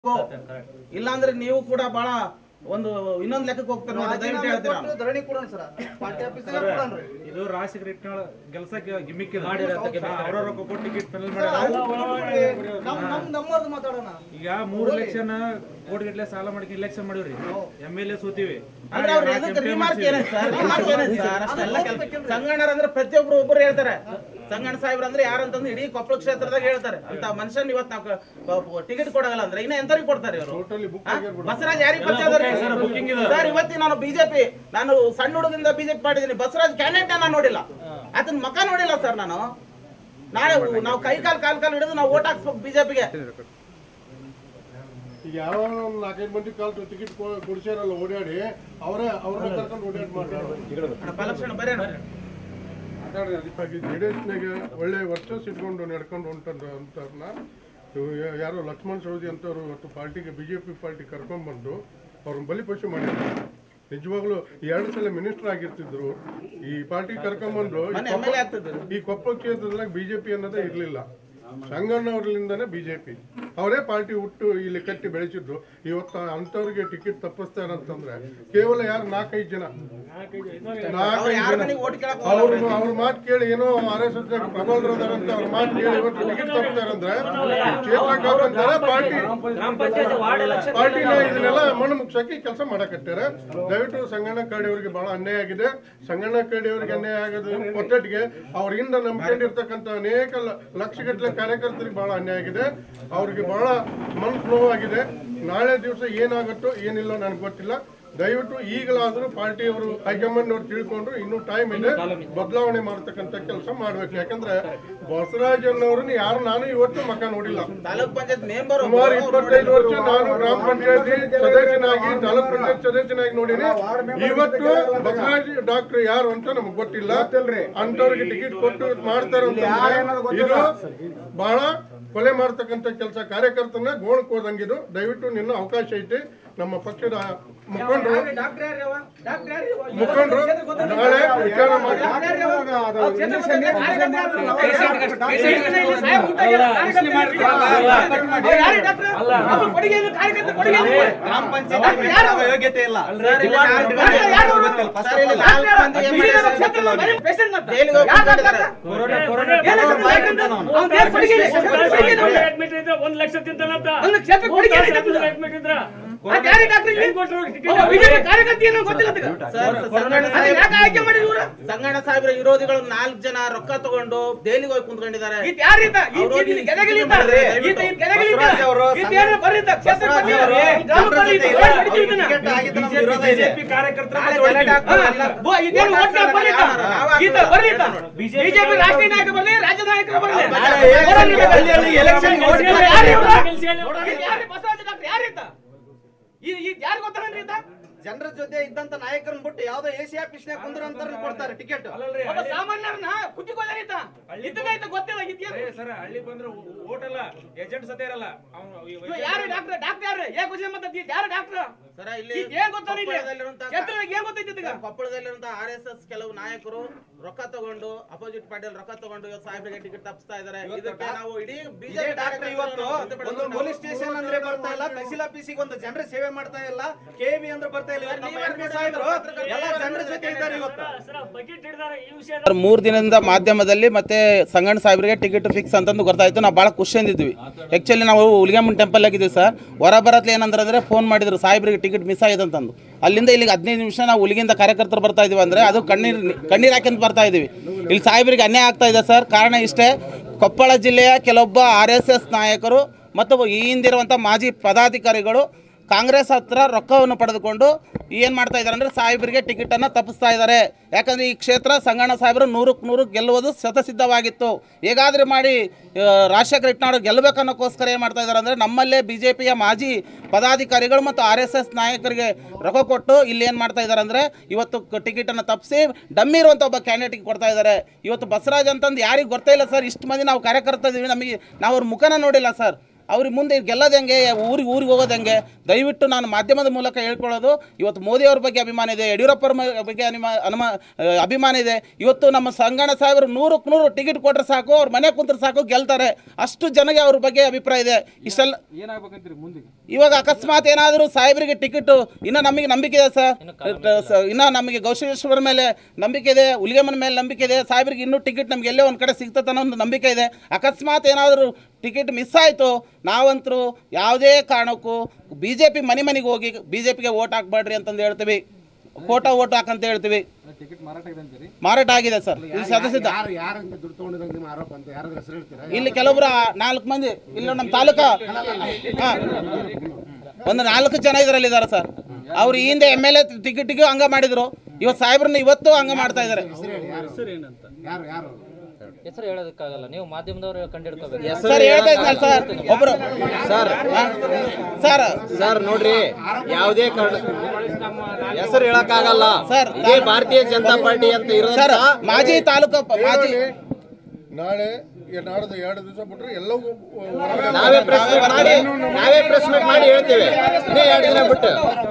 ಇಲ್ಲಾಂದ್ರೆ ನೀವು ಕೂಡ ಬಹಳ ಒಂದು ಇನ್ನೊಂದ್ ಲೆಕ್ಕಕ್ಕೆ ಹೋಗ್ತಾರೆ ನೋಡಿ ದಯವಿಟ್ಟು ಹೇಳ್ತೀರಾ ಕೊಟ್ಟು ಧರಣಿ ಕೊಡೋಣ ಸರ್ ಪಾರ್ಟಿ ಆಫೀಸಿಗೆ ಕೊಡೋಣ್ರಿ ಇದು ರಾಜಶೇಖರ ಇಟ್ನಾಳ ಗೆಲ್ಸಕ್ಕೆ ಗಿಮಿಕ್ ಅವ್ರ ರೊಕ್ಕ ಕೊಟ್ಟು ಟಿಕೆಟ್ ಫೈನಲ್ ಸರ್, ಮಾಡ್ಯಾರ ಅವ್ರು ಕೊಟ್ಬಿಡ್ರಿ. ನಮ್ ನಮ್ ನಮ್ಮವ್ರದ್ದು ಮಾತಾಡೋಣ ಈಗ ಮೂರ್ ಎಲೆಕ್ಷನ್ ಕೋಟಿ ಗಟ್ಲೆ ಸಾಲ ಮಾಡಿ ಇಲೆಕ್ಷನ್ ಮಾಡಿವ್ರಿ ಎಮ್ ಎಲ್ ಎ ಸೋತಿವಿ ಅಂದ್ರೆ ಅವ್ರು ಎದಕ್ಕೆ ರಿಮಾರ್ಕ್ ಏನೈತೆ ಸರ್ ರಿಮಾರ್ಕ್ ಏನೈತೆ ಸರ್ ಅಷ್ಟೆಲ್ಲ ಕೆಲ್ಸ ಸಂಗಣ್ಣರ್ ಅಂದ್ರೆ ಪ್ರತಿಯೊಬ್ರು ಒಬ್ಬರು ಹೇಳ್ತಾರೆ ಸಂಗಣ್ಣ ಸಾಹೇಬ್ರ ಅಂದ್ರೆ ಯಾರಂತಂದ್ರೆ ಇಡೀ ಕೊಪ್ಪಳ ಕ್ಷೇತ್ರದಾಗ ಹೇಳ್ತಾರೆ ಅಂತ ಮನುಷ್ಯನ್ ಇವತ್ತು ನಾವು ಟಿಕೆಟ್ ಕೊಡಗಲ್ಲ ಅಂದ್ರೆ ಇನ್ನ ಎಂತರಿಗೆ ಕೊಡ್ತಾರೆ ಇವರು ಬಸವರಾಜ್ ಯಾರಿಗೆ ಪರಿಚಯ ಅದಾರ್ರಿ? ಸರ್ ಇವತ್ತಿ ನಾನು ಬಿಜೆಪಿ ನಾನು ಸಣ್ಣ ಹುಡುಗದಿಂದ ಬಿಜೆಪಿ ಮಾಡಿದ್ದೀನಿ ಬಸವರಾಜ್ ಕ್ಯಾಂಡಿಡೇಟ್ ನಾನು ನೋಡಿಲ್ಲ ಆತನ ಮಕ ನೋಡಿಲ್ಲ ಸರ್ ನಾನು ನಾಳೆ ನಾವು ಕೈ ಕಾಲ್ ಕಾಲ್ ಕಾಲ್ ಹಿಡಿದು ನಾವು ಓಟ್ ಹಾಕ್ಸ್ಬೇಕು ಬಿಜೆಪಿಗೆ ಈಗ ಯಾರೋ ಒಂದು ನಾಲ್ಕೈದು ಮಂದಿ ಕಾಲ್ ಟಿಕೆಟ್ ಕೊಡಿಸ್ಯಾರಲ್ಲ ಓಡಾಡಿ ಅವರೇ ಅವ್ರನ್ನ ಕರ್ಕೊಂಡು ಓಡಾಡಿ ಮಾಡ್ತಾರೆ ಪಲಕ್ಷಣ ಬರೇಣ ಜೆ ಡಿ ಎಸ್ನಾಗ ಒಳ್ಳೆ ವರ್ಚಸ್ ಇಟ್ಕೊಂಡು ನಡ್ಕೊಂಡು ಹೊಂಟಂತ ಅಂತವ್ರನ್ನ ಇವ್ರು ಯಾ- ಯಾರೋ ಲಕ್ಷ್ಮಣ್ ಸವದಿ ಅಂತವ್ರು ಇವತ್ತು ಪಾರ್ಟಿಗೆ ಬಿ ಜೆ ಪಿ ಪಾರ್ಟಿ ಕರ್ಕೊಂಡ್ಬಂದು ಅವ್ರನ್ನ ಬಲಿಪಶು ಮಾಡಿದ್ರು ನಿಜವಾಗ್ಲೂ ಎರಡು ಸಲ ಮಿನಿಸ್ಟರ್ ಆಗಿರ್ತಿದ್ರು ಈ ಪಾರ್ಟಿ ಕರ್ಕೊಂಡ್ಬಂದು ಈ ಮನೆ ಎಮ್ ಎಲ್ ಎ ಆಗ್ತಿದ್ರು ಈ ಕೊಪ್ಪಳ ಕ್ಷೇತ್ರದಾಗ ಬಿಜೆಪಿ ಅನ್ನೋದೇ ಇರಲಿಲ್ಲ ಸಂಗಣ್ಣವ್ರಲಿಂದಾನೇ ಬಿಜೆಪಿ ಅವರೇ ಪಾರ್ಟಿ ಹುಟ್ಟು ಇಲ್ಲಿ ಕಟ್ಟಿ ಬೆಳೆಸಿದ್ರು ಇವತ್ತು ಅಂಥವ್ರಿಗೆ ಟಿಕೆಟ್ ತಪ್ಪಿಸ್ತಾರಂತಂದ್ರೆ ಕೇವಲ ಯಾರು ನಾಲ್ಕೈದು ಜನ ಅವ್ರು ನಾಲ್ಕೈದು ಯಾರು ಜನ ಓಟ್ ಕೇಳಕ್ ಅವ್ರ ಅವ್ರ ಮಾತು ಕೇಳಿ ಏನೋ ಆರ್ ಎಸ್ ಎಸ್ ಪ್ರಬಲರದಾರಂತ ಅವ್ರ ಮಾತು ಕೇಳಿ ಇವತ್ತು ಟಿಕೆಟ್ ತಪ್ಪಿಸ್ತಾರಂದ್ರೆ ಕ್ಷೇತ್ರಕ್ಕೆ ಹಾಕಂತಾರೆ ಪಾರ್ಟಿ ಪಾರ್ಟಿನ ಇದನ್ನೆಲ್ಲ ಮಣ್ಣು ಮುಗ್ಸಕ್ಕೆ ಕೆಲಸ ಮಾಡಕತ್ತಾರೆ ದಯವಿಟ್ಟು ಸಂಗಣ್ಣ ಕರಡಿ ಅವರಿಗೆ ಬಹಳ ಅನ್ಯಾಯ ಆಗಿದೆ ಸಂಗಣ್ಣ ಕರಡಿ ಅವರಿಗೆ ಅನ್ಯಾಯ ಆಗೋದು ಒಟ್ಟೊಟ್ಟಿಗೆ ಅವ್ರಿಂದ ನಂಬ್ಕೊಂಡಿರ್ತಕ್ಕಂಥ ಅನೇಕ ಲ- ಲಕ್ಷಗಟ್ಟಲೆ ಕಾರ್ಯಕರ್ತರಿಗೆ ಬಹಳ ಅನ್ಯಾಯ ಆಗಿದೆ ಅವ್ರಿಗೆ ಬಹಳ ಮನಸ್ಸು ನೋವಾಗಿದೆ ನಾಳೆ ದಿವಸ ಏನಾಗುತ್ತೋ ಏನಿಲ್ಲ ನನಗೆ ಗೊತ್ತಿಲ್ಲ ದಯವಿಟ್ಟು ಈಗಲಾದರೂ ಪಾರ್ಟಿಯವರು ಹೈಕಮಾಂಡ್ ಅವ್ರು ತಿಳ್ಕೊಂಡು ಇನ್ನೂ ಟೈಮ್ ಇದೆ ಬದಲಾವಣೆ ಮಾಡತಕ್ಕಂಥ ಕೆಲಸ ಮಾಡ್ಬೇಕು ಯಾಕಂದ್ರೆ ಬಸವರಾಜನ್ನವ್ರನ್ನ ಯಾರು ನಾನು ಇವತ್ತು ಮಕ ನೋಡಿಲ್ಲ ತಾಲೂಕ್ ಪಂಚಾಯತ್ ಮೆಂಬರ್ ಸುಮಾರು ಇಪ್ಪತ್ತೈದು ವರ್ಷ ನಾನು ಗ್ರಾಮ ಪಂಚಾಯತಿ ಸದಸ್ಯನಾಗಿ ತಾಲೂಕ್ ಪಂಚಾಯತ್ ಸದಸ್ಯನಾಗಿ ನೋಡಿನಿ ಇವತ್ತು ಬಸವರಾಜ್ ಡಾಕ್ಟರ್ ಯಾರು ಅಂತ ನಮ್ಗೆ ಗೊತ್ತಿಲ್ಲ ಅಂತವ್ರಿಗೆ ಟಿಕೆಟ್ ಕೊಟ್ಟು ಮಾಡ್ತಾರ ಇದು ಬಹಳ ಕೊಲೆ ಮಾಡ್ತಕ್ಕಂಥ ಕೆಲಸ ಕಾರ್ಯಕರ್ತನ ಗೋಣಕ್ ಹೋದಂಗಿದು ದಯವಿಟ್ಟು ನಿನ್ನ ಅವಕಾಶ ಐತಿ ನಮ್ಮ ಪಕ್ಷದ ಮುಖಂಡರು ಮುಖಂಡರು ನಾಳೆ ವಿಚಾರ ಮಾಡಿ ಗ್ರಾಮ ಪಂಚಾಯತ್ ಯೋಗ್ಯತೆ ಇಲ್ಲ ಒಂದ್ ಲಕ್ಷ ತಿಂತಾನಂತ ಒಂದು ಕ್ಷೇತ್ರ ಕೊಡುಗೆ ಏನಿದೆ ಅದು? ಅಡ್ಮಿಟ್ ಇದ್ರ ಅದ್ ಯಾರಿಗೆ ಡಾಕ್ಟ್ರ್ ಇಲ್ಲಿ? ಹೆಂಗ್ ಕೊಟ್ರು ಟಿಕೆಟ್? ಒಬ್ಬ ಬಿಜೆಪಿ ಕಾರ್ಯಕರ್ತ ಏನೋ ಗೊತ್ತಿಲ್ಲ ಅದಕ್ಕೆ. ಸರ್ ಸಂಗಣ್ಣ ಅದನ್ನ ಸಾಹೇಬ್ರ ಯಾಕೆ ಆಯ್ಕೆ ಮಾಡಿದ್ರು ಇವ್ರು? ಸಂಗಣ್ಣ ಸಾಹೇಬ್ರ ವಿರೋಧಿಗಳು ನಾಲ್ಕು ಜನ ರೊಕ್ಕ ತಗೊಂಡು ದೆಹಲಿಗೆ ಹೋಗಿ ಕುಂತ್ಕೊಂಡಿದ್ದಾರೆ ಈತ ಯಾರು ಈತ? ಈತ- ಅವ್ರು ಈತ- ಈತ ಗೆದಗಲಿ ಈತ. ಮಾಡ್ರಿ. ಈತ- ಈತ ಗೆದಗಲಿ ಈತ. ಬಸವರಾಜ್ ಅವರು ಈತ ಏನು ಬರ್ರಿ ಈತ? ಕ್ಷೇತ್ರ ಬಸವರಾಜ್ ಪಂಚಾಯತ್ ಅವರು ಗ್ರಾಮ ಜನರ ಪಂಚಾಯತ್ ಜೊತೆ ಇಲ್ಲ. ಹೋರಾಟ ಹೊಡಿತೀವಿ ಇದನ್ನ. ಟಿಕೆಟ್ ಆಗಿದ್ದು ನಮ್ಗೆ ವಿರೋಧ ಇದೆ ಬಿಜೆಪಿ ಕಾರ್ಯಕರ್ತರ ನಾಳೆ ಮತ್ತೆ ಗಲಾಟೆ ಆಗ್ತದೆ ಎಲ್ಲ. ಬೋ, ಈತೇನು ಓಟ್ ಹಾಕ್ ಬರ್ಲಿ ಈತ? ಈತ ಬರ್ಲಿ ಈತ. ಬಿಜೆಪಿ ರಾಷ್ಟ್ರೀಯ ನಾಯಕ ಬರ್ಲಿ ರಾಜ್ಯ ನಾಯಕರು ಬರ್ಲಿ ನಾಳೆ ಹೋರಾಟ ಇದೆ. ಹಳ್ಳಿ ಹಳ್ಳಿ ಎಲೆಕ್ಷನ್ ಓಟ್ ಇವ್ರು ಕೇಳಿ. ಯಾರು ಇವ್ರು? ಗೆಲ್ಸಿ ಹೇಳಿ ಓಟ್ ಈತ ಯಾರು? ಬಸವರಾಜ ಡಾಕ್ಟರ್ ಯಾರು ಈತ? ಈ ಈ ಯಾರು ಗೊತ್ತಾಗಲ್ರಿ ಈತ? ಜನರ ಜೊತೆ ಇದ್ದಂತ ನಾಯಕರನ್ನ ಬಿಟ್ಟು ಯಾವ್ದೋ ಎಸಿ ಆಫೀಸ್ನಾಗ ಕುಂದ್ರ ಕೊಡ್ತಾರೆ ಟಿಕೆಟ್ ಅಲ್ಲಲ್ರಿ ಒಬ್ಬ ಸಾಮಾನ್ಯರನ್ನ ಕುತ್ತಿಗೋದಾರ ಈತ. ಇದನ್ನ ಈತ ಗೊತ್ತಿಲ್ಲ ಇದ್ಯಾರು? ಸರ್ ಹಳ್ಳಿ ಬಂದ್ರೆ ಓಟ್ ಅಲ್ಲ ಏಜೆಂಟ್ ಸತೆ ಇರಲ್ಲ ಇವ ಯಾರು ಡಾಕ್ಟರ್ ಡಾಕ್ಟರ್ ಯಾರು ಏ ಕ್ವಶನ್ ಮತ್ತೆ ಈತ ಯಾರು ಡಾಕ್ಟರ್ ಸರ ಇಲ್ಲಿ ಈತ ಏನ್ ಗೊತ್ತಾನ ಇಲ್ಲಿ ಕೊಪ್ಪಳದಲ್ಲಿರುವಂತ ಕ್ಷೇತ್ರದಾಗ ಏನ್ ಗೊತ್ತೈತಿ ಇದೀಗ? ಕೊಪ್ಪಳದಲ್ಲಿರುವಂತ ಆರ್ ಎಸ್ ಎಸ್ ಕೆಲವು ನಾಯಕರು ರೊಕ್ಕ ತಗೊಂಡು ಅಪೋಸಿಟ್ ಪಾರ್ಟಿಯಲ್ಲಿ ರೊಕ್ಕ ತಗೊಂಡು ಇವತ್ತು ಸಾಹೇಬ್ರಿಗೆ ಟಿಕೆಟ್ ತಪ್ಪಿಸ್ತಾ ಇದ್ದಾರೆ ಇದಕ್ಕೆ ನಾವು ಇಡೀ ಇದೇ ಬಿಜೆಪಿ ಡಾಕ್ಟರ್ ಇವತ್ತು ಒಂದು ಪೊಲೀಸ್ ಸ್ಟೇಷನ್ ಅಂದ್ರೆ ಬರ್ತಾ ಇಲ್ಲ ತಹಸೀಲ್ ಆಫೀಸಿಗೆ ಒಂದು ಜನರ ಸೇವೆ ಮಾಡ್ತಾ ಇಲ್ಲ ಕೆಬಿ ಅಂದ್ರೆ ಬರ್ತಾ ಇಲ್ಲ ಇವತ್ತು ನಮ್ಮ MP ಸಾಹೇಬ್ರು ಎಲ್ಲ ಜನರ ಜೊತೆ ಇದ್ದಾರೆ ಇವತ್ತು ಸರ್ ಬಕೆಟ್ ಹಿಡಿದಾರೆ ಈ ವಿಷಯ ಮೂರು ದಿನದಿಂದ ಮಾಧ್ಯಮದಲ್ಲಿ ಮತ್ತೆ ಸಂಗಣ್ಣ ಸಾಹೇಬ್ರಿಗೆ ಟಿಕೆಟ್ ಫಿಕ್ಸ್ ಅಂತಂದು ಗೊತ್ತಾಯ್ತು ನಾವು ಭಾಳ ಖುಷಿಯಿಂದಿದ್ವಿ ಆ್ಯಕ್ಚುಲಿ ನಾವು ಹುಲಿಗೆಮ್ಮನ್ ಟೆಂಪಲ್ ಆಗಿದ್ದೀವಿ ಸರ್ ಹೊರ ಬರತ್ಲೆ ಏನಂದ್ರೆ ಅಂದರೆ ಫೋನ್ ಮಾಡಿದ್ರು ಸಾಹೇಬ್ರಿಗೆ ಟಿಕೆಟ್ ಮಿಸ್ ಆಗಿದೆ ಅಂತಂದು ಅಲ್ಲಿಂದ ಇಲ್ಲಿಗೆ ಹದಿನೈದು ನಿಮಿಷ ನಾವು ಹುಲಿಗಿಂದ ಕಾರ್ಯಕರ್ತರು ಬರ್ತಾ ಇದೀವಿ ಅಂದರೆ ಅದು ಕಣ್ಣೀರು ಕಣ್ಣೀರು ಹಾಕ್ಯಂತ ಬರ್ತಾ ಇದೀವಿ ಇಲ್ಲಿ ಸಾಹೇಬ್ರಿಗೆ ಅನ್ಯಾಯ ಆಗ್ತಾ ಇದೆ ಸರ್ ಕಾರಣ ಇಷ್ಟೇ ಕೊಪ್ಪಳ ಜಿಲ್ಲೆಯ ಕೆಲವೊಬ್ಬ ಆರ್ ಎಸ್ ಎಸ್ ನಾಯಕರು ಮತ್ತು ಈ ಹಿಂದಿರುವಂಥ ಮಾಜಿ ಪದಾಧಿಕಾರಿಗಳು ಕಾಂಗ್ರೆಸ್ ಹತ್ರ ರೊಕ್ಕವನ್ನು ಪಡೆದುಕೊಂಡು ಏನು ಮಾಡ್ತಾ ಇದ್ದಾರೆ ಅಂದರೆ ಸಾಹೇಬರಿಗೆ ಟಿಕೆಟನ್ನು ತಪ್ಪಿಸ್ತಾ ಇದ್ದಾರೆ ಯಾಕಂದರೆ ಈ ಕ್ಷೇತ್ರ ಸಂಗಣ್ಣ ಸಾಹೇಬರು ನೂರಕ್ಕೆ ನೂರು ಗೆಲ್ಲುವುದು ಶತಸಿದ್ಧವಾಗಿತ್ತು ಹೇಗಾದರೂ ಮಾಡಿ ಆ, ರಾಜಶೇಖರ ಇಟ್ನಾಡು ಗೆಲ್ಲಬೇಕನ್ನೋಕ್ಕೋಸ್ಕರ ಏನು ಮಾಡ್ತಾ ಇದ್ದಾರೆ ಅಂದರೆ ನಮ್ಮಲ್ಲೇ ಬಿ ಜೆ ಪಿಯ ಮಾಜಿ ಪದಾಧಿಕಾರಿಗಳು ಮತ್ತು ಆರ್ ಎಸ್ ಎಸ್ ನಾಯಕರಿಗೆ ರೊಕ್ಕ ಕೊಟ್ಟು ಇಲ್ಲಿ ಏನು ಮಾಡ್ತಾ ಇದ್ದಾರೆ ಅಂದರೆ ಇವತ್ತು ಟಿಕೆಟನ್ನು ತಪ್ಪಿಸಿ ಡಮ್ಮಿ ಇರುವಂಥ ಒಬ್ಬ ಕ್ಯಾಂಡಿಡೇಟ್ಗೆ ಕೊಡ್ತಾ ಇದ್ದಾರೆ ಇವತ್ತು ಬಸವರಾಜ್ ಅಂತಂದು ಯಾರಿಗೆ ಗೊತ್ತೇ ಇಲ್ಲ ಸರ್ ಇಷ್ಟು ಮಂದಿ ನಾವು ಕಾರ್ಯಕರ್ತ ಇದೀವಿ ನಮಗೆ ನಾವು ಅವ್ರ ಮುಖನ ನೋಡಿಲ್ಲ ಸರ್ ಅವ್ರಿಗೆ ಮುಂದೆ ಗೆಲ್ಲೋದು ಹೆಂಗೆ ಊರಿಗೆ ಊರಿಗೆ ಹೋಗೋದು ಹೆಂಗೆ ದಯವಿಟ್ಟು ನಾನು ಮಾಧ್ಯಮದ ಮೂಲಕ ಹೇಳ್ಕೊಳ್ಳೋದು ಇವತ್ತು ಮೋದಿಯವ್ರ ಬಗ್ಗೆ ಅಭಿಮಾನ ಇದೆ ಯಡಿಯೂರಪ್ಪರ ಮ- ಬಗ್ಗೆ ಅನಿಮ ಅನುಮ ಆ, ಅಭಿಮಾನ ಇದೆ ಇವತ್ತು ನಮ್ಮ ಸಂಗಣ ಸಾಹೇಬರು ನೂರಕ್ಕೆ ನೂರು ಟಿಕೆಟ್ ಕೊಟ್ಟರೆ ಸಾಕು ಅವ್ರ ಮನೆ ಕುಂತ್ರೆ ಸಾಕು ಗೆಲ್ತಾರೆ ಅಷ್ಟು ಜನಗೆ ಅವ್ರ ಬಗ್ಗೆ ಅಭಿಪ್ರಾಯ ಇದೆ ಇಷ್ಟೆಲ್ಲ ಏನಾಗ್ಬೇಕಂತೀರಿ ಮುಂದೆ ಇವಾಗ ಅಕಸ್ಮಾತ್ ಏನಾದರೂ ಸಾಹೇಬರಿಗೆ ಟಿಕೆಟ್ ಇನ್ನು ನಮಗೆ ನಂಬಿಕೆ ಇದೆ ಸರ್ ಸ- ಇನ್ನು ನಮಗೆ ಗೌಶೇಶ್ವರ ಮೇಲೆ ನಂಬಿಕೆ ಇದೆ ಹುಲಿಗೆಮ್ಮನ ಮೇಲೆ ನಂಬಿಕೆ ಇದೆ ಸಾಹೇಬರಿಗೆ ಇನ್ನೂ ಟಿಕೆಟ್ ನಮ್ಗೆ ಎಲ್ಲೇ ಒಂದು ಕಡೆ ಸಿಗ್ತದೆ ಅನ್ನೋ ಒಂದು ನಂಬಿಕೆ ಇದೆ ಅಕಸ್ಮಾತ್ ಏನಾದರೂ ಟಿಕೆಟ್ ಮಿಸ್ ಆಯಿತು ನಾವಂತರೂ ಯಾವುದೇ ಕಾರಣಕ್ಕೂ ಬಿ ಜೆ ಪಿ ಮನೆ ಮನೆಗೆ ಹೋಗಿ ಬಿ ಜೆ ಪಿಗೆ ಓಟ್ ಹಾಕ್ಬೇಡ್ರಿ ಅಂತಂದು ಹೇಳ್ತೀವಿ ಫೋಟೋ ಓಟ್ ಹಾಕಂತ ಹೇಳ್ತೀವಿ ಟಿಕೆಟ್ ಮಾರಾಟ ಇದೆ ಅಂತೀರಿ ಮಾರಾಟ ಆಗಿದೆ ಸರ್ ಇಲ್ಲಿ ಸದಸ್ಯದ ಯಾರು ಯಾರಂತ ದುಡ್ಡು ತಗೊಂಡಿರೋ ನಿಮ್ಮ ಆರೋಪ ಅಂತ ಯಾರಾದ್ರೂ ಹೆಸರು ಹೇಳ್ತೀರಾ ಇಲ್ಲಿ ಕೆಲವೊಬ್ರು ಆ ನಾಲ್ಕು ಮಂದಿ ಇಲ್ಲಿ ನಮ್ಮ ತಾಲೂಕ ಹಾ. ಒಂದು ನಾಲ್ಕು ಜನ ಇದರಲ್ಲಿ ಇದ್ದಾರೆ ಸರ್ ಅವ್ರು ಈ ಹಿಂದೆ ಎಮ್ ಎಲ್ ಎ ಟಿಕೆಟಿಗೂ ಹಂಗ ಮಾಡಿದ್ರು ಇವತ್ತು ಸಾಹೇಬ್ರನ್ನ ಇವತ್ತು ಹಂಗ ಮಾಡ್ತಾ ಇದ್ದಾರೆ ಯಾರು ಯಾರು ಹೆಸರು ಹೇಳೋದಕ್ಕಾಗಲ್ಲ ನೀವು ಮಾಧ್ಯಮದವರು ಕಂಡಿಡ್ಕೋಬೇಕು ಸರ್ ಹೇಳ್ತಾ ಇದ್ನಲ್ಲ ಸರ್ ಒಬ್ರು ಸರ್ ಹಾ? ಸರ್ ಸರ್ ನೋಡ್ರಿ ಯಾವುದೇ ಕಾರಣ ಹೆಸರು ಹೇಳಕ್ಕಾಗಲ್ಲ ಸರ್, ಇದೇ ಭಾರತೀಯ ಜನತಾ ಪಾರ್ಟಿ ಅಂತ ಸರ್ ಇರೋದ್ರ ಮಾಜಿ ತಾಲೂಕು ಪ- ಮಾಜಿ ನಾಳೆ ಈ ನಾಡ್ದು ಎರಡು ದಿವಸ ಬಿಟ್ರೆ ಎಲ್ಲವೂ ಹೊರಗಡೆ ನಾವೇ ಪ್ರೆಸ್ ಮೀಟ್ ಮಾಡಿ ನಾವೇ ಪ್ರೆಸ್ ಮೀಟ್ ಮಾಡಿ ಹೇಳ್ತೇವೆ ಇನ್ನೇ ಎರಡು ದಿನ ಬಿಟ್ಟು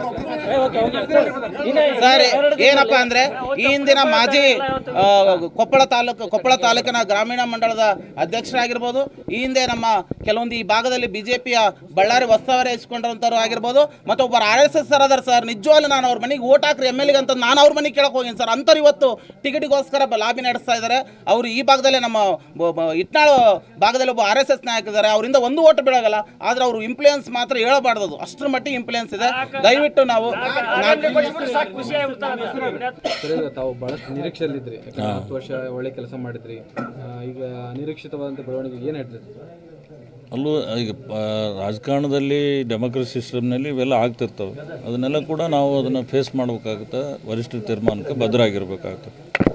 ಸರ್ ಏನಪ್ಪ ಅಂದ್ರೆ ಈ ಹಿಂದಿನ ಮಾಜಿ ಆ, ಕೊಪ್ಪಳ ತಾಲೂಕು ಕೊಪ್ಪಳ ತಾಲೂಕಿನ ಗ್ರಾಮೀಣ ಮಂಡಳದ ಅಧ್ಯಕ್ಷರಾಗಿರ್ಬೋದು ಈ ಹಿಂದೆ ನಮ್ಮ ಕೆಲವೊಂದು ಈ ಭಾಗದಲ್ಲಿ ಬಿಜೆಪಿಯ ಬಳ್ಳಾರಿ ವಸ್ತುವರೆ ಇಸ್ಕೊಂಡಿರುವಂಥವ್ರು ಆಗಿರ್ಬೋದು ಮತ್ತು ಒಬ್ಬರು ಆರ್ ಎಸ್ ಎಸ್ ಸರ್ ಅದಾರ ಸರ್ ನಿಜವಾಗ್ಲೂ ನಾನು ಅವ್ರ ಮನೆಗೆ ಓಟ್ ಹಾಕ್ರಿ ಎಮ್ ಎಲ್ ಅಂತ ನಾನು ಅವ್ರ ಮನೆಗೆ ಕೇಳಕ್ ಹೋಗಿನಿ ಸರ್ ಅಂಥವ್ರು ಇವತ್ತು ಟಿಕೆಟಿಗೋಸ್ಕರ ಬ- ಲಾಬಿ ನಡೆಸ್ತಾ ಇದ್ದಾರೆ ಅವರು ಈ ಭಾಗದಲ್ಲೇ ನಮ್ಮ ಬ- ಬ- ಇಟ್ನಾಳು ಭಾಗದಲ್ಲಿ ಒಬ್ಬ ಆರ್ ಎಸ್ ಎಸ್ ನಾಯಕ ಇದ್ದಾರೆ ಅವರಿಂದ ಒಂದು ಓಟ್ ಬೀಳೋಗಲ್ಲ ಆದ್ರೆ ಅವರು ಇಂಪ್ಲೂಯೆನ್ಸ್ ಮಾತ್ರ ಹೇಳಬಾರ್ದು ಅದು. ಅಷ್ಟರ ಮಟ್ಟಿಗೆ ಇಂಪ್ಲೂಯೆನ್ಸ್ ಇದೆ ದಯವಿಟ್ಟು ನಾವು ಸಾಕು ಖುಷಿ ಆಗುತ್ತಾ ಸರ್ ಈಗ ತಾವು ಬಹಳಷ್ಟು ನಿರೀಕ್ಷೆಯಲ್ಲಿದ್ರಿ ಯಾಕಂದ್ರೆ ಹತ್ತು ವರ್ಷ ಒಳ್ಳೆ ಕೆಲಸ ಮಾಡಿದ್ರಿ ಆ, ಈಗ ಅನಿರೀಕ್ಷಿತವಾದಂಥ ಬೆಳವಣಿಗೆ ಏನು ಹೇಳ್ತೀರಿ ಅಲ್ಲೂ ಈಗ ಪ- ರಾಜಕಾರಣದಲ್ಲಿ ಡೆಮೋಕ್ರಸಿ ಸಿಸ್ಟಮ್ನಲ್ಲಿ ಇವೆಲ್ಲ ಆಗ್ತಿರ್ತವೆ ಅದನ್ನೆಲ್ಲ ಕೂಡ ನಾವು ಅದನ್ನು ಫೇಸ್ ಮಾಡ್ಬೇಕಾಗುತ್ತೆ ವರಿಷ್ಠರ ತೀರ್ಮಾನಕ್ಕೆ ಬದ್ಧರಾಗಿರ್ಬೇಕಾಗುತ್ತೆ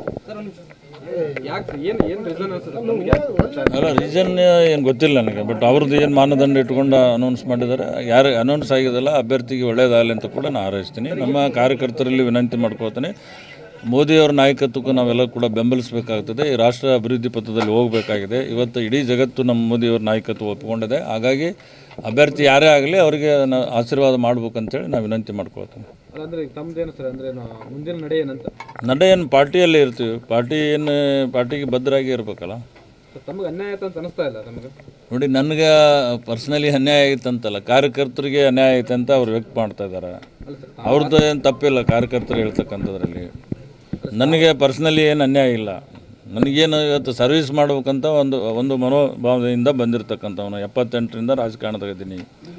ಯಾಕೆ ಏನು ಏನು ರೀಸನ್ ಅನ್ಸುತ್ತೆ ನಮ್ಗೆ ಯಾಕೆ ಗೊತ್ತಾ ಇಲ್ಲ? ಅಲ್ಲ ರೀಸನ್ ಏನು ಗೊತ್ತಿಲ್ಲ ನನಗೆ ಬಟ್ ಅವ್ರದ್ದು ಏನು ಮಾನದಂಡ ಇಟ್ಕೊಂಡು ಅನೌನ್ಸ್ ಮಾಡಿದ್ದಾರೆ ಯಾರು ಅನೌನ್ಸ್ ಆಗಿದೆಲ್ಲ ಅಭ್ಯರ್ಥಿಗೆ ಒಳ್ಳೇದಾಗಲಿ ಅಂತ ಕೂಡ ನಾನು ಹಾರೈಸ್ತೀನಿ ನಮ್ಮ ಕಾರ್ಯಕರ್ತರಲ್ಲಿ ವಿನಂತಿ ಮಾಡ್ಕೊಳ್ತೀನಿ ಮೋದಿಯವರ ನಾಯಕತ್ವಕ್ಕೂ ನಾವೆಲ್ಲ ಕೂಡ ಬೆಂಬಲಿಸಬೇಕಾಗ್ತದೆ ಈ ರಾಷ್ಟ್ರ ಅಭಿವೃದ್ಧಿ ಪಥದಲ್ಲಿ ಹೋಗಬೇಕಾಗಿದೆ ಇವತ್ತು ಇಡೀ ಜಗತ್ತು ನಮ್ಮ ಮೋದಿಯವರ ನಾಯಕತ್ವ ಒಪ್ಪಿಕೊಂಡಿದೆ ಹಾಗಾಗಿ ಅಭ್ಯರ್ಥಿ ಯಾರೇ ಆಗಲಿ ಅವರಿಗೆ ನಾವು ಆಶೀರ್ವಾದ ಮಾಡ್ಬೇಕಂತೇಳಿ ನಾನು ವಿನಂತಿ ಮಾಡ್ಕೊಳ್ತೀನಿ ಅದಂದ್ರೆ ಈಗ ತಮ್ದೇನು ಸರ್ ಅಂದರೆ ಮುಂದಿನ ನಡೆ ಏನಂತ ನಡೆ ಏನು ಪಾರ್ಟಿಯಲ್ಲೇ ಇರ್ತೀವಿ ಪಾರ್ಟಿ ಏನು ಪಾರ್ಟಿಗೆ ಬದ್ಧರಾಗಿ ಇರಬೇಕಲ್ಲ ಸೊ ತಮಗೆ ಅನ್ಯಾಯ ಆಯ್ತು ಅಂತ ಅನಿಸ್ತಾ ಇಲ್ಲ ನಮಗೆ ನೋಡಿ ನನಗೆ ಪರ್ಸ್ನಲಿ ಅನ್ಯಾಯ ಆಗಿತ್ತಂತಲ್ಲ ಕಾರ್ಯಕರ್ತರಿಗೆ ಅನ್ಯಾಯ ಐತೆ ಅಂತ ಅವ್ರು ವ್ಯಕ್ತ ಮಾಡ್ತಾ ಇದ್ದಾರೆ ಅವ್ರದ್ದು ಏನು ತಪ್ಪಿಲ್ಲ ಕಾರ್ಯಕರ್ತರು ಹೇಳ್ತಕ್ಕಂಥದ್ರಲ್ಲಿ ನನಗೆ ಪರ್ಸ್ನಲಿ ಏನು ಅನ್ಯಾಯ ಇಲ್ಲ ನನಗೇನು ಇವತ್ತು ಸರ್ವಿಸ್ ಮಾಡ್ಬೇಕಂತ ಒಂದು ಒಂದು ಮನೋಭಾವದಿಂದ ಬಂದಿರತಕ್ಕಂಥವನು ಎಪ್ಪತ್ತೆಂಟರಿಂದ ರಾಜಕಾರಣದಾಗಿದ್ದೀನಿ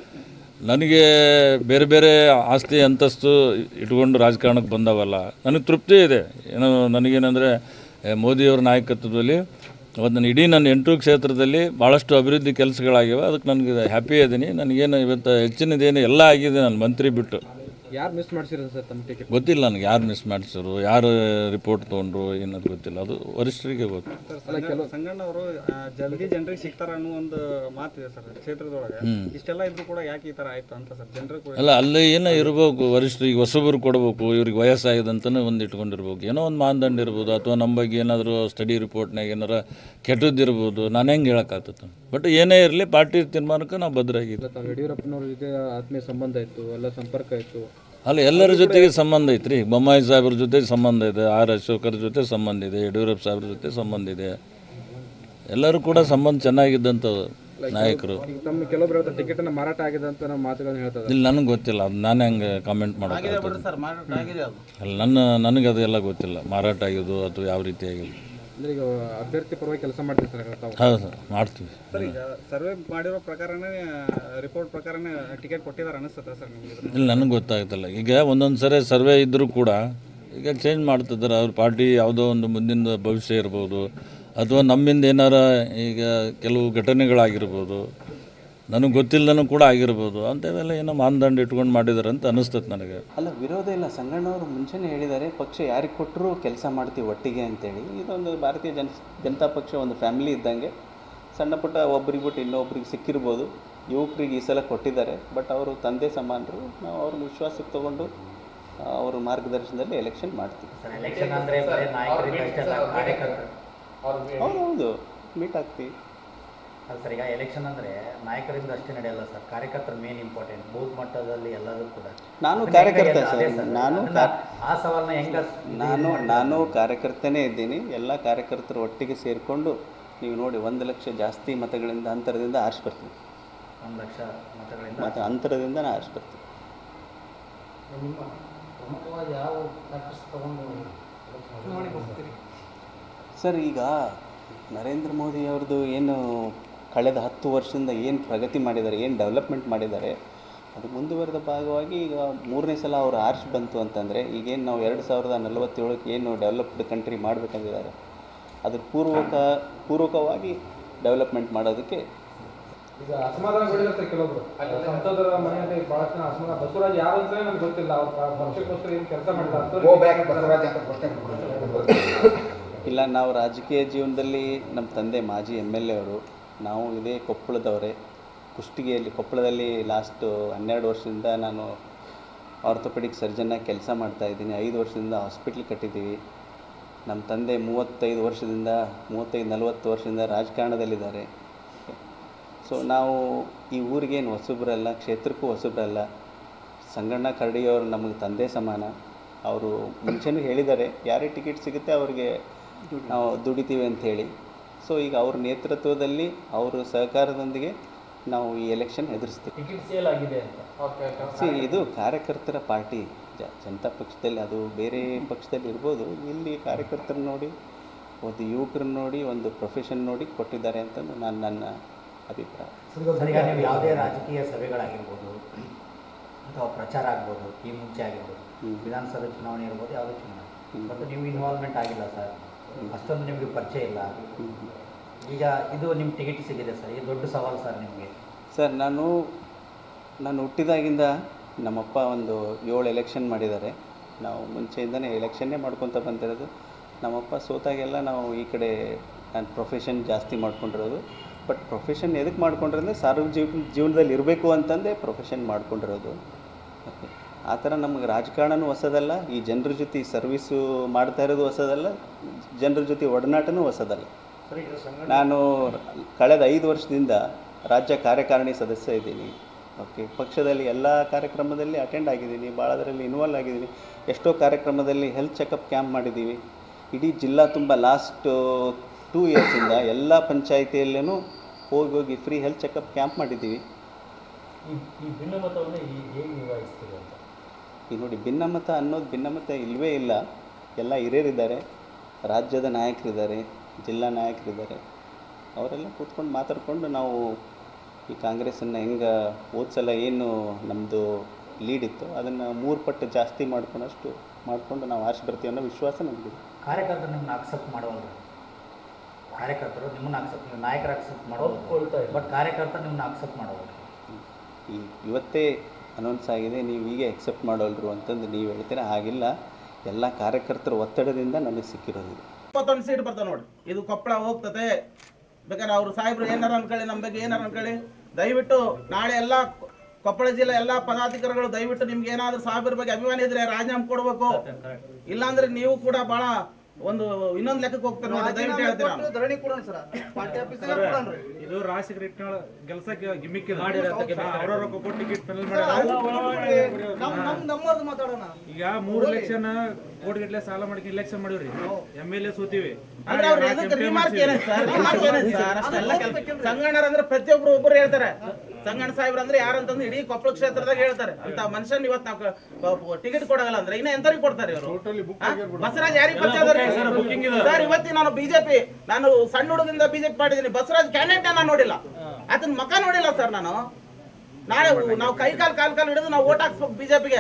ನನಗೆ ಬೇರೆ ಬೇರೆ ಆಸ್ತಿ ಅಂತಸ್ತು ಇಟ್ಕೊಂಡು ರಾಜಕಾರಣಕ್ಕೆ ಬಂದವಲ್ಲ ನನಗೆ ತೃಪ್ತಿ ಇದೆ ಏನೋ ನನಗೇನೆಂದರೆ ಮೋದಿಯವರ ನಾಯಕತ್ವದಲ್ಲಿ ಅವತ್ತು ನಾನು ಇಡೀ ನನ್ನ ಎಂಟು ಕ್ಷೇತ್ರದಲ್ಲಿ ಭಾಳಷ್ಟು ಅಭಿವೃದ್ಧಿ ಕೆಲಸಗಳಾಗಿವೆ ಅದಕ್ಕೆ ನನಗೆ ಹ್ಯಾಪಿ ಇದ್ದೀನಿ ನನಗೇನು ಇವತ್ತು ಹೆಚ್ಚಿನದೇನು ಎಲ್ಲ ಆಗಿದೆ ನಾನು ಮಂತ್ರಿ ಬಿಟ್ಟು ಯಾರು ಮಿಸ್ ಮಾಡ್ಸಿರೋದು ಸರ್ ತಮ್ಮ ಟಿಕೆಟ್ ಗೊತ್ತಿಲ್ಲ ನನಗೆ ಯಾರು ಮಿಸ್ ಮಾಡಿಸಿರು ಯಾರು ರಿಪೋರ್ಟ್ ತೊಗೊಂಡ್ರು ಏನದು ಗೊತ್ತಿಲ್ಲ ಅದು ವರಿಷ್ಠರಿಗೆ ಗೊತ್ತು ಅಲ್ಲ ಕೆಲವು ಸಂಗಣ್ಣವರು ಜಲ್ದಿ ಜನರಿಗೆ ಸಿಗ್ತಾರ ಅನ್ನೋ ಒಂದು ಮಾತಿದೆ ಸರ್ ಕ್ಷೇತ್ರದೊಳಗೆ ಇಷ್ಟೆಲ್ಲ ಇದ್ರು ಕೂಡ ಯಾಕೆ ಈ ತರ ಆಯ್ತು ಅಂತ ಸರ್ ಜನರು ಅಲ್ಲ ಅಲ್ಲಿ ಏನೋ ಇರಬೇಕು ವರಿಷ್ಠರಿಗೆ ಹೊಸಬರು ಕೊಡಬೇಕು ಇವ್ರಿಗೆ ವಯಸ್ಸಾಗಿದೆ ಅಂತಲೇ ಒಂದು ಇಟ್ಕೊಂಡಿರ್ಬೇಕು ಏನೋ ಒಂದು ಮಾನದಂಡ ಇರ್ಬೋದು ಅಥವಾ ನಮ್ಮ ಬಗ್ಗೆ ಏನಾದರೂ ಸ್ಟಡಿ ರಿಪೋರ್ಟ್ನಾಗ ಏನಾರ ಕೆಟ್ಟದ್ದಿರ್ಬೋದು ನಾನು ಹೆಂಗೆ ಹೇಳೋಕ್ಕಾಗ್ತದೆ ಬಟ್ ಏನೇ ಇರಲಿ ಪಾರ್ಟಿ ತೀರ್ಮಾನಕ್ಕೆ ನಾವು ಭದ್ರಾಗಿದ್ದೆ ತಾವು ಯಡಿಯೂರಪ್ಪನವ್ರ ಜೊತೆ ಆತ್ಮೀಯ ಸಂಬಂಧ ಇತ್ತು ಎಲ್ಲ ಸಂಪರ್ಕ ಇತ್ತು ಅಲ್ಲ ಎಲ್ಲರ ಜೊತೆಗೆ ಸಂಬಂಧ ಐತ್ರಿ ಬೊಮ್ಮಾಯಿ ಸಾಹೇಬ್ರ ಜೊತೆ ಸಂಬಂಧ ಇದೆ ಆರ್ ಅಶೋಕರ ಜೊತೆ ಸಂಬಂಧ ಇದೆ ಯಡಿಯೂರಪ್ಪ ಸಾಹೇಬ್ರ ಜೊತೆ ಸಂಬಂಧ ಇದೆ ಎಲ್ಲರೂ ಕೂಡ ಸಂಬಂಧ ಚೆನ್ನಾಗಿದ್ದಂಥ ನಾಯಕರು ಈಗ ತಮ್ಮ ಕೆಲವೊಬ್ರು ಹೇಳ್ತಾರೆ ಟಿಕೆಟನ್ನು ಮಾರಾಟ ಆಗಿದೆ ಅಂತ ನಾವು ಮಾತುಗಳನ್ನ ಹೇಳ್ತಾರೆ ಇಲ್ಲಿ ನನಗೆ ಗೊತ್ತಿಲ್ಲ ಅದು ನಾನು ಹೆಂಗೆ ಕಾಮೆಂಟ್ ಮಾಡೋಕ್ಕಾಗ್ತದೆ ಸರ್ ಮಾರಾಟ ಆಗಿದೆ ಅದು ಅಲ್ಲ ನನ್ನ ನನಗೆ ಅದೆಲ್ಲ ಗೊತ್ತಿಲ್ಲ ಮಾರಾಟ ಆಗಿದ್ದು ಅಥವಾ ಯಾವ ರೀತಿ ಆಗಿಲ್ಲ ಅಂದ್ರೆ ಈಗ ಅಭ್ಯರ್ಥಿ ಪರವಾಗಿ ಕೆಲಸ ಮಾಡ್ತಿರ್ತಾರೆ ತಾವು ಹೌದು ಸರ್ ಮಾಡ್ತೀವಿ ಸರ್ ಈಗ ಸರ್ವೆ ಮಾಡಿರೋ ಪ್ರಕಾರನೇ ರಿಪೋರ್ಟ್ ಪ್ರಕಾರನೇ ಟಿಕೆಟ್ ಕೊಟ್ಟಿದ್ದಾರೆ ಅನಿಸುತ್ತೆ ಸರ್ ನಿಮಗೆ ಇಲ್ಲಿ ನನಗೆ ಗೊತ್ತಾಗ್ತಿಲ್ಲ ಈಗ ಒಂದೊಂದು ಸರಿ ಸರ್ವೆ ಇದ್ದರೂ ಕೂಡ ಈಗ ಚೇಂಜ್ ಮಾಡ್ತಿದ್ದಾರೆ ಅವ್ರ ಪಾರ್ಟಿ ಯಾವುದೋ ಒಂದು ಮುಂದಿನ ಭವಿಷ್ಯ ಇರ್ಬೋದು ಅಥವಾ ನಮ್ಮಿಂದ ಏನಾರ ಈಗ ಕೆಲವು ಘಟನೆಗಳಾಗಿರ್ಬೋದು ನನಗೆ ಗೊತ್ತಿಲ್ಲದನೂ ಕೂಡ ಆಗಿರ್ಬೋದು ಅಂಥವೆಲ್ಲ ಏನೋ ಮಾನದಂಡ ಇಟ್ಕೊಂಡು ಮಾಡಿದ್ದಾರೆ ಅಂತ ಅನಿಸ್ತದೆ ನನಗೆ ಅಲ್ಲ ವಿರೋಧ ಇಲ್ಲ ಸಂಗಣ್ಣವರು ಮುಂಚೆನೇ ಹೇಳಿದ್ದಾರೆ ಪಕ್ಷ ಯಾರಿಗೆ ಕೊಟ್ಟರು ಕೆಲಸ ಮಾಡ್ತೀವಿ ಒಟ್ಟಿಗೆ ಅಂತೇಳಿ ಇದೊಂದು ಭಾರತೀಯ ಜನ ಜನತಾ ಪಕ್ಷ ಒಂದು ಫ್ಯಾಮಿಲಿ ಇದ್ದಂಗೆ ಸಣ್ಣ ಪುಟ್ಟ ಒಬ್ರಿಗೆ ಬಿಟ್ಟು ಇನ್ನೊಬ್ರಿಗೆ ಸಿಕ್ಕಿರ್ಬೋದು ಯುವಕರಿಗೆ ಈ ಸಲ ಕೊಟ್ಟಿದ್ದಾರೆ ಬಟ್ ಅವರು ತಂದೆ ಸಮಾನರು ನಾವು ಅವ್ರನ್ನ ವಿಶ್ವಾಸಕ್ಕೆ ತಗೊಂಡು ಆ, ಅವ್ರ ಮಾರ್ಗದರ್ಶನದಲ್ಲಿ ಎಲೆಕ್ಷನ್ ಮಾಡ್ತೀವಿ ಹೌದು ಹೌದು ಮೀಟ್ ಆಗ್ತೀವಿ ಅಲ್ಲ ಸರ್ ಈಗ ಎಲೆಕ್ಷನ್ ಅಂದರೆ ನಾಯಕರಿಂದ ಅಷ್ಟೇ ನಡೆಯಲ್ಲ ಸರ್ ಕಾರ್ಯಕರ್ತರ ಮೇನ್ ಇಂಪಾರ್ಟೆಂಟ್ ಬೂತ್ ಮಟ್ಟದಲ್ಲಿ ಎಲ್ಲದೂ ಕೂಡ ನಾನು ಅದನ್ನ ಕಾರ್ಯಕರ್ತ ಹೆಂಗೆ- ಅದೇ ಸರ್ ಸರ್. ನಾನು ಅದನ್ನ- ಆ ಸವಾಲನ್ನ ಹೆಂಗ ನಾನು ನಾನು ಕಾರ್ಯಕರ್ತನೇ ಇದ್ದೀನಿ ಎಲ್ಲ ಕಾರ್ಯಕರ್ತರು ಒಟ್ಟಿಗೆ ಸೇರಿಕೊಂಡು ನೀವು ನೋಡಿ ಒಂದು ಲಕ್ಷ ಜಾಸ್ತಿ ಮತಗಳಿಂದ ಅಂತರದಿಂದ ಆರಿಸಿ ಬರ್ತೀನಿ ಒಂದು ಲಕ್ಷ ಮತಗಳಿಂದ ಮತ್ತು ಅಂತರದಿಂದ ನಾನು ಆರಿಸಿ ಬರ್ತೀನಿ ನಿಮ್ಮ ಪ್ರಮುಖವಾಗಿ ಯಾವ ಫ್ಯಾಕ್ಟರ್ಸ್ ತಗೊಂಡು ಚುನಾವಣೆಗೆ ಹೋಗ್ತೀರಿ ಸರ್ ಈಗ ನರೇಂದ್ರ ಮೋದಿ ಅವ್ರದ್ದು ಏನು ಕಳೆದ ಹತ್ತು ವರ್ಷದಿಂದ ಏನು ಪ್ರಗತಿ ಮಾಡಿದ್ದಾರೆ ಏನು ಡೆವಲಪ್ಮೆಂಟ್ ಮಾಡಿದ್ದಾರೆ ಅದು ಮುಂದುವರೆದ ಭಾಗವಾಗಿ ಈಗ ಮೂರನೇ ಸಲ ಅವರು ಆರ್ಚ್ ಬಂತು ಅಂತಂದರೆ ಈಗೇನು ನಾವು ಎರಡು ಸಾವಿರದ ನಲವತ್ತೇಳಕ್ಕೆ ಏನು ಡೆವಲಪ್ಡ್ ಕಂಟ್ರಿ ಮಾಡಬೇಕಂತಿದ್ದಾರೆ ಅದ್ರ ಪೂರ್ವಕ ಪೂರ್ವಕವಾಗಿ ಡೆವಲಪ್ಮೆಂಟ್ ಮಾಡೋದಕ್ಕೆ ಈಗ ಅಸಮಾಧಾನಗಳಿರುತ್ತೆ ಕೆಲವೊಬ್ರು ಸಂಸದರ ಮನೆಯಲ್ಲಿ ಬಹಳಷ್ಟು ಜನ ಅಸಮಾಧಾನ ಬಸವರಾಜ್ ಯಾರು ಅಂತಲೇ ನಮ್ಗೆ ಗೊತ್ತಿಲ್ಲ ಅವ್ರ ಪಕ್ಷಕ್ಕೋಸ್ಕರ ಏನು ಕೆಲಸ ಮಾಡಿಲ್ಲ ಇಲ್ಲ ನಾವು ರಾಜಕೀಯ ಜೀವನದಲ್ಲಿ ನಮ್ಮ ತಂದೆ ಮಾಜಿ ಎಮ್ ಎಲ್ ಎ ಅವರು ನಾವು ಇದೇ ಕೊಪ್ಪಳದವರೇ ಕುಷ್ಟಗಿಯಲ್ಲಿ ಕೊಪ್ಪಳದಲ್ಲಿ ಲಾಸ್ಟು ಹನ್ನೆರಡು ವರ್ಷದಿಂದ ನಾನು ಆರ್ಥೋಪೆಡಿಕ್ ಸರ್ಜನ್ನಾಗಿ ಕೆಲಸ ಮಾಡ್ತಾ ಇದ್ದೀನಿ ಐದು ವರ್ಷದಿಂದ ಹಾಸ್ಪಿಟ್ಲ್ ಕಟ್ಟಿದ್ದೀವಿ ನಮ್ಮ ತಂದೆ ಮೂವತ್ತೈದು ವರ್ಷದಿಂದ ಮೂವತ್ತೈದು ನಲವತ್ತು ವರ್ಷದಿಂದ ರಾಜಕಾರಣದಲ್ಲಿದ್ದಾರೆ ಸೊ ನಾವು ಈ ಊರಿಗೇನು ಹೊಸಬ್ರಲ್ಲ ಕ್ಷೇತ್ರಕ್ಕೂ ಹೊಸಬ್ರಲ್ಲ ಸಂಗಣ್ಣ ಕರಡಿಯವರು ನಮಗೆ ತಂದೆ ಸಮಾನ ಅವರು ಮುಂಚೆನೂ ಹೇಳಿದ್ದಾರೆ ಯಾರೇ ಟಿಕೆಟ್ ಸಿಗುತ್ತೆ ಅವ್ರಿಗೆ ನಾವು ದುಡಿತೀವಿ ಅಂತ ಹೇಳಿ ಸೊ ಈಗ ಅವ್ರ ನೇತೃತ್ವದಲ್ಲಿ ಅವರ ಸಹಕಾರದೊಂದಿಗೆ ನಾವು ಈ ಎಲೆಕ್ಷನ್ ಎದುರಿಸ್ತೀವಿ ಟಿಕೆಟ್ ಸೇಲ್ ಆಗಿದೆ ಅಂತ ಸಿ ಇದು ಕಾರ್ಯಕರ್ತರ ಪಾರ್ಟಿ ಜ ಜನತಾ ಪಕ್ಷದಲ್ಲಿ ಅದು ಬೇರೆ ಪಕ್ಷದಲ್ಲಿ ಇರ್ಬೋದು ಇಲ್ಲಿ ಕಾರ್ಯಕರ್ತರು ನೋಡಿ ಒಂದು ಯುವಕರನ್ನ ನೋಡಿ ಒಂದು ಪ್ರೊಫೆಷನ್ ನೋಡಿ ಕೊಟ್ಟಿದ್ದಾರೆ ಅಂತಂದು ನಾನು ನನ್ನ ಅಭಿಪ್ರಾಯ ಸರ್ ಈಗ ನೀವು ಯಾವುದೇ ರಾಜಕೀಯ ಸಭೆಗಳಾಗಿರ್ಬೋದು ಅಥವಾ ಪ್ರಚಾರ ಆಗ್ಬೋದು ಈ ಮುಂಚೆ ಆಗಿರ್ಬೋದು ವಿಧಾನಸಭೆ ಚುನಾವಣೆ ಇರ್ಬೋದು ಯಾವುದೇ ಚುನಾವಣೆ ಬಟ್ ನೀವು ಇನ್ವಾಲ್ವ್ಮೆಂಟ್ ಆಗಿಲ್ಲ ಸರ್ ಅಷ್ಟೊಂದು ನಿಮಗೆ ಪರಿಚಯ ಇಲ್ಲ ಈಗ ಇದು ನಿಮ್ಮ ಟಿಕೆಟ್ ಸಿಗಿದೆ ಸರ್ ಇದು ದೊಡ್ಡ ಸವಾಲು ಸರ್ ನಿಮಗೆ ಸರ್ ನಾನು ನಾನು ಹುಟ್ಟಿದಾಗಿಂದ ನಮ್ಮಪ್ಪ ಒಂದು ಏಳು ಎಲೆಕ್ಷನ್ ಮಾಡಿದ್ದಾರೆ ನಾವು ಮುಂಚೆಯಿಂದನೇ ಎಲೆಕ್ಷನ್ನೇ ಮಾಡ್ಕೊತ ಬಂದಿರೋದು ನಮ್ಮಪ್ಪ ಸೋತಾಗೆಲ್ಲ ನಾವು ಈ ಕಡೆ ನಾನು ಪ್ರೊಫೆಷನ್ ಜಾಸ್ತಿ ಮಾಡ್ಕೊಂಡಿರೋದು ಬಟ್ ಪ್ರೊಫೆಷನ್ ಎದಕ್ಕೆ ಮಾಡ್ಕೊಂಡಿರೋದು ಸಾರ್ವಜನಿಕ ಜೀವನದಲ್ಲಿ ಇರಬೇಕು ಅಂತಂದೇ ಪ್ರೊಫೆಷನ್ ಮಾಡ್ಕೊಂಡಿರೋದು ಓಕೆ ಆ ಥರ ನಮಗೆ ರಾಜಕಾರಣನೂ ಹೊಸದಲ್ಲ ಈ ಜನರ ಜೊತೆ ಸರ್ವಿಸು ಮಾಡ್ತಾ ಇರೋದು ಹೊಸದಲ್ಲ ಜನರ ಜೊತೆ ಒಡನಾಟನೂ ಹೊಸದಲ್ಲ ಸರ್ ಈಗ ಸಂಘಟನೆ ನಾನು ಕಳೆದ ಐದು ವರ್ಷದಿಂದ ರಾಜ್ಯ ಕಾರ್ಯಕಾರಿಣಿ ಸದಸ್ಯ ಇದ್ದೀನಿ ಓಕೆ ಪಕ್ಷದಲ್ಲಿ ಎಲ್ಲ ಕಾರ್ಯಕ್ರಮದಲ್ಲಿ ಅಟೆಂಡ್ ಆಗಿದ್ದೀನಿ ಭಾಳದರಲ್ಲಿ ಇನ್ವಾಲ್ವ್ ಆಗಿದ್ದೀನಿ ಎಷ್ಟೋ ಕಾರ್ಯಕ್ರಮದಲ್ಲಿ ಹೆಲ್ತ್ ಚೆಕಪ್ ಕ್ಯಾಂಪ್ ಮಾಡಿದ್ದೀವಿ ಇಡೀ ಜಿಲ್ಲಾ ತುಂಬ ಲಾಸ್ಟ್ ಟೂ ಇಯರ್ಸಿಂದ ಎಲ್ಲ ಪಂಚಾಯಿತಿಯಲ್ಲೂ ಹೋಗಿ ಹೋಗಿ ಫ್ರೀ ಹೆಲ್ತ್ ಚೆಕಪ್ ಕ್ಯಾಂಪ್ ಮಾಡಿದ್ದೀವಿ ಈ ಈ ಭಿನ್ನಮತವನ್ನು ಈ- ಹೇಗೆ ನಿಭಾಯಿಸ್ತೀವಿ ಅಂತ ಈಗ ನೋಡಿ ಭಿನ್ನಮತ ಅನ್ನೋದು ಭಿನ್ನಮತ ಇಲ್ಲವೇ ಇಲ್ಲ ಎಲ್ಲ ಹಿರಿಯರಿದ್ದಾರೆ ರಾಜ್ಯದ ನಾಯಕರಿದ್ದಾರೆ ಜಿಲ್ಲಾ ನಾಯಕರಿದ್ದಾರೆ ಅವರೆಲ್ಲ ಕೂತ್ಕೊಂಡು ಮಾತಾಡ್ಕೊಂಡು ನಾವು ಈ ಕಾಂಗ್ರೆಸ್ಸನ್ನು ಹೆಂಗೆ ಹೋದ ಸಲ ಏನು ನಮ್ಮದು ಲೀಡ್ ಇತ್ತು ಅದನ್ನು ಮೂರು ಪಟ್ಟು ಜಾಸ್ತಿ ಮಾಡ್ಕೊಂಡಷ್ಟು ಮಾಡಿಕೊಂಡು ನಾವು ಆರ್ಸಿ ಬರ್ತೀವಿ ಅನ್ನೋ ವಿಶ್ವಾಸ ನಮಗಿದೆ ಕಾರ್ಯಕರ್ತರು ನಿಮ್ಮನ್ನ ಅಕ್ಸೆಪ್ಟ್ ಮಾಡೋಲ್ಲ ಕಾರ್ಯಕರ್ತರು ನಿಮ್ಮನ್ನ ಅಕ್ಸೆಪ್ಟ್ ನಾಯಕರು ಅಕ್ಸೆಪ್ಟ್ ಮಾಡೋದು ಬಟ್ ಕಾರ್ಯಕರ್ತರು ನಿಮ್ಮನ್ನ ಅಕ್ಸೆಪ್ಟ್ ಮಾಡೋಲ್ಲ ಈ ಇವತ್ತೇ ಅನೌನ್ಸ್ ಆಗಿದೆ ನೀವು ಹೀಗೆ ಎಕ್ಸೆಪ್ಟ್ ಮಾಡೋಲ್ರು ಅಂತಂದು ನೀವು ಹೇಳ್ತೀರಾ ಹಾಗಿಲ್ಲ ಎಲ್ಲ ಕಾರ್ಯಕರ್ತರ ಒತ್ತಡದಿಂದ ನನಗೆ ಸಿಕ್ಕಿರೋದು ಇದು. ಇಪ್ಪತ್ತೊಂದು ಸೀಟ್ ಬರ್ತಾವೆ ನೋಡಿ ಇದು ಕೊಪ್ಪಳ ಹೋಗ್ತದೆ ಬೇಕಾದ್ರೆ ಅವ್ರು ಸಾಹೇಬ್ರು ಏನಾರ ಅನ್ಕೊಳ್ಳಿ ನಮ್ಮ ಬಗ್ಗೆ ಏನಾರ ಅನ್ಕೊಳ್ಳಿ ದಯವಿಟ್ಟು ನಾಳೆ ಎಲ್ಲ ಕೊಪ್ಪಳ ಜಿಲ್ಲೆ ಎಲ್ಲ ಪದಾಧಿಕಾರಿಗಳು ದಯವಿಟ್ಟು ನಿಮ್ಗೆ ಏನಾದ್ರು ಸಾಹೇಬ್ರ ಬಗ್ಗೆ ಅಭಿಮಾನ ಇದ್ರೆ ರಾಜೀನಾಮೆ ಕೊಡ್ಬೇಕು ಇಲ್ಲಾಂದ್ರೆ ನೀವು ಕೂಡ ಬಹಳ ಒಂದು ಇನ್ನೊಂದು ಲೆಕ್ಕಕ್ಕೆ ಹೋಗ್ತಾರೆ ನೋಡಿ ದಯವಿಟ್ಟು ಹೇಳ್ತೀನಿ ನಾನು ಧರಣಿ ಕೊಡೋಣ ಸರ್ ಪಾರ್ಟಿ ಆಫೀಸಿಗೆ ಕೊಡೋಣ ಇದು ರಾಜಶೇಖರ ಇಟ್ನಾಳ ಕೆಲಸಕ್ಕೆ ಗಿಮಿಕ್ ಅವ್ರ ರೊಕ್ಕ ಕೊಟ್ಟು ಟಿಕೆಟ್ ಫೈನಲ್ ನಮ್ ನಮ್ ನಮ್ಮವ್ರದ್ದು ಮಾತಾಡೋಣ ಈಗ ಮೂರು ಎಲೆಕ್ಷನ್ ಕೋಟಿ ಗಟ್ಟಲೆ ಸಾಲ ಮಾಡಿ ಎಲೆಕ್ಷನ್ ಮಾಡಿವ್ರಿ ಎಮ್ ಎಲ್ ಎ ಸೋತೀವಿ ಅಂದ್ರೆ ಅವ್ರು ಎದಕ್ಕೆ ರಿಮಾರ್ಕ್ ಏನೈತೆ ಸರ್ ರಿಮಾರ್ಕ್ ಏನೈತೆ ಸರ್ ಅಷ್ಟೆಲ್ಲ ಕೆಲ್ಸ ಸಂಗಣ್ಣರ್ ಅಂದ್ರೆ ಪ್ರತಿಯೊಬ್ರು ಒಬ್ಬರು ಹೇಳ್ತಾರೆ ಸಂಗಣ್ಣ ಸಾಹೇಬ್ರು ಅಂದ್ರೆ ಯಾರಂತಂದ್ರೆ ಇಡೀ ಕೊಪ್ಪಳ ಕ್ಷೇತ್ರದಾಗ ಹೇಳ್ತಾರೆ ಅಂತ ಮನುಷ್ಯನ್ ಇವತ್ತು ನಾವು ಟಿಕೆಟ್ ಕೊಡಗಲ್ಲ ಅಂದ್ರೆ ಇನ್ನ ಎಂತರಿಗೆ ಕೊಡ್ತಾರೆ ಇವರು ಬಸವರಾಜ್ ಯಾರಿಗೆ ಪರಿಚಯ ಅದಾರಿ? ಸರ್ ಇವತ್ತಿ ನಾನು ಬಿಜೆಪಿ ನಾನು ಸಣ್ಣ ಹುಡುಗದಿಂದ ಬಿಜೆಪಿ ಮಾಡಿದ್ದೀನಿ ಬಸವರಾಜ್ ಕ್ಯಾಂಡಿಡೇಟ್ ನಾನು ನೋಡಿಲ್ಲ ಆತನ ಮಕ ನೋಡಿಲ್ಲ ಸರ್ ನಾನು ನಾಳೆ ನಾವು ಕೈ ಕಾಲ್ ಕಾಲ್ ಕಾಲ್ ಹಿಡಿದು ನಾವು ಓಟ್ ಹಾಕ್ಸ್ಬೇಕು ಬಿಜೆಪಿಗೆ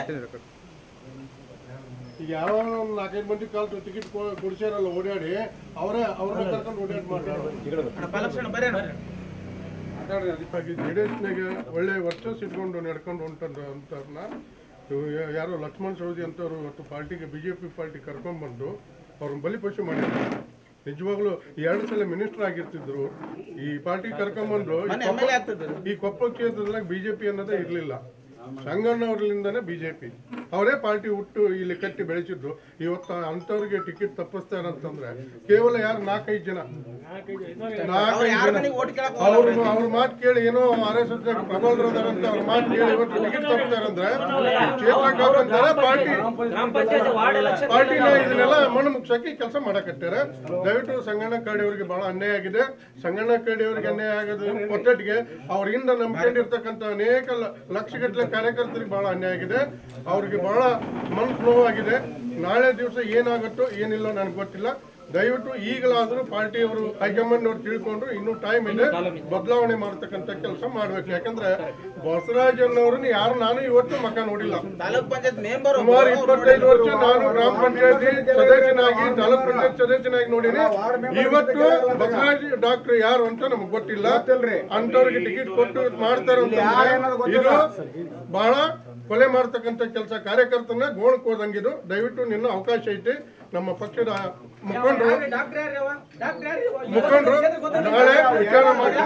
ಈಗ ಯಾರೋ ಒಂದು ನಾಲ್ಕೈದು ಮಂದಿ ಕಾಲ್ ಟಿಕೆಟ್ ಕೊಡಿಸ್ಯಾರಲ್ಲ ಓಡಾಡಿ ಅವರೇ ಅವ್ರನ್ನ ಕರ್ಕೊಂಡು ಓಡಾಡಿ ಮಾಡ್ತಾರೆ ಪಲಕ್ಷಣ ಬರೇಣ ಜೆ ಡಿ ಎಸ್ನಾಗ ಒಳ್ಳೆ ವರ್ಚಸ್ ಇಟ್ಕೊಂಡು ನಡ್ಕೊಂಡು ಹೊಂಟಂತ ಅಂತವ್ರನ್ನ ಇವ್ರು ಯಾ- ಯಾರೋ ಲಕ್ಷ್ಮಣ್ ಸವದಿ ಅಂತವ್ರು ಇವತ್ತು ಪಾರ್ಟಿಗೆ ಬಿ ಜೆ ಪಿ ಪಾರ್ಟಿ ಕರ್ಕೊಂಡ್ಬಂದು ಅವ್ರನ್ನ ಬಲಿಪಶು ಮಾಡಿದ್ರು ನಿಜವಾಗ್ಲೂ ಎರಡು ಸಲ ಮಿನಿಸ್ಟರ್ ಆಗಿರ್ತಿದ್ರು ಈ ಪಾರ್ಟಿ ಕರ್ಕೊಂಡ್ಬಂದು ಈ ಮೊನ್ನೆ ಕೊಪ್ಪ- MLA ಆಗ್ತಿದ್ರು. ಈ ಕೊಪ್ಪಳ ಕ್ಷೇತ್ರದಾಗ ಬಿಜೆಪಿ ಅನ್ನೋದೇ ಇರಲಿಲ್ಲ ಸಂಗಣ್ಣವ್ರಲಿಂದನೇ ಬಿಜೆಪಿ ಅವರೇ ಪಾರ್ಟಿ ಹುಟ್ಟು ಇಲ್ಲಿ ಕಟ್ಟಿ ಬೆಳೆಸಿದ್ರು ಇವತ್ತು ಅಂಥವ್ರಿಗೆ ಟಿಕೆಟ್ ತಪ್ಪಿಸ್ತಾರಂತಂದ್ರೆ ಕೇವಲ ಯಾರು ನಾಲ್ಕೈದು ಜನ ನಾಲ್ಕೈದು ಜನ ಅವ್ರ ಅವ್ರ ಮಾತು ಕೇಳಿ ಏನೋ ಆರ್ ಎಸ್ ಎಸ್ ಪ್ರಬಲರು ಅದಾರಂತ ಅವ್ರ ಮಾತು ಕೇಳಿ ಇವತ್ತು ಟಿಕೆಟ್ ತಪ್ಪಿಸ್ತಾರಂದ್ರೆ ಕ್ಷೇತ್ರಕ್ಕೆ ಹಾಕಂತಾರೆ ಪಾರ್ಟಿ ಪಾರ್ಟಿನ ಇದನ್ನೆಲ್ಲ ಮಣ್ಣು ಮುಗ್ಸಕ್ಕೆ ಕೆಲಸ ಮಾಡಕತ್ತಾರೆ ದಯವಿಟ್ಟು ಸಂಗಣ್ಣ ಕರಡಿ ಅವರಿಗೆ ಬಹಳ ಅನ್ಯಾಯ ಆಗಿದೆ ಸಂಗಣ್ಣ ಕರಡಿ ಅವರಿಗೆ ಅನ್ಯಾಯ ಆಗೋದು ಒಟ್ಟೊಟ್ಟಿಗೆ ಅವರಿಂದ ನಂಬ್ಕೊಂಡಿರ್ತಕ್ಕಂಥ ಅನೇಕ ಲ- ಲಕ್ಷಗಟ್ಟಲೆ ಕಾರ್ಯಕರ್ತರಿಗೆ ಬಹಳ ಅನ್ಯಾಯ ಆಗಿದೆ ಅವ್ರಿಗೆ ಬಹಳ ಮನಸ್ಸು ನೋವಾಗಿದೆ ನಾಳೆ ದಿವಸ ಏನಾಗುತ್ತೋ ಏನಿಲ್ಲ ನನಗೆ ಗೊತ್ತಿಲ್ಲ ದಯವಿಟ್ಟು ಈಗಲಾದರೂ ಪಾರ್ಟಿಯವರು ಹೈಕಮಾಂಡ್ ಅವ್ರು ತಿಳ್ಕೊಂಡು ಇನ್ನೂ ಟೈಮ್ ಇದೆ ಬದಲಾವಣೆ ಮಾಡತಕ್ಕಂಥ ಕೆಲಸ ಮಾಡ್ಬೇಕು ಯಾಕಂದ್ರೆ ಬಸವರಾಜನ್ನವ್ರನ್ನ ಯಾರು ನಾನು ಇವತ್ತು ಮಕ ನೋಡಿಲ್ಲ ತಾಲೂಕ್ ಪಂಚಾಯತ್ ಮೆಂಬರ್ ಸುಮಾರು ಇಪ್ಪತ್ತೈದು ವರ್ಷ ನಾನು ಗ್ರಾಮ ಪಂಚಾಯತಿ ಸದಸ್ಯನಾಗಿ ತಾಲೂಕ್ ಪಂಚಾಯತ್ ಸದಸ್ಯನಾಗಿ ನೋಡಿನಿ ಇವತ್ತು ಬಸವರಾಜ್ ಡಾಕ್ಟರ್ ಯಾರು ಅಂತ ನಮ್ಗೆ ಗೊತ್ತಿಲ್ಲ ಅಂತವ್ರಿಗೆ ಟಿಕೆಟ್ ಕೊಟ್ಟು ಮಾಡ್ತಾರ ಇದು ಬಹಳ ಕೊಲೆ ಮಾಡ್ತಕ್ಕಂಥ ಕೆಲಸ ಕಾರ್ಯಕರ್ತನ ಗೋಣಕ್ ಹೋದಂಗಿದು ದಯವಿಟ್ಟು ನಿನ್ನ ಅವಕಾಶ ಐತಿ ನಮ್ಮ ಪಕ್ಷದ ಮುಖಂಡರು ಮುಖಂಡರು ನಾಳೆ ವಿಚಾರ ಮಾಡಿ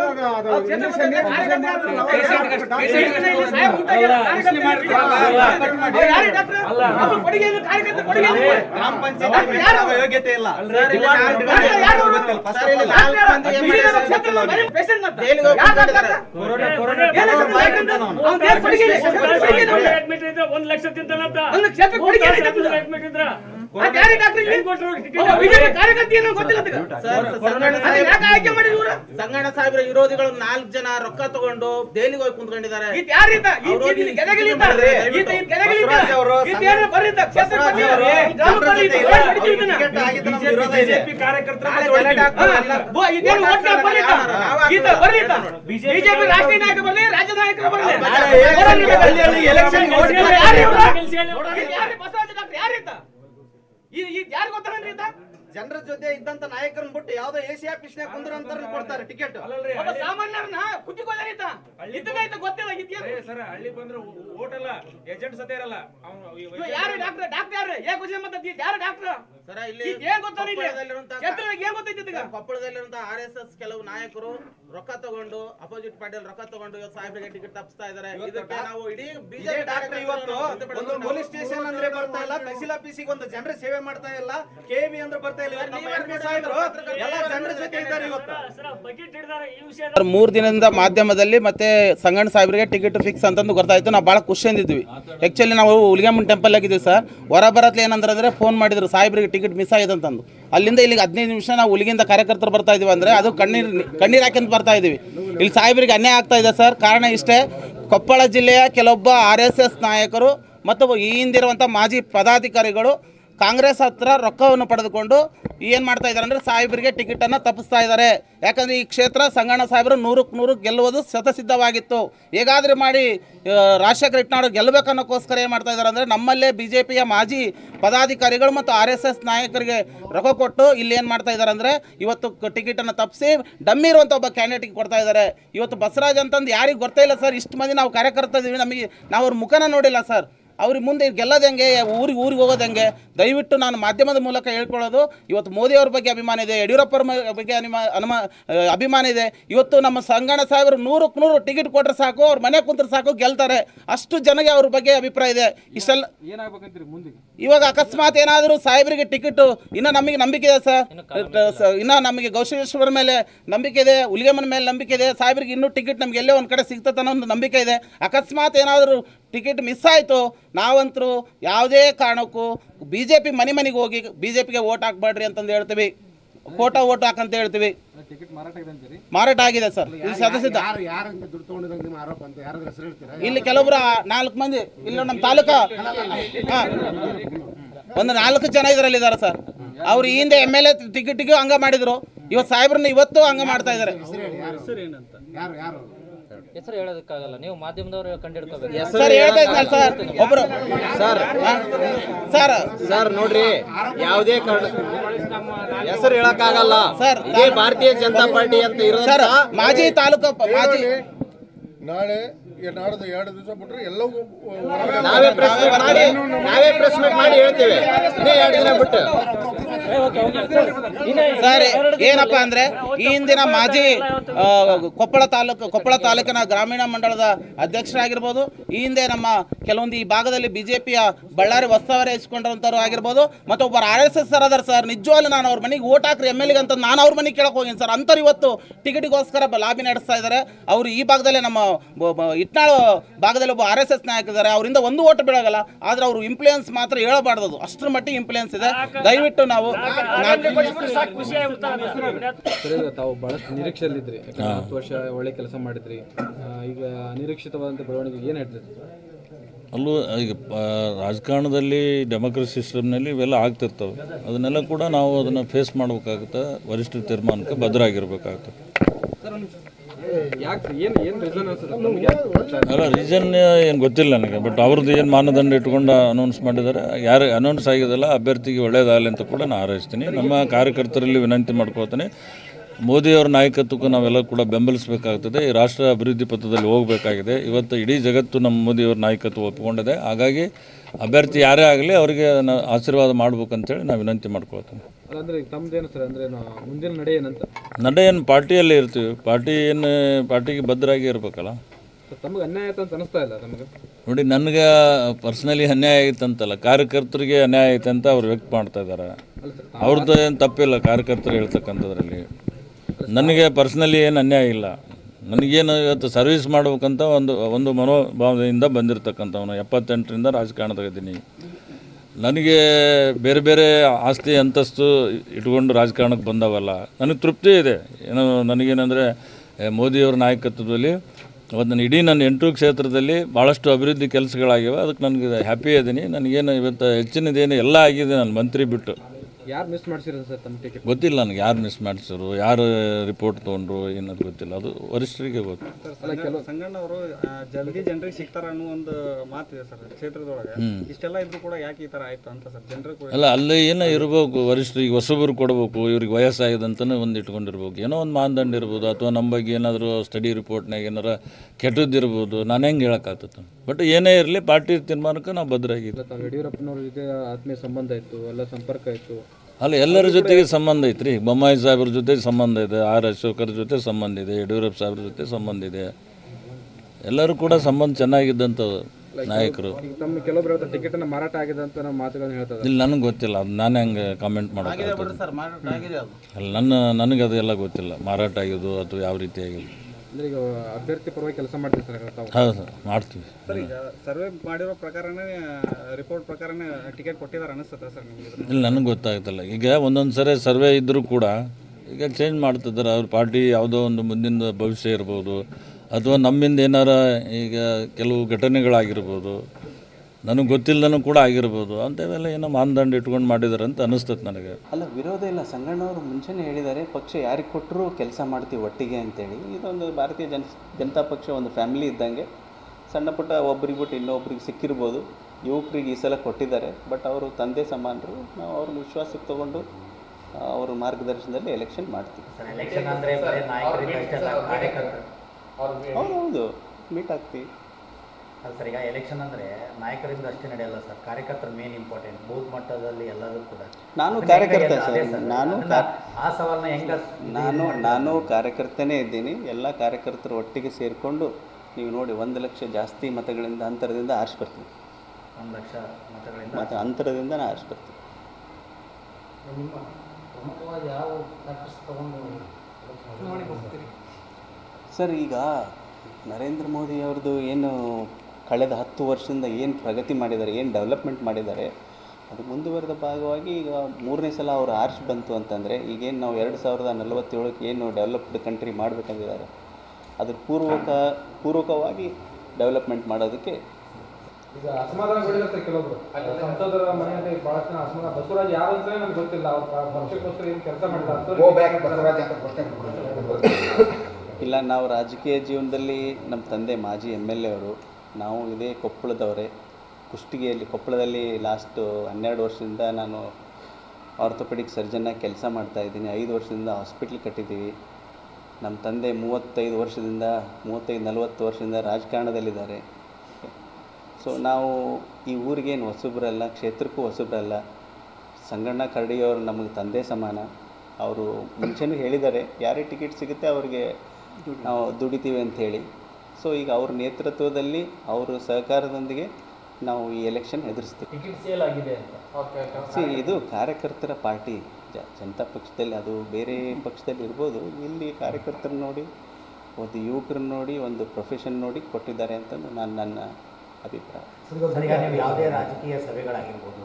ಗ್ರಾಮ ಪಂಚಾಯತ್ ಯೋಗ್ಯತೆ ಇಲ್ಲ ಒಂದ್ ಲಕ್ಷ ತಿಂತಾನಂತ ಒಂದು ಕ್ಷೇತ್ರ ಕೊಡುಗೆ ಅಡ್ಮಿಟ್ ಇದ್ರ ಯಾರೇ ಡಾಕ್ಟರ್ ಬಿಜೆಪಿ ಕಾರ್ಯಕರ್ತ ಏನೋ ಗೊತ್ತಿಲ್ಲ ಅದಕ್ಕೆ. ಅದನ್ನ ಯಾಕೆ ಆಯ್ಕೆ ಮಾಡಿದ್ರು ಇವ್ರು? ಸಂಗಣ್ಣ ಸಾಹೇಬ್ರ ವಿರೋಧಿಗಳು ನಾಲ್ಕು ಜನ ರೊಕ್ಕ ತಗೊಂಡು ದೆಹಲಿಗೆ ಹೋಗಿ ಕುಂತ್ಕೊಂಡಿದ್ದಾರೆ ಈತ ಯಾರಿದ್ದ? ಈತ- ಅವ್ರು ಈತ ಹೋಗಿ ಗೆದಗಲಿದ್ದ? ಬರ್ರಿ. ಈತ- ಈತ ಗೆದಗಲಿದ್ದ? ಬಸವರಾಜ್ ಅವರು ಈತ ಏನು ಬರ್ರಿದ್ದ? ಕ್ಷೇತ್ರ ಬಸವರಾಜ್ ಪಂಚಾಯತ್ ಅವರು ಗ್ರಾಮ ಜನರ ಜೊತೆ ಪಂಚಾಯತ್ ಇಲ್ಲ. ಹೊಡಿತೀವಿ ಇದನ್ನ. ಟಿಕೆಟ್ ಆಗಿದ್ದು ನಮ್ಗೆ ವಿರೋಧ ಇದೆ. ನಾಳೆ ಗಲಾಟೆ ಆಗ್ತದೆ ಎಲ್ಲ. ಬೋ, ಇದೇನು ಓಟ್ ಹಾಕ್ ಬರ್ಲಿಕ್ಕ? ಈತ ಬರ್ಲಿಕ್ಕ? ಬಿಜೆಪಿ ರಾಷ್ಟ್ರೀಯ ನಾಯಕ ಬರ್ಲಿ ರಾಜ್ಯ ನಾಯಕರು ಬರ್ಲಿ ನಾಳೆ election- ಹಳ್ಳಿ ಹಳ್ಳಿ election ಗೆ vote ಯಾರು ಯಾರು ಇವ್ರು? ಇದು ಯಾರು ಬಸವರಾಜ ಡಾಕ್ಟರ್ ಯಾರಿದ್ದ? ಈ ಈ ಯಾರು ಗೊತ್ತಾಗಲ್ರಿ ಈತ? ಜನರ ಜೊತೆ ಇದ್ದಂತ ನಾಯಕರನ್ನ ಬಿಟ್ಟು ಯಾವ್ದೋ ಎಸಿ ಆಫೀಸ್ನಾಗ ಕುಂದ್ರಂತ ಕೊಡ್ತಾರೆ ಟಿಕೆಟ್ ಒಬ್ಬ ಸಾಮಾನ್ಯರನ್ನ ಕುತ್ತಿಗೋದಾರ ಈತ ಇದನ್ನ ಈತ ಗೊತ್ತಿಲ್ಲ ಇದ್ಯಾರು ಸರ್ ಹಳ್ಳಿ ಬಂದ್ರೆ ಓಟ್ ಅಲ್ಲ ಏಜೆಂಟ್ ಸತೆ ಇರಲ್ಲ ಇವ ಯಾರು ಡಾಕ್ಟರ್ ಡಾಕ್ಟರ್ ಯಾರು ಏ ಕ್ವಶನ್ ಮತ್ತೆ ಇದ್ ಯಾರು ಡಾಕ್ಟರ್ ಸರ ಇಲ್ಲಿ ಇದ್ ಏನ್ ಗೊತ್ತಾನ ಇಲ್ಲಿ ಕೊಪ್ಪಳದಲ್ಲಿರುವಂತ- ಕ್ಷೇತ್ರದಾಗ ಏನ್ ಗೊತ್ತೈತಿ ಇದೀಗ ಕೊಪ್ಪಳದಲ್ಲಿರುವಂತ ಆರ್ ಎಸ್ ಎಸ್ ಕೆಲವು ನಾಯಕರು ರೊಕ್ಕ ತಗೊಂಡು ಅಪೋಸಿಟ್ ಪಾರ್ಟಿಯಲ್ಲಿ ರೊಕ್ಕ ತಗೊಂಡು ಇವತ್ತು ಸಾಹೇಬ್ರಿಗೆ ಟಿಕೆಟ್ ತಪ್ಪಿಸ್ತಾ ಇದ್ದಾರೆ ಇದಕ್ಕೆ ನಾವು ಇಡೀ ಇದೇ ಬಿಜೆಪಿ ಡಾಕ್ಟರ್ ಇವತ್ತು ಒಂದು ಪೊಲೀಸ್ ಸ್ಟೇಷನ್ ಅಂದ್ರೆ ಬರ್ತಾ ಇಲ್ಲ ತಹಸೀಲ್ ಆಫೀಸಿಗೆ ಒಂದು ಜನರ ಸೇವೆ ಮಾಡ್ತಾ ಇಲ್ಲ ಕೆಬಿ ಅಂದ್ರೆ ಬರ್ತಾ ಇಲ್ಲ ಇವತ್ತು ನಮ್ಮ MP ಸಾಹೇಬ್ರು ಎಲ್ಲ ಜನರ ಜೊತೆ ಇದ್ದಾರೆ ಇವತ್ತು ಬಕೆಟ್ ಹಿಡಿದಾರೆ ಈ ವಿಷಯ ಸರ್ ಮೂರು ದಿನದಿಂದ ಮಾಧ್ಯಮದಲ್ಲಿ ಮತ್ತೆ ಸಂಗಣ್ಣ ಸಾಹೇಬ್ರಿಗೆ ಟಿಕೆಟ್ ಫಿಕ್ಸ್ ಅಂತಂದು ಗೊತ್ತಾಯ್ತು ನಾವು ಭಾಳ ಖುಷಿಯಿಂದಿದ್ವಿ ಆ್ಯಕ್ಚುಲಿ ನಾವು ಹುಲಿಗೆಮ್ಮನ್ ಟೆಂಪಲ್ ಆಗಿದ್ದೀವಿ ಸರ್ ಹೊರ ಬರತ್ಲೆ ಏನಂದ್ರೆ ಅಂದರೆ ಫೋನ್ ಮಾಡಿದ್ರು ಸಾಹೇಬ್ರಿಗೆ ಟಿಕೆಟ್ ಮಿಸ್ ಆಗಿದೆ ಅಂತಂದು ಅಲ್ಲಿಂದ ಇಲ್ಲಿಗೆ ಹದಿನೈದು ನಿಮಿಷ ನಾವು ಹುಲಿಗಿಂದ ಕಾರ್ಯಕರ್ತರು ಬರ್ತಾ ಇದೀವಿ ಅಂದರೆ ಅದು ಕಣ್ಣೀರು ಕಣ್ಣೀರು ಹಾಕ್ಯಂತ ಬರ್ತಾ ಇದೀವಿ ಇಲ್ಲಿ ಸಾಹೇಬ್ರಿಗೆ ಅನ್ಯಾಯ ಆಗ್ತಾ ಇದೆ ಸರ್ ಕಾರಣ ಇಷ್ಟೇ ಕೊಪ್ಪಳ ಜಿಲ್ಲೆಯ ಕೆಲವೊಬ್ಬ ಆರ್ ಎಸ್ ಎಸ್ ನಾಯಕರು ಮತ್ತು ಈ ಹಿಂದಿರುವಂಥ ಮಾಜಿ ಪದಾಧಿಕಾರಿಗಳು ಕಾಂಗ್ರೆಸ್ ಹತ್ರ ರೊಕ್ಕವನ್ನು ಪಡೆದುಕೊಂಡು ಏನು ಮಾಡ್ತಾ ಇದ್ದಾರೆ ಅಂದರೆ ಸಾಹೇಬರಿಗೆ ಟಿಕೆಟನ್ನು ತಪ್ಪಿಸ್ತಾ ಇದ್ದಾರೆ ಯಾಕಂದರೆ ಈ ಕ್ಷೇತ್ರ ಸಂಗಣ್ಣ ಸಾಹೇಬರು ನೂರಕ್ಕೆ ನೂರು ಗೆಲ್ಲುವುದು ಶತಸಿದ್ಧವಾಗಿತ್ತು ಹೇಗಾದರೂ ಮಾಡಿ ಆ, ರಾಜಶೇಖರ ಇಟ್ನಾಡು ಗೆಲ್ಲಬೇಕನ್ನೋಕ್ಕೋಸ್ಕರ ಏನು ಮಾಡ್ತಾ ಇದ್ದಾರೆ ಅಂದರೆ ನಮ್ಮಲ್ಲೇ ಬಿ ಜೆ ಪಿಯ ಮಾಜಿ ಪದಾಧಿಕಾರಿಗಳು ಮತ್ತು ಆರ್ ಎಸ್ ಎಸ್ ನಾಯಕರಿಗೆ ರೊಕ್ಕ ಕೊಟ್ಟು ಇಲ್ಲಿ ಏನು ಮಾಡ್ತಾ ಇದ್ದಾರೆ ಅಂದರೆ ಇವತ್ತು ಟಿಕೆಟನ್ನು ತಪ್ಪಿಸಿ ಡಮ್ಮಿ ಇರುವಂಥ ಒಬ್ಬ ಕ್ಯಾಂಡಿಡೇಟ್ಗೆ ಕೊಡ್ತಾ ಇದ್ದಾರೆ ಇವತ್ತು ಬಸವರಾಜ್ ಅಂತಂದು ಯಾರಿಗೆ ಗೊತ್ತೇ ಇಲ್ಲ ಸರ್ ಇಷ್ಟು ಮಂದಿ ನಾವು ಕಾರ್ಯಕರ್ತ ಇದೀವಿ ನಮಗೆ ನಾವು ಅವ್ರ ಮುಖನ ನೋಡಿಲ್ಲ ಸರ್ ಅವ್ರಿಗೆ ಮುಂದೆ ಗೆಲ್ಲೋದು ಹೆಂಗೆ ಊರಿಗೆ ಊರಿಗೆ ಹೋಗೋದು ಹೆಂಗೆ ದಯವಿಟ್ಟು ನಾನು ಮಾಧ್ಯಮದ ಮೂಲಕ ಹೇಳ್ಕೊಳ್ಳೋದು ಇವತ್ತು ಮೋದಿಯವ್ರ ಬಗ್ಗೆ ಅಭಿಮಾನ ಇದೆ ಯಡಿಯೂರಪ್ಪರ ಮ- ಬಗ್ಗೆ ಅನಿಮ ಅನುಮ ಆ, ಅಭಿಮಾನ ಇದೆ ಇವತ್ತು ನಮ್ಮ ಸಂಗಣ್ಣ ಸಾಹೇಬರು ನೂರಕ್ಕೆ ನೂರು ಟಿಕೆಟ್ ಕೊಟ್ಟರೆ ಸಾಕು ಅವ್ರ ಮನೆ ಕುಂತ್ರೆ ಸಾಕು ಗೆಲ್ತಾರೆ ಅಷ್ಟು ಜನಗೆ ಅವ್ರ ಬಗ್ಗೆ ಅಭಿಪ್ರಾಯ ಇದೆ ಇಷ್ಟೆಲ್ಲ ಏನಾಗ್ಬೇಕಂತೀರಿ ಮುಂದೆ ಇವಾಗ ಅಕಸ್ಮಾತ್ ಏನಾದರೂ ಸಾಹೇಬರಿಗೆ ಟಿಕೆಟ್ ಇನ್ನು ನಮಗೆ ನಂಬಿಕೆ ಇದೆ ಸರ್ ಸ- ಇನ್ನು ನಮಗೆ ಗೌಶೇಶ್ವರ ಮೇಲೆ ನಂಬಿಕೆ ಇದೆ ಹುಲಿಗೆಮ್ಮನ ಮೇಲೆ ನಂಬಿಕೆ ಇದೆ ಸಾಹೇಬರಿಗೆ ಇನ್ನೂ ಟಿಕೆಟ್ ನಮ್ಗೆ ಎಲ್ಲೇ ಒಂದು ಕಡೆ ಸಿಗ್ತದೆ ಅನ್ನೋ ಒಂದು ನಂಬಿಕೆ ಇದೆ ಅಕಸ್ಮಾತ್ ಏನಾದರೂ ಟಿಕೆಟ್ ಮಿಸ್ ಆಯಿತು ನಾವಂತರೂ ಯಾವುದೇ ಕಾರಣಕ್ಕೂ ಬಿ ಜೆ ಪಿ ಮನೆ ಮನೆಗೆ ಹೋಗಿ ಬಿ ಜೆ ಪಿಗೆ ಓಟ್ ಹಾಕ್ಬೇಡ್ರಿ ಅಂತಂದು ಹೇಳ್ತೀವಿ ಕೋಟ ಓಟ್ ಹಾಕಂತ ಹೇಳ್ತೀವಿ ಟಿಕೆಟ್ ಮಾರಾಟ ಇದೆ ಅಂತೀರಿ ಮಾರಾಟ ಆಗಿದೆ ಸರ್ ಇದು ಸದಸ್ಯದ ಯಾರು ಯಾರಿಂದ ದುಡ್ಡು ತಗೊಂಡಿರಂಗೆ ನಿಮ್ಮ ಆರೋಪ ಅಂತ ಯಾರಾದ್ರೂ ಹೆಸರು ಹೇಳ್ತೀರಾ ಇಲ್ಲಿ ಕೆಲವೊಬ್ರು ನಾಲ್ಕು ಮಂದಿ ಇಲ್ಲಿ ನಮ್ಮ ತಾಲೂಕಾ ಹಾ. ಒಂದು ನಾಲ್ಕು ಜನ ಇದರಲ್ಲಿ ಇದ್ದಾರೆ ಸರ್ ಅವ್ರು ಈ ಹಿಂದೆ ಎಮ್ ಎಲ್ ಎ ಟಿಕೆಟಿಗೂ ಹಂಗ ಮಾಡಿದ್ರು ಇವತ್ತು ಸಾಹೇಬ್ರನ್ನ ಇವತ್ತು ಹಂಗ ಮಾಡ್ತಾ ಇದ್ದಾರೆ ಯಾರು ಯಾರು ಹೆಸರು ಹೇಳೋದಕ್ಕಾಗಲ್ಲ ನೀವು ಮಾಧ್ಯಮದವರು ಕಂಡಿಡ್ಕೋಬೇಕು ಸರ್ ಹೇಳ್ತಾ ಇದ್ನಲ್ಲ ಸರ್ ಒಬ್ರು ಸರ್ ಸರ್ ಸರ್ ನೋಡ್ರಿ ಯಾವುದೇ ಕಾರಣ ಹೆಸರು ಹೇಳಕ್ಕಾಗಲ್ಲ ಸರ್ ಇದೇ ಭಾರತೀಯ ಜನತಾ ಪಾರ್ಟಿ ಅಂತ ಸರ್ ಇರೋದ್ರ ಮಾಜಿ ತಾಲೂಕು ಮಾಜಿ ನಾಳೆ ಈ ನಾಡ್ದು ಎರಡು ದಿವಸ ಬಿಟ್ರೆ ಎಲ್ಲವೂ ಹೊರಗಡೆ ನಾವೇ ಪ್ರೆಸ್ ಮೀಟ್ ಮಾಡಿ ನಾವೇ ಪ್ರೆಸ್ ಮೀಟ್ ಮಾಡಿ ಹೇಳ್ತೇವೆ ಇನ್ನೇ ಎರಡು ದಿನ ಬಿಟ್ಟು ಸರ್ ಏನಪ್ಪ ಅಂದ್ರೆ ಈ ಹಿಂದಿನ ಮಾಜಿ ಆ, ಕೊಪ್ಪಳ ತಾಲೂಕು ಕೊಪ್ಪಳ ತಾಲೂಕಿನ ಗ್ರಾಮೀಣ ಮಂಡಳದ ಅಧ್ಯಕ್ಷರಾಗಿರ್ಬೋದು ಈ ಹಿಂದೆ ನಮ್ಮ ಕೆಲವೊಂದು ಈ ಭಾಗದಲ್ಲಿ ಬಿಜೆಪಿಯ ಬಳ್ಳಾರಿ ವಸ್ತುವರೆ ಇಸ್ಕೊಂಡಿರುವಂಥವ್ರು ಆಗಿರ್ಬೋದು ಮತ್ತು ಒಬ್ಬರು ಆರ್ ಎಸ್ ಎಸ್ ಸರ್ ಅದಾರ ಸರ್ ನಿಜವಾಗ್ಲೂ ನಾನು ಅವ್ರ ಮನೆಗೆ ಓಟ್ ಹಾಕ್ರಿ ಎಮ್ ಎಲ್ ಅಂತ ನಾನು ಅವ್ರ ಮನೆಗೆ ಕೇಳಕ್ ಹೋಗಿನಿ ಸರ್ ಅಂಥವ್ರು ಇವತ್ತು ಟಿಕೆಟಿಗೋಸ್ಕರ ಲಾಬಿ ನಡೆಸ್ತಾ ಇದ್ದಾರೆ ಅವರು ಈ ಭಾಗದಲ್ಲೇ ನಮ್ಮ ಬ- ಬ- ಇಟ್ನಾಳು ಭಾಗದಲ್ಲಿ ಒಬ್ಬ ಆರ್ ಎಸ್ ಎಸ್ ನಾಯಕ ಇದ್ದಾರೆ ಅವರಿಂದ ಒಂದು ಓಟ್ ಬೀಳೋಗಲ್ಲ ಆದ್ರೆ ಅವರು ಇಂಪ್ಲೂಯೆನ್ಸ್ ಮಾತ್ರ ಹೇಳಬಾರ್ದು ಅದು. ಅಷ್ಟರ ಮಟ್ಟಿಗೆ ಇಂಪ್ಲೂಯೆನ್ಸ್ ಇದೆ ದಯವಿಟ್ಟು ನಾವು ಸರ್ ಈಗ ತಾವು ಬಹಳಷ್ಟು ನಿರೀಕ್ಷೆಯಲ್ಲಿದ್ರಿ ಯಾಕಂದ್ರೆ ಹತ್ತು ವರ್ಷ ಒಳ್ಳೆ ಕೆಲಸ ಮಾಡಿದ್ರಿ ಆ, ಈಗ ಅನಿರೀಕ್ಷಿತವಾದಂಥ ಬೆಳವಣಿಗೆ ಏನು ಹೇಳ್ತೀರಿ ಅಲ್ಲೂ ಈಗ ಪ- ರಾಜಕಾರಣದಲ್ಲಿ ಡೆಮೋಕ್ರಸಿ ಸಿಸ್ಟಮ್ನಲ್ಲಿ ಇವೆಲ್ಲ ಆಗ್ತಿರ್ತವೆ ಅದನ್ನೆಲ್ಲ ಕೂಡ ನಾವು ಅದನ್ನು ಫೇಸ್ ಮಾಡ್ಬೇಕಾಗುತ್ತೆ ವರಿಷ್ಠರ ತೀರ್ಮಾನಕ್ಕೆ ಬದ್ಧರಾಗಿರ್ಬೇಕಾಗುತ್ತೆ ಯಾಕೆ ಏನು ಏನು ರೀಸನ್ ಅನ್ಸುತ್ತೆ ನಮ್ಗೆ ಯಾಕೆ ಗೊತ್ತಾಗ್ತಾ ಇಲ್ಲ? ಅಲ್ಲ ರೀಸನ್ ಏನು ಗೊತ್ತಿಲ್ಲ ನನಗೆ ಬಟ್ ಅವ್ರದ್ದು ಏನು ಮಾನದಂಡ ಇಟ್ಕೊಂಡು ಅನೌನ್ಸ್ ಮಾಡಿದ್ದಾರೆ ಯಾರು ಅನೌನ್ಸ್ ಆಗಿದೆಲ್ಲ ಅಭ್ಯರ್ಥಿಗೆ ಒಳ್ಳೇದಾಗಲಿ ಅಂತ ಕೂಡ ನಾನು ಹಾರೈಸ್ತೀನಿ ನಮ್ಮ ಕಾರ್ಯಕರ್ತರಲ್ಲಿ ವಿನಂತಿ ಮಾಡ್ಕೊಳ್ತೀನಿ ಮೋದಿಯವರ ನಾಯಕತ್ವಕ್ಕೂ ನಾವೆಲ್ಲ ಕೂಡ ಬೆಂಬಲಿಸಬೇಕಾಗ್ತದೆ ಈ ರಾಷ್ಟ್ರ ಅಭಿವೃದ್ಧಿ ಪಥದಲ್ಲಿ ಹೋಗಬೇಕಾಗಿದೆ ಇವತ್ತು ಇಡೀ ಜಗತ್ತು ನಮ್ಮ ಮೋದಿಯವರ ನಾಯಕತ್ವ ಒಪ್ಪಿಕೊಂಡಿದೆ ಹಾಗಾಗಿ ಅಭ್ಯರ್ಥಿ ಯಾರೇ ಆಗಲಿ ಅವರಿಗೆ ನಾವು ಆಶೀರ್ವಾದ ಮಾಡ್ಬೇಕಂತೇಳಿ ನಾನು ವಿನಂತಿ ಮಾಡ್ಕೊಳ್ತೀನಿ ಅದಂದ್ರೆ ಈಗ ತಮ್ದೇನು ಸರ್ ಅಂದ್ರೆ ನಾ- ಮುಂದಿನ ನಡೆ ಏನಂತ ನಡೆ ಏನು ಪಾರ್ಟಿಯಲ್ಲೇ ಇರ್ತೀವಿ ಪಾರ್ಟಿ ಏನು ಪಾರ್ಟಿಗೆ ಬದ್ಧರಾಗಿ ಇರಬೇಕಲ್ಲ ಸೊ ತಮಗೆ ಅನ್ಯಾಯ ಆಯ್ತು ಅಂತ ಅನಿಸ್ತಾ ಇಲ್ಲ ನಮಗೆ ನೋಡಿ ನನಗೆ ಪರ್ಸ್ನಲಿ ಅನ್ಯಾಯ ಆಯ್ತಂತಲ್ಲ ಕಾರ್ಯಕರ್ತರಿಗೆ ಅನ್ಯಾಯ ಐತೆ ಅಂತ ಅವ್ರು ವ್ಯಕ್ತ ಮಾಡ್ತಾ ಇದ್ದಾರೆ ಅವ್ರದ್ದು ಏನು ತಪ್ಪಿಲ್ಲ ಕಾರ್ಯಕರ್ತರು ಹೇಳ್ತಕ್ಕಂಥದ್ರಲ್ಲಿ ನನಗೆ ಪರ್ಸ್ನಲಿ ಏನು ಅನ್ಯಾಯ ಇಲ್ಲ ನನಗೇನು ಇವತ್ತು ಸರ್ವಿಸ್ ಮಾಡ್ಬೇಕಂತ ಒಂದು ಒಂದು ಮನೋಭಾವದಿಂದ ಬಂದಿರತಕ್ಕಂಥವನು ಎಪ್ಪತ್ತೆಂಟರಿಂದ ರಾಜಕಾರಣದಾಗಿದ್ದೀನಿ ನನಗೆ ಬೇರೆ ಬೇರೆ ಆಸ್ತಿ ಅಂತಸ್ತು ಇಟ್ಕೊಂಡು ರಾಜಕಾರಣಕ್ಕೆ ಬಂದವಲ್ಲ ನನಗೆ ತೃಪ್ತಿ ಇದೆ ಏನೋ ನನಗೇನೆಂದರೆ ಮೋದಿಯವರ ನಾಯಕತ್ವದಲ್ಲಿ ಅವತ್ತು ನಾನು ಇಡೀ ನನ್ನ ಎಂಟು ಕ್ಷೇತ್ರದಲ್ಲಿ ಭಾಳಷ್ಟು ಅಭಿವೃದ್ಧಿ ಕೆಲಸಗಳಾಗಿವೆ ಅದಕ್ಕೆ ನನಗೆ ಹ್ಯಾಪಿ ಇದ್ದೀನಿ ನನಗೇನು ಇವತ್ತು ಹೆಚ್ಚಿನದೇನು ಎಲ್ಲ ಆಗಿದೆ ನಾನು ಮಂತ್ರಿ ಬಿಟ್ಟು ಯಾರು ಮಿಸ್ ಮಾಡ್ಸಿರೋದು ಸರ್ ತಮ್ಮ ಟಿಕೆಟ್ ಗೊತ್ತಿಲ್ಲ ನನಗೆ ಯಾರು ಮಿಸ್ ಮಾಡಿಸಿರು ಯಾರು ರಿಪೋರ್ಟ್ ತೊಗೊಂಡ್ರು ಏನದು ಗೊತ್ತಿಲ್ಲ ಅದು ವರಿಷ್ಠರಿಗೆ ಗೊತ್ತು ಸಂಗಣ್ಣವರು ಜಲ್ದಿ ಜನರಿಗೆ ಸಿಗ್ತಾರ ಅನ್ನೋ ಒಂದು ಮಾತಿದೆ ಸರ್ ಕ್ಷೇತ್ರದೊಳಗೆ ಹ್ಮ್. ಇಷ್ಟೆಲ್ಲ ಇದ್ರು ಕೂಡ ಯಾಕೆ ಈ ತರ ಆಯ್ತು ಅಂತ ಸರ್ ಜನರು ಅಲ್ಲ ಅಲ್ಲಿ ಏನೋ ಇರಬೇಕು ವರಿಷ್ಠರಿಗೆ ಹೊಸಬರು ಕೊಡಬೇಕು ಇವ್ರಿಗೆ ವಯಸ್ಸಾಗಿದೆ ಅಂತಲೇ ಒಂದು ಇಟ್ಕೊಂಡಿರ್ಬೇಕು ಏನೋ ಒಂದು ಮಾನದಂಡ ಇರ್ಬೋದು ಅಥವಾ ನಮ್ಮ ಬಗ್ಗೆ ಏನಾದರೂ ಸ್ಟಡಿ ರಿಪೋರ್ಟ್ನಾಗ ಏನಾರ ಕೆಟ್ಟದ್ದಿರ್ಬೋದು ನಾನು ಹೆಂಗೆ ಹೇಳೋಕ್ಕಾಗ್ತದೆ ಬಟ್ ಏನೇ ಇರಲಿ ಪಾರ್ಟಿ ತೀರ್ಮಾನಕ್ಕೆ ನಾವು ಭದ್ರಾಗಿದ್ದೆ ತಾವು ಯಡಿಯೂರಪ್ಪನವ್ರ ಜೊತೆ ಆತ್ಮೀಯ ಸಂಬಂಧ ಇತ್ತು ಎಲ್ಲ ಸಂಪರ್ಕ ಇತ್ತು ಅಲ್ಲ ಎಲ್ಲರ ಜೊತೆಗೆ ಸಂಬಂಧ ಐತ್ರಿ ಬೊಮ್ಮಾಯಿ ಸಾಹೇಬ್ರ ಜೊತೆ ಸಂಬಂಧ ಇದೆ ಆರ್ ಅಶೋಕರ ಜೊತೆ ಸಂಬಂಧ ಇದೆ ಯಡಿಯೂರಪ್ಪ ಸಾಹೇಬ್ರ ಜೊತೆ ಸಂಬಂಧ ಇದೆ ಎಲ್ಲರೂ ಕೂಡ ಸಂಬಂಧ ಚೆನ್ನಾಗಿದ್ದಂಥ ನಾಯಕರು ಈಗ ತಮ್ಮ ಕೆಲವೊಬ್ಬರ ಟಿಕೆಟ್ ಅನ್ನ ಮಾರಾಟ ಆಗಿದೆ ಅಂತ ನಾವು ಮಾತುಗಳನ್ನ ಹೇಳ್ತಾ ಇದ್ದಾರೆ. ಇಲ್ಲಿ ನನಗೆ ಗೊತ್ತಿಲ್ಲ ಅದು ನಾನು ಹೆಂಗೆ ಕಾಮೆಂಟ್ ಮಾಡೋಕ್ಕಾಗ್ತದೆ ಸರ್ ಮಾರಾಟ ಆಗಿದೆ ಅದು ಅಲ್ಲ ನನ್ನ ನನಗೆ ಅದೆಲ್ಲ ಗೊತ್ತಿಲ್ಲ ಮಾರಾಟ ಆಗಿದ್ದು ಅಥವಾ ಯಾವ ರೀತಿ ಆಗಿಲ್ಲ ಅಂದ್ರೆ ಈಗ ಅಭ್ಯರ್ಥಿ ಪರವಾಗಿ ಕೆಲಸ ಮಾಡ್ತೀವಿ ಸರ್ ತಾವು ಹೌದು ಸರ್ ಮಾಡ್ತೀವಿ ಸರ್ ಈಗ ಸರ್ವೆ ಮಾಡಿರೋ ಪ್ರಕಾರನೇ ರಿಪೋರ್ಟ್ ಪ್ರಕಾರನೇ ಟಿಕೆಟ್ ಕೊಟ್ಟಿದ್ದಾರೆ ಅನಿಸುತ್ತೆ ಸರ್ ನಿಮ್ಗೆ ಇದು? ಇಲ್ಲಿ ನನಗೆ ಗೊತ್ತಾಗ್ತಿಲ್ಲ ಈಗ ಒಂದೊಂದು ಸರಿ ಸರ್ವೆ ಇದ್ದರೂ ಕೂಡ ಈಗ ಚೇಂಜ್ ಮಾಡ್ತಿದ್ದಾರೆ ಅವ್ರ ಪಾರ್ಟಿ ಯಾವುದೋ ಒಂದು ಮುಂದಿನ ಭವಿಷ್ಯ ಇರ್ಬೋದು ಅಥವಾ ನಮ್ಮಿಂದ ಏನಾರ ಈಗ ಕೆಲವು ಘಟನೆಗಳಾಗಿರ್ಬೋದು ನನಗೆ ಗೊತ್ತಿಲ್ಲದನೂ ಕೂಡ ಆಗಿರ್ಬೋದು ಅಂಥವೆಲ್ಲ ಏನೋ ಮಾನದಂಡ ಇಟ್ಕೊಂಡು ಮಾಡಿದ್ದಾರೆ ಅಂತ ಅನಿಸ್ತದೆ ನನಗೆ ಅಲ್ಲ ವಿರೋಧ ಇಲ್ಲ ಸಂಗಣ್ಣವರು ಮುಂಚೆನೇ ಹೇಳಿದ್ದಾರೆ ಪಕ್ಷ ಯಾರಿಗೆ ಕೊಟ್ಟರು ಕೆಲಸ ಮಾಡ್ತೀವಿ ಒಟ್ಟಿಗೆ ಅಂತೇಳಿ ಇದೊಂದು ಭಾರತೀಯ ಜನ ಜನತಾ ಪಕ್ಷ ಒಂದು ಫ್ಯಾಮಿಲಿ ಇದ್ದಂಗೆ ಸಣ್ಣ ಪುಟ್ಟ ಒಬ್ರಿಗೆ ಬಿಟ್ಟು ಇನ್ನೊಬ್ರಿಗೆ ಸಿಕ್ಕಿರ್ಬೋದು ಯುವಕರಿಗೆ ಈ ಸಲ ಕೊಟ್ಟಿದ್ದಾರೆ ಬಟ್ ಅವರು ತಂದೆ ಸಮಾನರು ನಾವು ಅವ್ರನ್ನ ವಿಶ್ವಾಸಕ್ಕೆ ತಗೊಂಡು ಆ, ಅವ್ರ ಮಾರ್ಗದರ್ಶನದಲ್ಲಿ ಎಲೆಕ್ಷನ್ ಮಾಡ್ತೀವಿ ಎಲೆಕ್ಷನ್ ಅಂದ್ರೆ ಬರೀ ನಾಯಕರಿಂದ ಅಷ್ಟೇ ಅಲ್ಲ ಕಾರ್ಯಕರ್ತರು ಹೌದು ಹೌದು ಮೀಟ್ ಆಗ್ತೀವಿ ಅಲ್ಲ ಸರ್ ಈಗ ಎಲೆಕ್ಷನ್ ಅಂದ್ರೆ ನಾಯಕರಿಂದ ಅಷ್ಟೇ ನಡೆಯಲ್ಲ ಸರ್ ಕಾರ್ಯಕರ್ತರು ಮೇನ್ ಇಂಪಾರ್ಟೆಂಟ್ ಬೂತ್ ಮಟ್ಟದಲ್ಲಿ ಎಲ್ಲದೂ ಕೂಡ ನಾನು ಅದನ್ನ ಕಾರ್ಯಕರ್ತ ಹೆಂಗೆ- ಅದೇ ಸರ್ ಸರ್. ನಾನು ಅದನ್ನ- ಕಾ- ಆ ಸವಾಲ್ನ ಹೆಂಗ ನಾನು ನಾನು ಕಾರ್ಯಕರ್ತನೇ ಇದ್ದೀನಿ ಎಲ್ಲ ಕಾರ್ಯಕರ್ತರು ಒಟ್ಟಿಗೆ ಸೇರಿಕೊಂಡು ನೀವು ನೋಡಿ ಒಂದು ಲಕ್ಷ ಜಾಸ್ತಿ ಮತಗಳಿಂದ ಅಂತರದಿಂದ ಆರಿಸಿ ಬರ್ತೀವಿ ಒಂದು ಲಕ್ಷ ಮತಗಳಿಂದ ಮತ್ತು ಅಂತರದಿಂದ ನಾನು ಆರಿಸಿ ಬರ್ತೀವಿ ನಿಮ್ಮ ಪ್ರಮುಖವಾಗಿ ಯಾವ ಫ್ಯಾಕ್ಟರ್ಸ್ ತಗೊಂಡು ಚುನಾವಣೆಗೆ ಹೋಗ್ತೀರಿ ಸರ್ ಈಗ ನರೇಂದ್ರ ಮೋದಿ ಅವ್ರದ್ದು ಏನು ಕಳೆದ ಹತ್ತು ವರ್ಷದಿಂದ ಏನು ಪ್ರಗತಿ ಮಾಡಿದ್ದಾರೆ ಏನು ಡೆವಲಪ್ಮೆಂಟ್ ಮಾಡಿದ್ದಾರೆ ಅದು ಮುಂದುವರೆದ ಭಾಗವಾಗಿ ಈಗ ಮೂರನೇ ಸಲ ಅವರು ಆರ್ಚ್ ಬಂತು ಅಂತಂದರೆ ಈಗೇನು ನಾವು ಎರಡು ಸಾವಿರದ ನಲವತ್ತೇಳಕ್ಕೆ ಏನು ಡೆವಲಪ್ಡ್ ಕಂಟ್ರಿ ಮಾಡಬೇಕಂತಿದ್ದಾರೆ ಅದ್ರ ಪೂರ್ವಕ ಪೂರ್ವಕವಾಗಿ ಡೆವಲಪ್ಮೆಂಟ್ ಮಾಡೋದಕ್ಕೆ ಈಗ ಅಸಮಾಧಾನಗಳಿಲ್ಲ ಸರ್ ಕೆಲವೊಬ್ರು ಸಂಸದರ ಮನೆಯಲ್ಲಿ ಬಹಳಷ್ಟು ಜನ ಅಸಮಾಧಾನ ಬಸವರಾಜ್ ಯಾರು ಅಂತ ನಮ್ಗೆ ಗೊತ್ತಿಲ್ಲ ಅವ್ರ ಪಕ್ಷಕ್ಕೋಸ್ಕರ ಏನು ಕೆಲಸ ಮಾಡಿಲ್ಲ ಇಲ್ಲ ನಾವು ರಾಜಕೀಯ ಜೀವನದಲ್ಲಿ ನಮ್ಮ ತಂದೆ ಮಾಜಿ ಎಮ್ ಎಲ್ ಎ ಅವರು ನಾವು ಇದೇ ಕೊಪ್ಪಳದವರೇ ಕುಷ್ಟಗಿಯಲ್ಲಿ ಕೊಪ್ಪಳದಲ್ಲಿ ಲಾಸ್ಟು ಹನ್ನೆರಡು ವರ್ಷದಿಂದ ನಾನು ಆರ್ಥೋಪೆಡಿಕ್ ಸರ್ಜನ್ನಾಗಿ ಕೆಲಸ ಮಾಡ್ತಾ ಇದ್ದೀನಿ ಐದು ವರ್ಷದಿಂದ ಹಾಸ್ಪಿಟ್ಲ್ ಕಟ್ಟಿದ್ದೀವಿ ನಮ್ಮ ತಂದೆ ಮೂವತ್ತೈದು ವರ್ಷದಿಂದ ಮೂವತ್ತೈದು ನಲವತ್ತು ವರ್ಷದಿಂದ ರಾಜಕಾರಣದಲ್ಲಿದ್ದಾರೆ ಸೊ ನಾವು ಈ ಊರಿಗೇನು ಹೊಸಬ್ರಲ್ಲ ಕ್ಷೇತ್ರಕ್ಕೂ ಹೊಸಬ್ರಲ್ಲ ಸಂಗಣ್ಣ ಕರಡಿಯವರು ನಮಗೆ ತಂದೆ ಸಮಾನ ಅವರು ಮುಂಚೆನೂ ಹೇಳಿದ್ದಾರೆ ಯಾರೇ ಟಿಕೆಟ್ ಸಿಗುತ್ತೆ ಅವ್ರಿಗೆ ನಾವು ದುಡಿತೀವಿ ಅಂತ ಹೇಳಿ ಸೊ ಈಗ ಅವ್ರ ನೇತೃತ್ವದಲ್ಲಿ ಅವರ ಸಹಕಾರದೊಂದಿಗೆ ನಾವು ಈ ಎಲೆಕ್ಷನ್ ಎದುರಿಸ್ತೀವಿ ಟಿಕೆಟ್ ಸೇಲ್ ಆಗಿದೆ ಅಂತ ಸಿ ಇದು ಕಾರ್ಯಕರ್ತರ ಪಾರ್ಟಿ ಜ ಜನತಾ ಪಕ್ಷದಲ್ಲಿ ಅದು ಬೇರೆ ಪಕ್ಷದಲ್ಲಿ ಇರ್ಬೋದು ಇಲ್ಲಿ ಕಾರ್ಯಕರ್ತರು ನೋಡಿ ಒಂದು ಯುವಕರನ್ನ ನೋಡಿ ಒಂದು ಪ್ರೊಫೆಷನ್ ನೋಡಿ ಕೊಟ್ಟಿದ್ದಾರೆ ಅಂತಂದು ನಾನು ನನ್ನ ಅಭಿಪ್ರಾಯ ಸರ್ ಈಗ ನೀವು ಯಾವುದೇ ರಾಜಕೀಯ ಸಭೆಗಳಾಗಿರ್ಬೋದು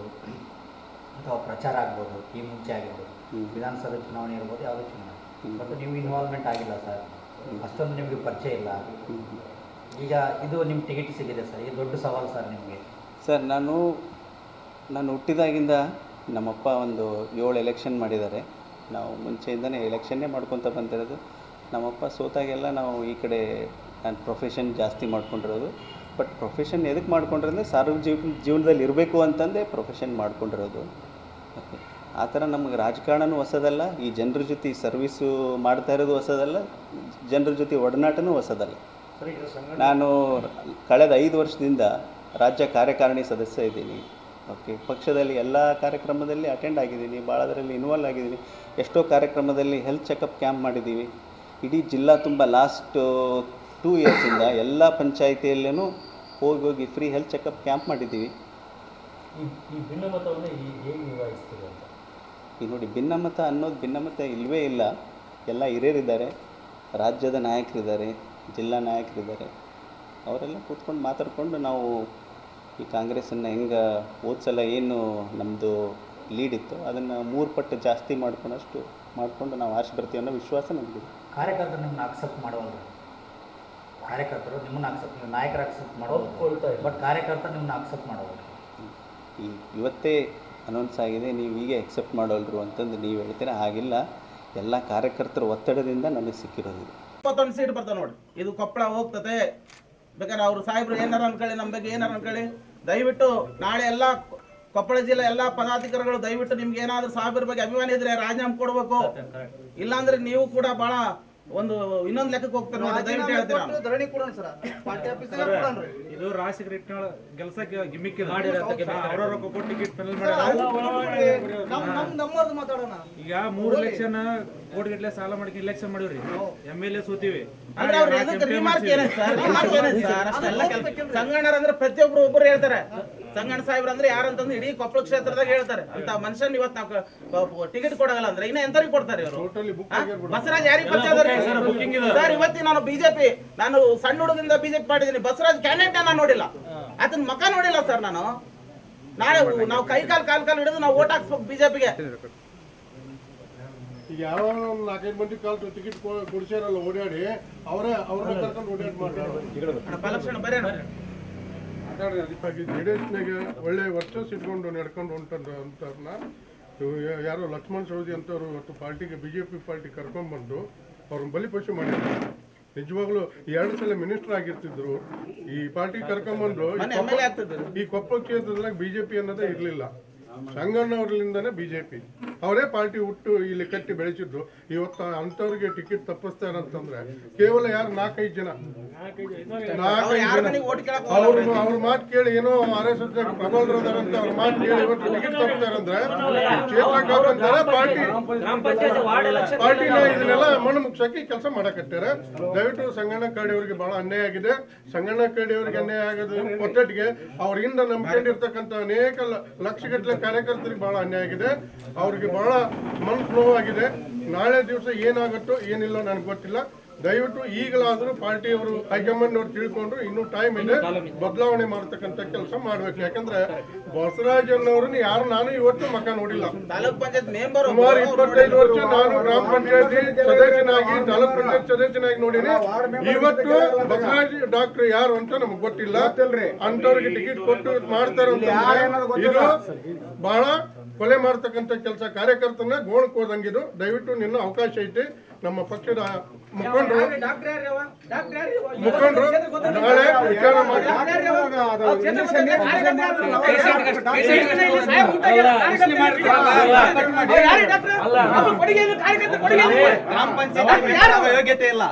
ಅಥವಾ ಪ್ರಚಾರ ಆಗ್ಬೋದು ಈ ಮುಂಚೆ ಆಗಿರ್ಬೋದು ವಿಧಾನಸಭೆ ಚುನಾವಣೆ ಇರ್ಬೋದು ಯಾವುದೇ ಚುನಾವಣೆ ಬಟ್ ನೀವು ಇನ್ವಾಲ್ವ್ಮೆಂಟ್ ಆಗಿಲ್ಲ ಸರ್ ಅಷ್ಟೊಂದು ನಿಮಗೆ ಪರಿಚಯ ಇಲ್ಲ ಈಗ ಇದು ನಿಮ್ಮ ಟಿಕೆಟ್ ಸಿಗಿದೆ ಸರ್ ಇದು ದೊಡ್ಡ ಸವಾಲು ಸರ್ ನಿಮಗೆ ಸರ್ ನಾನು ನಾನು ಹುಟ್ಟಿದಾಗಿಂದ ನಮ್ಮಪ್ಪ ಒಂದು ಏಳು ಎಲೆಕ್ಷನ್ ಮಾಡಿದ್ದಾರೆ ನಾವು ಮುಂಚೆಯಿಂದನೇ ಎಲೆಕ್ಷನ್ನೇ ಮಾಡ್ಕೊತ ಬಂದಿರೋದು ನಮ್ಮಪ್ಪ ಸೋತಾಗೆಲ್ಲ ನಾವು ಈ ಕಡೆ ನಾನು ಪ್ರೊಫೆಷನ್ ಜಾಸ್ತಿ ಮಾಡ್ಕೊಂಡಿರೋದು ಬಟ್ ಪ್ರೊಫೆಷನ್ ಎದಕ್ಕೆ ಮಾಡ್ಕೊಂಡಿರೋದು ಸಾರ್ವಜನಿಕ ಜೀವನದಲ್ಲಿ ಇರಬೇಕು ಅಂತಂದೇ ಪ್ರೊಫೆಷನ್ ಮಾಡ್ಕೊಂಡಿರೋದು ಓಕೆ ಆ ಥರ ನಮಗೆ ರಾಜಕಾರಣನೂ ಹೊಸದಲ್ಲ ಈ ಜನರ ಜೊತೆ ಸರ್ವೀಸು ಮಾಡ್ತಾ ಇರೋದು ಹೊಸದಲ್ಲ ಜನರ ಜೊತೆ ಒಡನಾಟನೂ ಹೊಸದಲ್ಲ ಸರ್ ಈಗ ಸಂಘಟನೆ ನಾನು ಕಳೆದ ಐದು ವರ್ಷದಿಂದ ರಾಜ್ಯ ಕಾರ್ಯಕಾರಿಣಿ ಸದಸ್ಯ ಇದ್ದೀನಿ ಓಕೆ ಪಕ್ಷದಲ್ಲಿ ಎಲ್ಲ ಕಾರ್ಯಕ್ರಮದಲ್ಲಿ ಅಟೆಂಡ್ ಆಗಿದ್ದೀನಿ ಭಾಳದರಲ್ಲಿ ಇನ್ವಾಲ್ವ್ ಆಗಿದ್ದೀನಿ ಎಷ್ಟೋ ಕಾರ್ಯಕ್ರಮದಲ್ಲಿ ಹೆಲ್ತ್ ಚೆಕಪ್ ಕ್ಯಾಂಪ್ ಮಾಡಿದ್ದೀವಿ ಇಡೀ ಜಿಲ್ಲಾ ತುಂಬ ಲಾಸ್ಟ್ ಟೂ ಇಯರ್ಸಿಂದ ಎಲ್ಲ ಪಂಚಾಯಿತಿಯಲ್ಲೂ ಹೋಗಿ ಹೋಗಿ ಫ್ರೀ ಹೆಲ್ತ್ ಚೆಕಪ್ ಕ್ಯಾಂಪ್ ಮಾಡಿದ್ದೀವಿ ಈ ಈ ಭಿನ್ನಮತವನ್ನು ಈ ಹೇಗೆ ನಿಭಾಯಿಸ್ತೀರಿ ಅಂತ ಈಗ ನೋಡಿ ಭಿನ್ನಮತ ಅನ್ನೋದು ಭಿನ್ನಮತ ಇಲ್ಲವೇ ಇಲ್ಲ ಎಲ್ಲ ಹಿರಿಯರಿದ್ದಾರೆ ರಾಜ್ಯದ ನಾಯಕರಿದ್ದಾರೆ ಜಿಲ್ಲಾ ನಾಯಕರಿದ್ದಾರೆ ಅವರೆಲ್ಲ ಕೂತ್ಕೊಂಡು ಮಾತಾಡ್ಕೊಂಡು ನಾವು ಈ ಕಾಂಗ್ರೆಸ್ಸನ್ನು ಹೆಂಗೆ ಹೋದ ಸಲ ಏನು ನಮ್ಮದು ಲೀಡ್ ಇತ್ತು ಅದನ್ನು ಮೂರು ಪಟ್ಟು ಜಾಸ್ತಿ ಮಾಡ್ಕೊಂಡಷ್ಟು ಮಾಡಿಕೊಂಡು ನಾವು ಆರ್ಸಿ ಬರ್ತೀವಿ ಅನ್ನೋ ವಿಶ್ವಾಸ ನಮಗಿದೆ ಕಾರ್ಯಕರ್ತರು ನಿಮ್ಮನ್ನ ಅಕ್ಸೆಪ್ಟ್ ಮಾಡೋಲ್ಲ ಕಾರ್ಯಕರ್ತರು ನಿಮ್ಮನ್ನ ಅಕ್ಸೆಪ್ಟ್ ನೀವು ನಾಯಕರು ಅಕ್ಸೆಪ್ಟ್ ಒಪ್ಕೊಳ್ತಾ ಮಾಡೋದು ಇಲ್ಲ. ಬಟ್ ಕಾರ್ಯಕರ್ತರು ನಿಮ್ಮನ್ನ ಅಕ್ಸೆಪ್ಟ್ ಮಾಡೋಲ್ಲ ಈ ಇವತ್ತೇ ಅನೌನ್ಸ್ ಆಗಿದೆ ನೀವು ಹೀಗೆ ಎಕ್ಸೆಪ್ಟ್ ಮಾಡೋಲ್ರು ಅಂತಂದು ನೀವು ಹೇಳ್ತೀರಾ ಹಾಗಿಲ್ಲ ಎಲ್ಲ ಕಾರ್ಯಕರ್ತರ ಒತ್ತಡದಿಂದ ನನಗೆ ಸಿಕ್ಕಿರೋದು ಇದು. ಇಪ್ಪತ್ತೊಂದು ಸೀಟ್ ಬರ್ತಾವೆ ನೋಡಿ ಇದು ಕೊಪ್ಪಳ ಹೋಗ್ತದೆ ಬೇಕಾದ್ರೆ ಅವ್ರು ಸಾಹೇಬ್ರು ಏನಾರ ಅನ್ಕೊಳ್ಳಿ ನಮ್ಮ ಬಗ್ಗೆ ಏನಾರ ಅನ್ಕೊಳ್ಳಿ ದಯವಿಟ್ಟು ನಾಳೆ ಎಲ್ಲ ಕೊಪ್ಪಳ ಜಿಲ್ಲೆ ಎಲ್ಲ ಪದಾಧಿಕಾರಿಗಳು ದಯವಿಟ್ಟು ನಿಮ್ಗೆ ಏನಾದ್ರು ಸಾಹೇಬ್ರ ಬಗ್ಗೆ ಅಭಿಮಾನ ಇದ್ರೆ ರಾಜೀನಾಮೆ ಕೊಡ್ಬೇಕು ಇಲ್ಲಾಂದ್ರೆ ನೀವು ಕೂಡ ಬಹಳ ಒಂದು ಇನ್ನೊಂದು ಲೆಕ್ಕಕ್ಕೆ ಹೋಗ್ತಾರೆ ನೋಡಿ ದಯವಿಟ್ಟು ಹೇಳ್ತೀನಿ ನಾನು. ಧರಣಿ ಕೊಡೋಣ ಸರ್ ಪಾರ್ಟಿ ಆಫೀಸಿಗೆ ಕೊಡೋಣ್ರಿ ಇದು ರಾಜ್ ಸೆಕ್ರೆಟರಿ ಗೆಲ್ಸಕ್ಕೆ ಗಿಮಿಕ್ ಮಾಡಿರೋ ಅವ್ರ ರೊಕ್ಕ ಕೊಟ್ಟು ಟಿಕೆಟ್ ಫೈನಲ್ ಸರ್, ಮಾಡ್ಯಾರ ಅದು ನಮ್ ನಮ್ ನಮ್ಮವ್ರದ್ದು ಮಾತಾಡೋಣ ಈಗ ಮೂರು ಎಲೆಕ್ಷನ್ ಕೋಟಿ ಗಟ್ಟಲೆ ಸಾಲ ಮಾಡಿ ಇಲೆಕ್ಷನ್ ಮಾಡಿವ್ರಿ ಎಮ್ ಎಲ್ ಎ ಸೋತಿವಿ ಅಂದ್ರೆ ಅವ್ರು ಎದಕ್ಕೆ ರಿಮಾರ್ಕ್ ಏನೈತೆ ಸರ್ ರಿಮಾರ್ಕ್ ಏನೈತೆ ಸರ್ ಅಷ್ಟೆಲ್ಲ ಕೆಲ್ಸ ಸಂಗಣ್ಣರ್ ಅಂದ್ರೆ ಪ್ರತಿಯೊಬ್ರು ಒಬ್ಬರು ಹೇಳ್ತಾರೆ ಸಂಗಣ್ಣ ಸಾಹೇಬ್ರು ಅಂದ್ರೆ ಯಾರಂತಂದ್ರೆ ಇಡೀ ಕೊಪ್ಪಳ ಕ್ಷೇತ್ರದಾಗ ಹೇಳ್ತಾರೆ ಅಂತ ಮನುಷ್ಯನ್ ಇವತ್ತು ನಾವು ಟಿಕೆಟ್ ಕೊಡಗಲ್ಲ ಅಂದ್ರೆ ಇನ್ನ ಎಂತರಿಗೆ ಕೊಡ್ತಾರೆ ಇವರು ಬಸವರಾಜ್ ಯಾರಿಗೆ ಪರಿಚಯ ಅದಾರ್ರಿ? ಸರ್ ಇವತ್ತಿ ನಾನು ಬಿಜೆಪಿ ನಾನು ಸಣ್ಣ ಹುಡುಗದಿಂದ ಬಿಜೆಪಿ ಮಾಡಿದ್ದೀನಿ ಬಸವರಾಜ್ ಕ್ಯಾಂಡಿಡೇಟ್ ನಾನು ನೋಡಿಲ್ಲ ಆತನ ಮಕ ನೋಡಿಲ್ಲ ಸರ್ ನಾನು ನಾಳೆ ನಾವು ಕೈ ಕಾಲ್ ಕಾಲ್ ಕಾಲ್ ಹಿಡಿದು ನಾವು ಓಟ್ ಹಾಕ್ಸ್ಬೇಕು ಬಿಜೆಪಿಗೆ ಈಗ ಯಾರೋ ಒಂದು ನಾಲ್ಕೈದು ಮಂದಿ ಕಾಲ್ ಟಿಕೆಟ್ ಕೊಡಿಸ್ಯಾರಲ್ಲ ಓಡಾಡಿ ಅವರೇ ಅವ್ರನ್ನ ಕರ್ಕೊಂಡು ಓಡಾಡಿ ಮಾಡ್ತಾರೆ ಫಲಕ್ಷಣ ಬರೇಣ ಜೆ ಡಿ ಎಸ್ನಾಗ ಒಳ್ಳೆ ವರ್ಚಸ್ ಇಟ್ಕೊಂಡು ನಡ್ಕೊಂಡು ಹೊಂಟಂತ ಅಂತವ್ರನ್ನ ಇವ್ರು ಯಾ- ಯಾರೋ ಲಕ್ಷ್ಮಣ್ ಸವದಿ ಅಂತವ್ರು ಇವತ್ತು ಪಾರ್ಟಿಗೆ ಬಿ ಜೆ ಪಿ ಪಾರ್ಟಿ ಕರ್ಕೊಂಡ್ಬಂದು ಅವ್ರನ್ನ ಬಲಿಪಶು ಮಾಡಿದ್ರು ನಿಜವಾಗ್ಲೂ ಎರಡು ಸಲ ಮಿನಿಸ್ಟರ್ ಆಗಿರ್ತಿದ್ರು ಈ ಪಾರ್ಟಿ ಕರ್ಕೊಂಡ್ಬಂದು ಈ ಮೊನ್ನೆ ಕೊಪ್ಪ- MLA ಆಗ್ತಿದ್ರು. ಈ ಕೊಪ್ಪಳ ಕ್ಷೇತ್ರದಾಗ ಬಿಜೆಪಿ ಅನ್ನೋದೇ ಇರಲಿಲ್ಲ ಸಂಗಣ್ಣವ್ರಲಿಂದನೇ ಬಿಜೆಪಿ ಅವರೇ ಪಾರ್ಟಿ ಹುಟ್ಟು ಇಲ್ಲಿ ಕಟ್ಟಿ ಬೆಳೆಸಿದ್ದು ಇವತ್ತು ಅಂಥವ್ರಿಗೆ ಟಿಕೆಟ್ ತಪ್ಪಿಸ್ತಾರಂತಂದ್ರೆ ಕೇವಲ ಯಾರು ನಾಲ್ಕೈದು ಜನ ಅವ್ರು ಯಾರು ನಾಲ್ಕೈದು ನನಗೆ ಓಟ್ ಜನ ಕೇಳಕ್ ಅವ್ರ ಅವ್ರ ಮಾತು ಕೇಳಿ ಏನೋ ಆರ್ ಎಸ್ ಎಸ್ ಪ್ರಬಲರದಾರಂತ ಅವ್ರ ಮಾತು ಕೇಳಿ ಇವತ್ತು ಟಿಕೆಟ್ ತಪ್ಪಿಸ್ತಾರಂದ್ರೆ ಕ್ಷೇತ್ರಕ್ಕೆ ಹಾಕಂತಾರೆ ಪಾರ್ಟಿ ಪಾರ್ಟಿನ ಇದನ್ನೆಲ್ಲ ಮಣ್ಣು ಮುಗ್ಸಕ್ಕೆ ಕೆಲಸ ಮಾಡಕತ್ತಾರೆ ದಯವಿಟ್ಟು ಸಂಗಣ್ಣ ಕರಡಿ ಅವರಿಗೆ ಬಹಳ ಅನ್ಯಾಯ ಆಗಿದೆ ಸಂಗಣ್ಣ ಕರಡಿ ಅವರಿಗೆ ಅನ್ಯಾಯ ಆಗೋದು ಒಟ್ಟೊಟ್ಟಿಗೆ ಅವ್ರಿಂದ ನಂಬ್ಕೊಂಡಿರ್ತಕ್ಕಂಥ ಅನೇಕ ಲ- ಲಕ್ಷಗಟ್ಟಲೆ ಕಾರ್ಯಕರ್ತರಿಗೆ ಬಹಳ ಅನ್ಯಾಯ ಆಗಿದೆ ಅವ್ರಿಗೆ ಬಹಳ ಮನಸ್ಸು ನೋವಾಗಿದೆ ನಾಳೆ ದಿವಸ ಏನಾಗುತ್ತೋ ಏನಿಲ್ಲ ನನಗೆ ಗೊತ್ತಿಲ್ಲ ದಯವಿಟ್ಟು ಈಗಲಾದರೂ ಪಾರ್ಟಿಯವರು ಹೈಕಮಾಂಡ್ ಅವ್ರು ತಿಳ್ಕೊಂಡು ಇನ್ನೂ ಟೈಮ್ ಇದೆ ಬದಲಾವಣೆ ಮಾಡತಕ್ಕಂಥ ಕೆಲಸ ಮಾಡ್ಬೇಕು ಯಾಕಂದ್ರೆ ಬಸವರಾಜನ್ನವ್ರನ್ನ ಯಾರು ನಾನು ಇವತ್ತು ಮಕ ನೋಡಿಲ್ಲ ತಾಲೂಕ್ ಪಂಚಾಯತ್ ಮೆಂಬರ್ ಸುಮಾರು ಇಪ್ಪತ್ತೈದು ವರ್ಷ ನಾನು ಗ್ರಾಮ ಪಂಚಾಯತಿ ಸದಸ್ಯನಾಗಿ ತಾಲೂಕ್ ಪಂಚಾಯತ್ ಸದಸ್ಯನಾಗಿ ನೋಡಿನಿ ಇವತ್ತು ಬಸವರಾಜ್ ಡಾಕ್ಟರ್ ಯಾರು ಅಂತ ನಮ್ಗೆ ಗೊತ್ತಿಲ್ಲ ಅಂತವ್ರಿಗೆ ಟಿಕೆಟ್ ಕೊಟ್ಟು ಮಾಡ್ತಾರ ಇದು ಬಹಳ ಕೊಲೆ ಮಾಡ್ತಕ್ಕಂಥ ಕೆಲಸ ಕಾರ್ಯಕರ್ತನ ಗೋಣಕ್ ಹೋದಂಗಿದು ದಯವಿಟ್ಟು ನಿನ್ನ ಅವಕಾಶ ಐತಿ ನಮ್ಮ ಪಕ್ಷದ ಮುಖಂಡರು ಡಾಕ್ಟರ್ ಯಾರ್ಯಾವ? ಡಾಕ್ಟರ್ ಯಾರ್ಯಾವ? ಮುಖಂಡರು ನಾಳೆ ವಿಚಾರ ಮಾಡಿ ಗ್ರಾಮ ಪಂಚಾಯತ್ ಯೋಗ್ಯತೆ ಇಲ್ಲ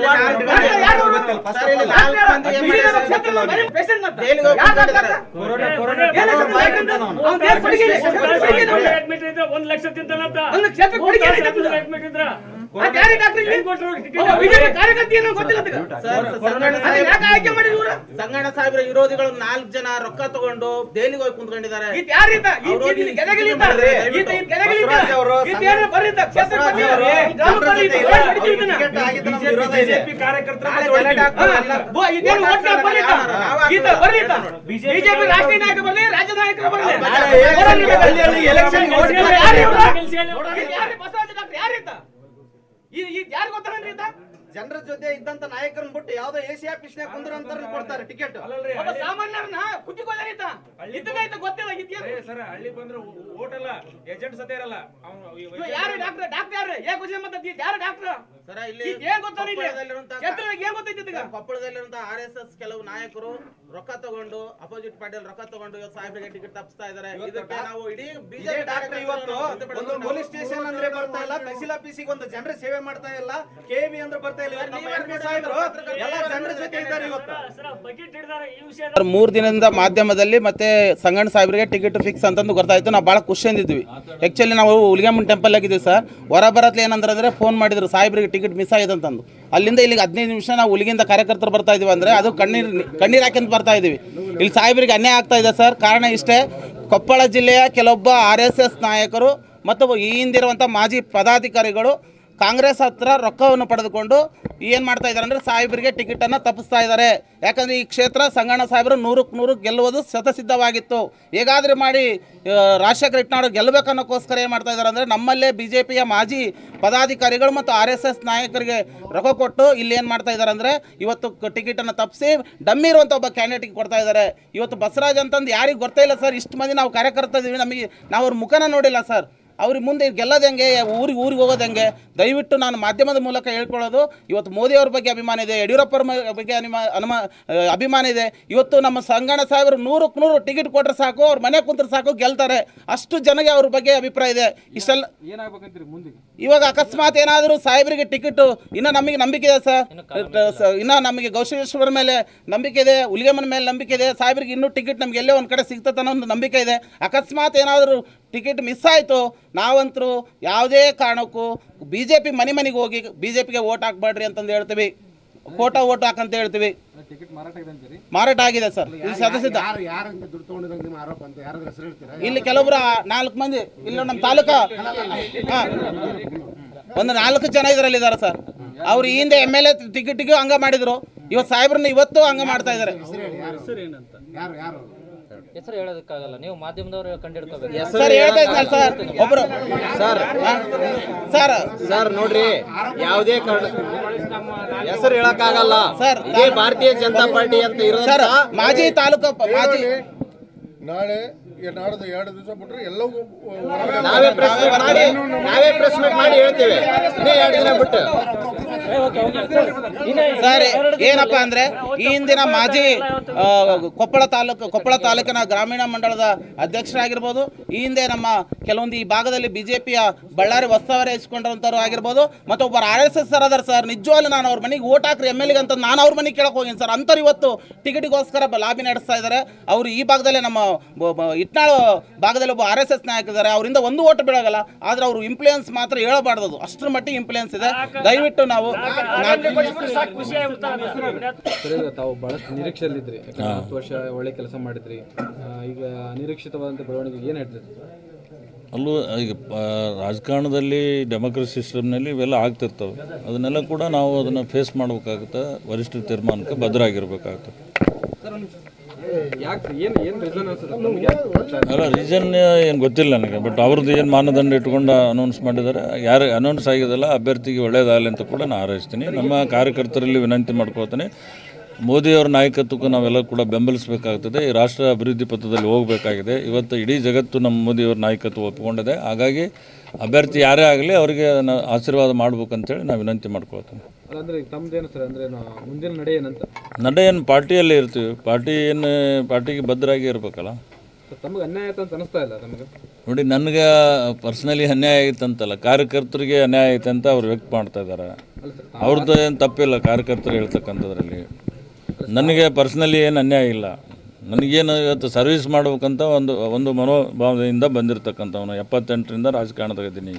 ಒಂದ್ ಲಕ್ಷ ತಿಂತಾನಂತ ಒಂದು ಕ್ಷೇತ್ರ ಕೊಡುಗೆ ಅಡ್ಮಿಟ್ ಇದ್ರ ಅದ್ ಯಾರೇ ಡಾಕ್ಟರ್ ಇಲ್ಲಿ? ಒಬ್ಬ ಬಿಜೆಪಿ ಕಾರ್ಯಕರ್ತ ಏನೋ ಗೊತ್ತಿಲ್ಲ ಅದಕ್ಕೆ. ಸರ್, ಸಂಗಣ್ಣ ಅದನ್ನ ಸಾಹೇಬ್ರು- ಯಾಕೆ ಆಯ್ಕೆ ಮಾಡಿದ್ರು ಇವ್ರು? ಸಂಗಣ್ಣ ಸಾಹೇಬ್ರ ವಿರೋಧಿಗಳು ನಾಲ್ಕು ಜನ ರೊಕ್ಕ ತಗೊಂಡು ದೆಹಲಿಗೆ ಹೋಗಿ ಕುಂತ್ಕೊಂಡಿದ್ದಾರೆ ಈತ ಯಾರಿದ್ದ? ಈತ- ಅವ್ರು ಈತ- ಈತ ಗೆದಗಲಿದ್ದ? ಮಾಡ್ರಿ. ಈತ- ಈತ ಗೆದಗಲಿದ್ದ? ಬಸವರಾಜ್ ಅವರು ಈತ ಏನೋ ಬರ್ರಿದ್ದ? ಕ್ಷೇತ್ರ ಬಸವರಾಜ್ ಬಂದಿದ್ದ? ಅವರು ಗ್ರಾಮ ಜನರ ಪಂಚಾಯತ್ ಜೊತೆ ಇಲ್ಲ. ಹೋರಾಟ ಅವ್ರಿಗೆ ಇದನ್ನ. ಟಿಕೆಟ್ ಆಗಿದ್ದು ನಮ್ಗೆ ವಿರೋಧ ಇದೆ. ಬಿಜೆಪಿ ಕಾರ್ಯಕರ್ತರ ನಾಳೆ ಮತ್ತೆ ಗಲಾಟೆ ಆಗ್ತದೆ. ಹಾ, ಬೋ, ಈತೇನು ಓಟ್ ಹಾಕ್ ಬರ್ಲಿದ್ದ? ಈತ ಬರ್ಲಿದ್ದ? ಬಿಜೆಪಿ ರಾಷ್ಟ್ರೀಯ ನಾಯಕ ಬರ್ಲಿ ರಾಜ್ಯ ನಾಯಕರು ಬರ್ಲಿ ನಾಳೆ ಎಲೆಕ್ಷನ್ಗೆ ಹಳ್ಳಿ ಹಳ್ಳಿ ಎಲೆಕ್ಷನ್ಗೆ ಓಟ್ ಹಾಕಿ. ಯಾರು ಇವ್ರು? ಈತ ಯಾರು? ಬಸವರಾಜ ಡಾಕ್ಟರ್ ಯಾರಿದ್ದ? ಈ ಈ ಯಾರು ಗೊತ್ತಾಗಲ್ರಿ ಈತ? ಜನರ ಜೊತೆ ಇದ್ದಂತ ನಾಯಕರನ್ನ ಬಿಟ್ಟು ಯಾವ್ದೋ ಎಸಿ ಆಫೀಸ್ನಾಗ ಕುಂದ್ರಂತ ಕೊಡ್ತಾರೆ ಟಿಕೆಟ್ ಒಬ್ಬ ಸಾಮಾನ್ಯರನ್ನ ಕುತ್ತಿಗೋದಾರ ಈತ ಇದನ್ನ ಈತ ಗೊತ್ತಿಲ್ಲ ಇದ್ಯಾರು ಸರ್ ಹಳ್ಳಿ ಬಂದ್ರೆ ಓಟ್ ಅಲ್ಲ ಏಜೆಂಟ್ ಸತೆ ಇರಲ್ಲ ಇವ ಯಾರು ಡಾಕ್ಟರ್ ಡಾಕ್ಟರ್ ಯಾರು ಏ ಕ್ವಶನ್ ಮತ್ತೆ ಈತ ಯಾರು ಡಾಕ್ಟರ್ ಸರ ಇಲ್ಲಿ ಈತ ಏನ್ ಗೊತ್ತಾನ ಇಲ್ಲಿ ಕೊಪ್ಪಳದಲ್ಲಿರುವಂತ- ಕ್ಷೇತ್ರದಾಗ ಏನ್ ಗೊತ್ತೈತಿ ಇದೀಗ ಕೊಪ್ಪಳದಲ್ಲಿರುವಂತ ಆರ್ ಎಸ್ ಎಸ್ ಕೆಲವು ನಾಯಕರು ರೊಕ್ಕ ತಗೊಂಡು ಅಪೋಸಿಟ್ ಪಾರ್ಟಿಯಲ್ಲಿ ರೊಕ್ಕ ತಗೊಂಡು ಇವತ್ತು ಸಾಹೇಬ್ರಿಗೆ ಟಿಕೆಟ್ ತಪ್ಪಿಸ್ತಾ ಇದ್ದಾರೆ ಇದಕ್ಕೆ ನಾವು ಇಡೀ ಇದೇ ಬಿಜೆಪಿ ಡಾಕ್ಟರ್ ಇವತ್ತು ಒಂದು ಪೊಲೀಸ್ ಸ್ಟೇಷನ್ ಅಂದ್ರೆ ಬರ್ತಾ ಇಲ್ಲ ತಹಸೀಲ್ ಆಫೀಸಿಗೆ ಒಂದು ಜನರ ಸೇವೆ ಮಾಡ್ತಾ ಇಲ್ಲ ಕೆಬಿ ಅಂದ್ರೆ ಬರ್ತಾ ಇಲ್ಲ ಇವತ್ತು ನಮ್ಮ MP ಸಾಹೇಬ್ರು ಎಲ್ಲ ಜನರ ಜೊತೆ ಇದ್ದಾರೆ ಇವತ್ತು ಸರ್, ಮೂರ್ ದಿನದಿಂದ ಮಾಧ್ಯಮದಲ್ಲಿ ಮತ್ತೆ ಸಂಗಣ್ಣ ಸಾಹೇಬ್ರಿಗೆ ಟಿಕೆಟ್ ಫಿಕ್ಸ್ ಅಂತಂದು ಗೊತ್ತಾಯ್ತು ನಾವು ಭಾಳ ಖುಷಿಯಿಂದಿದ್ವಿ ಆ್ಯಕ್ಚುಲಿ ನಾವು ಹುಲಿಗೆಮ್ಮನ್ ಟೆಂಪಲ್ ಆಗಿದ್ದೀವಿ ಸರ್ ಹೊರ ಬರತ್ಲೆ ಏನಂದ್ರೆ ಅಂದ್ರೆ ಫೋನ್ ಮಾಡಿದ್ರು ಸಾಹೇಬ್ರಿಗೆ ಟಿಕೆಟ್ ಮಿಸ್ ಆಗಿದೆ ಅಂತಂದು ಅಲ್ಲಿಂದ ಇಲ್ಲಿಗೆ ಹದಿನೈದು ನಿಮಿಷ ನಾವು ಹುಲಿಗಿಂದ ಕಾರ್ಯಕರ್ತರು ಬರ್ತಾ ಇದೀವಿ ಅಂದ್ರೆ ಅದು ಕಣ್ಣೀರು ಕಣ್ಣೀರು ಹಾಕ್ಯಂತ ಬರ್ತಾ ಇದೀವಿ ಇಲ್ಲಿ ಸಾಹೇಬ್ರಿಗೆ ಅನ್ಯಾಯ ಆಗ್ತಾ ಇದೆ ಸರ್ ಕಾರಣ ಇಷ್ಟೇ ಕೊಪ್ಪಳ ಜಿಲ್ಲೆಯ ಕೆಲವೊಬ್ಬ ಆರ್ ಎಸ್ ಎಸ್ ನಾಯಕರು ಮತ್ತು ಈ ಹಿಂದಿರುವಂಥ ಮಾಜಿ ಪದಾಧಿಕಾರಿಗಳು ಕಾಂಗ್ರೆಸ್ ಹತ್ರ ರೊಕ್ಕವನ್ನು ಪಡೆದುಕೊಂಡು ಏನು ಮಾಡ್ತಾ ಇದ್ದಾರೆ ಅಂದರೆ ಸಾಹೇಬರಿಗೆ ಟಿಕೆಟನ್ನು ತಪ್ಪಿಸ್ತಾ ಇದ್ದಾರೆ ಯಾಕಂದರೆ ಈ ಕ್ಷೇತ್ರ ಸಂಗಣ್ಣ ಸಾಹೇಬರು ನೂರಕ್ಕೆ ನೂರು ಗೆಲ್ಲುವುದು ಶತಸಿದ್ಧವಾಗಿತ್ತು ಹೇಗಾದರೂ ಮಾಡಿ ಆ, ರಾಜಶೇಖರ ಇಟ್ನಾಡು ಗೆಲ್ಲಬೇಕನ್ನೋಕ್ಕೋಸ್ಕರ ಏನು ಮಾಡ್ತಾ ಇದ್ದಾರೆ ಅಂದರೆ ನಮ್ಮಲ್ಲೇ ಬಿ ಜೆ ಪಿಯ ಮಾಜಿ ಪದಾಧಿಕಾರಿಗಳು ಮತ್ತು ಆರ್ ಎಸ್ ಎಸ್ ನಾಯಕರಿಗೆ ರೊಕ್ಕ ಕೊಟ್ಟು ಇಲ್ಲಿ ಏನು ಮಾಡ್ತಾ ಇದ್ದಾರೆ ಅಂದರೆ ಇವತ್ತು ಟಿಕೆಟನ್ನು ತಪ್ಪಿಸಿ ಡಮ್ಮಿ ಇರುವಂಥ ಒಬ್ಬ ಕ್ಯಾಂಡಿಡೇಟ್ಗೆ ಕೊಡ್ತಾ ಇದ್ದಾರೆ ಇವತ್ತು ಬಸವರಾಜ್ ಅಂತಂದು ಯಾರಿಗೆ ಗೊತ್ತೇ ಇಲ್ಲ ಸರ್ ಇಷ್ಟು ಮಂದಿ ನಾವು ಕಾರ್ಯಕರ್ತ ಇದೀವಿ ನಮಗೆ ನಾವು ಅವ್ರ ಮುಖನ ನೋಡಿಲ್ಲ ಸರ್ ಅವ್ರಿಗೆ ಮುಂದೆ ಗೆಲ್ಲೋದು ಹೆಂಗೆ ಊರಿಗೆ ಊರಿಗೆ ಹೋಗೋದು ಹೆಂಗೆ ದಯವಿಟ್ಟು ನಾನು ಮಾಧ್ಯಮದ ಮೂಲಕ ಹೇಳ್ಕೊಳ್ಳೋದು ಇವತ್ತು ಮೋದಿಯವ್ರ ಬಗ್ಗೆ ಅಭಿಮಾನ ಇದೆ ಯಡಿಯೂರಪ್ಪರ ಮ- ಬಗ್ಗೆ ಅನಿಮ ಅನುಮ ಆ, ಅಭಿಮಾನ ಇದೆ ಇವತ್ತು ನಮ್ಮ ಸಂಗಣ್ಣ ಸಾಹೇಬರು ನೂರಕ್ಕೆ ನೂರು ಟಿಕೆಟ್ ಕೊಟ್ಟರೆ ಸಾಕು ಅವ್ರ ಮನೆ ಕುಂತ್ರೆ ಸಾಕು ಗೆಲ್ತಾರೆ ಅಷ್ಟು ಜನಗೆ ಅವ್ರ ಬಗ್ಗೆ ಅಭಿಪ್ರಾಯ ಇದೆ ಇಷ್ಟೆಲ್ಲ ಏನಾಗ್ಬೇಕಂತೀರಿ ಮುಂದೆ ಇವಾಗ ಅಕಸ್ಮಾತ್ ಏನಾದರೂ ಸಾಹೇಬರಿಗೆ ಟಿಕೆಟ್ ಇನ್ನು ನಮಗೆ ನಂಬಿಕೆ ಇದೆ ಸರ್ ಸ- ಇನ್ನು ನಮಗೆ ಗೌಶೇಶ್ವರ ಮೇಲೆ ನಂಬಿಕೆ ಇದೆ ಹುಲಿಗೆಮ್ಮನ ಮೇಲೆ ನಂಬಿಕೆ ಇದೆ ಸಾಹೇಬರಿಗೆ ಇನ್ನೂ ಟಿಕೆಟ್ ನಮ್ಗೆ ಎಲ್ಲೇ ಒಂದು ಕಡೆ ಸಿಗ್ತದೆ ಅನ್ನೋ ಒಂದು ನಂಬಿಕೆ ಇದೆ ಅಕಸ್ಮಾತ್ ಏನಾದರೂ ಟಿಕೆಟ್ ಮಿಸ್ ಆಯಿತು ನಾವಂತರೂ ಯಾವುದೇ ಕಾರಣಕ್ಕೂ ಬಿ ಜೆ ಪಿ ಮನೆ ಮನೆಗೆ ಹೋಗಿ ಬಿ ಜೆ ಪಿಗೆ ಓಟ್ ಹಾಕ್ಬೇಡ್ರಿ ಅಂತಂದು ಹೇಳ್ತೀವಿ ಕೋಟ ಓಟ್ ಹಾಕಂತ ಹೇಳ್ತೀವಿ ಟಿಕೆಟ್ ಮಾರಾಟ ಇದೆ ಅಂತೀರಿ ಮಾರಾಟ ಆಗಿದೆ ಸರ್ ಇದು ಸದಸ್ಯದ ಯಾರು ಯಾರಿಂದ ದುಡ್ಡು ತಗೊಂಡಿರಂಗೆ ನಿಮ್ಮ ಆರೋಪ ಅಂತ ಯಾರಾದ್ರೂ ಹೆಸರು ಹೇಳ್ತೀರಾ ಇಲ್ಲಿ ಕೆಲವೊಬ್ರು ನಾಲ್ಕು ಮಂದಿ ಇಲ್ಲಿ ನಮ್ಮ ತಾಲೂಕಾ ಹಾ. ಒಂದು ನಾಲ್ಕು ಜನ ಇದರಲ್ಲಿ ಇದ್ದಾರೆ ಸರ್ ಅವ್ರು ಈ ಹಿಂದೆ ಎಮ್ ಎಲ್ ಎ ಟಿಕೆಟಿಗೂ ಹಂಗ ಮಾಡಿದ್ರು ಇವತ್ತು ಸಾಹೇಬ್ರನ್ನ ಇವತ್ತು ಹಂಗ ಮಾಡ್ತಾ ಇದ್ದಾರೆ ಯಾರು ಯಾರು ಹೆಸರು ಹೇಳೋದಕ್ಕಾಗಲ್ಲ ನೀವು ಮಾಧ್ಯಮದವರು ಕಂಡಿಡ್ಕೋಬೇಕು ಸರ್ ಹೇಳ್ತಾ ಇದ್ನಲ್ಲ ಸರ್ ಒಬ್ರು ಸರ್ ಸರ್ ಸರ್ ನೋಡ್ರಿ ಯಾವುದೇ ಕಾರಣ ಹೆಸರು ಹೇಳಕ್ಕಾಗಲ್ಲ ಸರ್ ಇದೇ ಭಾರತೀಯ ಜನತಾ ಪಾರ್ಟಿ ಅಂತ ಸರ್ ಇರೋದ್ರ ಮಾಜಿ ತಾಲೂಕು ಮಾಜಿ ನಾಳೆ ಈ ನಾಡ್ದು ಎರಡು ದಿವಸ ಬಿಟ್ರೆ ಎಲ್ಲವೂ ಹೊರಗಡೆ ನಾವೇ ಪ್ರೆಸ್ ಮೀಟ್ ಮಾಡಿ ನಾವೇ ಪ್ರೆಸ್ ಮೀಟ್ ಮಾಡಿ ಹೇಳ್ತೇವೆ ಇನ್ನೇ ಎರಡು ದಿನ ಬಿಟ್ಟು ಸರ್ ಏನಪ್ಪ ಅಂದ್ರೆ ಈ ಹಿಂದಿನ ಮಾಜಿ ಆ, ಕೊಪ್ಪಳ ತಾಲೂಕು ಕೊಪ್ಪಳ ತಾಲೂಕಿನ ಗ್ರಾಮೀಣ ಮಂಡಳದ ಅಧ್ಯಕ್ಷರಾಗಿರ್ಬೋದು ಈ ಹಿಂದೆ ನಮ್ಮ ಕೆಲವೊಂದು ಈ ಭಾಗದಲ್ಲಿ ಬಿಜೆಪಿಯ ಬಳ್ಳಾರಿ ವಸ್ತುವರಿ ಹಚ್ಕೊಂಡಿರುವಂಥವ್ರು ಆಗಿರ್ಬೋದು ಮತ್ತು ಒಬ್ಬರು ಆರ್ ಎಸ್ ಎಸ್ ಸರ್ ಅದಾರ ಸರ್ ನಿಜವಾಗ್ಲೂ ನಾನು ಅವ್ರ ಮನೆಗೆ ಓಟ್ ಹಾಕ್ರಿ ಎಮ್ ಎಲ್ ಅಂತ ನಾನು ಅವ್ರ ಮನೆಗೆ ಕೇಳಕ್ ಹೋಗಿನಿ ಸರ್ ಅಂಥವ್ರು ಇವತ್ತು ಟಿಕೆಟಿಗೋಸ್ಕರ ಬ- ಲಾಬಿ ನಡೆಸ್ತಾ ಇದ್ದಾರೆ ಅವರು ಈ ಭಾಗದಲ್ಲೇ ನಮ್ಮ ಬ- ಬ- ಇಟ್ನಾಳು ಭಾಗದಲ್ಲಿ ಒಬ್ಬ ಆರ್ ಎಸ್ ಎಸ್ ನಾಯಕ ಇದ್ದಾರೆ ಅವರಿಂದ ಒಂದು ಓಟ್ ಬೀಳೋಗಲ್ಲ ಆದ್ರೆ ಅವರು ಇಂಪ್ಲೂಯೆನ್ಸ್ ಮಾತ್ರ ಹೇಳಬಾರ್ದು ಅದು. ಅಷ್ಟರ ಮಟ್ಟಿಗೆ ಇಂಪ್ಲೂಯೆನ್ಸ್ ಇದೆ ದಯವಿಟ್ಟು ನಾವು ಸರ್ ಈಗ ತಾವು ಬಹಳಷ್ಟು ನಿರೀಕ್ಷೆಯಲ್ಲಿದ್ರಿ ಯಾಕಂದ್ರೆ ಹತ್ತು ವರ್ಷ ಒಳ್ಳೆ ಕೆಲಸ ಮಾಡಿದ್ರಿ ಆ, ಈಗ ಅನಿರೀಕ್ಷಿತವಾದಂಥ ಬೆಳವಣಿಗೆ ಏನು ಹೇಳ್ತೀರಿ ಅಲ್ಲೂ ಈಗ ಪ- ರಾಜಕಾರಣದಲ್ಲಿ ಡೆಮೋಕ್ರಸಿ ಸಿಸ್ಟಮ್ನಲ್ಲಿ ಇವೆಲ್ಲ ಆಗ್ತಿರ್ತವೆ ಅದನ್ನೆಲ್ಲ ಕೂಡ ನಾವು ಅದನ್ನು ಫೇಸ್ ಮಾಡ್ಬೇಕಾಗುತ್ತೆ ವರಿಷ್ಠರ ತೀರ್ಮಾನಕ್ಕೆ ಬದ್ಧರಾಗಿರ್ಬೇಕಾಗುತ್ತೆ ಯಾಕೆ ಏನು ಏನು ರೀಸನ್ ಅನ್ಸುತ್ತೆ ನಮ್ಗೆ ಯಾಕೆ ಗೊತ್ತಾಗ್ತಾ ಇಲ್ಲ? ಅಲ್ಲ ರೀಸನ್ ಏನು ಗೊತ್ತಿಲ್ಲ ನನಗೆ ಬಟ್ ಅವ್ರದ್ದು ಏನು ಮಾನದಂಡ ಇಟ್ಕೊಂಡು ಅನೌನ್ಸ್ ಮಾಡಿದ್ದಾರೆ ಯಾರು ಅನೌನ್ಸ್ ಆಗಿದೆಲ್ಲ ಅಭ್ಯರ್ಥಿಗೆ ಒಳ್ಳೇದಾಗಲಿ ಅಂತ ಕೂಡ ನಾನು ಹಾರೈಸ್ತೀನಿ ನಮ್ಮ ಕಾರ್ಯಕರ್ತರಲ್ಲಿ ವಿನಂತಿ ಮಾಡ್ಕೊಳ್ತೀನಿ ಮೋದಿಯವರ ನಾಯಕತ್ವಕ್ಕೂ ನಾವೆಲ್ಲ ಕೂಡ ಬೆಂಬಲಿಸಬೇಕಾಗ್ತದೆ ಈ ರಾಷ್ಟ್ರ ಅಭಿವೃದ್ಧಿ ಪಥದಲ್ಲಿ ಹೋಗಬೇಕಾಗಿದೆ ಇವತ್ತು ಇಡೀ ಜಗತ್ತು ನಮ್ಮ ಮೋದಿಯವರ ನಾಯಕತ್ವ ಒಪ್ಪಿಕೊಂಡಿದೆ ಹಾಗಾಗಿ ಅಭ್ಯರ್ಥಿ ಯಾರೇ ಆಗಲಿ ಅವರಿಗೆ ನಾ ಆಶೀರ್ವಾದ ಮಾಡ್ಬೇಕಂತೇಳಿ ನಾವು ವಿನಂತಿ ಮಾಡ್ಕೊಳ್ತೇನೆ ಅದಂದ್ರೆ ಈಗ ತಮ್ದೇನು ಸರ್ ಅಂದ್ರೆ ನಾ- ಮುಂದಿನ ನಡೆ ಏನಂತ ನಡೆ ಏನು ಪಾರ್ಟಿಯಲ್ಲೇ ಇರ್ತೀವಿ ಪಾರ್ಟಿ ಏನು ಪಾರ್ಟಿಗೆ ಬದ್ಧರಾಗಿ ಇರಬೇಕಲ್ಲ ಸರ್, ತಮಗೆ ಅನ್ಯಾಯ ಆಯ್ತು ಅಂತ ಅನಿಸ್ತಾ ಇಲ್ಲ ನಮಗೆ ನೋಡಿ ನನಗೆ ಪರ್ಸ್ನಲಿ ಅನ್ಯಾಯ ಆಯ್ತಂತಲ್ಲ ಕಾರ್ಯಕರ್ತರಿಗೆ ಅನ್ಯಾಯ ಆಯ್ತು ಅಂತ ಅವ್ರು ವ್ಯಕ್ತ ಮಾಡ್ತಾ ಇದ್ದಾರೆ ಅವ್ರದ್ದು ಏನು ತಪ್ಪಿಲ್ಲ ಕಾರ್ಯಕರ್ತರು ಹೇಳ್ತಕ್ಕಂಥದ್ರಲ್ಲಿ ನನಗೆ ಪರ್ಸ್ನಲಿ ಏನು ಅನ್ಯಾಯ ಇಲ್ಲ ನನಗೇನು ಇವತ್ತು ಸರ್ವಿಸ್ ಮಾಡ್ಬೇಕಂತ ಒಂದು ಒಂದು ಮನೋಭಾವದಿಂದ ಬಂದಿರತಕ್ಕಂಥವನು ಎಪ್ಪತ್ತೆಂಟರಿಂದ ರಾಜಕಾರಣದಾಗಿದ್ದೀನಿ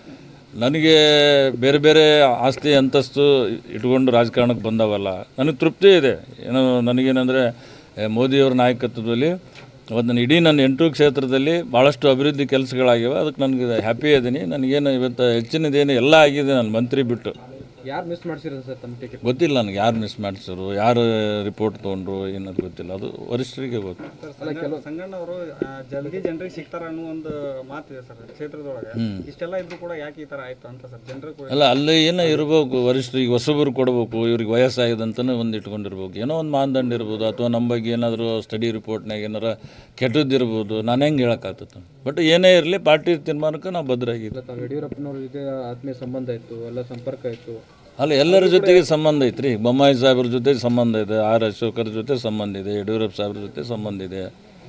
ನನಗೆ ಬೇರೆ ಬೇರೆ ಆಸ್ತಿ ಅಂತಸ್ತು ಇಟ್ಕೊಂಡು ರಾಜಕಾರಣಕ್ಕೆ ಬಂದವಲ್ಲ ನನಗೆ ತೃಪ್ತಿ ಇದೆ ಏನೋ ನನಗೇನೆಂದರೆ ಮೋದಿಯವರ ನಾಯಕತ್ವದಲ್ಲಿ ಇವತ್ತು ನಾನು ಇಡೀ ನನ್ನ ಎಂಟು ಕ್ಷೇತ್ರದಲ್ಲಿ ಭಾಳಷ್ಟು ಅಭಿವೃದ್ಧಿ ಕೆಲಸಗಳಾಗಿವೆ ಅದಕ್ಕೆ ನನಗೆ ಹ್ಯಾಪಿ ಇದ್ದೀನಿ ನನಗೇನು ಇವತ್ತು ಹೆಚ್ಚಿನದೇನು ಎಲ್ಲ ಆಗಿದೆ ನಾನು ಮಂತ್ರಿ ಬಿಟ್ಟು ಯಾರು ಮಿಸ್ ಮಾಡ್ಸಿರೋದು ಸರ್ ತಮ್ಮ ಟಿಕೆಟ್ ಗೊತ್ತಿಲ್ಲ ನನಗೆ ಯಾರು ಮಿಸ್ ಮಾಡಿಸಿರು ಯಾರು ರಿಪೋರ್ಟ್ ತೊಗೊಂಡ್ರು ಏನದು ಗೊತ್ತಿಲ್ಲ ಅದು ವರಿಷ್ಠರಿಗೆ ಗೊತ್ತು ಸರ್ ಸಂಗಣ್ಣ- ಸಂಗಣ್ಣ ಅವರು ಜಲ್ದಿ ಜನರಿಗೆ ಸಿಗ್ತಾರ ಅನ್ನೋ ಒಂದು ಮಾತಿದೆ ಸರ್ ಕ್ಷೇತ್ರದೊಳಗೆ ಹ್ಮ್. ಇಷ್ಟೆಲ್ಲ ಇದ್ರು ಕೂಡ ಯಾಕೆ ಈ ತರ ಆಯ್ತು ಅಂತ ಸರ್ ಜನರು ಕೂಡ ಅಲ್ಲ ಅಲ್ಲಿ ಏನೋ ಇರಬೇಕು ವರಿಷ್ಠರಿಗೆ ಹೊಸಬರು ಕೊಡಬೇಕು ಇವ್ರಿಗೆ ವಯಸ್ಸಾಗಿದೆ ಅಂತಲೇ ಒಂದು ಇಟ್ಕೊಂಡಿರ್ಬೇಕು ಏನೋ ಒಂದು ಮಾನದಂಡ ಇರ್ಬೋದು ಅಥವಾ ನಮ್ಮ ಬಗ್ಗೆ ಏನಾದರೂ ಸ್ಟಡಿ ರಿಪೋರ್ಟ್ನಾಗ ಏನಾರ ಕೆಟ್ಟದ್ದಿರ್ಬೋದು ನಾನು ಹೆಂಗೆ ಹೇಳೋಕ್ಕಾಗ್ತದೆ ಬಟ್ ಏನೇ ಇರಲಿ ಪಾರ್ಟಿ ತೀರ್ಮಾನಕ್ಕೆ ನಾವು ಭದ್ರಾಗಿದ್ದೆ ತಾವು ಯಡಿಯೂರಪ್ಪನವ್ರ ಜೊತೆ ಆತ್ಮೀಯ ಸಂಬಂಧ ಇತ್ತು ಎಲ್ಲ ಸಂಪರ್ಕ ಇತ್ತು ಅಲ್ಲ ಎಲ್ಲರ ಜೊತೆಗೆ ಸಂಬಂಧ ಐತ್ರಿ ಬೊಮ್ಮಾಯಿ ಸಾಹೇಬ್ರ ಜೊತೆ ಸಂಬಂಧ ಇದೆ ಆರ್ ಅಶೋಕರ ಜೊತೆ ಸಂಬಂಧ ಇದೆ ಯಡಿಯೂರಪ್ಪ ಸಾಹೇಬ್ರ ಜೊತೆ ಸಂಬಂಧ ಇದೆ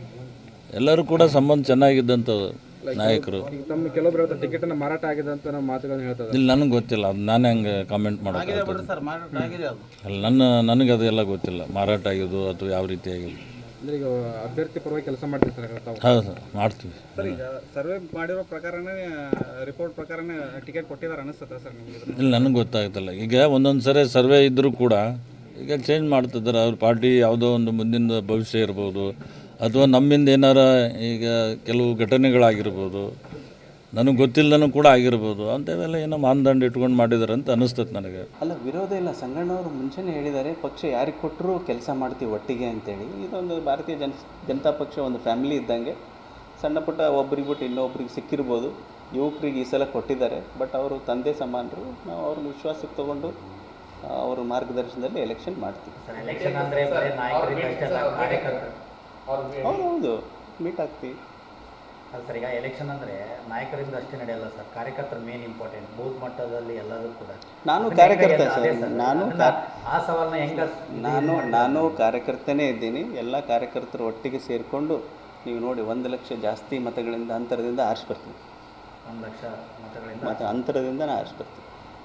ಎಲ್ಲರೂ ಕೂಡ ಸಂಬಂಧ ಚೆನ್ನಾಗಿದ್ದಂಥ ನಾಯಕರು ಈಗ ತಮ್ಮ ಕೆಲವೊಬ್ರು ಹೇಳ್ತಾರೆ ಟಿಕೆಟ್ ಅನ್ನ ಮಾರಾಟ ಆಗಿದೆ ಅಂತ ನಾವು ಮಾತುಗಳನ್ನ ಹೇಳ್ತಾರೆ ಇಲ್ಲಿ ನನಗೆ ಗೊತ್ತಿಲ್ಲ ಅದು ನಾನು ಹೆಂಗೆ ಕಾಮೆಂಟ್ ಮಾಡೋಕ್ಕಾಗ್ತದೆ ಸರ್ ಮಾರಾಟ ಆಗಿದೆ ಅದು ಅಲ್ಲ ನನ್ನ ನನಗೆ ಅದೆಲ್ಲ ಗೊತ್ತಿಲ್ಲ ಮಾರಾಟ ಆಗಿದ್ದು ಅಥವಾ ಯಾವ ರೀತಿ ಆಗಿಲ್ಲ ಅಂದ್ರೆ ಈಗ ಅಭ್ಯರ್ಥಿ ಪರವಾಗಿ ಕೆಲಸ ಮಾಡ್ತಿರ್ತಾರೆ ತಾವು ಹೌದು ಸರ್ ಮಾಡ್ತೀವಿ ಸರ್ ಈಗ ಸರ್ವೆ ಮಾಡಿರೋ ಪ್ರಕಾರನೇ ರಿಪೋರ್ಟ್ ಪ್ರಕಾರನೇ ಟಿಕೆಟ್ ಕೊಟ್ಟಿದ್ದಾರೆ ಅನಿಸ್ತದ ಸರ್ ನಿಮಗೆ ಇಲ್ಲಿ ನನಗೆ ಗೊತ್ತಾಗ್ತಿಲ್ಲ ಈಗ ಒಂದೊಂದು ಸರಿ ಸರ್ವೆ ಇದ್ದರೂ ಕೂಡ ಈಗ ಚೇಂಜ್ ಮಾಡ್ತಿದ್ದಾರೆ ಅವ್ರ ಪಾರ್ಟಿ ಯಾವುದೋ ಒಂದು ಮುಂದಿನ ಭವಿಷ್ಯ ಇರ್ಬೋದು ಅಥವಾ ನಮ್ಮಿಂದ ಏನಾರ ಈಗ ಕೆಲವು ಘಟನೆಗಳಾಗಿರ್ಬೋದು ನನಗೆ ಗೊತ್ತಿಲ್ಲದನೂ ಕೂಡ ಆಗಿರ್ಬೋದು ಅಂಥವೆಲ್ಲ ಏನೋ ಮಾನದಂಡ ಇಟ್ಕೊಂಡು ಮಾಡಿದ್ದಾರೆ ಅಂತ ಅನಿಸ್ತದೆ ನನಗೆ ಅಲ್ಲ ವಿರೋಧ ಇಲ್ಲ ಸಂಗಣ್ಣವರು ಮುಂಚೆನೇ ಹೇಳಿದ್ದಾರೆ ಪಕ್ಷ ಯಾರಿಗೆ ಕೊಟ್ಟರು ಕೆಲಸ ಮಾಡ್ತೀವಿ ಒಟ್ಟಿಗೆ ಅಂತೇಳಿ ಇದೊಂದು ಭಾರತೀಯ ಜನ ಜನತಾ ಪಕ್ಷ ಒಂದು ಫ್ಯಾಮಿಲಿ ಇದ್ದಂಗೆ ಸಣ್ಣ ಪುಟ್ಟ ಒಬ್ರಿಗೆ ಬಿಟ್ಟು ಇನ್ನೊಬ್ರಿಗೆ ಸಿಕ್ಕಿರ್ಬೋದು ಯುವಕರಿಗೆ ಈ ಸಲ ಕೊಟ್ಟಿದ್ದಾರೆ ಬಟ್ ಅವರು ತಂದೆ ಸಮಾನರು ನಾವು ಅವ್ರನ್ನ ವಿಶ್ವಾಸಕ್ಕೆ ತಗೊಂಡು ಆ, ಅವ್ರ ಮಾರ್ಗದರ್ಶನದಲ್ಲಿ ಎಲೆಕ್ಷನ್ ಮಾಡ್ತೀವಿ ಎಲೆಕ್ಷನ್ ಅಂದ್ರೆ ಬರೀ ನಾಯಕರಿಂದ ಅಷ್ಟೇ ಅಲ್ಲ ಕಾರ್ಯಕರ್ತರು ಹೌದು ಹೌದು ಮೀಟ್ ಆಗ್ತೀವಿ ಅಲ್ಲ ಸರ್ ಈಗ ಎಲೆಕ್ಷನ್ ಅಂದ್ರೆ ನಾಯಕರಿಂದ ಅಷ್ಟೇ ನಡೆಯಲ್ಲ ಸರ್ ಕಾರ್ಯಕರ್ತರು ಮೇನ್ ಇಂಪಾರ್ಟೆಂಟ್ ಬೂತ್ ಮಟ್ಟದಲ್ಲಿ ಎಲ್ಲದೂ ಕೂಡ ನಾನು ಅದನ್ನ ಕಾರ್ಯಕರ್ತ ಹೆಂಗೆ- ಅದೇ ಸರ್ ಸರ್. ನಾನು ಅದನ್ನ- ಕಾ- ಆ ಸವಾಲನ್ನ ಹೆಂಗ ನಾನು ನಾನು ಕಾರ್ಯಕರ್ತನೇ ಇದ್ದೀನಿ ಎಲ್ಲ ಕಾರ್ಯಕರ್ತರು ಒಟ್ಟಿಗೆ ಸೇರಿಕೊಂಡು ನೀವು ನೋಡಿ ಒಂದು ಲಕ್ಷ ಜಾಸ್ತಿ ಮತಗಳಿಂದ ಅಂತರದಿಂದ ಆರಿಸಿ ಬರ್ತೀವಿ ಒಂದು ಲಕ್ಷ ಮತಗಳಿಂದ ಮತ್ತು ಅಂತರದಿಂದ ನಾನು ಆರಿಸಿ ಬರ್ತೀವಿ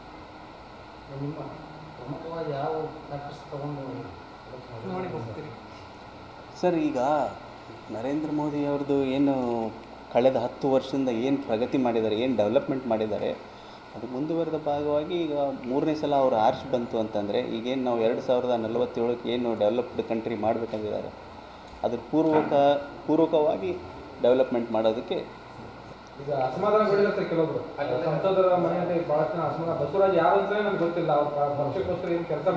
ನಿಮ್ಮ ಪ್ರಮುಖವಾಗಿ ಯಾವ ಫ್ಯಾಕ್ಟರ್ಸ್ ತಗೊಂಡು ಚುನಾವಣೆಗೆ ಹೋಗ್ತೀರಿ ಸರ್ ಈಗ ನರೇಂದ್ರ ಮೋದಿ ಅವ್ರದ್ದು ಏನು ಕಳೆದ ಹತ್ತು ವರ್ಷದಿಂದ ಏನು ಪ್ರಗತಿ ಮಾಡಿದ್ದಾರೆ ಏನು ಡೆವಲಪ್ಮೆಂಟ್ ಮಾಡಿದ್ದಾರೆ ಅದು ಮುಂದುವರೆದ ಭಾಗವಾಗಿ ಈಗ ಮೂರನೇ ಸಲ ಅವರು ಆರ್ಚ್ ಬಂತು ಅಂತಂದರೆ ಈಗೇನು ನಾವು ಎರಡು ಸಾವಿರದ ನಲವತ್ತೇಳಕ್ಕೆ ಏನು ಡೆವಲಪ್ಡ್ ಕಂಟ್ರಿ ಮಾಡಬೇಕಂತಿದ್ದಾರೆ ಅದ್ರ ಪೂರ್ವಕ ಪೂರ್ವಕವಾಗಿ ಡೆವಲಪ್ಮೆಂಟ್ ಮಾಡೋದಕ್ಕೆ ಈಗ ಅಸಮಾಧಾನಗಳಿರುತ್ತೆ ಕೆಲವೊಬ್ರು ಸಂಸದರ ಮನೆಯಲ್ಲಿ ಬಹಳಷ್ಟು ಜನ ಅಸಮಾಧಾನ ಬಸವರಾಜ್ ಯಾರು ಅಂತಲೇ ನಮ್ಗೆ ಗೊತ್ತಿಲ್ಲ ಅವ್ರ ಪ- ಪಕ್ಷಕ್ಕೋಸ್ಕರ ಏನು ಕೆಲಸ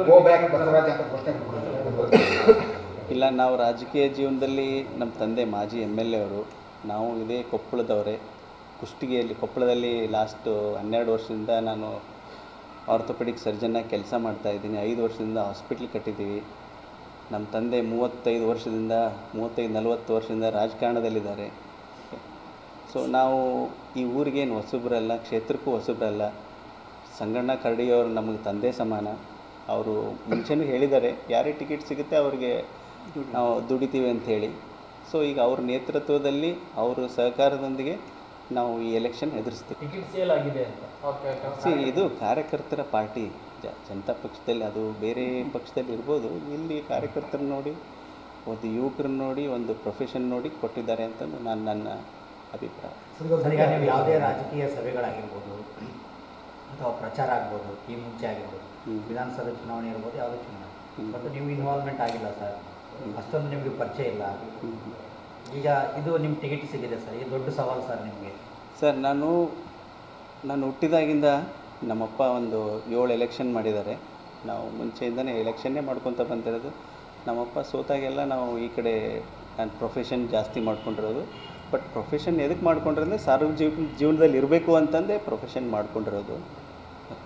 ಇಲ್ಲ ನಾವು ರಾಜಕೀಯ ಜೀವನದಲ್ಲಿ ನಮ್ಮ ತಂದೆ ಮಾಜಿ ಎಮ್ ಎಲ್ ಎ ಅವರು ನಾವು ಇದೇ ಕೊಪ್ಪಳದವರೇ ಕುಷ್ಟಗಿಯಲ್ಲಿ ಕೊಪ್ಪಳದಲ್ಲಿ ಲಾಸ್ಟು ಹನ್ನೆರಡು ವರ್ಷದಿಂದ ನಾನು ಆರ್ಥೋಪೆಡಿಕ್ ಸರ್ಜನ್ನಾಗಿ ಕೆಲಸ ಮಾಡ್ತಾ ಇದ್ದೀನಿ ಐದು ವರ್ಷದಿಂದ ಹಾಸ್ಪಿಟ್ಲ್ ಕಟ್ಟಿದ್ದೀವಿ ನಮ್ಮ ತಂದೆ ಮೂವತ್ತೈದು ವರ್ಷದಿಂದ ಮೂವತ್ತೈದು ನಲವತ್ತು ವರ್ಷದಿಂದ ರಾಜಕಾರಣದಲ್ಲಿದ್ದಾರೆ ಸೊ ನಾವು ಈ ಊರಿಗೇನು ಹೊಸಬ್ರಲ್ಲ ಕ್ಷೇತ್ರಕ್ಕೂ ಹೊಸಬ್ರಲ್ಲ ಸಂಗಣ್ಣ ಕರಡಿಯವರು ನಮಗೆ ತಂದೆ ಸಮಾನ ಅವರು ಮುಂಚೆನೂ ಹೇಳಿದ್ದಾರೆ ಯಾರೇ ಟಿಕೆಟ್ ಸಿಗುತ್ತೆ ಅವ್ರಿಗೆ ನಾವು ದುಡಿತೀವಿ ಅಂತ ಹೇಳಿ ಸೊ ಈಗ ಅವ್ರ ನೇತೃತ್ವದಲ್ಲಿ ಅವರ ಸಹಕಾರದೊಂದಿಗೆ ನಾವು ಈ ಎಲೆಕ್ಷನ್ ಎದುರಿಸ್ತೀವಿ ಟಿಕೆಟ್ ಸೇಲ್ ಆಗಿದೆ ಅಂತ ಸಿ ಇದು ಕಾರ್ಯಕರ್ತರ ಪಾರ್ಟಿ ಜ ಜನತಾ ಪಕ್ಷದಲ್ಲಿ ಅದು ಬೇರೆ ಪಕ್ಷದಲ್ಲಿ ಇರ್ಬೋದು ಇಲ್ಲಿ ಕಾರ್ಯಕರ್ತರು ನೋಡಿ ಒಂದು ಯುವಕರನ್ನ ನೋಡಿ ಒಂದು ಪ್ರೊಫೆಷನ್ ನೋಡಿ ಕೊಟ್ಟಿದ್ದಾರೆ ಅಂತಂದು ನಾನು ನನ್ನ ಅಭಿಪ್ರಾಯ ಸರ್, ಈಗ ನೀವು ಯಾವುದೇ ರಾಜಕೀಯ ಸಭೆಗಳಾಗಿರ್ಬೋದು ಅಥವಾ ಪ್ರಚಾರ ಆಗ್ಬೋದು ಈ ಮುಂಚೆ ಆಗಿರ್ಬೋದು ವಿಧಾನಸಭೆ ಚುನಾವಣೆ ಇರ್ಬೋದು ಯಾವುದೇ ಚುನಾವಣೆ ಬಟ್ ನೀವು ಇನ್ವಾಲ್ವ್ಮೆಂಟ್ ಆಗಿಲ್ಲ ಸರ್ ಅಷ್ಟೊಂದು ನಿಮಗೆ ಪರಿಚಯ ಇಲ್ಲ ಈಗ ಇದು ನಿಮ್ಮ ಟಿಕೆಟ್ ಸಿಗಿದೆ ಸರ್ ಇದು ದೊಡ್ಡ ಸವಾಲು ಸರ್ ನಿಮಗೆ ಸರ್ ನಾನು ನಾನು ಹುಟ್ಟಿದಾಗಿಂದ ನಮ್ಮಪ್ಪ ಒಂದು ಏಳು ಎಲೆಕ್ಷನ್ ಮಾಡಿದ್ದಾರೆ ನಾವು ಮುಂಚೆಯಿಂದನೇ ಎಲೆಕ್ಷನ್ನೇ ಮಾಡ್ಕೊತ ಬಂದಿರೋದು ನಮ್ಮಪ್ಪ ಸೋತಾಗೆಲ್ಲ ನಾವು ಈ ಕಡೆ ನಾನು ಪ್ರೊಫೆಷನ್ ಜಾಸ್ತಿ ಮಾಡ್ಕೊಂಡಿರೋದು ಬಟ್ ಪ್ರೊಫೆಷನ್ ಎದಕ್ಕೆ ಮಾಡ್ಕೊಂಡಿರೋದ್ರೆ ಸಾರ್ವಜನಿಕ ಜೀವನದಲ್ಲಿ ಇರಬೇಕು ಅಂತಂದೇ ಪ್ರೊಫೆಷನ್ ಮಾಡ್ಕೊಂಡಿರೋದು ಓಕೆ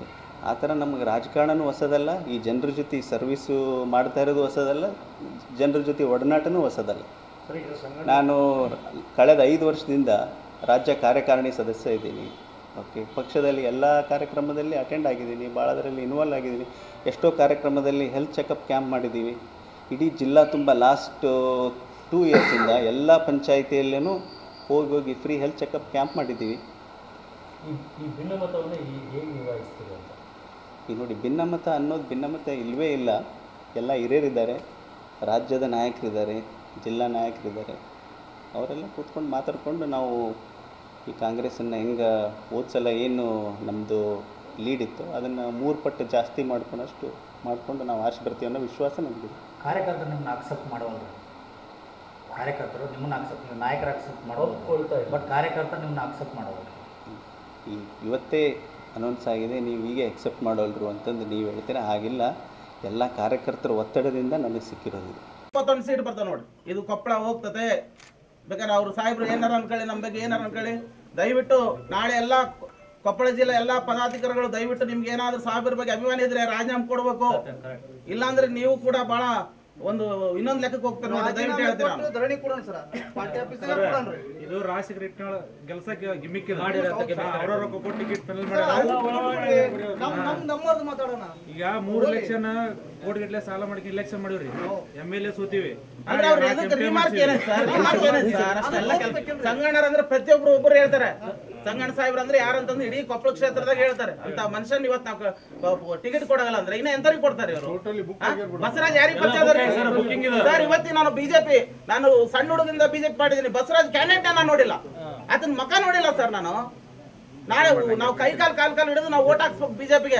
ಆ ಥರ ನಮಗೆ ರಾಜಕಾರಣನೂ ಹೊಸದಲ್ಲ ಈ ಜನರ ಜೊತೆ ಸರ್ವಿಸು ಮಾಡ್ತಾ ಇರೋದು ಹೊಸದಲ್ಲ ಜನರ ಜೊತೆ ಒಡನಾಟನೂ ಹೊಸದಲ್ಲ ಸರ್ ಈಗ ಸಂಘಟನೆ ನಾನು ಕಳೆದ ಐದು ವರ್ಷದಿಂದ ರಾಜ್ಯ ಕಾರ್ಯಕಾರಿಣಿ ಸದಸ್ಯ ಇದ್ದೀನಿ ಓಕೆ ಪಕ್ಷದಲ್ಲಿ ಎಲ್ಲ ಕಾರ್ಯಕ್ರಮದಲ್ಲಿ ಅಟೆಂಡ್ ಆಗಿದ್ದೀನಿ ಭಾಳದರಲ್ಲಿ ಇನ್ವಾಲ್ವ್ ಆಗಿದ್ದೀನಿ ಎಷ್ಟೋ ಕಾರ್ಯಕ್ರಮದಲ್ಲಿ ಹೆಲ್ತ್ ಚೆಕಪ್ ಕ್ಯಾಂಪ್ ಮಾಡಿದ್ದೀವಿ ಇಡೀ ಜಿಲ್ಲಾ ತುಂಬ ಲಾಸ್ಟ್ ಟೂ ಇಯರ್ಸಿಂದ ಎಲ್ಲ ಪಂಚಾಯಿತಿಯಲ್ಲೂ ಹೋಗಿ ಹೋಗಿ ಫ್ರೀ ಹೆಲ್ತ್ ಚೆಕಪ್ ಕ್ಯಾಂಪ್ ಮಾಡಿದ್ದೀವಿ ಈ ಈ ಭಿನ್ನಮತವನ್ನು ಈ ಹೇಗೆ ನಿಭಾಯಿಸ್ತೀರಿ ಅಂತ ಈಗ ನೋಡಿ ಭಿನ್ನಮತ ಅನ್ನೋದು ಭಿನ್ನಮತ ಇಲ್ಲವೇ ಇಲ್ಲ ಎಲ್ಲ ಹಿರಿಯರಿದ್ದಾರೆ ರಾಜ್ಯದ ನಾಯಕರಿದ್ದಾರೆ ಜಿಲ್ಲಾ ನಾಯಕರಿದ್ದಾರೆ ಅವರೆಲ್ಲ ಕೂತ್ಕೊಂಡು ಮಾತಾಡ್ಕೊಂಡು ನಾವು ಈ ಕಾಂಗ್ರೆಸ್ಸನ್ನು ಹೆಂಗೆ ಹೋದ ಸಲ ಏನು ನಮ್ಮದು ಲೀಡ್ ಇತ್ತು ಅದನ್ನು ಮೂರು ಪಟ್ಟು ಜಾಸ್ತಿ ಮಾಡ್ಕೊಂಡಷ್ಟು ಮಾಡಿಕೊಂಡು ನಾವು ಆಶೆ ಬರ್ತೀವಿ ಅನ್ನೋ ವಿಶ್ವಾಸ ನಮಗಿದೆ ಕಾರ್ಯಕರ್ತರು ನಿಮ್ಮನ್ನ ಅಕ್ಸೆಪ್ಟ್ ಮಾಡೋಲ್ಲ ಕಾರ್ಯಕರ್ತರು ನಿಮ್ಮನ್ನ ಅಕ್ಸೆಪ್ಟ್ ನಾಯಕರು ಅಕ್ಸೆಪ್ಟ್ ಮಾಡೋದು ಬಟ್ ಕಾರ್ಯಕರ್ತರು ನಿಮ್ಮನ್ನ ಅಕ್ಸೆಪ್ಟ್ ಮಾಡೋಲ್ಲ ಈ ಇವತ್ತೇ ಅನೌನ್ಸ್ ಆಗಿದೆ ನೀವು ಹೀಗೆ ಎಕ್ಸೆಪ್ಟ್ ಮಾಡೋಲ್ರು ಅಂತಂದು ನೀವು ಹೇಳ್ತೀರಾ ಹಾಗಿಲ್ಲ ಎಲ್ಲ ಕಾರ್ಯಕರ್ತರ ಒತ್ತಡದಿಂದ ನನಗೆ ಸಿಕ್ಕಿರೋದು ಇದು. ಇಪ್ಪತ್ತೊಂದು ಸೀಟ್ ಬರ್ತಾವೆ ನೋಡಿ ಇದು ಕೊಪ್ಪಳ ಹೋಗ್ತದೆ ಬೇಕಾದ್ರೆ ಅವ್ರು ಸಾಹೇಬ್ರು ಏನಾರ ಅನ್ಕೊಳ್ಳಿ ನಮ್ಮ ಬಗ್ಗೆ ಏನಾರ ಅನ್ಕೊಳ್ಳಿ ದಯವಿಟ್ಟು ನಾಳೆ ಎಲ್ಲ ಕೊಪ್ಪಳ ಜಿಲ್ಲೆ ಎಲ್ಲ ಪದಾಧಿಕಾರಿಗಳು ದಯವಿಟ್ಟು ನಿಮ್ಗೆ ಏನಾದ್ರು ಸಾಹೇಬ್ರ ಬಗ್ಗೆ ಅಭಿಮಾನ ಇದ್ರೆ ರಾಜೀನಾಮೆ ಕೊಡ್ಬೇಕು ಇಲ್ಲಾಂದ್ರೆ ನೀವು ಕೂಡ ಬಹಳ ಒಂದು ಇನ್ನೊಂದು ಲೆಕ್ಕಕ್ಕೆ ಹೋಗ್ತಾರೆ ನೋಡಿ ದಯವಿಟ್ಟು ಹೇಳ್ತೀನಿ ನಾನು. ಧರಣಿ ಕೊಡೋಣ ಸರ್ ಪಾರ್ಟಿ ಆಫೀಸಿಗೆ ಕೊಡೋಣ ಇದು ರಾಜ್ ಸೆಕ್ರೆಟರಿ ಗೆಲ್ಸಕ್ಕೆ ಗಿಮಿಕ್ ಮಾಡಿರೋದು gimmick. ಅವ್ರ ರೊಕ್ಕ ಕೊಟ್ಟು ಟಿಕೆಟ್ ಫೈನಲ್ ಸರ್, ಅದು ಮಾಡಿ ನಮ್ ನಮ್ ನಮ್ಮವ್ರದ್ದು ಮಾತಾಡೋಣ ಈಗ ಮೂರು ಎಲೆಕ್ಷನ್ ಕೋಟಿಗಟ್ಟಲೆ ಸಾಲ ಮಾಡಿ ಇಲೆಕ್ಷನ್ ಮಾಡಿವ್ರಿ ಎಮ್ ಎಲ್ ಎ ಸೋತೀವಿ ಅಂದ್ರೆ ಅವ್ರು ಎದಕ್ಕೆ ರಿಮಾರ್ಕ್ ಏನೈತೆ ಸರ್ ರಿಮಾರ್ಕ್ ಏನೈತೆ ಸರ್ ಅಷ್ಟೆಲ್ಲ ಕೆಲ್ಸ ಸಂಗಣ್ಣರ್ ಅಂದ್ರೆ ಪ್ರತಿಯೊಬ್ರು ಒಬ್ಬರು ಹೇಳ್ತಾರೆ ಸಂಗಣ್ಣ ಸಾಹೇಬ್ರು ಅಂದ್ರೆ ಯಾರು ಅಂತಂದ್ರೆ ಇಡೀ ಕೊಪ್ಪಳ ಕ್ಷೇತ್ರದಾಗ ಹೇಳ್ತಾರೆ ಅಂತ ಮನುಷ್ಯನ್ ಇವತ್ತು ನಾವು ಟಿಕೆಟ್ ಕೊಡಗಲ್ಲ ಅಂದ್ರೆ ಇನ್ನ ಎಂತರಿಗೆ ಕೊಡ್ತಾರೆ ಇವರು ಬಸವರಾಜ್ ಯಾರಿಗೆ ಪರಿಚಯ ಸರ್, booking ಇದೆ. ಸರ್ ಇವತ್ತಿ ನಾನು ಬಿಜೆಪಿ ನಾನು ಸಣ್ಣ ಹುಡುಗದಿಂದ ಬಿಜೆಪಿ ಮಾಡಿದ್ದೀನಿ ಬಸವರಾಜ್ ಕ್ಯಾಂಡಿಡೇಟ್ ನಾನು ನೋಡಿಲ್ಲ ಆತನ ಮಕ ನೋಡಿಲ್ಲ ಸರ್ ನಾನು ನಾಳೆ ನಾವು ಕೈ ಕಾಲ್ ಕಾಲ್ ಕಾಲ್ ಹಿಡಿದು ನಾವು ಓಟ್ ಹಾಕ್ಸ್ಬೇಕು ಬಿಜೆಪಿಗೆ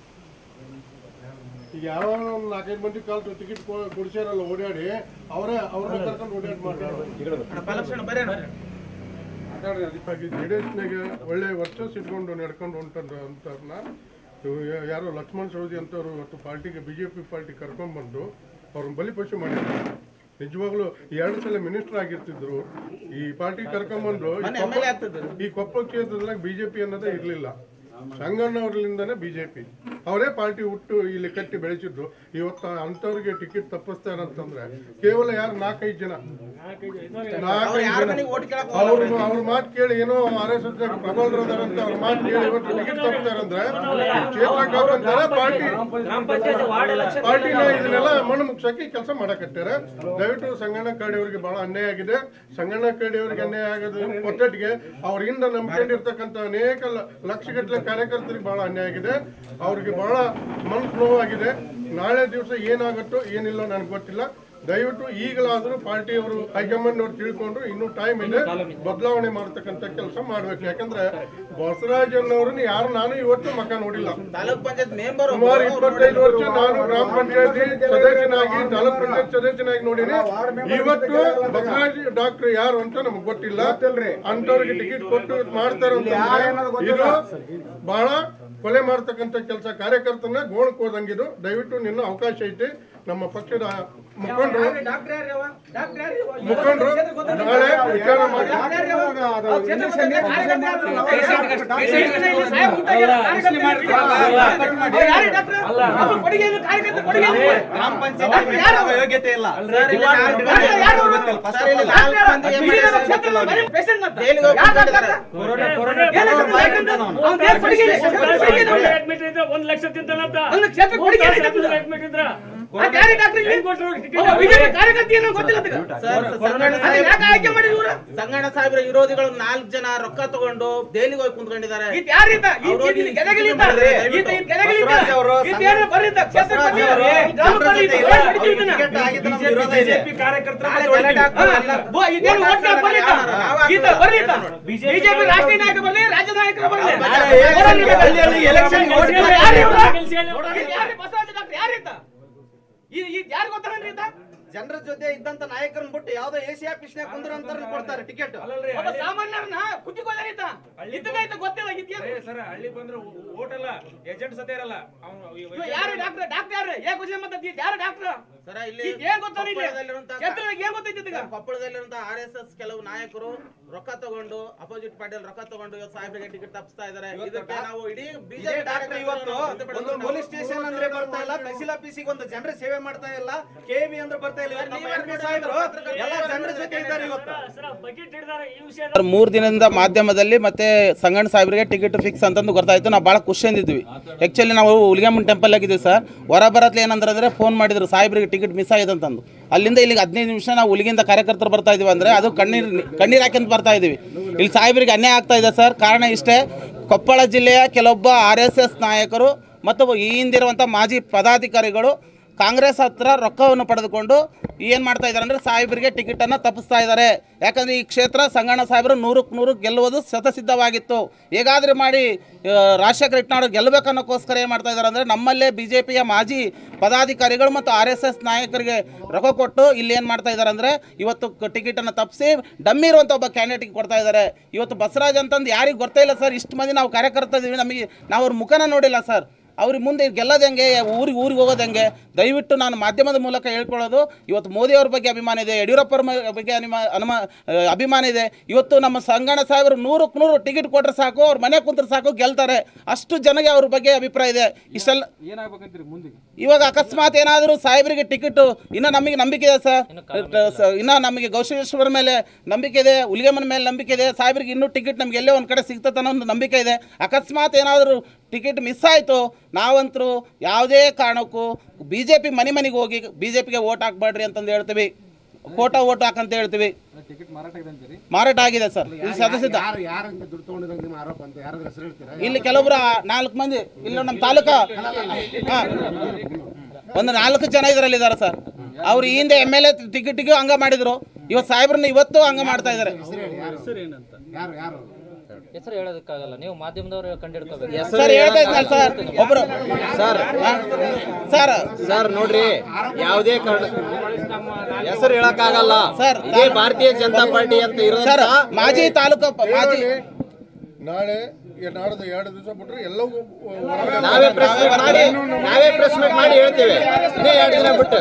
ಈಗ ಯಾವ ಒಂದು ನಾಲ್ಕೈದು ಮಂದಿ ಕಾಲ್ ಟಿಕೆಟ್ ಕೊಡಿಸ್ಯಾರಲ್ಲ ಓಡಾಡಿ ಅವರೇ ಅವ್ರನ್ನ ಕರ್ಕೊಂಡು ಓಡಾಡಿ ಮಾಡ್ತಾರೆ ಜೆ ಡಿ ಎಸ್ನಾಗ ಒಳ್ಳೆ ವರ್ಚಸ್ ಇಟ್ಕೊಂಡು ನಡ್ಕೊಂಡು ಹೊಂಟಂತ ಅಂತವ್ರನ್ನ ಇವ್ರು ಯಾ- ಯಾರೋ ಲಕ್ಷ್ಮಣ್ ಸವದಿ ಅಂತವ್ರು ಇವತ್ತು ಪಾರ್ಟಿಗೆ ಬಿ ಜೆ ಪಿ ಪಾರ್ಟಿ ಕರ್ಕೊಂಡ್ಬಂದು ಅವ್ರನ್ನ ಬಲಿಪಶು ಮಾಡಿದ್ರು ನಿಜವಾಗ್ಲೂ ಎರಡು ಸಲ ಮಿನಿಸ್ಟರ್ ಆಗಿರ್ತಿದ್ರು ಈ ಪಾರ್ಟಿ ಕರ್ಕೊಂಡ್ಬಂದು ಈ ಮೊನ್ನೆ ಕೊಪ್ಪ- MLA ಆಗ್ತಿದ್ರು. ಈ ಕೊಪ್ಪ ಕ್ಷೇತ್ರದಾಗ ಬಿಜೆಪಿ ಅನ್ನೋದೇ ಇರಲಿಲ್ಲ ಸಂಗಣ್ಣವ್ರಲಿಂದನೇ ಬಿಜೆಪಿ ಅವರೇ ಪಾರ್ಟಿ ಹುಟ್ಟು ಇಲ್ಲಿ ಕಟ್ಟಿ ಬೆಳೆಸಿದ್ದು ಇವತ್ತು ಅಂಥವ್ರಿಗೆ ಟಿಕೆಟ್ ತಪ್ಪಿಸ್ತಾರಂತಂದ್ರೆ ಕೇವಲ ಯಾರು ನಾಲ್ಕೈದು ಜನ ನಾಲ್ಕೈದು ಯಾರ ಜನ ಮನೆಗೆ ಓಟ್ ಕೇಳಕ್ ಅವ್ರು ಅವ್ರ ಮಾತು ಕೇಳಿ ಏನೋ ಆರ್ ಎಸ್ ಎಸ್ ಪ್ರಬಲರು ಅದಾರಂತ ಅವ್ರ ಮಾತು ಕೇಳಿ ಇವತ್ತು ಟಿಕೆಟ್ ತಪ್ಪಿಸ್ತಾರಂದ್ರೆ ಕ್ಷೇತ್ರಕ್ಕೆ ಹಾಕಂತಾರೆ ಪಾರ್ಟಿ ಪಾರ್ಟಿನ ಇದನ್ನೆಲ್ಲ ಮಣ್ಣು ಮುಗ್ಸಕ್ಕೆ ಕೆಲಸ ಮಾಡಕತ್ತಾರೆ ದಯವಿಟ್ಟು ಸಂಗಣ್ಣ ಕರಡಿ ಅವರಿಗೆ ಬಹಳ ಅನ್ಯಾಯ ಆಗಿದೆ ಸಂಗಣ್ಣ ಕರಡಿ ಅವರಿಗೆ ಅನ್ಯಾಯ ಆಗೋದು ಒಟ್ಟಟ್ಟಿಗೆ ಅವ್ರಿಂದ ನಂಬ್ಕೊಂಡಿರ್ತಕ್ಕಂಥ ಅನೇಕ ಲ- ಲಕ್ಷಗಟ್ಟಲೆ ಕಾರ್ಯಕರ್ತರಿಗೆ ಬಹಳ ಅನ್ಯಾಯ ಆಗಿದೆ ಅವ್ರಿಗೆ ಬಹಳ ಮನಸ್ಸು ನೋವಾಗಿದೆ ನಾಳೆ ದಿವಸ ಏನಾಗುತ್ತೋ ಏನಿಲ್ಲ ನನಗೆ ಗೊತ್ತಿಲ್ಲ ದಯವಿಟ್ಟು ಈಗಲಾದರೂ ಪಾರ್ಟಿಯವರು ಹೈಕಮಾಂಡ್ ಅವ್ರು ತಿಳ್ಕೊಂಡು ಇನ್ನೂ ಟೈಮ್ ಇದೆ ಬದಲಾವಣೆ ಮಾಡ್ತಕ್ಕಂಥ ಕೆಲಸ ಮಾಡ್ಬೇಕು ಯಾಕಂದ್ರೆ ಬಸವರಾಜ್ ಅನ್ನೋರನ್ನ ಯಾರು ನಾನು ಇವತ್ತು ಮಕ ನೋಡಿಲ್ಲ ತಾಲೂಕ್ ಪಂಚಾಯತ್ ಮೆಂಬರ್ ಸುಮಾರು ಇಪ್ಪತ್ತೈದು ವರ್ಷ ನಾನು ಗ್ರಾಮ ಪಂಚಾಯತಿ ಸದಸ್ಯನಾಗಿ ತಾಲೂಕ್ ಪಂಚಾಯತ್ ಸದಸ್ಯನಾಗಿ ನೋಡೀನಿ ಇವತ್ತು ಬಸವರಾಜ್ ಡಾಕ್ಟರ್ ಯಾರು ಅಂತ ನಮ್ಗೆ ಗೊತ್ತಿಲ್ಲ ಅಂತವ್ರಿಗೆ ಟಿಕೆಟ್ ಕೊಟ್ಟು ಇವತ್ತು ಮಾಡ್ತಾರೆ ಅಂತ ಇದು ಬಹಳ ಕೊಲೆ ಮಾಡ್ತಕ್ಕಂಥ ಕೆಲಸ ಕಾರ್ಯಕರ್ತನ ಗೋಣಕ್ ಹೋದಂಗಿದು ದಯವಿಟ್ಟು ನಿನ್ನ ಅವಕಾಶ ಐತಿ ನಮ್ಮ ಪಕ್ಷದ ಮುಖಂಡರು ಡಾಕ್ಟರ್ ಯಾರು ಯಾವ? ಡಾಕ್ಟರ್ ಯಾರು ಯಾವ? ಮುಖಂಡರು ಕ್ಷೇತ್ರ ಗೊತ್ತಲ್ಲ? ನಾಳೆ ವಿಚಾರ ಮಾಡಿ ಡಾಕ್ಟರ್ ಯಾರು ಯಾವ? ಆ ಕ್ಷೇತ್ರ ಗೊತ್ತಲ್ಲ? ಕಾರ್ಯಕರ್ತ ಯಾರು? ಇಲ್ಲಿ ಸಾಹೇಬ್ ಊಟ ಆಗ್ಯಾರ. ಕಾರ್ಯಕರ್ತ ಅವ್ರು ಯಾರು ಡಾಕ್ಟರ್? ಅವ್ರು ಕೊಡುಗೆ ಏನು? ಕಾರ್ಯಕರ್ತ ಕೊಡುಗೆ ಏನು? ಗ್ರಾಮ ಪಂಚಾಯತ್ ಡಾಕ್ಟರ್ ಯಾರು? ಯೋಗ್ಯತೆ ಇಲ್ಲ ಸರ್, ಇಲ್ಲಿ ನಾಲ್ಕು ಮಂದಿ ಡಾಕ್ಟರ್ ಯಾರು ಅವರು? ಗೊತ್ತಿಲ್ಲ. First ಸರ್, of ಇಲ್ಲಿ all. ನಾಲ್ಕು ಮಂದಿ ಡಾಕ್ಟರ್ MLA ಇಡೀ ಕ್ಷೇತ್ರದ ಬರೀ patient ಮಾತ್ರ. ಜೈಲಿಗೆ ಹೋಗಿ ಯಾರು ಕೂತ್ಕೊಂಡಿದ್ದಾರೆ. ಡಾಕ್ಟರ್? ಏನು ಡಾಕ್ಟರ್? ಯಾಕಂದ್ರೆ ಅವ್ನು ಏನು ಕೊಡುಗೆ ಇದೆ? ಕೊಡುಗೆ ಇದೆ ಅವ್ನು. ಒಂದ್ ಲಕ್ಷ ತಿಂತಾನಂತ ಅವ್ನು ಕ್ಷೇತ್ರ ಕೊಡುಗೆ ಏನು ಡಾಕ್ಟರ್? ಅಡ್ಮಿಟ್ ಇದ್ರ ಅದು ಯಾರು ಡಾಕ್ಟರ್ ಇಲ್ಲಿ? ಒಬ್ಬ ಬಿಜೆಪಿ ಕಾರ್ಯಕರ್ತ ಏನೋ ಗೊತ್ತಿಲ್ಲ ಅದಕ್ಕೆ. ಸರ್, ಸಂಗಣ್ಣ ಅದು ಸಾಹೇಬ್ರು- ಯಾಕೆ ಆಯ್ಕೆ ಮಾಡಿದ್ರು ಇವ್ರು? ಸಂಗಣ್ಣ ಸಾಹೇಬ್ರ ವಿರೋಧಿಗಳು ನಾಲ್ಕು ಜನ ರೊಕ್ಕ ತಗೊಂಡು ದೆಹಲಿಗೆ ಹೋಗಿ ಕುಂತ್ಕೊಂಡಿದ್ದಾರೆ ಈತ ಯಾರೀತ? ಈತ- ಅವ್ರು ಈತ ಇಲ್ಲಿ ಗೆದಗಿಲಿತ? ಬರ್ರಿ, ಈತ ಇಲ್ಲಿ ಗೆದಗಿಲಿತ? ಬಸವರಾಜ್ ಅವರು ಈತ ಏನು ಬರ್ರಿತ? ಕ್ಷೇತ್ರ ಬಸವರಾಜ್ ಬಂದಿದ್ದಾರೆ. ಅವರು ಗ್ರಾಮ ಜನರ ಪಂಚಾಯತ್ ಜೊತೆ ಇಲ್ಲ. ಹೋರಾಟ ಹೊಡಿತೀವಿ ಅವ್ರಿಗೆ ಇದನ್ನ. ಟಿಕೆಟ್ ಆಗಿದ್ದು ನಮ್ಗೆ ವಿರೋಧ ಇದೆ. ಬಿಜೆಪಿ ಕಾರ್ಯಕರ್ತರ ನಾಳೆ ಜೊತೆ ಗಲಾಟೆ ಆಗ್ತದೆ, ಎಲ್ಲ ಬೋ, ಇದೇನು ಓಟ್ ಓಟ್ ಹಾಕ್ತಾರೆ, ಬರ್ಲಿತ? ನಾವು ಈತ ಹಾಕ್ತಾರೆ. ಬರ್ಲಿತ? ಬಿಜೆಪಿ ರಾಷ್ಟ್ರೀಯ ನಾಯಕ ಬರ್ಲಿ ರಾಜ್ಯ ನಾಯಕರು ಬರ್ಲಿ ನಾಳೆ election- ಹಳ್ಳಿಯಲ್ಲಿ election ಗೆ ಓಟ್ ಯಾರು ಇವ್ರು? ಗೆಲ್ಸಿ ಹೇಳಿ. ಇದು ಯಾರು ಬಸವರಾಜ ಡಾಕ್ಟರ್ ಯಾರೀತ ಈ ಈ ಯಾರು ಗೊತ್ತಾಗಲ್ರಿ ಈತ ಜನರ ಜೊತೆ ಇದ್ದಂತ ನಾಯಕರನ್ನ ಬಿಟ್ಟು ಯಾವ್ದೋ ಎ ಸಿ ಆಫೀಸ್ನಾಗ ಕುಂದ್ರಂತಾರ ಕೊಡ್ತಾರೆ ಟಿಕೆಟ್ ಒಬ್ಬ ಸಾಮಾನ್ಯರನ್ನ ಕುತ್ತಿಗೋದಾರಿತ ಇದನ್ನೈತ ಗೊತ್ತಿಲ್ಲ ಇದ್ಯಾಕೆ ಸರ್ ಹಳ್ಳಿ ಬಂದ್ರೆ ಓಟ್ ಅಲ್ಲ ಏಜೆಂಟ್ ಸತೆ ಇರಲ್ಲ ಇವ ಯಾರು ಡಾಕ್ಟರ್ ಡಾಕ್ಟರ್ ಯಾರು ಏ ಕ್ವಶನ್ ಮತ್ತೆ ಯಾರು ಡಾಕ್ಟರ್ ಸರ ಇಲ್ಲಿ ಇದ್ ಏನ್ ಗೊತ್ತಾ ನಿನ್ಗೆ? ಕೊಪ್ಪಳದಲ್ಲಿರುವಂತ- ಕ್ಷೇತ್ರದಾಗ ಏನ್ ಗೊತ್ತೈತಿ ಇದೀಗ? ಕೊಪ್ಪಳದಲ್ಲಿರುವಂತ ಆರ್ ಎಸ್ ಎಸ್ ಕೆಲವು ನಾಯಕರು ರೊಕ್ಕ ತಗೊಂಡು ಅಪೋಸಿಟ್ ಪಾರ್ಟಿಯಲ್ಲಿ ರೊಕ್ಕ ತಗೊಂಡು ಇವತ್ತು ಸಾಹೇಬ್ರಿಗೆ ಟಿಕೆಟ್ ತಪ್ಪಿಸ್ತಾ ಇದಾರೆ ಇದಕ್ಕೆ ನಾವು ಇಡೀ ಇದೇ ಬಿಜೆಪಿ ಡಾಕ್ಟರ್ ಇವತ್ತು ಒಂದು ಪೊಲೀಸ್ ಸ್ಟೇಷನ್ ಅಂದ್ರೆ ಬರ್ತಾ ಇಲ್ಲ ತಹಸೀಲ್ ಆಫೀಸಿಗೆ ಒಂದು ಜನರ ಸೇವೆ ಮಾಡ್ತಾ ಇಲ್ಲ ಕೆ ಬಿ ಅಂದ್ರೆ ಬರ್ತಾ ಇಲ್ಲ ಇವತ್ತು ನಮ್ಮ MP ಸಾಹೇಬ್ರು ಎಲ್ಲ ಜನರ ಜೊತೆ ಇದ್ದಾರೆ ಇವತ್ತು ಸರ್, ಮೂರ್ ದಿನದಿಂದ ಮಾಧ್ಯಮದಲ್ಲಿ ಮತ್ತೆ ಸಂಗಣ್ಣ ಸಾಹೇಬ್ರಿಗೆ ಟಿಕೆಟ್ ಫಿಕ್ಸ್ ಅಂತಂದು ಗೊತ್ತಾಯ್ತು ನಾವು ಭಾಳ ಖುಷಿಯಿಂದಿದ್ವಿ ಆ್ಯಕ್ಚುಲಿ ನಾವು ಹುಲಿಗೆಮ್ಮನ್ ಟೆಂಪಲ್ ಆಗಿದ್ದೀವಿ ಸರ್ ಹೊರ ಬರತ್ಲೆ ಏನಂದ್ರೆ ಅಂದ್ರೆ ಫೋನ್ ಮಾಡಿದ್ರು ಸಾಹೇಬ್ರಿಗೆ ಟಿಕೆಟ್ ಮಿಸ್ ಆಗಿದೆ ಅಂತಂದು ಅಲ್ಲಿಂದ ಇಲ್ಲಿಗೆ ಹದಿನೈದು ನಿಮಿಷ ನಾವು ಹುಲಿಗಿಂದ ಕಾರ್ಯಕರ್ತರು ಬರ್ತಾ ಇದೀವಿ ಅಂದ್ರೆ ಅದು ಕಣ್ಣೀರು ಕಣ್ಣೀರು ಹಾಕ್ಯಂತ ಬರ್ತಾ ಇದೀವಿ ಇಲ್ಲಿ ಸಾಹೇಬ್ರಿಗೆ ಅನ್ಯಾಯ ಆಗ್ತಾ ಇದೆ ಸರ್ ಕಾರಣ ಇಷ್ಟೇ ಕೊಪ್ಪಳ ಜಿಲ್ಲೆಯ ಕೆಲವೊಬ್ಬ ಆರ್ ಎಸ್ ಎಸ್ ನಾಯಕರು ಮತ್ತು ಈ ಹಿಂದಿರುವಂಥ ಮಾಜಿ ಪದಾಧಿಕಾರಿಗಳು ಕಾಂಗ್ರೆಸ್ ಹತ್ರ ರೊಕ್ಕವನ್ನು ಪಡೆದುಕೊಂಡು ಏನು ಮಾಡ್ತಾ ಇದ್ದಾರೆ ಅಂದರೆ ಸಾಹೇಬರಿಗೆ ಟಿಕೆಟನ್ನು ತಪ್ಪಿಸ್ತಾ ಇದ್ದಾರೆ ಯಾಕಂದರೆ ಈ ಕ್ಷೇತ್ರ ಸಂಗಣ್ಣ ಸಾಹೇಬರು ನೂರಕ್ಕೆ ನೂರು ಗೆಲ್ಲುವುದು ಶತಸಿದ್ಧವಾಗಿತ್ತು ಹೇಗಾದರೂ ಮಾಡಿ ಆ, ರಾಜಶೇಖರ ಇಟ್ನಾಡು ಗೆಲ್ಲಬೇಕನ್ನೋಕ್ಕೋಸ್ಕರ ಏನು ಮಾಡ್ತಾ ಇದ್ದಾರೆ ಅಂದರೆ ನಮ್ಮಲ್ಲೇ ಬಿ ಜೆ ಪಿಯ ಮಾಜಿ ಪದಾಧಿಕಾರಿಗಳು ಮತ್ತು ಆರ್ ಎಸ್ ಎಸ್ ನಾಯಕರಿಗೆ ರೊಕ್ಕ ಕೊಟ್ಟು ಇಲ್ಲಿ ಏನು ಮಾಡ್ತಾ ಇದ್ದಾರೆ ಅಂದರೆ ಇವತ್ತು ಕ- ಟಿಕೆಟನ್ನು ತಪ್ಪಿಸಿ ಡಮ್ಮಿ ಇರುವಂಥ ಒಬ್ಬ ಕ್ಯಾಂಡಿಡೇಟ್ಗೆ ಕೊಡ್ತಾ ಇದ್ದಾರೆ ಇವತ್ತು ಬಸವರಾಜ್ ಅಂತಂದು ಯಾರಿಗೆ ಗೊತ್ತೇ ಇಲ್ಲ ಸರ್ ಇಷ್ಟು ಮಂದಿ ನಾವು ಕಾರ್ಯಕರ್ತ ಇದೀವಿ ನಮಗೆ ನಾವು ಅವ್ರ ಮುಖನ ನೋಡಿಲ್ಲ ಸರ್ ಅವ್ರಿಗೆ ಮುಂದೆ ಗೆಲ್ಲೋದು ಹೆಂಗೆ ಊರಿಗೆ ಊರಿಗೆ ಹೋಗೋದು ಹೆಂಗೆ ದಯವಿಟ್ಟು ನಾನು ಮಾಧ್ಯಮದ ಮೂಲಕ ಹೇಳ್ಕೊಳ್ಳೋದು ಇವತ್ತು ಮೋದಿಯವ್ರ ಬಗ್ಗೆ ಅಭಿಮಾನ ಇದೆ ಯಡಿಯೂರಪ್ಪರ ಮ- ಬಗ್ಗೆ ಅನಿಮ ಅನುಮ ಆ, ಅಭಿಮಾನ ಇದೆ ಇವತ್ತು ನಮ್ಮ ಸಂಗಣ ಸಾಹೇಬರು ನೂರಕ್ಕೆ ನೂರು ಟಿಕೆಟ್ ಕೊಟ್ಟರೆ ಸಾಕು ಅವ್ರ ಮನೆ ಕುಂತ್ರೆ ಸಾಕು ಗೆಲ್ತಾರೆ ಅಷ್ಟು ಜನಗೆ ಅವ್ರ ಬಗ್ಗೆ ಅಭಿಪ್ರಾಯ ಇದೆ ಇಷ್ಟೆಲ್ಲ ಏನಾಗ್ಬೇಕಂತೀರಿ ಮುಂದೆ ಇವಾಗ ಅಕಸ್ಮಾತ್ ಏನಾದರೂ ಸಾಹೇಬರಿಗೆ ಟಿಕೆಟ್ ಇನ್ನು ನಮಗೆ ನಂಬಿಕೆ ಇದೆ ಸರ್ ಸ- ಇನ್ನು ನಮಗೆ ಗೌಶೇಶ್ವರ ಮೇಲೆ ನಂಬಿಕೆ ಇದೆ ಹುಲಿಗೆಮ್ಮನ ಮೇಲೆ ನಂಬಿಕೆ ಇದೆ ಸಾಹೇಬ್ರಿಗೆ ಇನ್ನೂ ಟಿಕೆಟ್ ನಮ್ಗೆ ಎಲ್ಲೇ ಒಂದು ಕಡೆ ಸಿಗ್ತದೆ ಅನ್ನೋ ಒಂದು ನಂಬಿಕೆ ಇದೆ ಅಕಸ್ಮಾತ್ ಏನಾದರೂ ಟಿಕೆಟ್ ಮಿಸ್ ಆಯಿತು ನಾವಂತರೂ ಯಾವುದೇ ಕಾರಣಕ್ಕೂ ಬಿ ಜೆ ಪಿ ಮನೆ ಮನೆಗೆ ಹೋಗಿ ಬಿ ಜೆ ಪಿಗೆ ಓಟ್ ಹಾಕ್ಬೇಡ್ರಿ ಅಂತಂದು ಹೇಳ್ತೀವಿ ಫೋಟೋ ಓಟ್ ಹಾಕಂತ ಹೇಳ್ತೀವಿ ಟಿಕೆಟ್ ಮಾರಾಟ ಇದೆ ಅಂತೀರಿ ಮಾರಾಟ ಆಗಿದೆ ಸರ್ ಇದು ಸದಸ್ಯದ ಯಾರು ಯಾರಿಂದ ದುಡ್ಡು ತಗೊಂಡಿರಂತ ನಿಮ್ಮ ಆರೋಪ ಅಂತ ಯಾರಾದ್ರೂ ಹೆಸರು ಹೇಳ್ತೀರಾ ಇಲ್ಲಿ ಕೆಲವೊಬ್ರು ಆ ನಾಲ್ಕು ಮಂದಿ ಇಲ್ಲಿ ನಮ್ಮ ತಾಲೂಕ ಹಾ. ಒಂದು ನಾಲ್ಕು ಜನ ಇದರಲ್ಲಿ ಇದ್ದಾರೆ ಸರ್ ಅವ್ರು ಈ ಹಿಂದೆ ಎಮ್ ಎಲ್ ಎ ಟಿಕೆಟಿಗೂ ಹಂಗ ಮಾಡಿದ್ರು ಇವತ್ತು ಸಾಹೇಬ್ರನ್ನ ಇವತ್ತು ಹಂಗ ಮಾಡ್ತಾ ಇದ್ದಾರೆ ಯಾರು ಯಾರು ಹೆಸರು ಹೇಳೋದಕ್ಕಾಗಲ್ಲ ನೀವು ಮಾಧ್ಯಮದವರು ಕಂಡಿಡ್ಕೋಬೇಕು ಸರ್ ಹೇಳ್ತಾ ಇದ್ನಲ್ಲ ಸರ್ ಒಬ್ರು ಸರ್ ಸರ್ ಸರ್ ನೋಡ್ರಿ ಯಾವುದೇ ಕಾರಣ ಹೆಸರು ಹೇಳಕ್ಕಾಗಲ್ಲ ಸರ್ ಇದೇ ಭಾರತೀಯ ಜನತಾ ಪಾರ್ಟಿ ಅಂತ ಸರ್ ಇರೋದ್ರ ಮಾಜಿ ತಾಲೂಕು ಮಾಜಿ ನಾಳೆ ಈ ನಾಡ್ದು ಎರಡು ದಿವಸ ಬಿಟ್ರೆ ಎಲ್ಲವೂ ಹೊರಗಡೆ ನಾವೇ ಪ್ರೆಸ್ ಮೀಟ್ ಮಾಡಿ ನಾವೇ ಪ್ರೆಸ್ ಮೀಟ್ ಮಾಡಿ ಹೇಳ್ತೇವೆ ಇನ್ನೇ ಎರಡು ದಿನ ಬಿಟ್ಟು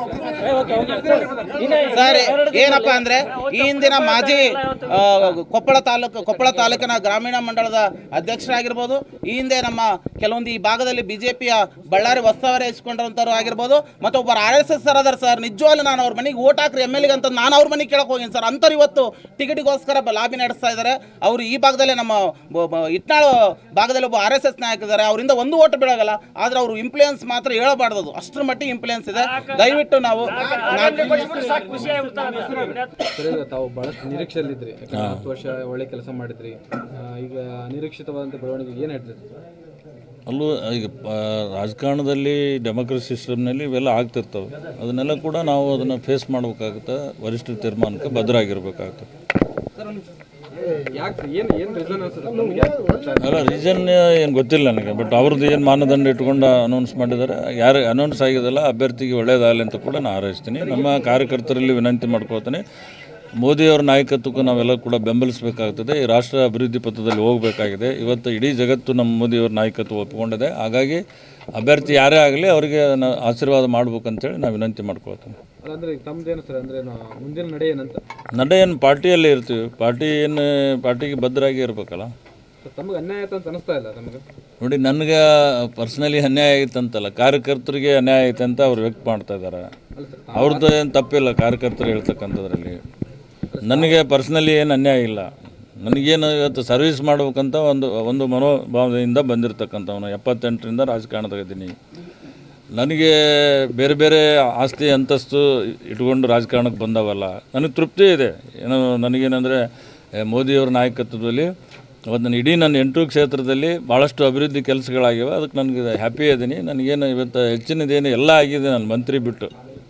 ಸರ್ ಏನಪ್ಪ ಅಂದ್ರೆ ಈ ಹಿಂದಿನ ಮಾಜಿ ಆ, ಕೊಪ್ಪಳ ತಾಲೂಕು ಕೊಪ್ಪಳ ತಾಲೂಕಿನ ಗ್ರಾಮೀಣ ಮಂಡಳದ ಅಧ್ಯಕ್ಷರಾಗಿರ್ಬೋದು ಈ ಹಿಂದೆ ನಮ್ಮ ಕೆಲವೊಂದು ಈ ಭಾಗದಲ್ಲಿ ಬಿಜೆಪಿಯ ಬಳ್ಳಾರಿ ವಸ್ತುವರಿ ಇಸ್ಕೊಂಡಿರುವಂಥವ್ರು ಆಗಿರ್ಬೋದು ಮತ್ತು ಒಬ್ಬರು ಆರ್ ಎಸ್ ಎಸ್ ಸರ್ ಅದಾರ ಸರ್ ನಿಜವಾಗ್ಲೂ ನಾನು ಅವ್ರ ಮನೆಗೆ ಓಟ್ ಹಾಕ್ರಿ ಎಮ್ ಎಲ್ ಅಂತ ನಾನು ಅವ್ರ ಮನೆಗೆ ಕೇಳಕ್ ಹೋಗಿನಿ ಸರ್ ಅಂಥವ್ರು ಇವತ್ತು ಟಿಕೆಟಿಗೋಸ್ಕರ ಬ- ಲಾಬಿ ನಡೆಸ್ತಾ ಇದ್ದಾರೆ ಅವರು ಈ ಭಾಗದಲ್ಲೇ ನಮ್ಮ ಬ- ಬ- ಇಟ್ನಾಳು ಭಾಗದಲ್ಲಿ ಒಬ್ಬ ಆರ್ ಎಸ್ ಎಸ್ ನಾಯಕ ಇದ್ದಾರೆ ಅವರಿಂದ ಒಂದು ಓಟ್ ಬೀಳೋಗಲ್ಲ ಆದ್ರೆ ಅವರು ಇಂಪ್ಲೂಯೆನ್ಸ್ ಮಾತ್ರ ಹೇಳಬಾರ್ದು ಅದು. ಅಷ್ಟರ ಮಟ್ಟಿಗೆ ಇಂಪ್ಲೂಯೆನ್ಸ್ ಇದೆ ದಯವಿಟ್ಟು ನಾವು ಸರ್ ಈಗ ತಾವು ಬಹಳಷ್ಟು ನಿರೀಕ್ಷೆಯಲ್ಲಿದ್ರಿ ಯಾಕಂದ್ರೆ ಹತ್ತು ವರ್ಷ ಒಳ್ಳೆ ಕೆಲಸ ಮಾಡಿದ್ರಿ ಆ, ಈಗ ಅನಿರೀಕ್ಷಿತವಾದಂಥ ಬೆಳವಣಿಗೆ ಏನು ಹೇಳ್ತೀರಿ ಅಲ್ಲೂ ಈಗ ಪ- ರಾಜಕಾರಣದಲ್ಲಿ ಡೆಮೋಕ್ರಸಿ ಸಿಸ್ಟಮ್ನಲ್ಲಿ ಇವೆಲ್ಲ ಆಗ್ತಿರ್ತವೆ ಅದನ್ನೆಲ್ಲ ಕೂಡ ನಾವು ಅದನ್ನು ಫೇಸ್ ಮಾಡ್ಬೇಕಾಗುತ್ತೆ ವರಿಷ್ಠರ ತೀರ್ಮಾನಕ್ಕೆ ಬದ್ಧರಾಗಿರ್ಬೇಕಾಗುತ್ತೆ ಯಾಕೆ ಏನು ಏನು ರೀಸನ್ ಅನ್ಸುತ್ತೆ ನಮ್ಗೆ ಯಾಕೆ ಗೊತ್ತಾಗ್ತಿಲ್ಲ? ಅಲ್ಲ ರೀಸನ್ ಏನು ಗೊತ್ತಿಲ್ಲ ನನಗೆ ಬಟ್ ಅವ್ರದ್ದು ಏನು ಮಾನದಂಡ ಇಟ್ಕೊಂಡು ಅನೌನ್ಸ್ ಮಾಡಿದ್ದಾರೆ ಯಾರು ಅನೌನ್ಸ್ ಆಗಿದೆಲ್ಲ ಅಭ್ಯರ್ಥಿಗೆ ಒಳ್ಳೇದಾಗಲಿ ಅಂತ ಕೂಡ ನಾನು ಹಾರೈಸ್ತೀನಿ ನಮ್ಮ ಕಾರ್ಯಕರ್ತರಲ್ಲಿ ವಿನಂತಿ ಮಾಡ್ಕೊಳ್ತೀನಿ ಮೋದಿಯವರ ನಾಯಕತ್ವಕ್ಕೂ ನಾವೆಲ್ಲ ಕೂಡ ಬೆಂಬಲಿಸಬೇಕಾಗ್ತದೆ ಈ ರಾಷ್ಟ್ರ ಅಭಿವೃದ್ಧಿ ಪಥದಲ್ಲಿ ಹೋಗಬೇಕಾಗಿದೆ ಇವತ್ತು ಇಡೀ ಜಗತ್ತು ನಮ್ಮ ಮೋದಿಯವರ ನಾಯಕತ್ವ ಒಪ್ಪಿಕೊಂಡಿದೆ ಹಾಗಾಗಿ ಅಭ್ಯರ್ಥಿ ಯಾರೇ ಆಗಲಿ ಅವರಿಗೆ ನಾವು ಆಶೀರ್ವಾದ ಮಾಡ್ಬೇಕಂತೇಳಿ ನಾನು ವಿನಂತಿ ಮಾಡ್ಕೊಳ್ತೀನಿ ಅದಂದ್ರೆ ಈಗ ತಮ್ದೇನು ಸರ್ ಅಂದ್ರೆ ನಾ- ಮುಂದಿನ ನಡೆ ಏನಂತ ನಡೆ ಏನು ಪಾರ್ಟಿಯಲ್ಲೇ ಇರ್ತೀವಿ ಪಾರ್ಟಿ ಏನು ಪಾರ್ಟಿಗೆ ಬದ್ಧರಾಗಿ ಇರಬೇಕಲ್ಲ ಸರ್, ತಮಗೆ ಅನ್ಯಾಯ ಆಯ್ತು ಅಂತ ಅನಿಸ್ತಾ ಇಲ್ಲ ನಮಗೆ ನೋಡಿ ನನಗೆ ಪರ್ಸ್ನಲಿ ಅನ್ಯಾಯ ಆಗಿತ್ತಂತಲ್ಲ ಕಾರ್ಯಕರ್ತರಿಗೆ ಅನ್ಯಾಯ ಐತೆ ಅಂತ ಅವ್ರು ವ್ಯಕ್ತ ಮಾಡ್ತಾ ಇದ್ದಾರೆ ಅವ್ರದ್ದು ಏನು ತಪ್ಪಿಲ್ಲ ಕಾರ್ಯಕರ್ತರು ಹೇಳ್ತಕ್ಕಂಥದ್ರಲ್ಲಿ ನನಗೆ ಪರ್ಸ್ನಲಿ ಏನು ಅನ್ಯಾಯ ಇಲ್ಲ ನನಗೇನು ಇವತ್ತು ಸರ್ವಿಸ್ ಮಾಡ್ಬೇಕಂತ ಒಂದು ಒಂದು ಮನೋಭಾವದಿಂದ ಬಂದಿರತಕ್ಕಂಥವನು ಎಪ್ಪತ್ತೆಂಟರಿಂದ ರಾಜಕಾರಣದಾಗಿದ್ದೀನಿ ನನಗೆ ಬೇರೆ ಬೇರೆ ಆಸ್ತಿ ಅಂತಸ್ತು ಇಟ್ಕೊಂಡು ರಾಜಕಾರಣಕ್ಕೆ ಬಂದವಲ್ಲ ನನಗೆ ತೃಪ್ತಿ ಇದೆ ಏನೋ ನನಗೇನೆಂದರೆ ಮೋದಿಯವರ ನಾಯಕತ್ವದಲ್ಲಿ ಅವತ್ತು ನಾನು ಇಡೀ ನನ್ನ ಎಂಟು ಕ್ಷೇತ್ರದಲ್ಲಿ ಭಾಳಷ್ಟು ಅಭಿವೃದ್ಧಿ ಕೆಲಸಗಳಾಗಿವೆ ಅದಕ್ಕೆ ನನಗೆ ಹ್ಯಾಪಿ ಇದ್ದೀನಿ ನನಗೇನು ಇವತ್ತು ಹೆಚ್ಚಿನದೇನು ಎಲ್ಲ ಆಗಿದೆ ನಾನು ಮಂತ್ರಿ ಬಿಟ್ಟು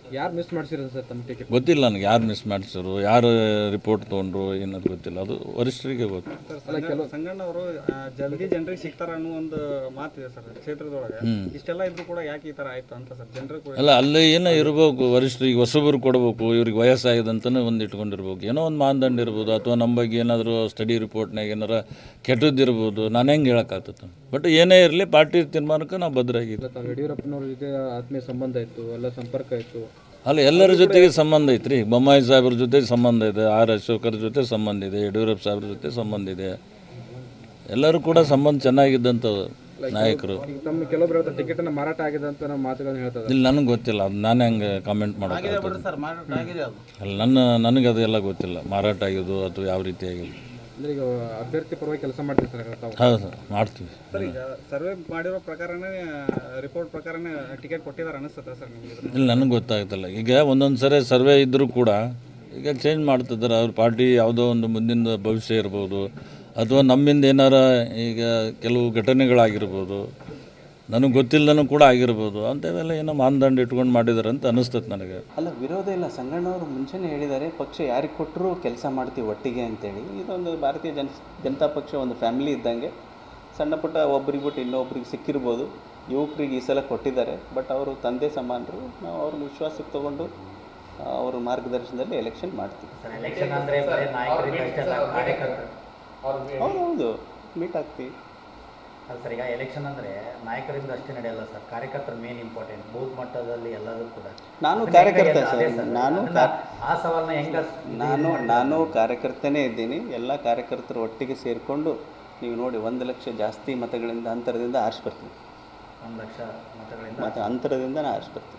ಯಾರು ಮಿಸ್ ಮಾಡ್ಸಿರೋದು ಸರ್ ತಮ್ಮ ಟಿಕೆಟ್ ಗೊತ್ತಿಲ್ಲ ನನಗೆ ಯಾರು ಮಿಸ್ ಮಾಡಿಸಿದ್ರು ಯಾರು ರಿಪೋರ್ಟ್ ತೊಗೊಂಡ್ರು ಏನದು ಗೊತ್ತಿಲ್ಲ ಅದು ವರಿಷ್ಠರಿಗೆ ಗೊತ್ತು ಸರ್ ಸಂಗಣ್ಣ- ಸಂಗಣ್ಣ ಅವರು ಆ, ಜಲ್ದಿ ಜನರಿಗೆ ಸಿಗ್ತಾರ ಅನ್ನೋ ಒಂದು ಮಾತಿದೆ ಸರ್ ಕ್ಷೇತ್ರದೊಳಗೆ ಹ್ಮ್. ಇಷ್ಟೆಲ್ಲ ಇದ್ರು ಕೂಡ ಯಾಕೆ ಈ ತರ ಆಯ್ತು ಅಂತ ಸರ್ ಜನರು ಕೂಡ ಅಲ್ಲ ಅಲ್ಲಿ ಏನೋ ಇರಬೇಕು ವರಿಷ್ಠರಿಗೆ ಹೊಸಬರು ಕೊಡಬೇಕು ಇವ್ರಿಗೆ ವಯಸ್ಸಾಗಿದೆ ಅಂತಲೇ ಒಂದು ಇಟ್ಕೊಂಡಿರ್ಬೇಕು ಏನೋ ಒಂದು ಮಾನದಂಡ ಇರ್ಬೋದು ಅಥವಾ ನಮ್ಮ ಬಗ್ಗೆ ಏನಾದರೂ ಸ್ಟಡಿ ರಿಪೋರ್ಟ್ನಾಗ ಏನಾರ ಕೆಟ್ಟದ್ದಿರ್ಬೋದು ನಾನು ಹೆಂಗೆ ಹೇಳೋಕ್ಕಾಗ್ತದೆ ಬಟ್ ಏನೇ ಇರಲಿ ಪಾರ್ಟಿ ತೀರ್ಮಾನಕ್ಕೆ ನಾವು ಭದ್ರಾಗಿದ್ದೆ ತಾವು ಯಡಿಯೂರಪ್ಪನವ್ರ ಜೊತೆ ಆತ್ಮೀಯ ಸಂಬಂಧ ಇತ್ತು ಎಲ್ಲ ಸಂಪರ್ಕ ಇತ್ತು ಅಲ್ಲ ಎಲ್ಲರ ಜೊತೆಗೆ ಸಂಬಂಧ ಐತ್ರಿ ಬೊಮ್ಮಾಯಿ ಸಾಹೇಬ್ರ ಜೊತೆ ಸಂಬಂಧ ಇದೆ ಆರ್ ಅಶೋಕರ ಜೊತೆ ಸಂಬಂಧ ಇದೆ ಯಡಿಯೂರಪ್ಪ ಸಾಹೇಬ್ರ ಜೊತೆ ಸಂಬಂಧ ಇದೆ ಎಲ್ಲರೂ ಕೂಡ ಸಂಬಂಧ ಚೆನ್ನಾಗಿದ್ದಂಥ ನಾಯಕರು ಈಗ ತಮ್ಮ ಕೆಲವೊಬ್ರು ಹೇಳ್ತಾರೆ ಟಿಕೆಟ್ ಅನ್ನ ಮಾರಾಟ ಆಗಿದೆ ಅಂತ ನಾವು ಮಾತುಗಳನ್ನ ಹೇಳ್ತಾರೆ ಇಲ್ಲಿ ನನಗೆ ಗೊತ್ತಿಲ್ಲ ಅದು ನಾನು ಹೆಂಗೆ ಕಾಮೆಂಟ್ ಮಾಡೋಕ್ಕಾಗ್ತದೆ ಸರ್ ಮಾರಾಟ ಆಗಿದೆ ಅದು ಅಲ್ಲ ನನ್ನ ನನಗೆ ಅದೆಲ್ಲ ಗೊತ್ತಿಲ್ಲ ಮಾರಾಟ ಆಗಿದ್ದು ಅಥವಾ ಯಾವ ರೀತಿ ಆಗಿದ್ದು ಅಂದ್ರೆ ಈಗ ಅಭ್ಯರ್ಥಿ ಪರವಾಗಿ ಕೆಲಸ ಮಾಡ್ತೀವಿ ಸರ್ ತಾವು ಹೌದು ಸರ್ ಮಾಡ್ತೀವಿ ಸರ್ ಈಗ ಸರ್ವೆ ಮಾಡಿರೋ ಪ್ರಕಾರನೇ ರಿಪೋರ್ಟ್ ಪ್ರಕಾರನೇ ಟಿಕೆಟ್ ಕೊಟ್ಟಿದ್ದಾರೆ ಅನಿಸುತ್ತಾ ಸರ್ ನಿಮಗೆ ಇದನ್ನ? ಇಲ್ಲ ನನಗೆ ಗೊತ್ತಾಗ್ತಿಲ್ಲ ಈಗ ಒಂದೊಂದು ಸರಿ ಸರ್ವೆ ಇದ್ದರೂ ಕೂಡ ಈಗ ಚೇಂಜ್ ಮಾಡ್ತಿದ್ದಾರೆ ಅವ್ರ ಪಾರ್ಟಿ ಯಾವುದೋ ಒಂದು ಮುಂದಿನ ಭವಿಷ್ಯ ಇರ್ಬೋದು ಅಥವಾ ನಮ್ಮಿಂದ ಏನಾರ ಈಗ ಕೆಲವು ಘಟನೆಗಳಾಗಿರ್ಬೋದು ನನಗೆ ಗೊತ್ತಿಲ್ಲದನೂ ಕೂಡ ಆಗಿರ್ಬೋದು ಅಂಥವೆಲ್ಲ ಏನೋ ಮಾನದಂಡ ಇಟ್ಕೊಂಡು ಮಾಡಿದ್ದಾರೆ ಅಂತ ಅನಿಸ್ತದೆ ನನಗೆ ಅಲ್ಲ ವಿರೋಧ ಇಲ್ಲ ಸಂಗಣ್ಣವರು ಮುಂಚೆನೇ ಹೇಳಿದ್ದಾರೆ ಪಕ್ಷ ಯಾರಿಗೆ ಕೊಟ್ಟರು ಕೆಲಸ ಮಾಡ್ತೀವಿ ಒಟ್ಟಿಗೆ ಅಂತೇಳಿ ಇದೊಂದು ಭಾರತೀಯ ಜನ ಜನತಾ ಪಕ್ಷ ಒಂದು ಫ್ಯಾಮಿಲಿ ಇದ್ದಂಗೆ ಸಣ್ಣ ಪುಟ್ಟ ಒಬ್ರಿಗೆ ಬಿಟ್ಟು ಇನ್ನೊಬ್ರಿಗೆ ಸಿಕ್ಕಿರ್ಬೋದು ಯುವಕರಿಗೆ ಈ ಸಲ ಕೊಟ್ಟಿದ್ದಾರೆ ಬಟ್ ಅವರು ತಂದೆ ಸಮಾನರು ನಾವು ಅವ್ರನ್ನ ವಿಶ್ವಾಸಕ್ಕೆ ತಗೊಂಡು ಆ, ಅವ್ರ ಮಾರ್ಗದರ್ಶನದಲ್ಲಿ ಎಲೆಕ್ಷನ್ ಮಾಡ್ತೀವಿ ಸರ್ ಎಲೆಕ್ಷನ್ ಅಂದ್ರೆ ಬರೀ ನಾಯಕರಿಂದ ಅಷ್ಟೇ ಅಲ್ಲ ಕಾರ್ಯಕರ್ತರು ಹೌದು ಹೌದು ಮೀಟ್ ಆಗ್ತೀವಿ ಅಲ್ಲ ಸರ್ ಈಗ ಎಲೆಕ್ಷನ್ ಅಂದ್ರೆ ನಾಯಕರಿಂದ ಅಷ್ಟೇ ನಡೆಯಲ್ಲ ಸರ್ ಕಾರ್ಯಕರ್ತರು ಮೇನ್ ಇಂಪಾರ್ಟೆಂಟ್ ಬೂತ್ ಮಟ್ಟದಲ್ಲಿ ಎಲ್ಲದೂ ಕೂಡ ನಾನು ಅದನ್ನ ಕಾರ್ಯಕರ್ತ ಹೆಂಗ- ಸರ್ ಅದೇ ಸರ್. ನಾನು ಅದನ್ನ ಕಾ- ಆ ಸವಾಲನ್ನ ಹೆಂಗ ನಾನು ನಾನು ಕಾರ್ಯಕರ್ತನೇ ಇದ್ದೀನಿ ಎಲ್ಲ ಕಾರ್ಯಕರ್ತರು ಒಟ್ಟಿಗೆ ಸೇರಿಕೊಂಡು ನೀವು ನೋಡಿ ಒಂದು ಲಕ್ಷ ಜಾಸ್ತಿ ಮತಗಳಿಂದ ಅಂತರದಿಂದ ಆರಿಸಿ ಬರ್ತೀವಿ ಒಂದು ಲಕ್ಷ ಮತಗಳಿಂದ ಮತ್ತು ಅಂತರದಿಂದ ನಾನು ಆರಿಸಿ ಬರ್ತೀವಿ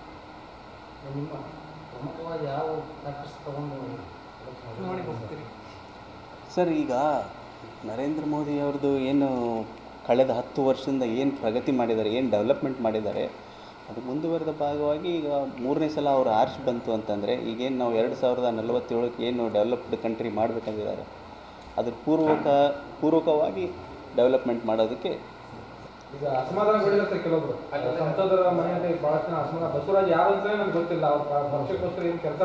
ನಿಮ್ಮ ಪ್ರಮುಖವಾಗಿ ಯಾವ ಫ್ಯಾಕ್ಟರ್ಸ್ ತಗೊಂಡು ಚುನಾವಣೆ ಹೋಗ್ತೀರಿ ಸರ್ ಈಗ ನರೇಂದ್ರ ಮೋದಿ ಅವ್ರದ್ದು ಏನು ಕಳೆದ ಹತ್ತು ವರ್ಷದಿಂದ ಏನು ಪ್ರಗತಿ ಮಾಡಿದ್ದಾರೆ ಏನು ಡೆವಲಪ್ಮೆಂಟ್ ಮಾಡಿದ್ದಾರೆ ಅದು ಮುಂದುವರೆದ ಭಾಗವಾಗಿ ಈಗ ಮೂರನೇ ಸಲ ಅವರು ಆರ್ಚ್ ಬಂತು ಅಂತಂದರೆ ಈಗೇನು ನಾವು ಎರಡು ಸಾವಿರದ ನಲವತ್ತೇಳಕ್ಕೆ ಏನು ಡೆವಲಪ್ಡ್ ಕಂಟ್ರಿ ಮಾಡಬೇಕಂದಿದ್ದಾರೆ ಅದ್ರ ಪೂರ್ವಕ ಪೂರ್ವಕವಾಗಿ ಡೆವಲಪ್ಮೆಂಟ್ ಮಾಡೋದಕ್ಕೆ ಈಗ ಅಸಮಾಧಾನಗಳಿರುತ್ತೆ ಕೆಲವೊಬ್ರು ಸಂಸದರ ಮನೆಯಲ್ಲಿ ಬಹಳಷ್ಟು ಜನ ಅಸಮಾಧಾನ ಬಸವರಾಜ್ ಯಾರು ಅಂತ ನಮ್ಗೆ ಗೊತ್ತಿಲ್ಲ ಅವ್ರ ಪಕ್ಷಕ್ಕೋಸ್ಕರ ಏನು ಕೆಲಸ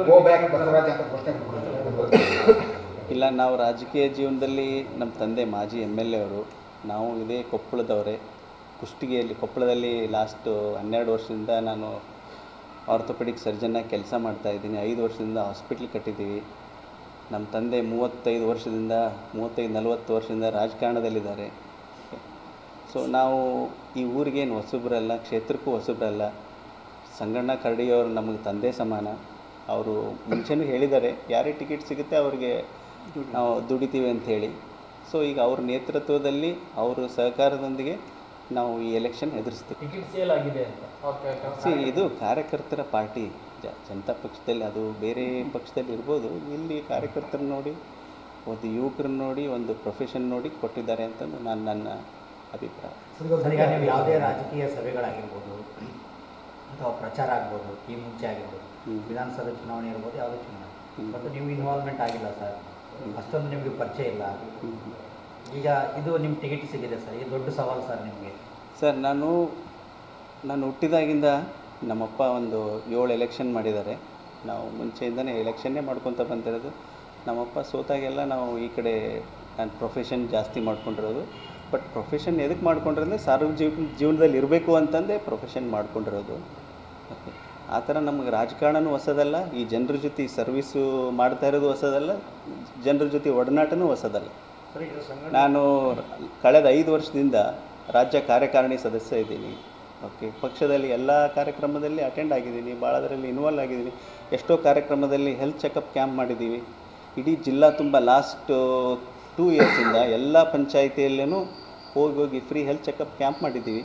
ಮಾಡಿದ್ದಾರೆ ಇಲ್ಲ ನಾವು ರಾಜಕೀಯ ಜೀವನದಲ್ಲಿ ನಮ್ಮ ತಂದೆ ಮಾಜಿ ಎಮ್ ಎಲ್ ಎ ಅವರು ನಾವು ಇದೇ ಕೊಪ್ಪಳದವರೇ ಕುಷ್ಟಗಿಯಲ್ಲಿ ಕೊಪ್ಪಳದಲ್ಲಿ ಲಾಸ್ಟು ಹನ್ನೆರಡು ವರ್ಷದಿಂದ ನಾನು ಆರ್ಥೋಪೆಡಿಕ್ ಸರ್ಜನ್ನಾಗಿ ಕೆಲಸ ಮಾಡ್ತಾ ಇದ್ದೀನಿ ಐದು ವರ್ಷದಿಂದ ಹಾಸ್ಪಿಟ್ಲ್ ಕಟ್ಟಿದ್ದೀವಿ ನಮ್ಮ ತಂದೆ ಮೂವತ್ತೈದು ವರ್ಷದಿಂದ ಮೂವತ್ತೈದು ನಲವತ್ತು ವರ್ಷದಿಂದ ರಾಜಕಾರಣದಲ್ಲಿದ್ದಾರೆ ಸೊ ನಾವು ಈ ಊರಿಗೇನು ಹೊಸಬ್ರಲ್ಲ ಕ್ಷೇತ್ರಕ್ಕೂ ಹೊಸಬ್ರಲ್ಲ ಸಂಗಣ್ಣ ಕರಡಿಯವರು ನಮಗೆ ತಂದೆ ಸಮಾನ ಅವರು ಮುಂಚೆನೂ ಹೇಳಿದ್ದಾರೆ ಯಾರೇ ಟಿಕೆಟ್ ಸಿಗುತ್ತೆ ಅವ್ರಿಗೆ ನಾವು ದುಡಿತೀವಿ ಅಂತ ಹೇಳಿ ಸೊ ಈಗ ಅವ್ರ ನೇತೃತ್ವದಲ್ಲಿ ಅವರ ಸಹಕಾರದೊಂದಿಗೆ ನಾವು ಈ ಎಲೆಕ್ಷನ್ ಎದುರಿಸ್ತೀವಿ ಟಿಕೆಟ್ ಸೇಲ್ ಆಗಿದೆ ಅಂತ ಸಿ ಇದು ಕಾರ್ಯಕರ್ತರ ಪಾರ್ಟಿ ಜ ಜನತಾ ಪಕ್ಷದಲ್ಲಿ ಅದು ಬೇರೆ ಪಕ್ಷದಲ್ಲಿ ಇರ್ಬೋದು ಇಲ್ಲಿ ಕಾರ್ಯಕರ್ತರು ನೋಡಿ ಒಂದು ಯುವಕರನ್ನ ನೋಡಿ ಒಂದು ಪ್ರೊಫೆಷನ್ ನೋಡಿ ಕೊಟ್ಟಿದ್ದಾರೆ ಅಂತಂದು ನಾನು ನನ್ನ ಅಭಿಪ್ರಾಯ ಸರ್ ಈಗ ನೀವು ಯಾವುದೇ ರಾಜಕೀಯ ಸಭೆಗಳಾಗಿರ್ಬೋದು ಅಥವಾ ಪ್ರಚಾರ ಆಗ್ಬೋದು ಈ ಮುಂಚೆ ಆಗಿರ್ಬೋದು ವಿಧಾನಸಭೆ ಚುನಾವಣೆ ಇರ್ಬೋದು ಯಾವುದೇ ಚುನಾವಣೆ ಮತ್ತು ನೀವು ಇನ್ವಾಲ್ವ್ಮೆಂಟ್ ಆಗಿಲ್ಲ ಸರ್ ಅಷ್ಟೊಂದು ನಿಮಗೆ ಪರಿಚಯ ಇಲ್ಲ ಈಗ ಇದು ನಿಮ್ಮ ಟಿಕೆಟ್ ಸಿಗಿದೆ ಸರ್ ಇದು ದೊಡ್ಡ ಸವಾಲು ಸರ್ ನಿಮಗೆ ಸರ್ ನಾನು ನಾನು ಹುಟ್ಟಿದಾಗಿಂದ ನಮ್ಮಪ್ಪ ಒಂದು ಏಳು ಎಲೆಕ್ಷನ್ ಮಾಡಿದ್ದಾರೆ ನಾವು ಮುಂಚೆಯಿಂದನೇ ಎಲೆಕ್ಷನ್ನೇ ಮಾಡ್ಕೊತ ಬಂದಿರೋದು ನಮ್ಮಪ್ಪ ಸೋತಾಗೆಲ್ಲ ನಾವು ಈ ಕಡೆ ನಾನು ಪ್ರೊಫೆಷನ್ ಜಾಸ್ತಿ ಮಾಡ್ಕೊಂಡಿರೋದು ಬಟ್ ಪ್ರೊಫೆಷನ್ ಎದಕ್ಕೆ ಮಾಡ್ಕೊಂಡಿರೋದ್ರೆ ಸಾರ್ವಜನಿಕ ಜೀವನದಲ್ಲಿ ಇರಬೇಕು ಅಂತಂದೇ ಪ್ರೊಫೆಷನ್ ಮಾಡ್ಕೊಂಡಿರೋದು ಓಕೆ ಆ ಥರ ನಮಗೆ ರಾಜಕಾರಣನೂ ಹೊಸದಲ್ಲ ಈ ಜನರ ಜೊತೆ ಸರ್ವಿಸು ಮಾಡ್ತಾ ಇರೋದು ಹೊಸದಲ್ಲ ಜನರ ಜೊತೆ ಒಡನಾಟನೂ ಹೊಸದಲ್ಲ ಸರ್ ಈಗ ಸಂಘಟನೆ ನಾನು ಕಳೆದ ಐದು ವರ್ಷದಿಂದ ರಾಜ್ಯ ಕಾರ್ಯಕಾರಿಣಿ ಸದಸ್ಯ ಇದ್ದೀನಿ ಓಕೆ ಪಕ್ಷದಲ್ಲಿ ಎಲ್ಲ ಕಾರ್ಯಕ್ರಮದಲ್ಲಿ ಅಟೆಂಡ್ ಆಗಿದ್ದೀನಿ ಭಾಳದರಲ್ಲಿ ಇನ್ವಾಲ್ವ್ ಆಗಿದ್ದೀನಿ ಎಷ್ಟೋ ಕಾರ್ಯಕ್ರಮದಲ್ಲಿ ಹೆಲ್ತ್ ಚೆಕಪ್ ಕ್ಯಾಂಪ್ ಮಾಡಿದ್ದೀವಿ ಇಡೀ ಜಿಲ್ಲಾ ತುಂಬ ಲಾಸ್ಟ್ ಟೂ ಇಯರ್ಸಿಂದ ಎಲ್ಲ ಪಂಚಾಯಿತಿಯಲ್ಲೂ ಹೋಗಿ ಹೋಗಿ ಫ್ರೀ ಹೆಲ್ತ್ ಚೆಕಪ್ ಕ್ಯಾಂಪ್ ಮಾಡಿದ್ದೀವಿ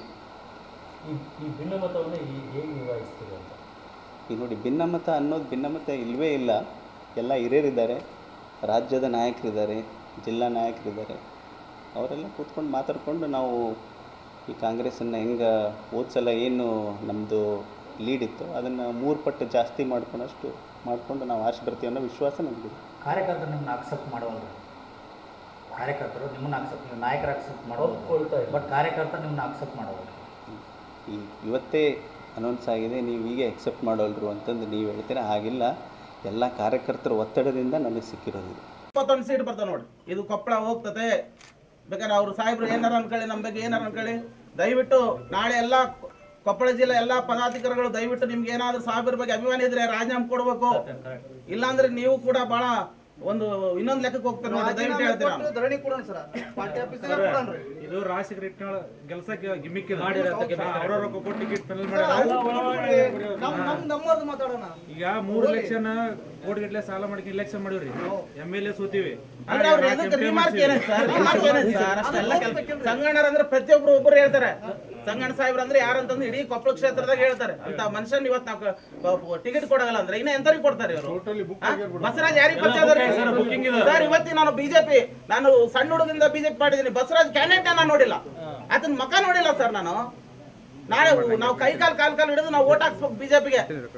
ಈ ಈ ಭಿನ್ನಮತವನ್ನು ಈ ಹೇಗೆ ನಿಭಾಯಿಸ್ತೀರಿ ಅಂತ ಈಗ ನೋಡಿ ಭಿನ್ನಮತ ಅನ್ನೋದು ಭಿನ್ನಮತ ಇಲ್ಲವೇ ಇಲ್ಲ ಎಲ್ಲ ಹಿರಿಯರಿದ್ದಾರೆ ರಾಜ್ಯದ ನಾಯಕರಿದ್ದಾರೆ ಜಿಲ್ಲಾ ನಾಯಕರಿದ್ದಾರೆ ಅವರೆಲ್ಲ ಕೂತ್ಕೊಂಡು ಮಾತಾಡ್ಕೊಂಡು ನಾವು ಈ ಕಾಂಗ್ರೆಸ್ಸನ್ನು ಹೆಂಗೆ ಹೋದ ಸಲ ಏನು ನಮ್ಮದು ಲೀಡ್ ಇತ್ತು ಅದನ್ನು ಮೂರು ಪಟ್ಟು ಜಾಸ್ತಿ ಮಾಡ್ಕೊಂಡಷ್ಟು ಮಾಡಿಕೊಂಡು ನಾವು ಆರ್ಸಿ ಬರ್ತೀವಿ ಅನ್ನೋ ವಿಶ್ವಾಸ ನಮಗಿದೆ ಕಾರ್ಯಕರ್ತರು ನಿಮ್ಮನ್ನ ಅಕ್ಸೆಪ್ಟ್ ಮಾಡೋಲ್ಲ ಕಾರ್ಯಕರ್ತರು ನಿಮ್ಮನ್ನ ಅಕ್ಸೆಪ್ಟ್ ನೀವು ನಾಯಕರು ಅಕ್ಸೆಪ್ಟ್ ಮಾಡೋದು ಬಟ್ ಕಾರ್ಯಕರ್ತರು ನಿಮ್ಮನ್ನ ಅಕ್ಸೆಪ್ಟ್ ಮಾಡೋದು ಈ ಇವತ್ತೇ ಅನೌನ್ಸ್ ಆಗಿದೆ ನೀವು ಹೀಗೆ ಎಕ್ಸೆಪ್ಟ್ ಮಾಡೋಲ್ರು ಅಂತಂದು ನೀವು ಹೇಳ್ತೀರಾ ಹಾಗಿಲ್ಲ ಎಲ್ಲ ಕಾರ್ಯಕರ್ತರ ಒತ್ತಡದಿಂದ ನನಗೆ ಸಿಕ್ಕಿರೋದು ಇದು. ಇಪ್ಪತ್ತೊಂದು ಸೀಟ್ ಬರ್ತಾವೆ ನೋಡಿ ಇದು ಕೊಪ್ಪಳ ಹೋಗ್ತದೆ ಬೇಕಾದ್ರೆ ಅವ್ರು ಸಾಹೇಬ್ರು ಏನಾರ ಅನ್ಕೊಳ್ಳಿ ನಮ್ಮ ಬಗ್ಗೆ ಏನಾರ ಅನ್ಕೊಳ್ಳಿ ದಯವಿಟ್ಟು ನಾಳೆ ಎಲ್ಲ ಕೊಪ್ಪಳ ಜಿಲ್ಲೆ ಎಲ್ಲ ಪದಾಧಿಕಾರಿಗಳು ದಯವಿಟ್ಟು ನಿಮ್ಗೆ ಏನಾದ್ರು ಸಾಹೇಬ್ರ ಬಗ್ಗೆ ಅಭಿಮಾನ ಇದ್ರೆ ರಾಜೀನಾಮೆ ಕೊಡ್ಬೇಕು ಇಲ್ಲಾಂದ್ರೆ ನೀವು ಕೂಡ ಬಹಳ ಒಂದು ಇನ್ನೊಂದು ಲೆಕ್ಕಕ್ಕೆ ಹೋಗ್ತಾರೆ ನೋಡಿ ದಯವಿಟ್ಟು ಹೇಳ್ತೀರಾ ಧರಣಿ ಕೊಡೋಣ ಸರ್ ಪಾರ್ಟಿ ಆಫೀಸ್ ಕೊಡೋಣ ಇದು ರಾಜಶೇಖರ ಇಟ್ನಾಳ ಗೆಲ್ಸಕ್ಕೆ ಗಿಮಿಕ್ ಮಾಡಿರತ್ತೆ ಅವ್ರವ್ರ ಕೊಟ್ಟು ಟಿಕೆಟ್ ಫೈನಲ್ ನಮ್ ನಮ್ ನಮ್ಮದು ಮಾತಾಡೋಣ ಈಗ ಮೂರ್ ಎಲೆಕ್ಷನ್ ಕೋಟಿ ಗಟ್ಲೆ ಸಾಲ ಮಾಡಿ ಇಲೆಕ್ಷನ್ ಮಾಡಿವ್ರಿ ಎಮ್ ಎಲ್ ಎ ಸೋತಿವಿ ಅಂದ್ರೆ ಅವ್ರು ಎದಕ್ಕೆ ರಿಮಾರ್ಕ್ ಏನೈತೆ ಸರ್ ರಿಮಾರ್ಕ್ ಏನೈತೆ ಸರ್ ಅಷ್ಟೆಲ್ಲ ಕೆಲ್ಸ ಸಂಗಣ್ಣರ್ ಅಂದ್ರೆ ಪ್ರತಿಯೊಬ್ರು ಒಬ್ಬರು ಹೇಳ್ತಾರೆ ಸಂಗಣ್ಣ ಸಾಹೇಬ್ರು ಅಂದ್ರೆ ಯಾರು ಅಂತಂದ್ರೆ ಇಡೀ ಕೊಪ್ಪಳ ಕ್ಷೇತ್ರದಾಗ ಹೇಳ್ತಾರೆ ಅಂತ ಮನುಷ್ಯನ್ ಇವತ್ತು ನಾವು ಟಿಕೆಟ್ ಕೊಡಗಲ್ಲ ಅಂದ್ರೆ ಇನ್ನ ಎಂತರಿಗೆ ಕೊಡ್ತಾರೆ ಇವರು ಬಸವರಾಜ್ ಯಾರಿಗೆ ಪರಿಚಯ ಅದಾರಿ? ಸರ್ ಇವತ್ತಿ ನಾನು ಬಿಜೆಪಿ ನಾನು ಸಣ್ಣ ಹುಡುಗದಿಂದ ಬಿಜೆಪಿ ಮಾಡಿದ್ದೀನಿ ಬಸವರಾಜ್ ಕ್ಯಾಂಡಿಡೇಟ್ ನಾನು ನೋಡಿಲ್ಲ ಆತನ ಮುಖ ನೋಡಿಲ್ಲ ಸರ್ ನಾನು ನಾಳೆ ನಾವು ಕೈ ಕಾಲ್ ಕಾಲ್ ಕಾಲ್ ಹಿಡಿದು ನಾವು ಓಟ್ ಹಾಕ್ಸ್ಬೇಕು ಬಿಜೆಪಿಗೆ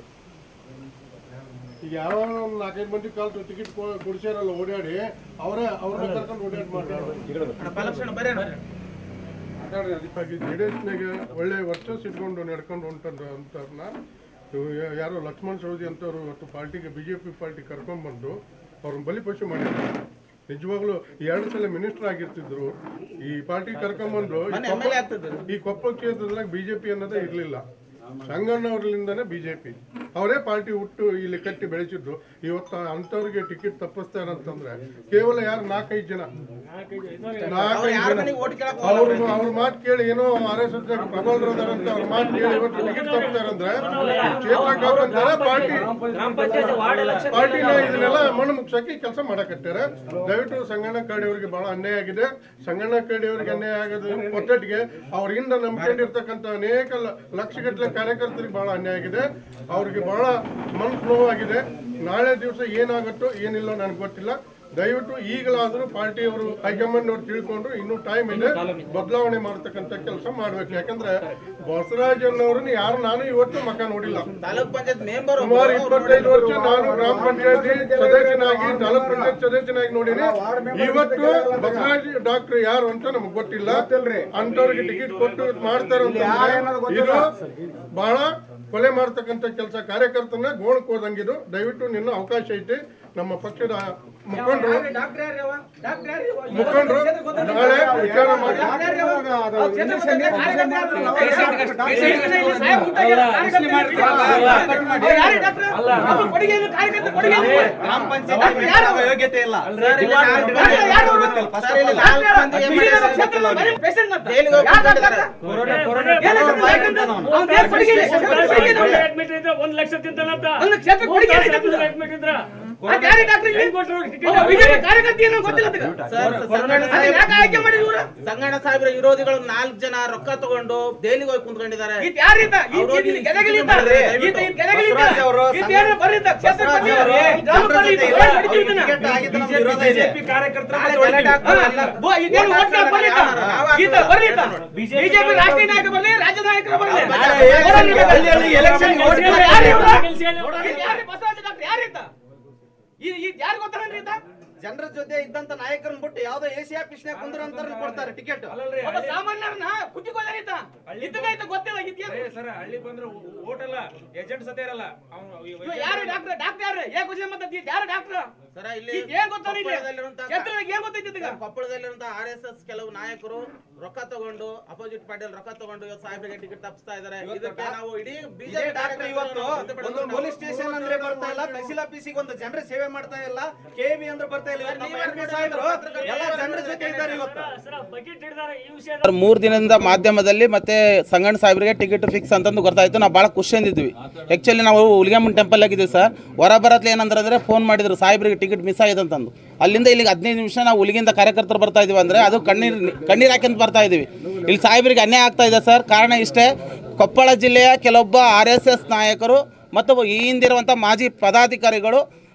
ಈಗ ಯಾರೋ ಒಂದು ನಾಲ್ಕೈದು ಮಂದಿ ಕಾಲ್ ಟಿಕೆಟ್ ಕೊಡಿಸ್ಯಾರಲ್ಲ ಓಡಾಡಿ ಅವರೇ ಅವ್ರನ್ನ ಕರ್ಕೊಂಡು ಓಡಾಡಿ ಮಾಡ್ತಾರೆ ಬಾಲಕೃಷ್ಣ ಬರೇಣ ಜೆ ಡಿ ಎಸ್ನಾಗ ಒಳ್ಳೆ ವರ್ಚಸ್ ಇಟ್ಕೊಂಡು ನಡ್ಕೊಂಡು ಹೊಂಟಂದು ಅಂತವ್ರನ್ನ ಇವ್ರು ಯಾ- ಯಾರೋ ಲಕ್ಷ್ಮಣ್ ಸವದಿ ಅಂತವ್ರು ಇವತ್ತು ಪಾರ್ಟಿಗೆ ಬಿ ಜೆ ಪಿ ಪಾರ್ಟಿ ಕರ್ಕೊಂಡ್ಬಂದು ಅವ್ರನ್ನ ಬಲಿಪಶು ಮಾಡಿದ್ರು ನಿಜವಾಗ್ಲೂ ಎರಡು ಸಲ ಮಿನಿಸ್ಟರ್ ಆಗಿರ್ತಿದ್ರು ಈ ಪಾರ್ಟಿ ಕರ್ಕೊಂಡ್ಬಂದು ಈ ಮೊನ್ನೆ ಕೊಪ್ಪ- MLA ಆಗ್ತಿದ್ರು. ಈ ಕೊಪ್ಪಳ ಕ್ಷೇತ್ರದಾಗ ಬಿಜೆಪಿ ಅನ್ನೋದೇ ಇರಲಿಲ್ಲ ಸಂಗಣ್ಣವ್ರಲಿಂದನೇ ಬಿಜೆಪಿ ಅವರೇ ಪಾರ್ಟಿ ಹುಟ್ಟು ಇಲ್ಲಿ ಕಟ್ಟಿ ಬೆಳೆಸಿದ್ದು ಇವತ್ತು ಅಂಥವ್ರಿಗೆ ಟಿಕೆಟ್ ತಪ್ಪಿಸ್ತಾರಂತಂದ್ರೆ ಕೇವಲ ಯಾರು ನಾಲ್ಕೈದು ಜನ ನಾಲ್ಕೈದು ಯಾರ ಜನ ಮನೆಗೆ ಓಟ್ ಕೇಳಕ್ ಅವ್ರು ಅವ್ರ ಮಾತು ಕೇಳಿ ಏನೋ ಆರ್ ಎಸ್ ಎಸ್ ಪ್ರಬಲರು ಅದಾರಂತ ಅವ್ರ ಮಾತು ಕೇಳಿ ಇವತ್ತು ಟಿಕೆಟ್ ತಪ್ಪಿಸ್ತಾರಂದ್ರೆ ಕ್ಷೇತ್ರಕ್ಕೆ ಹಾಕಂತಾರೆ ಪಾರ್ಟಿ ಪಾರ್ಟಿನ ಇದನ್ನೆಲ್ಲ ಮಣ್ಣು ಮುಗ್ಸಕ್ಕೆ ಕೆಲಸ ಮಾಡಕತ್ತಾರೆ ದಯವಿಟ್ಟು ಸಂಗಣ್ಣ ಕಾಡಿ ಅವರಿಗೆ ಬಹಳ ಅನ್ಯಾಯ ಆಗಿದೆ ಸಂಗಣ್ಣ ಕಾಡಿ ಅವರಿಗೆ ಅನ್ಯಾಯ ಆಗೋದು ಒಟ್ಟೊಟ್ಟಿಗೆ ಅವ್ರಿಂದ ನಂಬ್ಕೊಂಡಿರ್ತಕ್ಕಂಥ ಅನೇಕ ಲ- ಲಕ್ಷಗಟ್ಟಲೆ ಕಾರ್ಯಕರ್ತರಿಗೆ ಬಹಳ ಅನ್ಯಾಯ ಆಗಿದೆ ಅವ್ರಿಗೆ ಬಹಳ ಮನಸ್ಸು ನೋವಾಗಿದೆ ನಾಳೆ ದಿವಸ ಏನಾಗುತ್ತೋ ಏನಿಲ್ಲ ನನಗೆ ಗೊತ್ತಿಲ್ಲ ದಯವಿಟ್ಟು ಈಗಲಾದರೂ ಪಾರ್ಟಿಯವರು ಹೈಕಮಾಂಡ್ ಅವ್ರು ತಿಳ್ಕೊಂಡು ಇನ್ನೂ ಟೈಮ್ ಇದೆ ಬದಲಾವಣೆ ಮಾಡ್ತಕ್ಕಂಥ ಕೆಲಸ ಮಾಡ್ಬೇಕು ಯಾಕಂದ್ರೆ ಬಸವರಾಜ್ ಅನ್ನೋರನ್ನ ಯಾರು ನಾನು ಇವತ್ತು ಮಕ ನೋಡಿಲ್ಲ ತಾಲೂಕ್ ಪಂಚಾಯತ್ ಮೆಂಬರ್ ಸುಮಾರು ಇಪ್ಪತ್ತೈದು ವರ್ಷ ನಾನು ಗ್ರಾಮ ಪಂಚಾಯತಿ ಸದಸ್ಯನಾಗಿ ತಾಲೂಕ್ ಪಂಚಾಯತ್ ಸದಸ್ಯನಾಗಿ ನೋಡಿನಿ ಇವತ್ತು ಬಸವರಾಜ್ ಡಾಕ್ಟರ್ ಯಾರು ಅಂತ ನಮ್ಗೆ ಗೊತ್ತಿಲ್ಲ ಅಂತವ್ರಿಗೆ ಟಿಕೆಟ್ ಕೊಟ್ಟು ಮಾಡ್ತಾರೆ ಇದು ಬಹಳ ಕೊಲೆ ಮಾಡ್ತಕ್ಕಂಥ ಕೆಲಸ ಕಾರ್ಯಕರ್ತನ ಗೋಣಕ್ ಹೋದಂಗಿದು ದಯವಿಟ್ಟು ನಿನ್ನ ಅವಕಾಶ ಐತಿ ನಮ್ಮ ಪಕ್ಷದ ಮುಖಂಡರು ಡಾಕ್ಟರ್ ಯಾರ್ಯವ ಡಾಕ್ಟರ್ ಯಾರ್ಯವ ಮುಖಂಡರು ನಾಳೆ ವಿಚಾರ ಮಾಡಿ ಗ್ರಾಮ ಪಂಚಾಯತ್ ಯೋಗ್ಯತೆ ಇಲ್ಲ ಒಂದ್ ಲಕ್ಷ ತಿಂತಾನಂತ ಒಂದು ಕ್ಷೇತ್ರ ಕೊಡುಗೆ ಅಡ್ಮಿಟ್ ಇದ್ರ ಯಾರೇ ಡಾಕ್ಟರ್ ಕಾರ್ಯಕರ್ತ ಏನೋ ಗೊತ್ತಿಲ್ಲ ಸರ್, ಸಂಗಣ್ಣ ಯಾಕೆ ಆಯ್ಕೆ ಮಾಡಿದ್ರು ಇವ್ರು? ಸಂಗಣ್ಣ ಸಾಹೇಬ್ರ ವಿರೋಧಿಗಳು ನಾಲ್ಕು ಜನ ರೊಕ್ಕ ತಗೊಂಡು ದೆಹಲಿಗೆ ಹೋಗಿ ಕುಂತ್ಕೊಂಡಿದ್ದಾರೆ ಈತ ಯಾರೀತ? ಈತ- ಅವ್ರು ಹೋಗಿ ಈತ ಗೆದಗಲಿತ? ಬರ್ರಿ, ಈತ- ಈತ ಗೆದಗಲಿತ? ಬಸವರಾಜ್ ಅವರು ಈತ ಏನೋ ಬರ್ರಿತ? ಕ್ಷೇತ್ರ ಬಸವರಾಜ್ ಬಂದಿಲ್ಲ. ಅವರು ಗ್ರಾಮ ಜನರ ಪಂಚಾಯತ್ ಜೊತೆ ಇಲ್ಲ. ಓಟ್ ಹೊಡಿತೀವಿ ಇದನ್ನ. ಟಿಕೆಟ್ ಆಗಿದ್ದು ನಮ್ಗೆ ವಿರೋಧ ಇದೆ. ನಾಳೆ ಗಲಾಟೆ ಆಗ್ತದೆ ಎಲ್ಲ. ಬೋ, ಇದೇನು ಓಟ್ ಹಾಕಿ ಬರ್ಲಿತ? ಈತ ಬರ್ಲಿತ? ಬಿಜೆಪಿ ರಾಷ್ಟ್ರೀಯ ನಾಯಕ ಬರ್ಲಿ ರಾಜ್ಯ ನಾಯಕರು ಬರ್ಲಿ ನಾಳೆ election- ಹಳ್ಳಿಯಲ್ಲಿ election ಗೆ ಓಟ್ ಯಾರು ಹಾಕಿ ಇವ್ರು? ಇದು ಯಾರು ಬಸವರಾಜ ಡಾಕ್ಟರ್ ಯಾರೀತ ಈ ಈ ಯಾರು ಗೊತ್ತಾಗಲ್ರಿ ಈತ ಜನರ ಜೊತೆ ಇದ್ದಂತ ನಾಯಕರನ್ನ ಬಿಟ್ಟು ಯಾವ್ದೋ ಎ ಸಿ ಆಫೀಸ್ನಾಗ ಕುಂದ್ರ ಅಂತ ಕೊಡ್ತಾರೆ ಟಿಕೆಟ್ ಒಬ್ಬ ಸಾಮಾನ್ಯರನ್ನ ಕುತ್ತಿಗೋದಾರೀತ ಇದನ್ನ ಈತ ಗೊತ್ತಿಲ್ಲ ಇದ್ಯಾರು ಸರ್ ಹಳ್ಳಿ ಬಂದ್ರೆ ಓಟ್ ಅಲ್ಲ ಏಜೆಂಟ್ ಸತೆ ಇರಲ್ಲ ಇವ ಯಾರು ಡಾಕ್ಟರ್ ಡಾಕ್ಟರ್ ಯಾರು ಏ ಕ್ವಶನ್ ಮತ್ತೆ ಯಾರು ಡಾಕ್ಟರ್ ಸರ ಇಲ್ಲಿ ಈಗ ಏನ್ ಗೊತ್ತಾರ ಇಲ್ಲಿ ಕೊಪ್ಪಳದಲ್ಲಿರುವಂತ- ಕ್ಷೇತ್ರದಾಗ ಏನ್ ಗೊತ್ತೈತಿ ಈಗ ಕೊಪ್ಪಳದಲ್ಲಿರುವಂತ ಆರ್ ಎಸ್ ಎಸ್ ಕೆಲವು ನಾಯಕರು ರೊಕ್ಕ ತಗೊಂಡು ಅಪೋಸಿಟ್ ಪಾರ್ಟಿಯಲ್ಲಿ ರೊಕ್ಕ ತಗೊಂಡು ಇವತ್ತು ಸಾಹೇಬ್ರಿಗೆ ಟಿಕೆಟ್ ತಪ್ಪಿಸ್ತಾ ಇದ್ದಾರೆ ಇದಕ್ಕೆ ನಾವು ಇಡೀ ಇದೇ ಬಿಜೆಪಿ ಡಾಕ್ಟರ್ ಇವತ್ತು ಒಂದು ಪೊಲೀಸ್ ಸ್ಟೇಷನ್ ಅಂದ್ರೆ ಬರ್ತಾ ಇಲ್ಲ ತಹಸೀಲ್ ಆಫೀಸಿಗೆ ಒಂದು ಜನರ ಸೇವೆ ಮಾಡ್ತಾ ಇಲ್ಲ ಕೆ ವಿ ಅಂದ್ರೆ ಬರ್ತಾ ಇಲ್ಲ ಇವತ್ತು ನಮ್ಮ MP ಸಾಹೇಬ್ರು ಎಲ್ಲ ಜನರ ಜೊತೆ ಇದ್ದಾರೆ ಇವತ್ತು ಸರ್, ಮೂರು ದಿನದಿಂದ ಮಾಧ್ಯಮದಲ್ಲಿ ಮತ್ತೆ ಸಂಗಣ್ಣ ಸಾಹೇಬ್ರಿಗೆ ಟಿಕೆಟ್ ಫಿಕ್ಸ್ ಅಂತಂದು ಗೊತ್ತಾಯ್ತು ನಾವು ಭಾಳ ಖುಷಿಯಿಂದಿದ್ವಿ ಆ್ಯಕ್ಚುಲಿ ನಾವು ಹುಲಿಗೆಮ್ಮನ್ ಟೆಂಪಲ್ ಆಗಿದ್ದೀವಿ ಸರ್ ಹೊರ ಬರತ್ಲೆ ಏನಂದ್ರೆ ಫೋನ್ ಮಾಡಿದ್ರು ಸಾಹೇಬ್ರಿಗೆ ಟಿಕೆಟ್ ಮಿಸ್ ಆಗಿದೆ ಅಂತಂದು ಅಲ್ಲಿಂದ ಇಲ್ಲಿಗೆ ಹದಿನೈದು ನಿಮಿಷ ನಾವು ಹುಲಿಗಿಂದ ಕಾರ್ಯಕರ್ತರು ಬರ್ತಾ ಇದೀವಿ ಅಂದರೆ ಅದು ಕಣ್ಣೀರು ಕಣ್ಣೀರು ಹಾಕ್ಯಂತ ಬರ್ತಾ ಇದೀವಿ ಇಲ್ಲಿ ಸಾಹೇಬ್ರಿಗೆ ಅನ್ಯಾಯ ಆಗ್ತಾ ಇದೆ ಸರ್ ಕಾರಣ ಇಷ್ಟೇ ಕೊಪ್ಪಳ ಜಿಲ್ಲೆಯ ಕೆಲವೊಬ್ಬ ಆರ್ ಎಸ್ ಎಸ್ ನಾಯಕರು ಮತ್ತು ಈ ಹಿಂದಿರುವಂಥ ಮಾಜಿ ಪದಾಧಿಕಾರಿಗಳು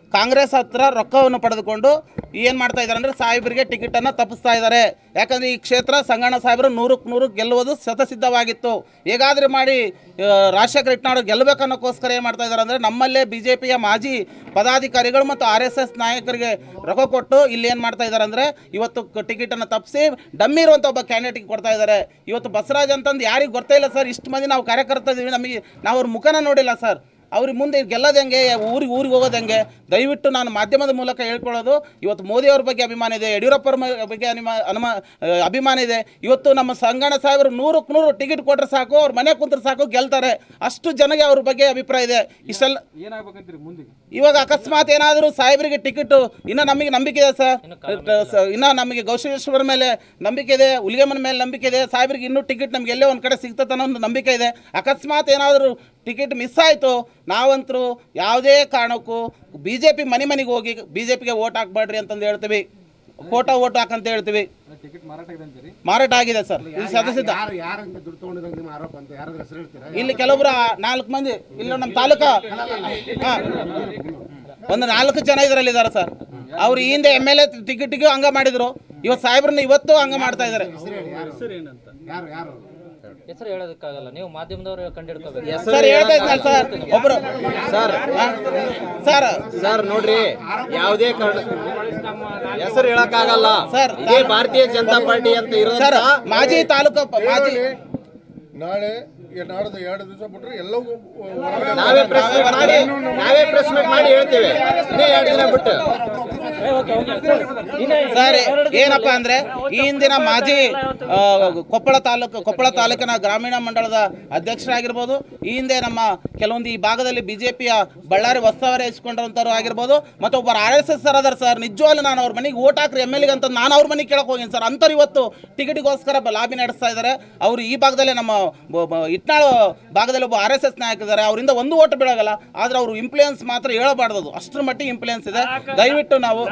ಕಾಂಗ್ರೆಸ್ ಹತ್ರ ರೊಕ್ಕವನ್ನು ಪಡೆದುಕೊಂಡು ಏನು ಮಾಡ್ತಾ ಇದ್ದಾರೆ ಅಂದರೆ ಸಾಹೇಬರಿಗೆ ಟಿಕೆಟನ್ನು ತಪ್ಪಿಸ್ತಾ ಇದ್ದಾರೆ ಯಾಕಂದರೆ ಈ ಕ್ಷೇತ್ರ ಸಂಗಣ್ಣ ಸಾಹೇಬರು ನೂರಕ್ಕೆ ನೂರು ಗೆಲ್ಲುವುದು ಶತಸಿದ್ಧವಾಗಿತ್ತು ಹೇಗಾದರೆ ಮಾಡಿ ಆ, ರಾಜಶೇಖರ ಇಟ್ನಾಡು ಗೆಲ್ಲಬೇಕನ್ನೋಕ್ಕೋಸ್ಕರ ಏನು ಮಾಡ್ತಾ ಇದ್ದಾರೆ ಅಂದರೆ ನಮ್ಮಲ್ಲೇ ಬಿ ಜೆ ಪಿಯ ಮಾಜಿ ಪದಾಧಿಕಾರಿಗಳು ಮತ್ತು ಆರ್ ಎಸ್ ಎಸ್ ನಾಯಕರಿಗೆ ರೊಕ್ಕ ಕೊಟ್ಟು ಇಲ್ಲಿ ಏನು ಮಾಡ್ತಾ ಇದ್ದಾರೆ ಅಂದರೆ ಇವತ್ತು ಕ- ಟಿಕೆಟನ್ನು ತಪ್ಪಿಸಿ ಡಮ್ಮಿ ಇರುವಂಥ ಒಬ್ಬ ಕ್ಯಾಂಡಿಡೇಟ್ಗೆ ಕೊಡ್ತಾ ಇದ್ದಾರೆ ಇವತ್ತು ಬಸವರಾಜ್ ಅಂತಂದು ಯಾರಿಗೆ ಗೊತ್ತೇ ಇಲ್ಲ ಸರ್ ಇಷ್ಟು ಮಂದಿ ನಾವು ಕಾರ್ಯಕರ್ತ ಇದೀವಿ ನಮಗೆ ನಾವು ಅವ್ರ ಮುಖನ ನೋಡಿಲ್ಲ ಸರ್ ಅವ್ರಿಗೆ ಮುಂದೆ ಗೆಲ್ಲೋದು ಹೆಂಗೆ ಊರಿಗೆ ಊರಿಗೆ ಹೋಗೋದು ಹೆಂಗೆ ದಯವಿಟ್ಟು ನಾನು ಮಾಧ್ಯಮದ ಮೂಲಕ ಹೇಳ್ಕೊಳ್ಳೋದು ಇವತ್ತು ಮೋದಿಯವ್ರ ಬಗ್ಗೆ ಅಭಿಮಾನ ಇದೆ ಯಡಿಯೂರಪ್ಪರ ಮ- ಬಗ್ಗೆ ಅನಿಮ ಅನುಮ ಆ, ಅಭಿಮಾನ ಇದೆ ಇವತ್ತು ನಮ್ಮ ಸಂಗಣ ಸಾಹೇಬರು ನೂರಕ್ಕೆ ನೂರು ಟಿಕೆಟ್ ಕೊಟ್ಟರೆ ಸಾಕು ಅವ್ರ ಮನೆ ಕುಂತ್ರೆ ಸಾಕು ಗೆಲ್ತಾರೆ ಅಷ್ಟು ಜನಗೆ ಅವ್ರ ಬಗ್ಗೆ ಅಭಿಪ್ರಾಯ ಇದೆ ಇಷ್ಟೆಲ್ಲ ಏನಾಗ್ಬೇಕಂತೀರಿ ಮುಂದೆ ಇವಾಗ ಅಕಸ್ಮಾತ್ ಏನಾದರೂ ಸಾಹೇಬರಿಗೆ ಟಿಕೆಟ್ ಇನ್ನೂ ನಮಗೆ ನಂಬಿಕೆ ಇದೆ ಸರ್ ಸ- ಇನ್ನೂ ನಮಗೆ ಗೌಶೇಶ್ವರ ಮೇಲೆ ನಂಬಿಕೆ ಇದೆ ಹುಲಿಗೆಮ್ಮನ ಮೇಲೆ ನಂಬಿಕೆ ಇದೆ ಸಾಹೇಬರಿಗೆ ಇನ್ನೂ ಟಿಕೆಟ್ ನಮ್ಗೆ ಎಲ್ಲೇ ಒಂದು ಕಡೆ ಸಿಗ್ತದೆ ಅನ್ನೋ ಒಂದು ನಂಬಿಕೆ ಇದೆ ಅಕಸ್ಮಾತ್ ಏನಾದರೂ ಟಿಕೆಟ್ ಮಿಸ್ ಆಯಿತು ನಾವಂತರೂ ಯಾವುದೇ ಕಾರಣಕ್ಕೂ ಬಿ ಜೆ ಪಿ ಮನೆ ಮನೆಗೆ ಹೋಗಿ ಬಿ ಜೆ ಪಿಗೆ ಓಟ್ ಹಾಕ್ಬೇಡ್ರಿ ಅಂತಂದು ಹೇಳ್ತೀವಿ ಫೋಟೋ ಓಟ್ ಹಾಕಂತ ಹೇಳ್ತೀವಿ ಟಿಕೆಟ್ ಮಾರಾಟ ಇದೆ ಅಂತೀರಿ ಮಾರಾಟ ಆಗಿದೆ ಸರ್ ಇದು ಸದಸ್ಯದ ಯಾರು ಯಾರಿಂದ ದುಡ್ಡು ತಗೊಂಡಿರಂತ ನಿಮ್ಮ ಆರೋಪ ಅಂತ ಯಾರಾದ್ರೂ ಹೆಸರು ಹೇಳ್ತೀರಾ ಇಲ್ಲಿ ಕೆಲವೊಬ್ರು ನಾಲ್ಕು ಮಂದಿ ಇಲ್ಲಿ ನಮ್ಮ ತಾಲೂಕಾ ಹಾ. ಒಂದು ನಾಲ್ಕು ಜನ ಇದರಲ್ಲಿ ಇದ್ದಾರೆ ಸರ್ ಅವ್ರು ಈ ಹಿಂದೆ ಎಮ್ ಎಲ್ ಎ ಟಿಕೆಟಿಗೂ ಹಂಗ ಮಾಡಿದ್ರು ಇವತ್ತು ಸಾಹೇಬ್ರನ್ನ ಇವತ್ತು ಹಂಗ ಮಾಡ್ತಾ ಇದ್ದಾರೆ ಯಾರು ಯಾರು ಹೆಸರು ಹೇಳೋದಕ್ಕಾಗಲ್ಲ ನೀವು ಮಾಧ್ಯಮದವರು ಕಂಡಿಡ್ಕೋಬೇಕು ಸರ್ ಹೇಳ್ತಾ ಇದ್ದಾರೆ ಸರ್ ಒಬ್ರು ಸರ್ ಸರ್ ಸರ್ ನೋಡ್ರಿ ಯಾವುದೇ ಕಾರಣ ಹೆಸರು ಹೇಳಕ್ಕಾಗಲ್ಲ ಸರ್ ಇದೇ ಭಾರತೀಯ ಜನತಾ ಪಾರ್ಟಿ ಅಂತ ಸರ್ ಇರೋದ್ರ ಮಾಜಿ ತಾಲೂಕು ಮಾಜಿ ನಾಳೆ ಈ ನಾಡ್ದು ಎರಡು ದಿವಸ ಬಿಟ್ರೆ ಎಲ್ಲವೂ ನಾವೇ ಪ್ರೆಸ್ ಮೀಟ್ ಮಾಡಿ ನಾವೇ ಪ್ರೆಸ್ ಮೀಟ್ ಮಾಡಿ ಹೇಳ್ತೇವೆ ಇನ್ನೇ ಎರಡು ದಿನ ಬಿಟ್ಟು ಸರ್ ಏನಪ್ಪ ಅಂದ್ರೆ ಈ ಹಿಂದಿನ ಮಾಜಿ ಆ, ಕೊಪ್ಪಳ ತಾಲೂಕು ಕೊಪ್ಪಳ ತಾಲೂಕಿನ ಗ್ರಾಮೀಣ ಮಂಡಳದ ಅಧ್ಯಕ್ಷರಾಗಿರ್ಬೋದು ಈ ಹಿಂದೆ ನಮ್ಮ ಕೆಲವೊಂದು ಈ ಭಾಗದಲ್ಲಿ ಬಿಜೆಪಿಯ ಬಳ್ಳಾರಿ ವಸ್ತುವರಿ ಹಚ್ಕೊಂಡಿರುವಂಥವ್ರು ಆಗಿರ್ಬೋದು ಮತ್ತು ಒಬ್ಬರು ಆರ್ ಎಸ್ ಎಸ್ ಸರ್ ಅದಾರ ಸರ್ ನಿಜವಾಗ್ಲೂ ನಾನು ಅವ್ರ ಮನೆಗೆ ಓಟ್ ಹಾಕ್ರಿ ಎಮ್ ಎಲ್ ಅಂತ ನಾನು ಅವ್ರ ಮನೆಗೆ ಕೇಳಕ್ ಹೋಗಿನಿ ಸರ್ ಅಂಥವ್ರು ಇವತ್ತು ಟಿಕೆಟಿಗೋಸ್ಕರ ಲಾಬಿ ನಡೆಸ್ತಾ ಇದ್ದಾರೆ ಅವರು ಈ ಭಾಗದಲ್ಲೇ ನಮ್ಮ ಬ- ಬ- ಇಟ್ನಾಳು ಭಾಗದಲ್ಲಿ ಒಬ್ಬ ಆರ್ ಎಸ್ ಎಸ್ ನಾಯಕ ಇದ್ದಾರೆ ಅವರಿಂದ ಒಂದು ಓಟ್ ಬೀಳೋಗಲ್ಲ ಆದ್ರೆ ಅವರು ಇಂಪ್ಲೂಯೆನ್ಸ್ ಮಾತ್ರ ಹೇಳಬಾರ್ದು ಅದು. ಅಷ್ಟರ ಮಟ್ಟಿಗೆ ಇಂಪ್ಲೂಯೆನ್ಸ್ ಇದೆ ದಯವಿಟ್ಟು ನಾವು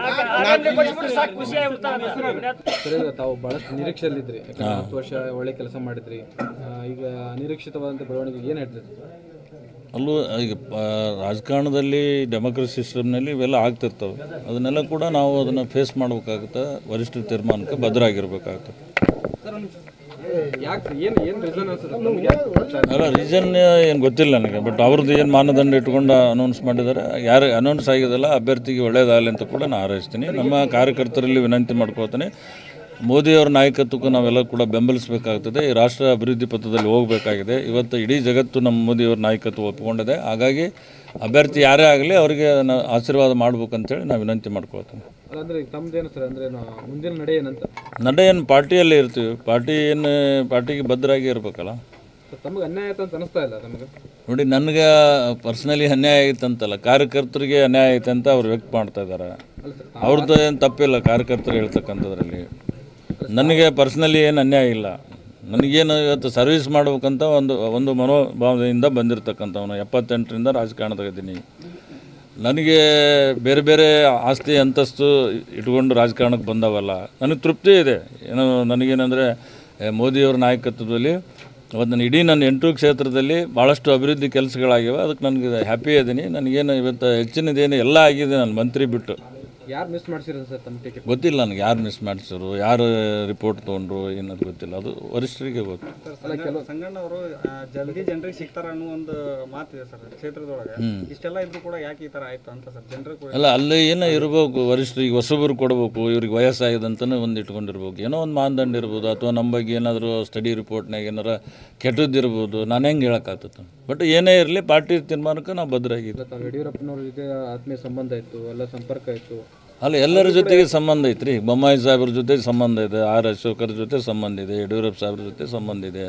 ಸರ್ ಈಗ ತಾವು ಬಹಳಷ್ಟು ನಿರೀಕ್ಷೆಯಲ್ಲಿದ್ರಿ ಯಾಕಂದ್ರೆ ಹತ್ತು ವರ್ಷ ಒಳ್ಳೆ ಕೆಲಸ ಮಾಡಿದ್ರಿ ಆ, ಈಗ ಅನಿರೀಕ್ಷಿತವಾದಂಥ ಬೆಳವಣಿಗೆ ಏನು ಹೇಳ್ತೀರಿ ಅಲ್ಲೂ ಈಗ ಪ- ರಾಜಕಾರಣದಲ್ಲಿ ಡೆಮೋಕ್ರಸಿ ಸಿಸ್ಟಮ್ನಲ್ಲಿ ಇವೆಲ್ಲ ಆಗ್ತಿರ್ತವೆ ಅದನ್ನೆಲ್ಲ ಕೂಡ ನಾವು ಅದನ್ನು ಫೇಸ್ ಮಾಡ್ಬೇಕಾಗುತ್ತೆ ವರಿಷ್ಠ ತೀರ್ಮಾನಕ್ಕೆ ಬದ್ಧರಾಗಿರ್ಬೇಕಾಗುತ್ತೆ ಯಾಕೆ ಏನು ಏನು ರೀಸನ್ ಅನ್ಸುತ್ತೆ ನಮ್ಗೆ ಯಾಕೆ ಗೊತ್ತಾಗ್ತಿಲ್ಲ? ಅಲ್ಲ ರೀಸನ್ ಏನು ಗೊತ್ತಿಲ್ಲ ನನಗೆ ಬಟ್ ಅವ್ರದ್ದು ಏನು ಮಾನದಂಡ ಇಟ್ಕೊಂಡು ಅನೌನ್ಸ್ ಮಾಡಿದ್ದಾರೆ ಯಾರು ಅನೌನ್ಸ್ ಆಗಿದೆಲ್ಲ ಅಭ್ಯರ್ಥಿಗೆ ಒಳ್ಳೇದಾಗಲಿ ಅಂತ ಕೂಡ ನಾನು ಹಾರೈಸ್ತೀನಿ ನಮ್ಮ ಕಾರ್ಯಕರ್ತರಲ್ಲಿ ವಿನಂತಿ ಮಾಡ್ಕೋತೀನಿ ಮೋದಿಯವರ ನಾಯಕತ್ವಕ್ಕೂ ನಾವೆಲ್ಲ ಕೂಡ ಬೆಂಬಲಿಸಬೇಕಾಗ್ತದೆ ಈ ರಾಷ್ಟ್ರ ಅಭಿವೃದ್ಧಿ ಪಥದಲ್ಲಿ ಹೋಗಬೇಕಾಗಿದೆ ಇವತ್ತು ಇಡೀ ಜಗತ್ತು ನಮ್ಮ ಮೋದಿಯವರ ನಾಯಕತ್ವ ಒಪ್ಪಿಕೊಂಡಿದೆ ಹಾಗಾಗಿ ಅಭ್ಯರ್ಥಿ ಯಾರೇ ಆಗಲಿ ಅವರಿಗೆ ನಾವು ಆಶೀರ್ವಾದ ಮಾಡ್ಬೇಕಂತೇಳಿ ನಾನು ವಿನಂತಿ ಮಾಡ್ಕೊಳ್ತೀನಿ ಅದಂದ್ರೆ ಈಗ ತಮ್ದೇನು ಸರ್ ಅಂದ್ರೆ ಏನು ಮುಂದಿನ ನಡೆ ಏನಂತ ನಡೆ ಏನು ಪಾರ್ಟಿಯಲ್ಲೇ ಇರ್ತೀವಿ ಪಾರ್ಟಿ ಏನು ಪಾರ್ಟಿಗೆ ಬದ್ಧರಾಗಿ ಇರಬೇಕಲ್ಲ ಸರ್, ತಮಗೆ ಅನ್ಯಾಯ ಆಯ್ತು ಅಂತ ಅನಿಸ್ತಾ ಇಲ್ಲ ತಮಗೆ ನೋಡಿ ನನಗೆ ಪರ್ಸ್ನಲಿ ಅನ್ಯಾಯ ಆಗಿತ್ತಂತಲ್ಲ ಕಾರ್ಯಕರ್ತರಿಗೆ ಅನ್ಯಾಯ ಆಯ್ತು ಅಂತ ಅವ್ರು ವ್ಯಕ್ತ ಮಾಡ್ತಾ ಇದ್ದಾರೆ ಅವ್ರದ್ದು ಏನು ತಪ್ಪಿಲ್ಲ ಕಾರ್ಯಕರ್ತರು ಹೇಳ್ತಕ್ಕಂಥದ್ರಲ್ಲಿ ನನಗೆ ಪರ್ಸ್ನಲಿ ಏನು ಅನ್ಯಾಯ ಇಲ್ಲ ನನಗೇನು ಇವತ್ತು ಸರ್ವಿಸ್ ಮಾಡ್ಬೇಕಂತ ಒಂದು ಒಂದು ಮನೋಭಾವದಿಂದ ಬಂದಿರತಕ್ಕಂಥವನು ಎಪ್ಪತ್ತೆಂಟರಿಂದ ರಾಜಕಾರಣದಾಗಿದ್ದೀನಿ ನನಗೆ ಬೇರೆ ಬೇರೆ ಆಸ್ತಿ ಅಂತಸ್ತು ಇಟ್ಕೊಂಡು ರಾಜಕಾರಣಕ್ಕೆ ಬಂದವಲ್ಲ ನನಗೆ ತೃಪ್ತಿ ಇದೆ ಏನೋ ನನಗೇನೆಂದರೆ ಮೋದಿಯವರ ನಾಯಕತ್ವದಲ್ಲಿ ಅವತ್ತು ನಾನು ಇಡೀ ನನ್ನ ಎಂಟು ಕ್ಷೇತ್ರದಲ್ಲಿ ಭಾಳಷ್ಟು ಅಭಿವೃದ್ಧಿ ಕೆಲಸಗಳಾಗಿವೆ ಅದಕ್ಕೆ ನನಗೆ ಹ್ಯಾಪಿ ಇದ್ದೀನಿ ನನಗೇನು ಇವತ್ತು ಹೆಚ್ಚಿನದೇನು ಎಲ್ಲ ಆಗಿದೆ ನಾನು ಮಂತ್ರಿ ಬಿಟ್ಟು ಯಾರು ಮಿಸ್ ಮಾಡ್ಸಿರೋದು ಸರ್ ತಮ್ಮ ಟಿಕೆಟ್ ಗೊತ್ತಿಲ್ಲ ನನಗೆ ಯಾರು ಮಿಸ್ ಮಾಡಿಸಿದ್ರು ಯಾರು ರಿಪೋರ್ಟ್ ತೊಗೊಂಡ್ರು ಏನದು ಗೊತ್ತಿಲ್ಲ ಅದು ವರಿಷ್ಠರಿಗೆ ಗೊತ್ತು ಸರ್ ಸಂಗಣ್ಣ ಅವರು ಜಲ್ದಿ ಜನರಿಗೆ ಸಿಗ್ತಾರ ಅನ್ನೋ ಒಂದು ಮಾತಿದೆ ಸರ್ ಕ್ಷೇತ್ರದೊಳಗೆ ಹ್ಮ್. ಇಷ್ಟೆಲ್ಲ ಇದ್ರು ಕೂಡ ಯಾಕೆ ಈ ತರ ಆಯ್ತು ಅಂತ ಸರ್ ಜನರಿಗೆ ಅಲ್ಲ ಅಲ್ಲಿ ಏನೋ ಇರಬೇಕು ವರಿಷ್ಠರಿಗೆ ಹೊಸಬರು ಕೊಡಬೇಕು ಇವ್ರಿಗೆ ವಯಸ್ಸಾಗಿದೆ ಅಂತಲೇ ಒಂದು ಇಟ್ಕೊಂಡಿರ್ಬೇಕು ಏನೋ ಒಂದು ಮಾನದಂಡ ಇರ್ಬೋದು ಅಥವಾ ನಮ್ಮ ಬಗ್ಗೆ ಏನಾದರೂ ಸ್ಟಡಿ ರಿಪೋರ್ಟ್ನಾಗ ಏನಾರ ಕೆಟ್ಟದ್ದಿರ್ಬೋದು ನಾನು ಹೆಂಗೆ ಹೇಳೋಕ್ಕಾಗ್ತದೆ ಬಟ್ ಏನೇ ಇರಲಿ ಪಾರ್ಟಿ ತೀರ್ಮಾನಕ್ಕೆ ನಾವು ಭದ್ರಾಗಿದ್ದೆ ತಾವು ಯಡಿಯೂರಪ್ಪನವ್ರ ಜೊತೆ ಆತ್ಮೀಯ ಸಂಬಂಧ ಇತ್ತು ಎಲ್ಲ ಸಂಪರ್ಕ ಇತ್ತು ಅಲ್ಲ ಎಲ್ಲರ ಜೊತೆಗೆ ಸಂಬಂಧ ಐತ್ರಿ ಬೊಮ್ಮಾಯಿ ಸಾಹೇಬ್ರ ಜೊತೆ ಸಂಬಂಧ ಇದೆ ಆರ್ ಅಶೋಕರ ಜೊತೆ ಸಂಬಂಧ ಇದೆ ಯಡಿಯೂರಪ್ಪ ಸಾಹೇಬ್ರ ಜೊತೆ ಸಂಬಂಧ ಇದೆ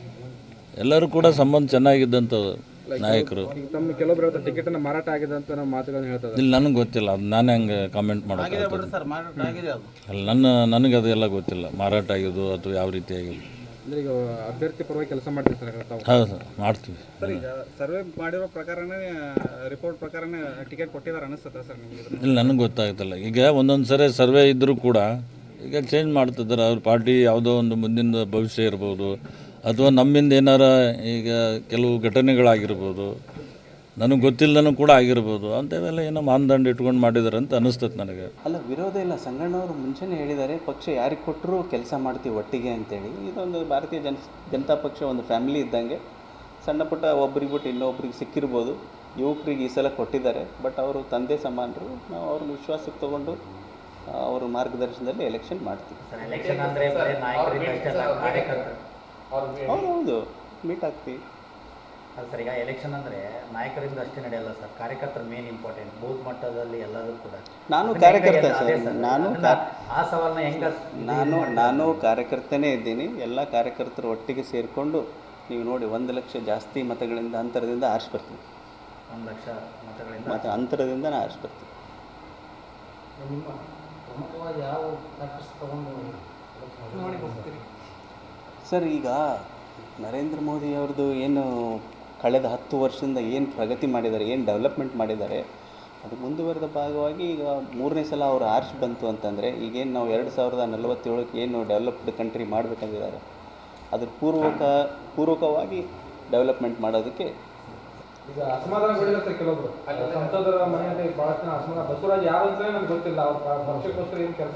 ಎಲ್ಲರೂ ಕೂಡ ಸಂಬಂಧ ಚೆನ್ನಾಗಿದ್ದಂಥ ನಾಯಕರು ಈಗ ತಮ್ಮ ಕೆಲವೊಬ್ರು ಹೇಳ್ತಾರೆ ಟಿಕೆಟ್ ಅನ್ನ ಮಾರಾಟ ಆಗಿದೆ ಅಂತ ನಾವು ಮಾತುಗಳನ್ನ ಹೇಳ್ತಾ ಇದ್ದಾರೆ ಇಲ್ಲಿ ನನಗೆ ಗೊತ್ತಿಲ್ಲ ಅದು ನಾನು ಹೆಂಗೆ ಕಾಮೆಂಟ್ ಮಾಡೋಕ್ಕಾಗ್ತದೆ ಸರ್ ಮಾರಾಟ ಆಗಿದೆ ಅದು ಅಲ್ಲ ನನ್ನ ನನಗೆ ಅದೆಲ್ಲ ಗೊತ್ತಿಲ್ಲ ಮಾರಾಟ ಆಗಿದ್ದು ಅಥವಾ ಯಾವ ರೀತಿ ಆಗಿದ್ದು ಅಂದ್ರೆ ಈಗ ಅಭ್ಯರ್ಥಿ ಪರವಾಗಿ ಕೆಲಸ ಮಾಡ್ತೀವಿ ಸರ್ ತಾವು ಹೌದು ಸರ್ ಮಾಡ್ತೀವಿ ಸರ್ ಈಗ ಸರ್ವೆ ಮಾಡಿರೋ ಪ್ರಕಾರನೇ ರಿಪೋರ್ಟ್ ಪ್ರಕಾರನೇ ಟಿಕೆಟ್ ಕೊಟ್ಟಿದ್ದಾರೆ ಅನಿಸುತ್ತೆ ಸರ್ ನಿಮಗೆ ಇದನ್ನ? ಇಲ್ಲ ನನಗೆ ಗೊತ್ತಾಗ್ತಿಲ್ಲ ಈಗ ಒಂದೊಂದು ಸರಿ ಸರ್ವೆ ಇದ್ದರೂ ಕೂಡ ಈಗ ಚೇಂಜ್ ಮಾಡ್ತಿದ್ದಾರೆ ಅವ್ರ ಪಾರ್ಟಿ ಯಾವುದೋ ಒಂದು ಮುಂದಿನ ಭವಿಷ್ಯ ಇರ್ಬೋದು ಅಥವಾ ನಮ್ಮಿಂದ ಏನಾರ ಈಗ ಕೆಲವು ಘಟನೆಗಳಾಗಿರ್ಬೋದು ನನಗೆ ಗೊತ್ತಿಲ್ಲದನೂ ಕೂಡ ಆಗಿರ್ಬೋದು ಅಂಥವೆಲ್ಲ ಏನೋ ಮಾನದಂಡ ಇಟ್ಕೊಂಡು ಮಾಡಿದ್ದಾರೆ ಅಂತ ಅನಿಸ್ತದೆ ನನಗೆ ಅಲ್ಲ ವಿರೋಧ ಇಲ್ಲ ಸಂಗಣ್ಣವರು ಮುಂಚೆನೇ ಹೇಳಿದ್ದಾರೆ ಪಕ್ಷ ಯಾರಿಗೆ ಕೊಟ್ಟರು ಕೆಲಸ ಮಾಡ್ತೀವಿ ಒಟ್ಟಿಗೆ ಅಂತೇಳಿ ಇದೊಂದು ಭಾರತೀಯ ಜನ ಜನತಾ ಪಕ್ಷ ಒಂದು ಫ್ಯಾಮಿಲಿ ಇದ್ದಂಗೆ ಸಣ್ಣ ಪುಟ್ಟ ಒಬ್ರಿಗೆ ಬಿಟ್ಟು ಇನ್ನೊಬ್ರಿಗೆ ಸಿಕ್ಕಿರ್ಬೋದು ಯುವಕರಿಗೆ ಈ ಸಲ ಕೊಟ್ಟಿದ್ದಾರೆ ಬಟ್ ಅವರು ತಂದೆ ಸಮಾನರು ನಾವು ಅವ್ರನ್ನ ವಿಶ್ವಾಸಕ್ಕೆ ತಗೊಂಡು ಆ, ಅವ್ರ ಮಾರ್ಗದರ್ಶನದಲ್ಲಿ ಎಲೆಕ್ಷನ್ ಮಾಡ್ತೀವಿ ಸರ್ ಎಲೆಕ್ಷನ್ ಅಂದ್ರೆ ಬರೀ ನಾಯಕರಿಂದ ಅಷ್ಟೇ ಅಲ್ಲ ಕಾರ್ಯಕರ್ತರು ಹೌದು ಹೌದು ಮೀಟ್ ಆಗ್ತೀವಿ ಅಲ್ಲ ಸರ್ ಈಗ ಎಲೆಕ್ಷನ್ ಅಂದ್ರೆ ನಾಯಕರಿಂದ ಅಷ್ಟೇ ನಡೆಯಲ್ಲ ಸರ್ ಕಾರ್ಯಕರ್ತರು ಮೇನ್ ಇಂಪಾರ್ಟೆಂಟ್ ಬೂತ್ ಮಟ್ಟದಲ್ಲಿ ಎಲ್ಲದೂ ಕೂಡ ನಾನು ಅದನ್ನ ಕಾರ್ಯಕರ್ತ ಹೆಂಗೆ- ಅದೇ ಸರ್ ನಾನು ಅದನ್ನ ಕಾ- ಆ ಸವಾಲನ್ನ ಹೆಂಗ ನಾನು ನಾನು ಕಾರ್ಯಕರ್ತನೇ ಇದ್ದೀನಿ ಎಲ್ಲ ಕಾರ್ಯಕರ್ತರು ಒಟ್ಟಿಗೆ ಸೇರಿಕೊಂಡು ನೀವು ನೋಡಿ ಒಂದು ಲಕ್ಷ ಜಾಸ್ತಿ ಮತಗಳಿಂದ ಅಂತರದಿಂದ ಆರಿಸಿ ಬರ್ತೀವಿ ಒಂದು ಲಕ್ಷ ಮತಗಳಿಂದ ಮತ್ತು ಅಂತರದಿಂದ ನಾ ಆರಿಸಿ ಬರ್ತೀವಿ ನಿಮ್ಮ ಪ್ರಮುಖವಾಗಿ ಯಾವ ಫ್ಯಾಕ್ಟರ್ಸ್ ತಗೊಂಡು ಚುನಾವಣೆಗೆ ಹೋಗ್ತೀರಿ ಸರ್ ಈಗ ನರೇಂದ್ರ ಮೋದಿ ಅವ್ರದ್ದು ಏನು ಕಳೆದ ಹತ್ತು ವರ್ಷದಿಂದ ಏನು ಪ್ರಗತಿ ಮಾಡಿದ್ದಾರೆ ಏನು ಡೆವಲಪ್ಮೆಂಟ್ ಮಾಡಿದ್ದಾರೆ ಅದು ಮುಂದುವರೆದ ಭಾಗವಾಗಿ ಈಗ ಮೂರನೇ ಸಲ ಅವರು ಆರ್ಚ್ ಬಂತು ಅಂತಂದರೆ ಈಗೇನು ನಾವು ಎರಡು ಸಾವಿರದ ನಲವತ್ತೇಳಕ್ಕೆ ಏನು ಡೆವಲಪ್ಡ್ ಕಂಟ್ರಿ ಮಾಡಬೇಕಂದಿದ್ದಾರೆ ಅದ್ರ ಪೂರ್ವಕ ಪೂರ್ವಕವಾಗಿ ಡೆವಲಪ್ಮೆಂಟ್ ಮಾಡೋದಕ್ಕೆ ಈಗ ಅಸಮಾಧಾನಗೊಳಿರುತ್ತೆ ಕೆಲವೊಬ್ರು ಸಂಸದರ ಮನೆ ಅಂತ ಬಹಳಷ್ಟು ಜನ ಅಸಮಾಧಾನ ಬಸವರಾಜ್ ಯಾರು ಅಂತಲೇ ನಮ್ಗೆ ಗೊತ್ತಿಲ್ಲ ಅವ್ರ ಪಕ್ಷಕ್ಕೋಸ್ಕರ ಏನು ಕೆಲಸ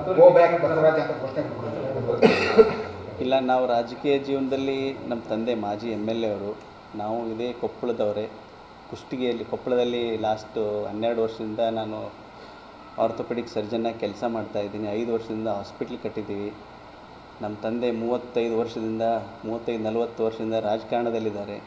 ಮಾಡಿಲ್ಲ ಇಲ್ಲ ನಾವು ರಾಜಕೀಯ ಜೀವನದಲ್ಲಿ ನಮ್ಮ ತಂದೆ ಮಾಜಿ ಎಮ್ ಎಲ್ ಎ ಅವರು ನಾವು ಇದೇ ಕೊಪ್ಪಳದವರೇ ಕುಷ್ಟಗಿಯಲ್ಲಿ ಕೊಪ್ಪಳದಲ್ಲಿ ಲಾಸ್ಟ್ ಹನ್ನೆರಡು ವರ್ಷದಿಂದ ನಾನು ಆರ್ಥೋಪೆಡಿಕ್ ಸರ್ಜನ್ನಾಗಿ ಕೆಲಸ ಮಾಡ್ತಾ ಇದ್ದೀನಿ ಐದು ವರ್ಷದಿಂದ ಹಾಸ್ಪಿಟ್ಲ್ ಕಟ್ಟಿದ್ದೀವಿ ನಮ್ಮ ತಂದೆ ಮೂವತ್ತೈದು ವರ್ಷದಿಂದ ಮೂವತ್ತೈದು ನಲವತ್ತು ವರ್ಷದಿಂದ ರಾಜಕಾರಣದಲ್ಲಿದ್ದಾರೆ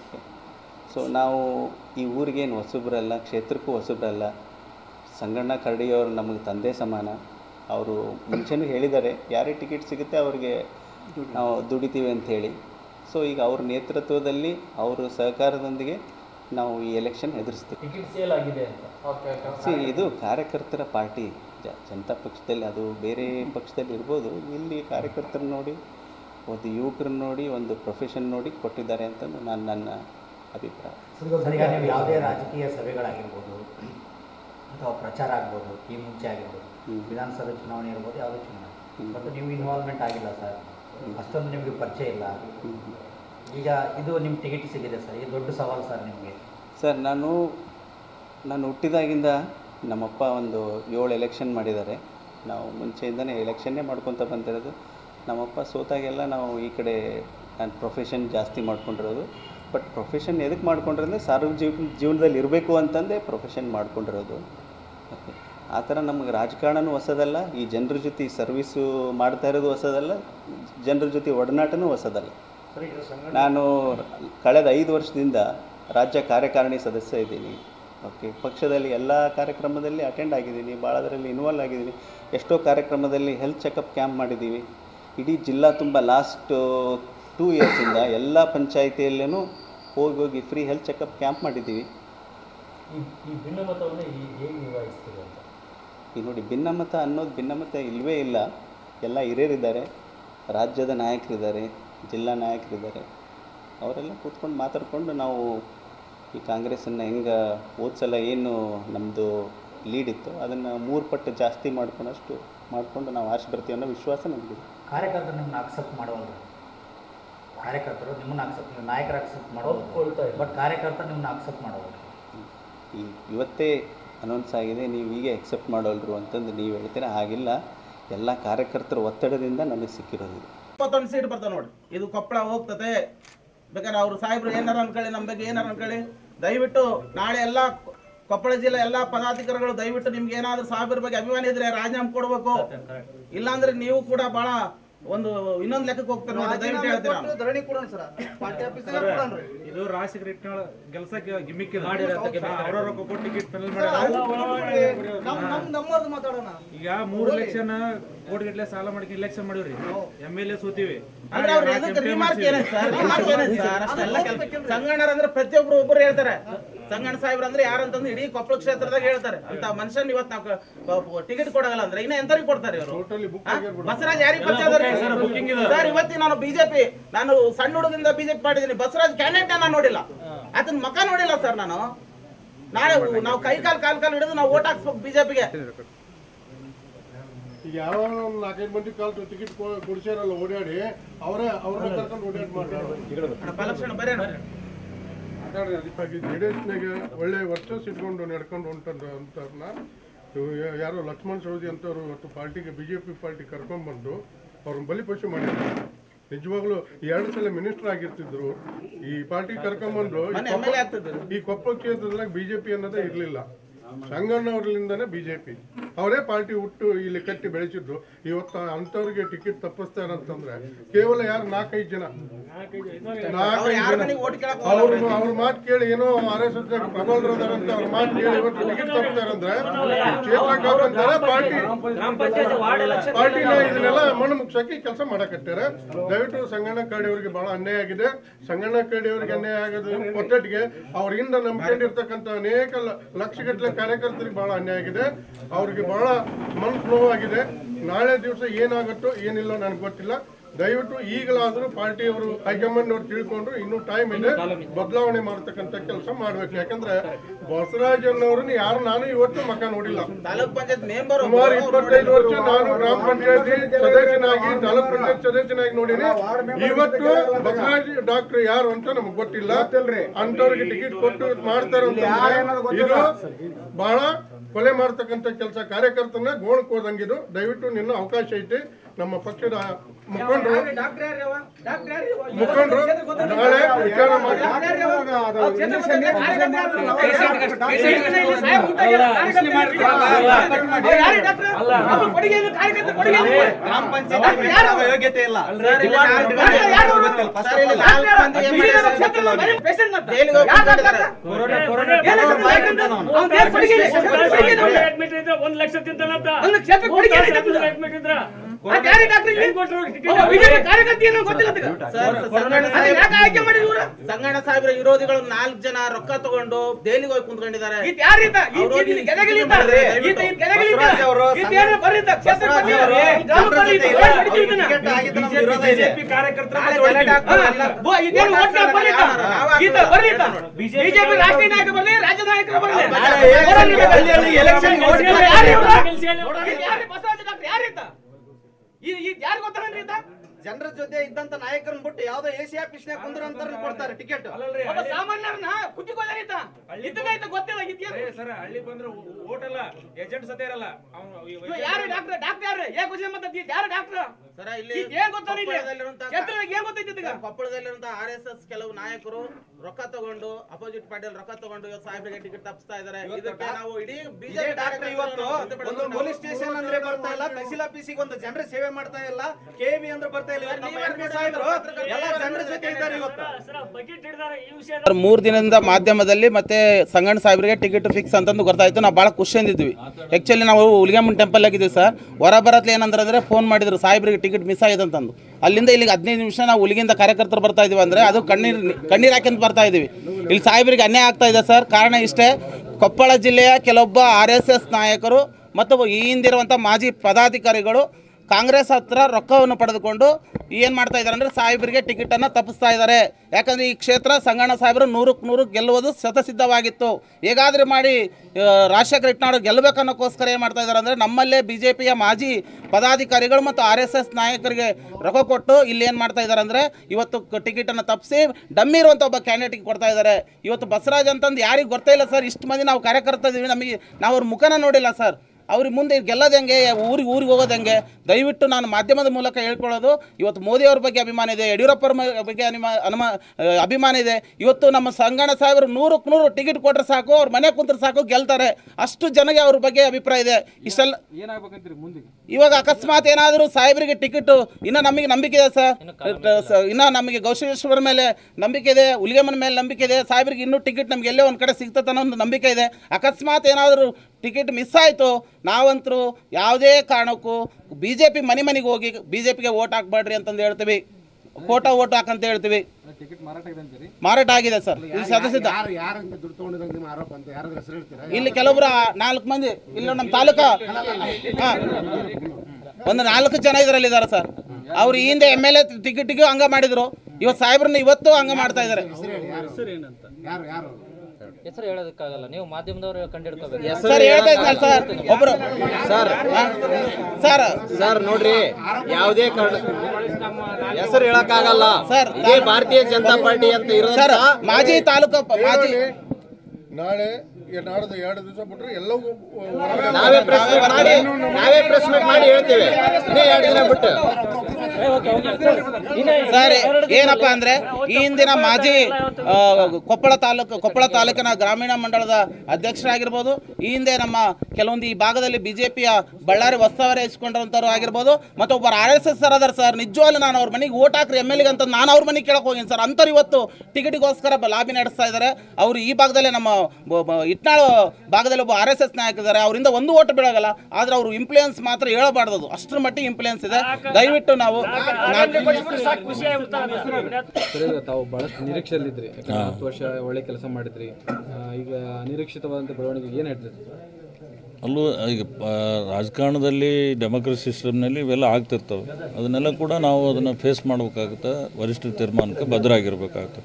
ಸೊ ನಾವು ಈ ಊರಿಗೇನು ಹೊಸಬ್ರಲ್ಲ ಕ್ಷೇತ್ರಕ್ಕೂ ಹೊಸಬ್ರಲ್ಲ ಸಂಗಣ್ಣ ಕರಡಿಯವರು ನಮಗೆ ತಂದೆ ಸಮಾನ ಅವರು ಮುಂಚೆನೂ ಹೇಳಿದ್ದಾರೆ ಯಾರೇ ಟಿಕೆಟ್ ಸಿಗುತ್ತೆ ಅವ್ರಿಗೆ ನಾವು ದುಡಿತೀವಿ ಅಂತ ಹೇಳಿ ಸೊ ಈಗ ಅವ್ರ ನೇತೃತ್ವದಲ್ಲಿ ಅವರ ಸಹಕಾರದೊಂದಿಗೆ ನಾವು ಈ ಎಲೆಕ್ಷನ್ ಎದುರಿಸ್ತೀವಿ ಟಿಕೆಟ್ ಸೇಲ್ ಆಗಿದೆ ಅಂತ ಸಿ ಇದು ಕಾರ್ಯಕರ್ತರ ಪಾರ್ಟಿ ಜ ಜನತಾ ಪಕ್ಷದಲ್ಲಿ ಅದು ಬೇರೆ ಪಕ್ಷದಲ್ಲಿ ಇರ್ಬೋದು ಇಲ್ಲಿ ಕಾರ್ಯಕರ್ತರನ್ನ ನೋಡಿ ಒಂದು ಯುವಕರನ್ನ ನೋಡಿ ಒಂದು ಪ್ರೊಫೆಷನ್ ನೋಡಿ ಕೊಟ್ಟಿದ್ದಾರೆ ಅಂತಂದು ನಾನು ನನ್ನ ಅಭಿಪ್ರಾಯ ಸರ್ ಈಗ ನೀವು ಯಾವುದೇ ರಾಜಕೀಯ ಸಭೆಗಳಾಗಿರ್ಬೋದು ಅಥವಾ ಪ್ರಚಾರ ಆಗ್ಬೋದು ಈ ಮುಂಚೆ ಆಗಿರ್ಬೋದು ವಿಧಾನಸಭೆ ಚುನಾವಣೆ ಇರ್ಬೋದು ಯಾವುದೇ ಚುನಾವಣೆ ಮತ್ತು ನೀವು ಇನ್ವಾಲ್ವ್ಮೆಂಟ್ ಆಗಿಲ್ಲ ಸರ್ ಅಷ್ಟೊಂದು ನಿಮಗೆ ಪರಿಚಯ ಇಲ್ಲ ಈಗ ಇದು ನಿಮ್ಮ ಟಿಕೆಟ್ ಸಿಗಿದೆ ಸರ್ ಇದು ದೊಡ್ಡ ಸವಾಲು ಸರ್ ನಿಮಗೆ ಸರ್ ನಾನು ನಾನು ಹುಟ್ಟಿದಾಗಿಂದ ನಮ್ಮಪ್ಪ ಒಂದು ಏಳು ಎಲೆಕ್ಷನ್ ಮಾಡಿದ್ದಾರೆ ನಾವು ಮುಂಚೆಯಿಂದನೇ ಎಲೆಕ್ಷನ್ನೇ ಮಾಡ್ಕೊತ ಬಂದಿರೋದು ನಮ್ಮಪ್ಪ ಸೋತಾಗೆಲ್ಲ ನಾವು ಈ ಕಡೆ ನಾನು ಪ್ರೊಫೆಷನ್ ಜಾಸ್ತಿ ಮಾಡ್ಕೊಂಡಿರೋದು ಬಟ್ ಪ್ರೊಫೆಷನ್ ಎದಕ್ಕೆ ಮಾಡ್ಕೊಂಡಿರೋದ್ರೆ ಸಾರ್ವಜನಿಕ ಜೀವನದಲ್ಲಿ ಇರಬೇಕು ಅಂತಂದೇ ಪ್ರೊಫೆಷನ್ ಮಾಡ್ಕೊಂಡಿರೋದು ಓಕೆ ಆ ಥರ ನಮಗೆ ರಾಜಕಾರಣನೂ ಹೊಸದಲ್ಲ ಈ ಜನರ ಜೊತೆ ಸರ್ವೀಸು ಮಾಡ್ತಾ ಇರೋದು ಹೊಸದಲ್ಲ ಜನರ ಜೊತೆ ಒಡನಾಟನೂ ಹೊಸದಲ್ಲ ಸರ್ ಈಗ ಸಂಘಟನೆ ನಾನು ಕಳೆದ ಐದು ವರ್ಷದಿಂದ ರಾಜ್ಯ ಕಾರ್ಯಕಾರಿಣಿ ಸದಸ್ಯ ಇದ್ದೀನಿ ಓಕೆ ಪಕ್ಷದಲ್ಲಿ ಎಲ್ಲ ಕಾರ್ಯಕ್ರಮದಲ್ಲಿ ಅಟೆಂಡ್ ಆಗಿದ್ದೀನಿ ಭಾಳದರಲ್ಲಿ ಇನ್ವಾಲ್ವ್ ಆಗಿದ್ದೀನಿ ಎಷ್ಟೋ ಕಾರ್ಯಕ್ರಮದಲ್ಲಿ ಹೆಲ್ತ್ ಚೆಕಪ್ ಕ್ಯಾಂಪ್ ಮಾಡಿದ್ದೀವಿ ಇಡೀ ಜಿಲ್ಲಾ ತುಂಬ ಲಾಸ್ಟ್ ಟೂ ಇಯರ್ಸಿಂದ ಎಲ್ಲ ಪಂಚಾಯಿತಿಯಲ್ಲೂ ಹೋಗಿ ಹೋಗಿ ಫ್ರೀ ಹೆಲ್ತ್ ಚೆಕಪ್ ಕ್ಯಾಂಪ್ ಮಾಡಿದ್ದೀವಿ ಈ ಈ ಭಿನ್ನಮತವನ್ನು ಹೇಗೆ ನಿಭಾಯಿಸ್ತೀರಿ ಅಂತ ಈಗ ನೋಡಿ ಭಿನ್ನಮತ ಅನ್ನೋದು ಭಿನ್ನಮತ ಇಲ್ಲವೇ ಇಲ್ಲ ಎಲ್ಲ ಹಿರಿಯರಿದ್ದಾರೆ ರಾಜ್ಯದ ನಾಯಕರಿದ್ದಾರೆ ಜಿಲ್ಲಾ ನಾಯಕರಿದ್ದಾರೆ ಅವರೆಲ್ಲ ಕೂತ್ಕೊಂಡು ಮಾತಾಡ್ಕೊಂಡು ನಾವು ಈ ಕಾಂಗ್ರೆಸ್ಸನ್ನು ಹೆಂಗೆ ಹೋದ ಸಲ ಏನು ನಮ್ಮದು ಲೀಡ್ ಇತ್ತು ಅದನ್ನು ಮೂರು ಪಟ್ಟು ಜಾಸ್ತಿ ಮಾಡ್ಕೊಂಡಷ್ಟು ಮಾಡಿಕೊಂಡು ನಾವು ಆರ್ಸಿ ಬರ್ತೀವಿ ಅನ್ನೋ ವಿಶ್ವಾಸ ನಮಗಿದೆ ಕಾರ್ಯಕರ್ತರು ನಿಮ್ಮನ್ನ ಅಕ್ಸೆಪ್ಟ್ ಮಾಡೋಲ್ಲ ಕಾರ್ಯಕರ್ತರು ನಿಮ್ಮನ್ನ ಅಕ್ಸೆಪ್ಟ್ ನಾಯಕರು ಅಕ್ಸೆಪ್ಟ್ ಮಾಡೋದು ಬಟ್ ಕಾರ್ಯಕರ್ತರು ನಿಮ್ಮನ್ನ ಅಕ್ಸೆಪ್ಟ್ ಮಾಡೋಲ್ಲ ಈ ಇವತ್ತೇ ಅನೌನ್ಸ್ ಆಗಿದೆ ನೀವು ಹೀಗೆ ಎಕ್ಸೆಪ್ಟ್ ಮಾಡೋಲ್ರು ಅಂತಂದು ನೀವು ಹೇಳ್ತೀರಾ ಹಾಗಿಲ್ಲ ಎಲ್ಲ ಕಾರ್ಯಕರ್ತರ ಒತ್ತಡದಿಂದ ನಮಗೆ ಸಿಕ್ಕಿರೋದು ಇದು. ಇಪ್ಪತ್ತೊಂದು ಸೀಟ್ ಬರ್ತಾವೆ ನೋಡಿ ಇದು ಕೊಪ್ಪಳ ಹೋಗ್ತದೆ ಬೇಕಾದ್ರೆ ಅವ್ರು ಸಾಹೇಬ್ರು ಏನಾರ ಅನ್ಕೊಳ್ಳಿ ನಮ್ಮ ಬಗ್ಗೆ ಏನಾರ ಅನ್ಕೊಳ್ಳಿ ದಯವಿಟ್ಟು ನಾಳೆ ಎಲ್ಲ ಕೊಪ್ಪಳ ಜಿಲ್ಲೆ ಎಲ್ಲ ಪದಾಧಿಕಾರಿಗಳು ದಯವಿಟ್ಟು ನಿಮ್ಗೆ ಏನಾದ್ರು ಸಾಹೇಬ್ರ ಬಗ್ಗೆ ಅಭಿಮಾನ ಇದ್ರೆ ರಾಜೀನಾಮೆ ಕೊಡ್ಬೇಕು ಇಲ್ಲಾಂದ್ರೆ ನೀವು ಕೂಡ ಬಹಳ ಒಂದು ಇನ್ನೊಂದು ಲೆಕ್ಕಕ್ಕೆ ಹೋಗ್ತಾರೆ ನೋಡಿ ದಯವಿಟ್ಟು ಹೇಳ್ತೀನಿ ನಾನು. ಧರಣಿ ಕೊಡೋಣ ಸರ್ ಪಾರ್ಟಿ ಆಫೀಸ್ ಕೊಡೋಣ ಇದು ರಾಜಶೇಖರ ಇಟ್ನಾಳ ಗೆಲ್ಸಕ್ಕೆ ಗಿಮಿಕ್ ಇದೆ ಮಾಡಿರತ್ತೆ gimmick. ಅವ್ರವ್ರ ಕೊಟ್ಟು ಟಿಕೆಟ್ ಫೈನಲ್ ನಮ್ ನಮ್ ನಮ್ಮದು ಮಾತಾಡೋಣ ಈಗ ಮೂರ್ ಎಲೆಕ್ಷನ್ ಕೋಟಿ ಗಟ್ಲೆ ಸಾಲ ಮಾಡಿ ಇಲೆಕ್ಷನ್ ಮಾಡಿವ್ರಿ ಎಮ್ ಎಲ್ ಎ ಸೋತೀವಿ ಅಂದ್ರೆ ಅವ್ರು ಎದಕ್ಕೆ ರಿಮಾರ್ಕ್ ಏನೈತೆ ಸರ್ ರಿಮಾರ್ಕ್ ಏನೈತೆ ಸರ್ ಅಷ್ಟೆಲ್ಲ ಕೆಲ್ಸ ಸಂಗಣ್ಣರ್ ಅಂದ್ರೆ ಪ್ರತಿಯೊಬ್ರು ಒಬ್ರು ಹೇಳ್ತಾರೆ ಸಂಗಣ್ಣ ಸಾಹೇಬ್ರ ಅಂದ್ರೆ ಯಾರಂತಂದ್ರೆ ಇಡೀ ಕೊಪ್ಪಳ ಕ್ಷೇತ್ರದಾಗ ಹೇಳ್ತಾರೆ ಅಂತ ಮನುಷ್ಯನ್ ಇವತ್ತು ನಾವು ಟಿಕೆಟ್ ಕೊಡಗಲ್ಲ ಅಂದ್ರೆ ಇನ್ನ ಎಂತರಿಗೆ ಕೊಡ್ತಾರೆ ಇವರು ಬಸವರಾಜ್ ಯಾರಿಗೆ ಪರಿಚಯ ಅದಾರಿ? ಸರ್, booking ಇದೆ. ಸರ್ ಇವತ್ತಿ ನಾನು ಬಿಜೆಪಿ ನಾನು ಸಣ್ಣ ಹುಡುಗದಿಂದ ಬಿಜೆಪಿ ಮಾಡಿದ್ದೀನಿ ಬಸವರಾಜ್ ಕ್ಯಾಂಡಿಡೇಟ್ ನಾನು ನೋಡಿಲ್ಲ ಆತನ ಮಕ ನೋಡಿಲ್ಲ ಸರ್ ನಾನು ನಾಳೆ ನಾವು ಕೈ ಕಾಲ್ ಕಾಲ್ ಕಾಲ್ ಹಿಡಿದು ನಾವು ಓಟ್ ಹಾಕ್ಸ್ಬೇಕು ಬಿಜೆಪಿಗೆ ಈಗ ಯಾರೋ ಒಂದು ನಾಲ್ಕೈದು ಮಂದಿ ಕಾಲ್ ಟಿಕೆಟ್ ಕೊಡಿಸ್ಯಾರಲ್ಲ ಓಡಾಡಿ ಅವರೇ ಅವ್ರನ್ನ ಕರ್ಕೊಂಡು ಓಡಾಡಿ ಮಾಡ್ತಾರೆ ಲಕ್ಷಣ ಬರೇನ ಹಾಗೆ ಜೆ ಡಿ ಎಸ್ನಾಗ ಒಳ್ಳೆ ವರ್ಚಸ್ ಇಟ್ಕೊಂಡು ನಡ್ಕೊಂಡು ಹೊಂಟದ್ದು ಅಂತವ್ರನ್ನ ಇವ್ರು ಯಾ- ಯಾರೋ ಲಕ್ಷ್ಮಣ್ ಸವದಿ ಅಂತವ್ರು ಇವತ್ತು ಪಾರ್ಟಿಗೆ ಬಿ ಜೆ ಪಿ ಪಾರ್ಟಿ ಕರ್ಕೊಂಡ್ಬಂದು ಅವ್ರನ್ನ ಬಲಿಪಶು ಮಾಡಿದ್ರು ನಿಜವಾಗ್ಲೂ ಎರಡು ಸಲ ಮಿನಿಸ್ಟರ್ ಆಗಿರ್ತಿದ್ರು ಈ ಪಾರ್ಟಿ ಕರ್ಕೊಂಡ್ಬಂದು ಈ ಮೊನ್ನೆ ಕೊಪ್ಪ- MLA ಆಗ್ತಿದ್ರು. ಈ ಕೊಪ್ಪಳ ಕ್ಷೇತ್ರದಾಗ ಬಿಜೆಪಿ ಅನ್ನೋದೇ ಇರಲಿಲ್ಲ ಸಂಗಣ್ಣವ್ರಲಿಂದನೇ ಬಿಜೆಪಿ ಅವರೇ ಪಾರ್ಟಿ ಹುಟ್ಟು ಇಲ್ಲಿ ಕಟ್ಟಿ ಬೆಳೆಸಿದ್ದು ಇವತ್ತು ಅಂಥವ್ರಿಗೆ ಟಿಕೆಟ್ ತಪ್ಪಿಸ್ತಾರಂತಂದ್ರೆ ಕೇವಲ ಯಾರು ನಾಲ್ಕೈದು ಜನ ನಾಲ್ಕೈದು ಜನ ಅವ್ರು ಅವ್ರ ಮಾತು ಕೇಳಿ ಏನೋ ಆರ್ ಎಸ್ ಎಸ್ ಪ್ರಬಲರು ಅದಾರಂತ ಅವ್ರ ಮಾತು ಕೇಳಿ ಇವತ್ತು ಟಿಕೆಟ್ ತಪ್ಪಿಸ್ತಾರಂದ್ರೆ ಕ್ಷೇತ್ರಕ್ಕೆ ಹಾಕಂತಾರೆ ಪಾರ್ಟಿ ಪಾರ್ಟಿನ ಇದನ್ನೆಲ್ಲ ಮಣ್ಣು ಮುಗ್ಸಕ್ಕೆ ಕೆಲಸ ಮಾಡಕತ್ತಾರೆ ದಯವಿಟ್ಟು ಸಂಗಣ್ಣ ಕಡೆ ಅವರಿಗೆ ಬಹಳ ಅನ್ಯಾಯ ಆಗಿದೆ ಸಂಗಣ್ಣ ಕಡೆ ಅವರಿಗೆ ಅನ್ಯಾಯ ಆಗೋದು ಒಟ್ಟೊಟ್ಟಿಗೆ ಅವ್ರಿಂದ ನಂಬ್ಕೊಂಡಿರ್ತಕ್ಕಂಥ ಅನೇಕ ಲ- ಲಕ್ಷಗಟ್ಟಲೆ ಕಾರ್ಯಕರ್ತರಿಗೆ ಬಹಳ ಅನ್ಯಾಯ ಆಗಿದೆ ಅವ್ರಿಗೆ ಬಹಳ ಮನಸ್ಸು ನೋವಾಗಿದೆ ನಾಳೆ ದಿವಸ ಏನಾಗುತ್ತೋ ಏನಿಲ್ಲ ನನಗೆ ಗೊತ್ತಿಲ್ಲ ದಯವಿಟ್ಟು ಈಗಲಾದರೂ ಪಾರ್ಟಿಯವರು ಹೈಕಮಾಂಡ್ ಅವ್ರು ತಿಳ್ಕೊಂಡು ಇನ್ನೂ ಟೈಮ್ ಇದೆ ಬದಲಾವಣೆ ಮಾಡ್ತಕ್ಕಂಥ ಕೆಲಸ ಮಾಡ್ಬೇಕು ಯಾಕಂದ್ರೆ ಬಸವರಾಜನ್ನವ್ರನ್ನ ಯಾರು ನಾನು ಇವತ್ತು ಮಕ ನೋಡಿಲ್ಲ ತಾಲೂಕ್ ಪಂಚಾಯತ್ ಮೆಂಬರ್ ಸುಮಾರು ಇಪ್ಪತ್ತೈದು ವರ್ಷ ನಾನು ಗ್ರಾಮ ಪಂಚಾಯತಿ ಸದಸ್ಯನಾಗಿ ತಾಲೂಕ್ ಪಂಚಾಯತ್ ಸದಸ್ಯನಾಗಿ ನೋಡಿನಿ ಇವತ್ತು ಬಸವರಾಜ್ ಡಾಕ್ಟರ್ ಯಾರು ಅಂತ ನಮ್ಗೆ ಗೊತ್ತಿಲ್ಲ ಅಂತವ್ರಿಗೆ ಟಿಕೆಟ್ ಕೊಟ್ಟು ಮಾಡ್ತಾರೆ ಇದು ಬಹಳ ಕೊಲೆ ಮಾಡ್ತಕ್ಕಂಥ ಕೆಲಸ ಕಾರ್ಯಕರ್ತನ ಗೋಣಕ್ ಹೋದಂಗಿದು ದಯವಿಟ್ಟು ನಿನ್ನ ಅವಕಾಶ ಐತಿ ನಮ್ಮ ಪಕ್ಷದ ಮುಖಂಡರು ಡಾಕ್ಟರ್ ಯಾರ್ಯಾವ? ಡಾಕ್ಟರ್ ಯಾರ್ಯಾವ? ಮುಖಂಡರು ನಾಳೆ ವಿಚಾರ ಮಾಡಿ ಯೋಗ್ಯತೆ ಇಲ್ಲ ಒಂದ್ ಲಕ್ಷ ತಿಂತಾನಂತ ಕ್ಷೇತ್ರ ಕೊಡುಗೆ ಅಡ್ಮಿಟ್ ಇದ್ರ ಯಾರೇ ಡಾಕ್ಟರ್ ಕಾರ್ಯಕರ್ತ ಏನೋ ಗೊತ್ತಿಲ್ಲ ಅದಕ್ಕೆ. ಅದೇ ಯಾಕೆ ಆಯ್ಕೆ ಮಾಡಿದ್ರು ಇವ್ರು? ಸಂಗಣ್ಣ ಸಾಹೇಬ್ರ ವಿರೋಧಿಗಳು ನಾಲ್ಕು ಜನ ರೊಕ್ಕ ತಗೊಂಡು ದೆಹಲಿಗೆ ಹೋಗಿ ಕುಂತ್ಕೊಂಡಿದ್ದಾರೆ ಈತ ಯಾರೀತ? ಈತ- ಅವ್ರು ಹೋಗಿ ಈತ ಗೆದಗಿಲಿತ? ಬರ್ರಿ, ಈತ- ಈತ ಗೆದಗಿಲಿತ? ಬಸವರಾಜ್ ಅವರು ಈತ ಏನೋ ಬರ್ರಿತ? ಕ್ಷೇತ್ರ ಬಸವರಾಜ್ ಬಂದಿಲ್ಲ. ಅವರು ಗ್ರಾಮ ಜನರ ಪಂಚಾಯತ್ ಜೊತೆ ಇಲ್ಲ. ಹೋಗಿ ಹೊಡಿತೀವಿ ಇದನ್ನ. ಟಿಕೆಟ್ ಆಗಿದ್ದು ನಮ್ಗೆ ವಿರೋಧ ಇದೆ. ನಾಳೆ ಜನ ಡಾಕ್ಟರ್ ಅಲ್ಲ. ಬೋ, ಇದೇನು ಓಟ್ ಹಾಕ್ ಬರ್ಲಿತ? ಈತ ಬರ್ಲಿತ? ಬಿಜೆಪಿ ರಾಷ್ಟ್ರೀಯ ನಾಯಕ ಬರ್ಲಿ ರಾಜ್ಯ ನಾಯಕರು ಬರ್ಲಿ ನಾಳೆ election- ಹಳ್ಳಿಯಲ್ಲಿ election ಗೆ vote ಮಾಡಿ. ಯಾರು ಇವ್ರು? ಇದು ಯಾರು ಬಸವರಾಜ ಡಾಕ್ಟರ್ ಯಾರಿತ ಈ- ಈ ಯಾರು ಗೊತ್ತಾಗಲ್ರಿ ಈತ? ಜನರ ಜೊತೆ ಇದ್ದಂತ ನಾಯಕರನ್ನ ಬಿಟ್ಟು ಯಾವ್ದೋ ಎ ಸಿ ಆಫೀಸ್ನಾಗ ಕುಂದ್ರ ಅಂತ ಕೊಡ್ತಾರೆ ಟಿಕೆಟ್ ಒಬ್ಬ ಸಾಮಾನ್ಯರನ್ನ ಕುತ್ತಿಗೋದಾರ ಈತ ಇದನ್ನ ಈತ ಗೊತ್ತಿಲ್ಲ ಇದ್ಯಾರು ಸರ್ ಹಳ್ಳಿ ಬಂದ್ರೆ ಓಟ್ ಅಲ್ಲ ಏಜೆಂಟ್ ಸತೆ ಇರಲ್ಲ ಇವ ಯಾರು ಡಾಕ್ಟರ್ ಡಾಕ್ಟರ್ ಯಾರು ಏ ಕ್ವಶನ್ ಮತ್ತೆ ಯಾರು ಡಾಕ್ಟರ್ ಸರ ಇಲ್ಲಿ ಈಗ ಏನ್ ಗೊತ್ತಾರ ಇಲ್ಲಿ ಕೊಪ್ಪಳದಲ್ಲಿರುವಂತ- ಕ್ಷೇತ್ರದಾಗ ಏನ್ ಗೊತ್ತೈತಿ ಇದೀಗ ಕೊಪ್ಪಳದಲ್ಲಿರುವಂತಹ ಆರ್ ಎಸ್ ಎಸ್ ಕೆಲವು ನಾಯಕರು ರೊಕ್ಕ ತಗೊಂಡು ಅಪೋಸಿಟ್ ಪಾರ್ಟಿಯಲ್ಲಿ ರೊಕ್ಕ ತಗೊಂಡು ಇವತ್ತು ಸಾಹೇಬ್ರಿಗೆ ಟಿಕೆಟ್ ತಪ್ಪಿಸ್ತಾ ಇದ್ದಾರೆ ಇದಕ್ಕೆ ನಾವು ಇಡೀ ಇದೇ ಬಿಜೆಪಿ ಡಾಕ್ಟರ್ ಇವತ್ತು ಒಂದು ಪೊಲೀಸ್ ಸ್ಟೇಷನ್ ಅಂದ್ರೆ ಬರ್ತಾ ಇಲ್ಲ ತಹಸೀಲ್ ಆಫೀಸಿಗೆ ಒಂದು ಜನರ ಸೇವೆ ಮಾಡ್ತಾ ಇಲ್ಲ ಕೆ ವಿ ಅಂದ್ರೆ ಬರ್ತಾ ಇಲ್ಲ ಇವತ್ತು ನಮ್ಮ MP ಸಾಹೇಬ್ರು ಎಲ್ಲ ಜನರ ಜೊತೆ ಇದ್ದಾರೆ ಇವತ್ತು ಸರ್, ಮೂರು ದಿನದಿಂದ ಮಾಧ್ಯಮದಲ್ಲಿ ಮತ್ತೆ ಸಂಗಣ್ಣ ಸಾಹೇಬ್ರಿಗೆ ಟಿಕೆಟ್ ಫಿಕ್ಸ್ ಅಂತಂದು ಗೊತ್ತಾಯ್ತು ನಾವು ಭಾಳ ಖುಷಿಯಿಂದಿದ್ವಿ ಆ್ಯಕ್ಚುಲಿ ನಾವು ಹುಲಿಗೆಮ್ಮನ್ ಟೆಂಪಲ್ ಆಗಿದ್ದೀವಿ ಸರ್ ಹೊರ ಬರತ್ಲೆ ಏನಂದ್ರೆ ಫೋನ್ ಮಾಡಿದ್ರು ಸಾಹೇಬ್ರಿಗೆ ಟಿಕೆಟ್ ಮಿಸ್ ಆಗಿದೆ ಅಂತಂದು ಅಲ್ಲಿಂದ ಇಲ್ಲಿಗೆ ಹದಿನೈದು ನಿಮಿಷ ನಾವು ಹುಲಿಗಿಂದ ಕಾರ್ಯಕರ್ತರು ಬರ್ತಾ ಇದೀವಿ ಅಂದರೆ ಅದು ಕಣ್ಣೀರು ಕಣ್ಣೀರು ಹಾಕ್ಯಂತ ಬರ್ತಾ ಇದೀವಿ ಇಲ್ಲಿ ಸಾಹೇಬ್ರಿಗೆ ಅನ್ಯಾಯ ಆಗ್ತಾ ಇದೆ ಸರ್ ಕಾರಣ ಇಷ್ಟೇ ಕೊಪ್ಪಳ ಜಿಲ್ಲೆಯ ಕೆಲವೊಬ್ಬ ಆರ್ ಎಸ್ ಎಸ್ ನಾಯಕರು ಮತ್ತು ಈ ಹಿಂದಿರುವಂಥ ಮಾಜಿ ಪದಾಧಿಕಾರಿಗಳು ಕಾಂಗ್ರೆಸ್ ಹತ್ರ ರೊಕ್ಕವನ್ನು ಪಡೆದುಕೊಂಡು ಏನು ಮಾಡ್ತಾ ಇದ್ದಾರೆ ಅಂದರೆ ಸಾಹೇಬರಿಗೆ ಟಿಕೆಟನ್ನು ತಪ್ಪಿಸ್ತಾ ಇದ್ದಾರೆ ಯಾಕಂದರೆ ಈ ಕ್ಷೇತ್ರ ಸಂಗಣ್ಣ ಸಾಹೇಬರು ನೂರಕ್ಕೆ ನೂರು ಗೆಲ್ಲುವುದು ಶತಸಿದ್ಧವಾಗಿತ್ತು ಹೇಗಾದರೂ ಮಾಡಿ ಆ, ರಾಜಶೇಖರ ಇಟ್ನಾಡು ಗೆಲ್ಲಬೇಕನ್ನೋಕ್ಕೋಸ್ಕರ ಏನು ಮಾಡ್ತಾ ಇದ್ದಾರೆ ಅಂದರೆ ನಮ್ಮಲ್ಲೇ ಬಿ ಜೆ ಪಿಯ ಮಾಜಿ ಪದಾಧಿಕಾರಿಗಳು ಮತ್ತು ಆರ್ ಎಸ್ ಎಸ್ ನಾಯಕರಿಗೆ ರೊಕ್ಕ ಕೊಟ್ಟು ಇಲ್ಲಿ ಏನು ಮಾಡ್ತಾ ಇದ್ದಾರೆ ಅಂದರೆ ಇವತ್ತು ಕ- ಟಿಕೆಟನ್ನು ತಪ್ಪಿಸಿ ಡಮ್ಮಿ ಇರುವಂಥ ಒಬ್ಬ ಕ್ಯಾಂಡಿಡೇಟ್ಗೆ ಕೊಡ್ತಾ ಇದ್ದಾರೆ ಇವತ್ತು ಬಸವರಾಜ್ ಅಂತಂದು ಯಾರಿಗೆ ಗೊತ್ತೇ ಇಲ್ಲ ಸರ್ ಇಷ್ಟು ಮಂದಿ ನಾವು ಕಾರ್ಯಕರ್ತ ಇದೀವಿ ನಮಗೆ ನಾವು ಅವ್ರ ಮುಖನ ನೋಡಿಲ್ಲ ಸರ್ ಅವ್ರಿಗೆ ಮುಂದೆ ಗೆಲ್ಲೋದು ಹೆಂಗೆ ಊರಿಗೆ ಊರಿಗೆ ಹೋಗೋದು ಹೆಂಗೆ ದಯವಿಟ್ಟು ನಾನು ಮಾಧ್ಯಮದ ಮೂಲಕ ಹೇಳ್ಕೊಳ್ಳೋದು ಇವತ್ತು ಮೋದಿಯವ್ರ ಬಗ್ಗೆ ಅಭಿಮಾನ ಇದೆ ಯಡಿಯೂರಪ್ಪರ ಮ- ಬಗ್ಗೆ ಅನಿಮ ಅನುಮ ಆ, ಅಭಿಮಾನ ಇದೆ ಇವತ್ತು ನಮ್ಮ ಸಂಗಣ ಸಾಹೇಬರು ನೂರಕ್ಕೆ ನೂರು ಟಿಕೆಟ್ ಕೊಟ್ಟರೆ ಸಾಕು ಅವ್ರ ಮನೆ ಕುಂತ್ರೆ ಸಾಕು ಗೆಲ್ತಾರೆ ಅಷ್ಟು ಜನಗೆ ಅವ್ರ ಬಗ್ಗೆ ಅಭಿಪ್ರಾಯ ಇದೆ ಇಷ್ಟೆಲ್ಲ ಏನಾಗ್ಬೇಕಂತೀರಿ ಮುಂದೆ ಇವಾಗ ಅಕಸ್ಮಾತ್ ಏನಾದರೂ ಸಾಹೇಬರಿಗೆ ಟಿಕೆಟ್ ಇನ್ನೂ ನಮಗೆ ನಂಬಿಕೆ ಇದೆ ಸರ್ ಸ- ಇನ್ನೂ ನಮಗೆ ಗೌಶೇಶ್ವರ ಮೇಲೆ ನಂಬಿಕೆ ಇದೆ ಹುಲಿಗೆಮ್ಮನ ಮೇಲೆ ನಂಬಿಕೆ ಇದೆ ಸಾಹೇಬರಿಗೆ ಇನ್ನೂ ಟಿಕೆಟ್ ನಮ್ಗೆ ಎಲ್ಲೇ ಒಂದು ಕಡೆ ಸಿಗ್ತದೆ ಅನ್ನೋ ಒಂದು ನಂಬಿಕೆ ಇದೆ ಅಕಸ್ಮಾತ್ ಏನಾದರೂ ಟಿಕೆಟ್ ಮಿಸ್ ಆಯಿತು ನಾವಂತರೂ ಯಾವುದೇ ಕಾರಣಕ್ಕೂ ಬಿ ಜೆ ಪಿ ಮನೆ ಮನೆಗೆ ಹೋಗಿ ಬಿ ಜೆ ಪಿಗೆ ಓಟ್ ಹಾಕ್ಬೇಡ್ರಿ ಅಂತಂದು ಹೇಳ್ತೀವಿ ಫೋಟೋ ಓಟ್ ಹಾಕಂತ ಹೇಳ್ತೀವಿ ಟಿಕೆಟ್ ಮಾರಾಟ ಇದೆ ಅಂತೀರಿ ಮಾರಾಟ ಆಗಿದೆ ಸರ್ ಇದು ಸದಸ್ಯದ ಯಾರು ಯಾರಿಂದ ದುಡ್ಡು ತಗೊಂಡಿದಂಗೆ ನಿಮ್ಮ ಆರೋಪ ಅಂತ ಯಾರಾದ್ರೂ ಹೆಸರು ಹೇಳ್ತೀರಾ ಇಲ್ಲಿ ಕೆಲವೊಬ್ರು ನಾಲ್ಕು ಮಂದಿ ಇಲ್ಲಿ ನಮ್ಮ ತಾಲೂಕಾ ಹಾ. ಒಂದು ನಾಲ್ಕು ಜನ ಇದರಲ್ಲಿ ಇದ್ದಾರೆ ಸರ್ ಅವ್ರು ಈ ಹಿಂದೆ ಎಮ್ ಎಲ್ ಎ ಟಿಕೆಟಿಗೂ ಹಂಗ ಮಾಡಿದ್ರು ಇವತ್ತು ಸಾಹೇಬ್ರನ್ನ ಇವತ್ತು ಹಂಗ ಮಾಡ್ತಾ ಇದ್ದಾರೆ ಯಾರು ಯಾರು ಯಾರು ಹೆಸರು ಹೇಳೋದಕ್ಕಾಗಲ್ಲ ನೀವು ಮಾಧ್ಯಮದವರು ಕಂಡಿಡ್ಕೋಬೇಕು ಸರ್ ಹೇಳ್ತಾ ಇದ್ನಲ್ಲ ಸರ್ ಒಬ್ರು ಸರ್ ಸರ್ ಸರ್ ನೋಡ್ರಿ ಯಾವುದೇ ಕಾರಣ ಹೆಸರು ಹೇಳಕ್ಕಾಗಲ್ಲ ಸರ್ ಇದೇ ಭಾರತೀಯ ಜನತಾ ಪಾರ್ಟಿ ಅಂತ ಸರ್ ಇರೋದ್ರಿಂದ ಮಾಜಿ ತಾಲೂಕು ಮಾಜಿ ನಾಳೆ ಈ ನಾಡ್ದು ಎರಡು ದಿವಸ ಬಿಟ್ರೆ ಎಲ್ಲವೂ ಹೊರಗಡೆ ನಾವೇ ಪ್ರೆಸ್ ಮೀಟ್ ಮಾಡಿ ನಾವೇ ಪ್ರೆಸ್ ಮೀಟ್ ಮಾಡಿ ಹೇಳ್ತೇವೆ ಇನ್ನೇ ಎರಡು ದಿನ ಬಿಟ್ಟು ಸರ್ ಏನಪ್ಪ ಅಂದ್ರೆ ಈ ಹಿಂದಿನ ಮಾಜಿ ಆ, ಕೊಪ್ಪಳ ತಾಲೂಕು ಕೊಪ್ಪಳ ತಾಲೂಕಿನ ಗ್ರಾಮೀಣ ಮಂಡಳದ ಅಧ್ಯಕ್ಷರಾಗಿರ್ಬೋದು ಈ ಹಿಂದೆ ನಮ್ಮ ಕೆಲವೊಂದು ಈ ಭಾಗದಲ್ಲಿ ಬಿಜೆಪಿಯ ಬಳ್ಳಾರಿ ವಸ್ತುವರಿ ಇಸ್ಕೊಂಡಿರುವಂಥವ್ರು ಆಗಿರ್ಬೋದು ಮತ್ತು ಒಬ್ಬರು ಆರ್ ಎಸ್ ಎಸ್ ಸರ್ ಅದಾರ ಸರ್ ನಿಜವಾಗ್ಲೂ ನಾನು ಅವ್ರ ಮನೆಗೆ ಓಟ್ ಹಾಕ್ರಿ ಎಮ್ ಎಲ್ ಅಂತ ನಾನು ಅವ್ರ ಮನೆಗೆ ಕೇಳಕ್ ಹೋಗಿನಿ ಸರ್ ಅಂಥವ್ರು ಇವತ್ತು ಟಿಕೆಟಿಗೋಸ್ಕರ ಲಾಬಿ ನಡೆಸ್ತಾ ಇದ್ದಾರೆ ಅವರು ಈ ಭಾಗದಲ್ಲೇ ನಮ್ಮ ಬ- ಬ- ಇಟ್ನಾಳು ಭಾಗದಲ್ಲಿ ಒಬ್ಬ ಆರ್ ಎಸ್ ಎಸ್ ನಾಯಕ ಇದ್ದಾರೆ ಅವರಿಂದ ಒಂದು ಓಟ್ ಬೀಳೋಗಲ್ಲ ಆದ್ರೆ ಅವರು ಇಂಪ್ಲೂಯೆನ್ಸ್ ಮಾತ್ರ ಹೇಳಬಾರ್ದು ಅದು. ಅಷ್ಟರ ಮಟ್ಟಿಗೆ ಇಂಪ್ಲೂಯೆನ್ಸ್ ಇದೆ ದಯವಿಟ್ಟು ನಾವು ಸರ್ ಈಗ ತಾವು ಬಹಳಷ್ಟು ನಿರೀಕ್ಷೆಯಲ್ಲಿದ್ರಿ ಯಾಕಂದ್ರೆ ಹತ್ತು ವರ್ಷ ಒಳ್ಳೆ ಕೆಲಸ ಮಾಡಿದ್ರಿ ಆ, ಈಗ ಅನಿರೀಕ್ಷಿತವಾದಂಥ ಬೆಳವಣಿಗೆ ಏನು ಹೇಳ್ತೀರಿ ಅಲ್ಲೂ ಈಗ ಪ- ರಾಜಕಾರಣದಲ್ಲಿ ಡೆಮೋಕ್ರಸಿ ಸಿಸ್ಟಮ್ನಲ್ಲಿ ಇವೆಲ್ಲ ಆಗ್ತಿರ್ತವೆ ಅದನ್ನೆಲ್ಲ ಕೂಡ ನಾವು ಅದನ್ನು ಫೇಸ್ ಮಾಡ್ಬೇಕಾಗುತ್ತೆ ವರಿಷ್ಠ ತೀರ್ಮಾನಕ್ಕೆ ಬದ್ಧರಾಗಿರ್ಬೇಕಾಗುತ್ತೆ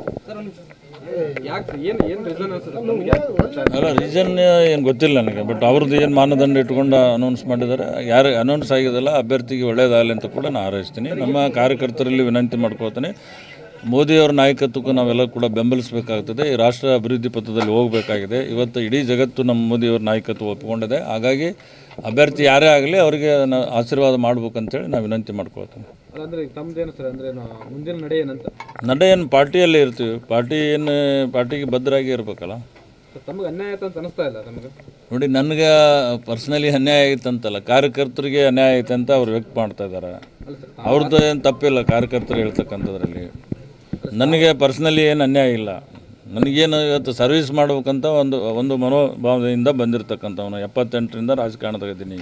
ಯಾಕೆ ಏನು ಏನು ರೀಸನ್ ಅನ್ಸುತ್ತೆ ನಮ್ಗೆ ಯಾಕೆ ಗೊತ್ತಾಗ್ತಿಲ್ಲ? ಅಲ್ಲ ರೀಸನ್ ಏನು ಗೊತ್ತಿಲ್ಲ ನನಗೆ ಬಟ್ ಅವ್ರದ್ದು ಏನು ಮಾನದಂಡ ಇಟ್ಕೊಂಡು ಅನೌನ್ಸ್ ಮಾಡಿದ್ದಾರೆ ಯಾರು ಅನೌನ್ಸ್ ಆಗಿದೆಲ್ಲ ಅಭ್ಯರ್ಥಿಗೆ ಒಳ್ಳೇದಾಗಲಿ ಅಂತ ಕೂಡ ನಾನು ಹಾರೈಸ್ತೀನಿ ನಮ್ಮ ಕಾರ್ಯಕರ್ತರಲ್ಲಿ ವಿನಂತಿ ಮಾಡ್ಕೋತೀನಿ ಮೋದಿಯವರ ನಾಯಕತ್ವಕ್ಕೂ ನಾವೆಲ್ಲ ಕೂಡ ಬೆಂಬಲಿಸಬೇಕಾಗ್ತದೆ ಈ ರಾಷ್ಟ್ರ ಅಭಿವೃದ್ಧಿ ಪಥದಲ್ಲಿ ಹೋಗಬೇಕಾಗಿದೆ ಇವತ್ತು ಇಡೀ ಜಗತ್ತು ನಮ್ಮ ಮೋದಿಯವರ ನಾಯಕತ್ವ ಒಪ್ಪಿಕೊಂಡಿದೆ ಹಾಗಾಗಿ ಅಭ್ಯರ್ಥಿ ಯಾರೇ ಆಗಲಿ ಅವರಿಗೆ ನಾವು ಆಶೀರ್ವಾದ ಮಾಡ್ಬೇಕಂತೇಳಿ ನಾನು ವಿನಂತಿ ಮಾಡ್ಕೊಳ್ತೀನಿ ಅದಂದ್ರೆ ಈಗ ತಮ್ದೇನು ಸರ್ ಅಂದ್ರೆ ಏನು ಮುಂದಿನ ನಡೆ ಏನಂತ ನಡೆ ಏನು ಪಾರ್ಟಿಯಲ್ಲೇ ಇರ್ತೀವಿ ಪಾರ್ಟಿ ಏನು ಪಾರ್ಟಿಗೆ ಬದ್ಧರಾಗಿ ಇರಬೇಕಲ್ಲ ಸರ್, ತಮಗೆ ಅನ್ಯಾಯ ಆಯ್ತು ಅಂತ ಅನಿಸ್ತಾ ಇಲ್ಲ ತಮಗೆ ನೋಡಿ ನನಗೆ ಪರ್ಸ್ನಲಿ ಅನ್ಯಾಯ ಆಗಿತ್ತಂತಲ್ಲ ಕಾರ್ಯಕರ್ತರಿಗೆ ಅನ್ಯಾಯ ಆಯ್ತು ಅಂತ ಅವ್ರು ವ್ಯಕ್ತ ಮಾಡ್ತಾ ಇದ್ದಾರೆ ಅವ್ರದ್ದು ಏನು ತಪ್ಪಿಲ್ಲ ಕಾರ್ಯಕರ್ತರು ಹೇಳ್ತಕ್ಕಂಥದ್ರಲ್ಲಿ ನನಗೆ ಪರ್ಸ್ನಲಿ ಏನು ಅನ್ಯಾಯ ಇಲ್ಲ ನನಗೇನು ಇವತ್ತು ಸರ್ವಿಸ್ ಮಾಡ್ಬೇಕಂತ ಒಂದು ಒಂದು ಮನೋಭಾವದಿಂದ ಬಂದಿರತಕ್ಕಂಥವನು ಎಪ್ಪತ್ತೆಂಟರಿಂದ ರಾಜಕಾರಣದಾಗಿದ್ದೀನಿ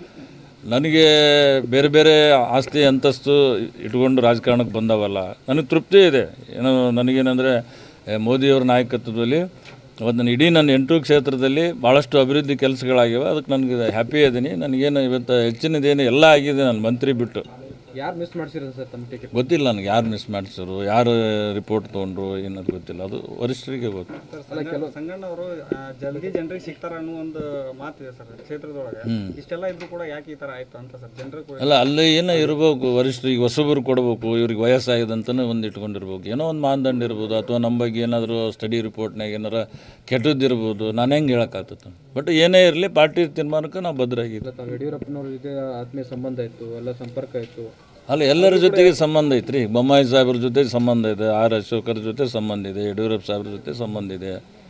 ನನಗೆ ಬೇರೆ ಬೇರೆ ಆಸ್ತಿ ಅಂತಸ್ತು ಇಟ್ಕೊಂಡು ರಾಜಕಾರಣಕ್ಕೆ ಬಂದವಲ್ಲ ನನಗೆ ತೃಪ್ತಿ ಇದೆ ಏನೋ ನನಗೇನೆಂದರೆ ಮೋದಿಯವರ ನಾಯಕತ್ವದಲ್ಲಿ ಅವತ್ತು ನಾನು ಇಡೀ ನನ್ನ ಎಂಟು ಕ್ಷೇತ್ರದಲ್ಲಿ ಭಾಳಷ್ಟು ಅಭಿವೃದ್ಧಿ ಕೆಲಸಗಳಾಗಿವೆ ಅದಕ್ಕೆ ನನಗೆ ಹ್ಯಾಪಿ ಇದ್ದೀನಿ ನನಗೇನು ಇವತ್ತು ಹೆಚ್ಚಿನದೇನು ಎಲ್ಲ ಆಗಿದೆ ನಾನು ಮಂತ್ರಿ ಬಿಟ್ಟು ಯಾರು ಮಿಸ್ ಮಾಡ್ಸಿರೋದು ಸರ್ ತಮ್ಮ ಟಿಕೆಟ್ ಗೊತ್ತಿಲ್ಲ ನನಗೆ ಯಾರು ಮಿಸ್ ಮಾಡಿಸಿದ್ರು ಯಾರು ರಿಪೋರ್ಟ್ ತೊಗೊಂಡ್ರು ಏನದು ಗೊತ್ತಿಲ್ಲ ಅದು ವರಿಷ್ಠರಿಗೆ ಗೊತ್ತು ಸರ್ ಸಂಗಣ್ಣ- ಸಂಗಣ್ಣ ಅವರು ಜಲ್ದಿ ಜನರಿಗೆ ಸಿಗ್ತಾರ ಅನ್ನೋ ಒಂದು ಮಾತಿದೆ ಸರ್ ಕ್ಷೇತ್ರದೊಳಗೆ ಹ್ಮ್. ಇಷ್ಟೆಲ್ಲ ಇದ್ರು ಕೂಡ ಯಾಕೆ ಈ ತರ ಆಯ್ತು ಅಂತ ಸರ್ ಜನರು ಅಲ್ಲ ಅಲ್ಲಿ ಏನೋ ಇರಬೇಕು ವರಿಷ್ಠರಿಗೆ ಹೊಸಬರು ಕೊಡಬೇಕು ಇವ್ರಿಗೆ ವಯಸ್ಸಾಗಿದೆ ಅಂತಲೇ ಒಂದು ಇಟ್ಕೊಂಡಿರ್ಬೇಕು ಏನೋ ಒಂದು ಮಾನದಂಡ ಇರ್ಬೋದು ಅಥವಾ ನಮ್ಮ ಬಗ್ಗೆ ಏನಾದರೂ ಸ್ಟಡಿ ರಿಪೋರ್ಟ್ನಾಗ ಏನಾರ ಕೆಟ್ಟದ್ದಿರ್ಬೋದು ನಾನು ಹೆಂಗೆ ಹೇಳೋಕ್ಕಾಗ್ತದೆ ಬಟ್ ಏನೇ ಇರಲಿ ಪಾರ್ಟಿ ತೀರ್ಮಾನಕ್ಕೆ ನಾವು ಭದ್ರಾಗಿದ್ದೆ ತಾವು ಯಡಿಯೂರಪ್ಪನವ್ರ ಜೊತೆ ಆತ್ಮೀಯ ಸಂಬಂಧ ಇತ್ತು ಎಲ್ಲ ಸಂಪರ್ಕ ಇತ್ತು ಅಲ್ಲ ಎಲ್ಲರ ಜೊತೆಗೆ ಸಂಬಂಧ ಐತ್ರಿ ಬೊಮ್ಮಾಯಿ ಸಾಹೇಬ್ರ ಜೊತೆ ಸಂಬಂಧ ಇದೆ ಆರ್ ಅಶೋಕರ ಜೊತೆ ಸಂಬಂಧ ಇದೆ ಯಡಿಯೂರಪ್ಪ ಸಾಹೇಬ್ರ ಜೊತೆ ಸಂಬಂಧ ಇದೆ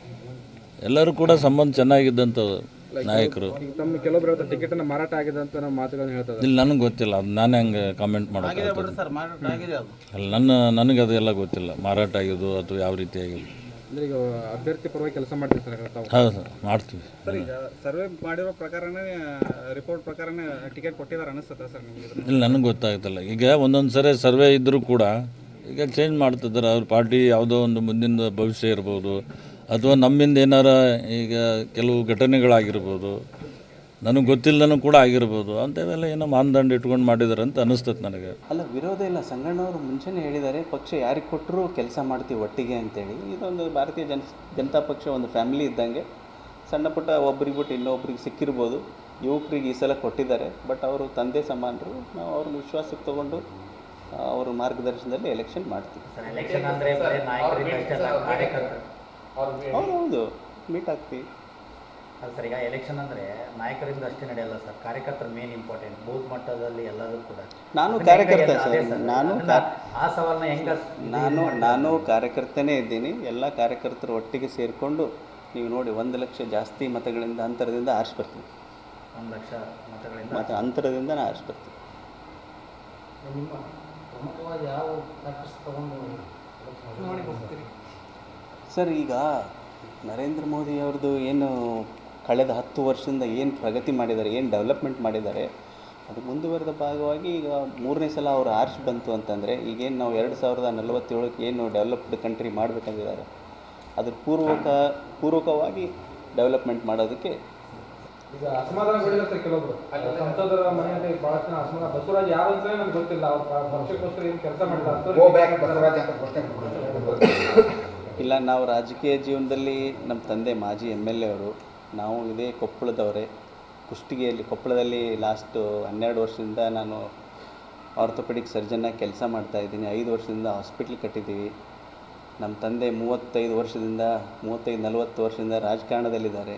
ಎಲ್ಲರೂ ಕೂಡ ಸಂಬಂಧ ಚೆನ್ನಾಗಿದ್ದಂಥ ನಾಯಕರು ಈಗ ತಮ್ಮ ಕೆಲವೊಬ್ಬರ ಟಿಕೆಟ್ ಅನ್ನ ಮಾರಾಟ ಆಗಿದೆ ಅಂತ ನಾವು ಮಾತುಗಳನ್ನ ಹೇಳ್ತಾ ಇದ್ದಾರೆ ಇಲ್ಲಿ ನನಗೆ ಗೊತ್ತಿಲ್ಲ ಅದು ನಾನು ಹೆಂಗೆ ಕಾಮೆಂಟ್ ಮಾಡೋಕ್ಕಾಗ್ತದೆ ಸರ್ ಮಾರಾಟ ಆಗಿದೆ ಅದು ಅಲ್ಲ ನನ್ನ ನನಗೆ ಅದೆಲ್ಲ ಗೊತ್ತಿಲ್ಲ ಮಾರಾಟ ಆಗಿದ್ದು ಅಥವಾ ಯಾವ ರೀತಿ ಆಗಿದ್ದು ಅಂದ್ರೆ ಈಗ ಅಭ್ಯರ್ಥಿ ಪರವಾಗಿ ಕೆಲಸ ಮಾಡ್ತೀವಿ ಸರ್ ತಾವು ಹೌದು ಸರ್ ಮಾಡ್ತೀವಿ ಸರ್ ಈಗ ಸರ್ವೆ ಮಾಡಿರೋ ಪ್ರಕಾರನೇ ರಿಪೋರ್ಟ್ ಪ್ರಕಾರನೇ ಟಿಕೆಟ್ ಕೊಟ್ಟಿದ್ದಾರೆ ಅನಿಸುತ್ತೆ ಸರ್ ನಿಮಗೆ ಇದು? ಇಲ್ಲ ನನಗೆ ಗೊತ್ತಾಗ್ತಿಲ್ಲ ಈಗ ಒಂದೊಂದು ಸರಿ ಸರ್ವೆ ಇದ್ದರೂ ಕೂಡ ಈಗ ಚೇಂಜ್ ಮಾಡ್ತಿದ್ದಾರೆ ಅವ್ರ ಪಾರ್ಟಿ ಯಾವುದೋ ಒಂದು ಮುಂದಿನ ಭವಿಷ್ಯ ಇರ್ಬೋದು ಅಥವಾ ನಮ್ಮಿಂದ ಏನಾರ ಈಗ ಕೆಲವು ಘಟನೆಗಳಾಗಿರ್ಬೋದು ನನಗೆ ಗೊತ್ತಿಲ್ಲದನೂ ಕೂಡ ಆಗಿರ್ಬೋದು ಅಂಥವೆಲ್ಲ ಏನೋ ಮಾನದಂಡ ಇಟ್ಕೊಂಡು ಮಾಡಿದ್ದಾರೆ ಅಂತ ಅನಿಸ್ತದೆ ನನಗೆ ಅಲ್ಲ ವಿರೋಧ ಇಲ್ಲ ಸಂಗಣ್ಣವರು ಮುಂಚೆನೇ ಹೇಳಿದ್ದಾರೆ ಪಕ್ಷ ಯಾರಿಗೆ ಕೊಟ್ಟರು ಕೆಲಸ ಮಾಡ್ತೀವಿ ಒಟ್ಟಿಗೆ ಅಂತೇಳಿ ಇದೊಂದು ಭಾರತೀಯ ಜನ ಜನತಾ ಪಕ್ಷ ಒಂದು ಫ್ಯಾಮಿಲಿ ಇದ್ದಂಗೆ ಸಣ್ಣ ಪುಟ್ಟ ಒಬ್ರಿಗೆ ಬಿಟ್ಟು ಇನ್ನೊಬ್ರಿಗೆ ಸಿಕ್ಕಿರ್ಬೋದು ಯುವಕರಿಗೆ ಈ ಸಲ ಕೊಟ್ಟಿದ್ದಾರೆ ಬಟ್ ಅವರು ತಂದೆ ಸಮಾನರು ನಾವು ಅವ್ರನ್ನ ವಿಶ್ವಾಸಕ್ಕೆ ತಗೊಂಡು ಆ, ಅವ್ರ ಮಾರ್ಗದರ್ಶನದಲ್ಲಿ ಎಲೆಕ್ಷನ್ ಮಾಡ್ತೀವಿ ಸರ್ ಎಲೆಕ್ಷನ್ ಅಂದ್ರೆ ಬರೀ ನಾಯಕರಿಂದ ಅಷ್ಟೇ ಅಲ್ಲ ಕಾರ್ಯಕರ್ತರು ಹೌದು ಹೌದು ಮೀಟ್ ಆಗ್ತೀವಿ ಅಲ್ಲ ಸರ್ ಈಗ ಎಲೆಕ್ಷನ್ ಅಂದ್ರೆ ನಾಯಕರಿಂದ ಅಷ್ಟೇ ನಡೆಯಲ್ಲ ಸರ್ ಕಾರ್ಯಕರ್ತರು ಮೇನ್ ಇಂಪಾರ್ಟೆಂಟ್ ಬೂತ್ ಮಟ್ಟದಲ್ಲಿ ಎಲ್ಲರೂ ಕೂಡ ನಾನು ಅದನ್ನ ಕಾರ್ಯಕರ್ತ ಹೆಂಗೆ- ಅದೇ ಸರ್ ಸರ್. ನಾನು ಅದನ್ನ ಕಾ- ಆ ಸವಾಲನ್ನ ಹೆಂಗ ನಾನು ನಾನು ಕಾರ್ಯಕರ್ತನೇ ಇದ್ದೀನಿ ಎಲ್ಲ ಕಾರ್ಯಕರ್ತರು ಒಟ್ಟಿಗೆ ಸೇರಿಕೊಂಡು ನೀವು ನೋಡಿ ಒಂದು ಲಕ್ಷ ಜಾಸ್ತಿ ಮತಗಳಿಂದ ಅಂತರದಿಂದ ಆರಿಸಿ ಬರ್ತೀನಿ ಒಂದು ಲಕ್ಷ ಮತಗಳಿಂದ ಮತ್ತು ಅಂತರದಿಂದ ನಾನು ಆರಿಸಿ ಬರ್ತೀನಿ ನಿಮ್ಮ ಪ್ರಮುಖವಾಗಿ ಯಾವ ಫ್ಯಾಕ್ಟರ್ಸ್ ತಗೊಂಡು ಚುನಾವಣೆಗೆ ಹೋಗ್ತೀರಿ ಸರ್ ಈಗ ನರೇಂದ್ರ ಮೋದಿ ಅವ್ರದ್ದು ಏನು ಕಳೆದ ಹತ್ತು ವರ್ಷದಿಂದ ಏನು ಪ್ರಗತಿ ಮಾಡಿದ್ದಾರೆ ಏನು ಡೆವಲಪ್ಮೆಂಟ್ ಮಾಡಿದ್ದಾರೆ ಅದು ಮುಂದುವರೆದ ಭಾಗವಾಗಿ ಈಗ ಮೂರನೇ ಸಲ ಅವರು ಆರ್ಚ್ ಬಂತು ಅಂತಂದರೆ ಈಗೇನು ನಾವು ಎರಡು ಸಾವಿರದ ನಲವತ್ತೇಳಕ್ಕೆ ಏನು ಡೆವಲಪ್ಡ್ ಕಂಟ್ರಿ ಮಾಡಬೇಕಂದಿದ್ದಾರೆ ಅದ್ರ ಪೂರ್ವಕ ಪೂರ್ವಕವಾಗಿ ಡೆವಲಪ್ಮೆಂಟ್ ಮಾಡೋದಕ್ಕೆ ಈಗ ಅಸಮಾಧಾನಗೊಂಡಿರ್ತಾರೆ ಕೆಲವೊಬ್ರು ಸಂಸದರ ಮನೆ ಅಂತ ಈಗ ಬಹಳಷ್ಟು ಜನ ಅಸಮಾಧಾನ ಬಸವರಾಜ್ ಯಾರು ಅಂತ ನಮ್ಗೆ ಗೊತ್ತಿಲ್ಲ ಅವ್ರ ಪಕ್ಷಕ್ಕೋಸ್ಕರ ಏನು ಕೆಲಸ ಮಾಡಿಲ್ಲ Go back, ಬಸವರಾಜ್ ಅಂತ ಇಲ್ಲ ನಾವು ರಾಜಕೀಯ ಜೀವನದಲ್ಲಿ ನಮ್ಮ ತಂದೆ ಮಾಜಿ ಎಮ್ ಎಲ್ ಎ ಅವರು ನಾವು ಇದೇ ಕೊಪ್ಪಳದವರೇ ಕುಷ್ಟಗಿಯಲ್ಲಿ ಕೊಪ್ಪಳದಲ್ಲಿ ಲಾಸ್ಟು ಹನ್ನೆರಡು ವರ್ಷದಿಂದ ನಾನು ಆರ್ಥೋಪೆಡಿಕ್ ಸರ್ಜನ್ನಾಗಿ ಕೆಲಸ ಮಾಡ್ತಾಯಿದ್ದೀನಿ ಐದು ವರ್ಷದಿಂದ ಹಾಸ್ಪಿಟ್ಲ್ ಕಟ್ಟಿದ್ದೀವಿ ನಮ್ಮ ತಂದೆ ಮೂವತ್ತೈದು ವರ್ಷದಿಂದ ಮೂವತ್ತೈದು ನಲವತ್ತು ವರ್ಷದಿಂದ ರಾಜಕಾರಣದಲ್ಲಿದ್ದಾರೆ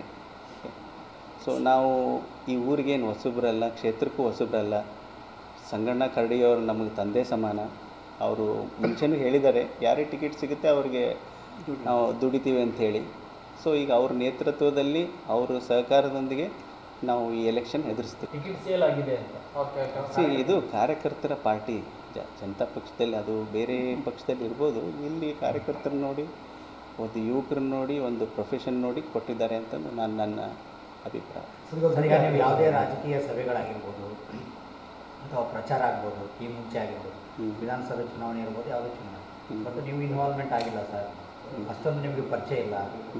ಸೊ ನಾವು ಈ ಊರಿಗೇನು ಹೊಸಬ್ರಲ್ಲ ಕ್ಷೇತ್ರಕ್ಕೂ ಹೊಸಬ್ರಲ್ಲ ಸಂಗಣ್ಣ ಕರಡಿಯವರು ನಮಗೆ ತಂದೆ ಸಮಾನ ಅವರು ಮುಂಚೆನೂ ಹೇಳಿದ್ದಾರೆ ಯಾರೇ ಟಿಕೆಟ್ ಸಿಗುತ್ತೆ ಅವ್ರಿಗೆ ನಾವು ದುಡಿತೀವಿ ಅಂತ ಹೇಳಿ ಸೊ ಈಗ ಅವ್ರ ನೇತೃತ್ವದಲ್ಲಿ ಅವರ ಸಹಕಾರದೊಂದಿಗೆ ನಾವು ಈ ಎಲೆಕ್ಷನ್ ಎದುರಿಸ್ತೀವಿ ಟಿಕೆಟ್ ಸೇಲ್ ಆಗಿದೆ ಅಂತ ಓಕೆ ಸಿ ಇದು ಕಾರ್ಯಕರ್ತರ ಪಾರ್ಟಿ ಜ ಜನತಾ ಪಕ್ಷದಲ್ಲಿ ಅದು ಬೇರೆ ಪಕ್ಷದಲ್ಲಿ ಇರ್ಬೋದು ಇಲ್ಲಿ ಕಾರ್ಯಕರ್ತರನ್ನ ನೋಡಿ ಒಂದು ಯುವಕರನ್ನ ನೋಡಿ ಒಂದು ಪ್ರೊಫೆಷನ್ ನೋಡಿ ಕೊಟ್ಟಿದ್ದಾರೆ ಅಂತಂದು ನಾನು ನನ್ನ ಅಭಿಪ್ರಾಯ ಸರ್ ಈಗ ನೀವು ಯಾವುದೇ ರಾಜಕೀಯ ಸಭೆಗಳಾಗಿರ್ಬೋದು ಅಥವಾ ಪ್ರಚಾರ ಆಗ್ಬೋದು ಈ ಮುಂಚೆ ಆಗಿರ್ಬೋದು ವಿಧಾನಸಭೆ ಚುನಾವಣೆ ಇರ್ಬೋದು ಯಾವುದೇ ಚುನಾವಣೆ ಮತ್ತು ನೀವು ಇನ್ವಾಲ್ವ್ಮೆಂಟ್ ಆಗಿಲ್ಲ ಸರ್ ಅಷ್ಟೊಂದು ನಿಮಗೆ ಪರಿಚಯ ಇಲ್ಲ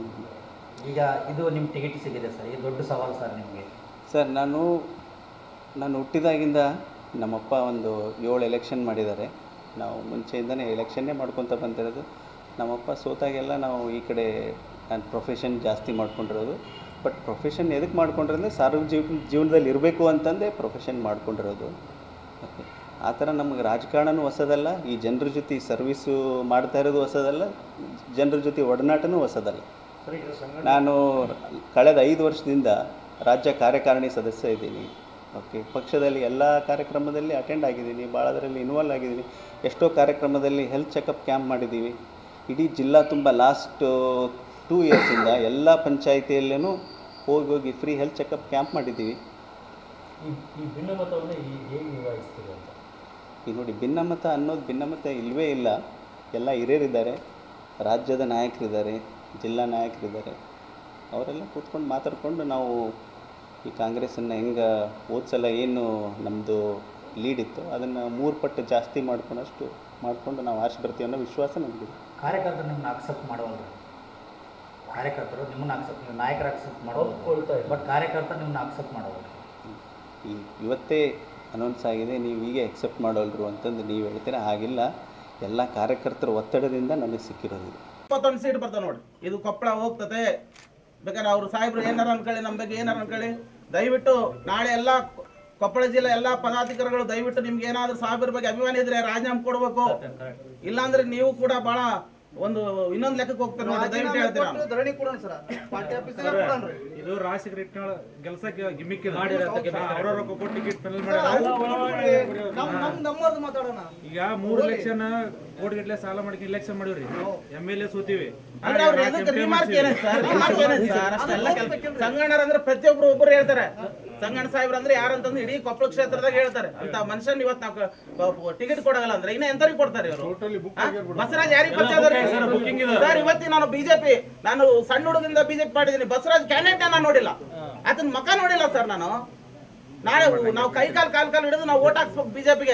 ಈಗ ಇದು ನಿಮ್ಮ ಟಿಕೆಟ್ ಸಿಗಿದೆ ಸರ್ ಇದು ದೊಡ್ಡ ಸವಾಲು ಸರ್ ನಿಮಗೆ ಸರ್ ನಾನು ನಾನು ಹುಟ್ಟಿದಾಗಿಂದ ನಮ್ಮಪ್ಪ ಒಂದು ಏಳು ಎಲೆಕ್ಷನ್ ಮಾಡಿದ್ದಾರೆ ನಾವು ಮುಂಚೆಯಿಂದನೇ ಎಲೆಕ್ಷನ್ನೇ ಮಾಡ್ಕೊತ ಬಂದಿರೋದು ನಮ್ಮಪ್ಪ ಸೋತಾಗೆಲ್ಲ ನಾವು ಈ ಕಡೆ ನಾನು ಪ್ರೊಫೆಷನ್ ಜಾಸ್ತಿ ಮಾಡ್ಕೊಂಡಿರೋದು ಬಟ್ ಪ್ರೊಫೆಷನ್ ಎದಕ್ಕೆ ಮಾಡ್ಕೊಂಡಿರೋದ್ರೆ ಸಾರ್ವಜನಿಕ ಜೀವನದಲ್ಲಿ ಇರಬೇಕು ಅಂತಂದೇ ಪ್ರೊಫೆಷನ್ ಮಾಡ್ಕೊಂಡಿರೋದು ಓಕೆ ಆ ಥರ ನಮಗೆ ರಾಜಕಾರಣನೂ ಹೊಸದಲ್ಲ ಈ ಜನರ ಜೊತೆ ಸರ್ವೀಸು ಮಾಡ್ತಾ ಇರೋದು ಹೊಸದಲ್ಲ ಜನರ ಜೊತೆ ಒಡನಾಟನೂ ಹೊಸದಲ್ಲ ಸರ್ ಈಗ ಸಂಘಟನೆ ನಾನು ಕಳೆದ ಐದು ವರ್ಷದಿಂದ ರಾಜ್ಯ ಕಾರ್ಯಕಾರಿಣಿ ಸದಸ್ಯ ಇದ್ದೀನಿ ಓಕೆ ಪಕ್ಷದಲ್ಲಿ ಎಲ್ಲ ಕಾರ್ಯಕ್ರಮದಲ್ಲಿ ಅಟೆಂಡ್ ಆಗಿದ್ದೀನಿ ಭಾಳದರಲ್ಲಿ ಇನ್ವಾಲ್ವ್ ಆಗಿದ್ದೀನಿ ಎಷ್ಟೋ ಕಾರ್ಯಕ್ರಮದಲ್ಲಿ ಹೆಲ್ತ್ ಚೆಕಪ್ ಕ್ಯಾಂಪ್ ಮಾಡಿದ್ದೀವಿ ಇಡೀ ಜಿಲ್ಲಾ ತುಂಬ ಲಾಸ್ಟ್ ಟೂ ಇಯರ್ಸಿಂದ ಎಲ್ಲ ಪಂಚಾಯಿತಿಯಲ್ಲೂ ಹೋಗಿ ಹೋಗಿ ಫ್ರೀ ಹೆಲ್ತ್ ಚೆಕಪ್ ಕ್ಯಾಂಪ್ ಮಾಡಿದ್ದೀವಿ ಈ ಈ ಭಿನ್ನಮತವನ್ನು ಈ- ಹೇಗೆ ನಿಭಾಯಿಸ್ತೀರಿ ಅಂತ ಈಗ ನೋಡಿ ಭಿನ್ನಮತ ಅನ್ನೋದು ಭಿನ್ನಮತ ಇಲ್ಲವೇ ಇಲ್ಲ ಎಲ್ಲ ಹಿರಿಯರಿದ್ದಾರೆ ರಾಜ್ಯದ ನಾಯಕರಿದ್ದಾರೆ ಜಿಲ್ಲಾ ನಾಯಕರಿದ್ದಾರೆ ಅವರೆಲ್ಲ ಕೂತ್ಕೊಂಡು ಮಾತಾಡ್ಕೊಂಡು ನಾವು ಈ ಕಾಂಗ್ರೆಸ್ಸನ್ನು ಹೆಂಗೆ ಹೋದ ಸಲ ಏನು ನಮ್ಮದು ಲೀಡ್ ಇತ್ತು ಅದನ್ನು ಮೂರು ಪಟ್ಟು ಜಾಸ್ತಿ ಮಾಡ್ಕೊಂಡಷ್ಟು ಮಾಡಿಕೊಂಡು ನಾವು ಆರ್ಸಿ ಬರ್ತೀವಿ ಅನ್ನೋ ವಿಶ್ವಾಸ ನಮಗಿದೆ ಕಾರ್ಯಕರ್ತರು ನಿಮ್ಮನ್ನ ಅಕ್ಸೆಪ್ಟ್ ಮಾಡೋಲ್ಲ ಕಾರ್ಯಕರ್ತರು ನಿಮ್ಮನ್ನ ಅಕ್ಸೆಪ್ಟ್ ನೀವು ನಾಯಕರು ಅಕ್ಸೆಪ್ಟ್ ಒಪ್ಕೊಳ್ತಾ ಮಾಡೋದು ಇಲ್ಲ. ಬಟ್ ಕಾರ್ಯಕರ್ತರು ನಿಮ್ಮನ್ನ ಅಕ್ಸೆಪ್ಟ್ ಮಾಡೋಲ್ಲ ಈ ಇವತ್ತೇ ಅನೌನ್ಸ್ ಆಗಿದೆ ನೀವು ಹೀಗೆ ಎಕ್ಸೆಪ್ಟ್ ಮಾಡೋಲ್ರು ಅಂತಂದು ನೀವು ಹೇಳ್ತೀರಾ ಹಾಗಿಲ್ಲ ಎಲ್ಲ ಕಾರ್ಯಕರ್ತರ ಒತ್ತಡದಿಂದ ನಮಗೆ ಸಿಕ್ಕಿರೋದು ಇದು. ಇಪ್ಪತ್ತೊಂದು ಸೀಟ್ ಬರ್ತಾವೆ ನೋಡಿ ಇದು ಕೊಪ್ಪಳ ಹೋಗ್ತದೆ ಬೇಕಾದ್ರೆ ಅವ್ರು ಸಾಹೇಬ್ರು ಏನಾರ ಅನ್ಕೊಳ್ಳಿ ನಮ್ಮ ಬಗ್ಗೆ ಏನಾರ ಅನ್ಕೊಳ್ಳಿ ದಯವಿಟ್ಟು ನಾಳೆ ಎಲ್ಲ ಕೊಪ್ಪಳ ಜಿಲ್ಲೆ ಎಲ್ಲ ಪದಾಧಿಕಾರಿಗಳು ದಯವಿಟ್ಟು ನಿಮ್ಗೆ ಏನಾದ್ರೂ ಸಾಹೇಬ್ರ ಬಗ್ಗೆ ಅಭಿಮಾನ ಇದ್ರೆ ರಾಜೀನಾಮೆ ಕೊಡ್ಬೇಕು ಇಲ್ಲಾಂದ್ರೆ ನೀವು ಕೂಡ ಬಹಳ ಒಂದು ಇನ್ನೊಂದು ಲೆಕ್ಕಕ್ಕೆ ಹೋಗ್ತಾರೆ ನೋಡಿ ದಯವಿಟ್ಟು ಹೇಳ್ತೀರಾ ಧರಣಿ ಕೊಡೋಣ ಸರ್ ಪಾರ್ಟಿ ಆಫೀಸ್ ಕೊಡೋಣ ಇದು ರಾಜಕೀಯ ಇಟ್ಕೊಳ್ಳೋ ಕೆಲಸಕ್ಕೆ ಗಿಮಿಕ್ ಮಾಡಿರತ್ತೆ gimmick. ಅವ್ರವ್ರ ಕೊಟ್ಟು ಟಿಕೆಟ್ ಫೈನಲ್ ನಮ್ ನಮ್ ನಮ್ಮದು ಮಾತಾಡೋಣ ಈಗ ಮೂರ್ ಎಲೆಕ್ಷನ್ ಕೋಟಿ ಗಟ್ಲೆ ಸಾಲ ಮಾಡಿ ಇಲೆಕ್ಷನ್ ಮಾಡಿವ್ರಿ ಎಮ್ ಎಲ್ ಎ ಸೋತೀವಿ ಅಂದ್ರೆ ಅವ್ರು ಎದಕ್ಕೆ ರಿಮಾರ್ಕ್ ಏನೈತೆ ಸರ್ ರಿಮಾರ್ಕ್ ಏನೈತೆ ಸರ್ ಅಷ್ಟೆಲ್ಲ ಕೆಲ್ಸ ಸಂಗಣ್ಣರ್ ಅಂದ್ರೆ ಪ್ರತಿಯೊಬ್ರು ಒಬ್ರು ಹೇಳ್ತಾರೆ ಸಂಗಣ್ಣ ಸಾಹೇಬ್ರ ಅಂದ್ರೆ ಯಾರಂತಂದ್ರೆ ಇಡೀ ಕೊಪ್ಪಳ ಕ್ಷೇತ್ರದಾಗ ಹೇಳ್ತಾರೆ ಅಂತ ಮನುಷ್ಯನ್ ಇವತ್ತು ನಾವು ಟಿಕೆಟ್ ಕೊಡಗಲ್ಲ ಅಂದ್ರೆ ಇನ್ನ ಎಂತರಿಗೆ ಕೊಡ್ತಾರೆ ಇವರು ಟೋಟಲಿ ಬುಕ್ ಬಸವರಾಜ್ ಯಾರಿಗೆ ಪರಿಚಯ ಅದಾರಿ? ಸರ್ ಇವತ್ತಿ ನಾನು ಬಿಜೆಪಿ ನಾನು ಸಣ್ಣ ಹುಡುಗದಿಂದ ಬಿಜೆಪಿ ಮಾಡಿದ್ದೀನಿ ಬಸವರಾಜ್ ಕ್ಯಾಂಡಿಡೇಟ್ ನಾನು ನೋಡಿಲ್ಲ ಆತನ ಮುಖ ನೋಡಿಲ್ಲ ಸರ್ ನಾನು ನಾಳೆ ನಾವು ಕೈ ಕಾಲ್ ಕಾಲ್ ಕಾಲ್ ಹಿಡಿದು ನಾವು ಓಟ್ ಹಾಕ್ಸ್ಬೇಕು ಬಿಜೆಪಿಗೆ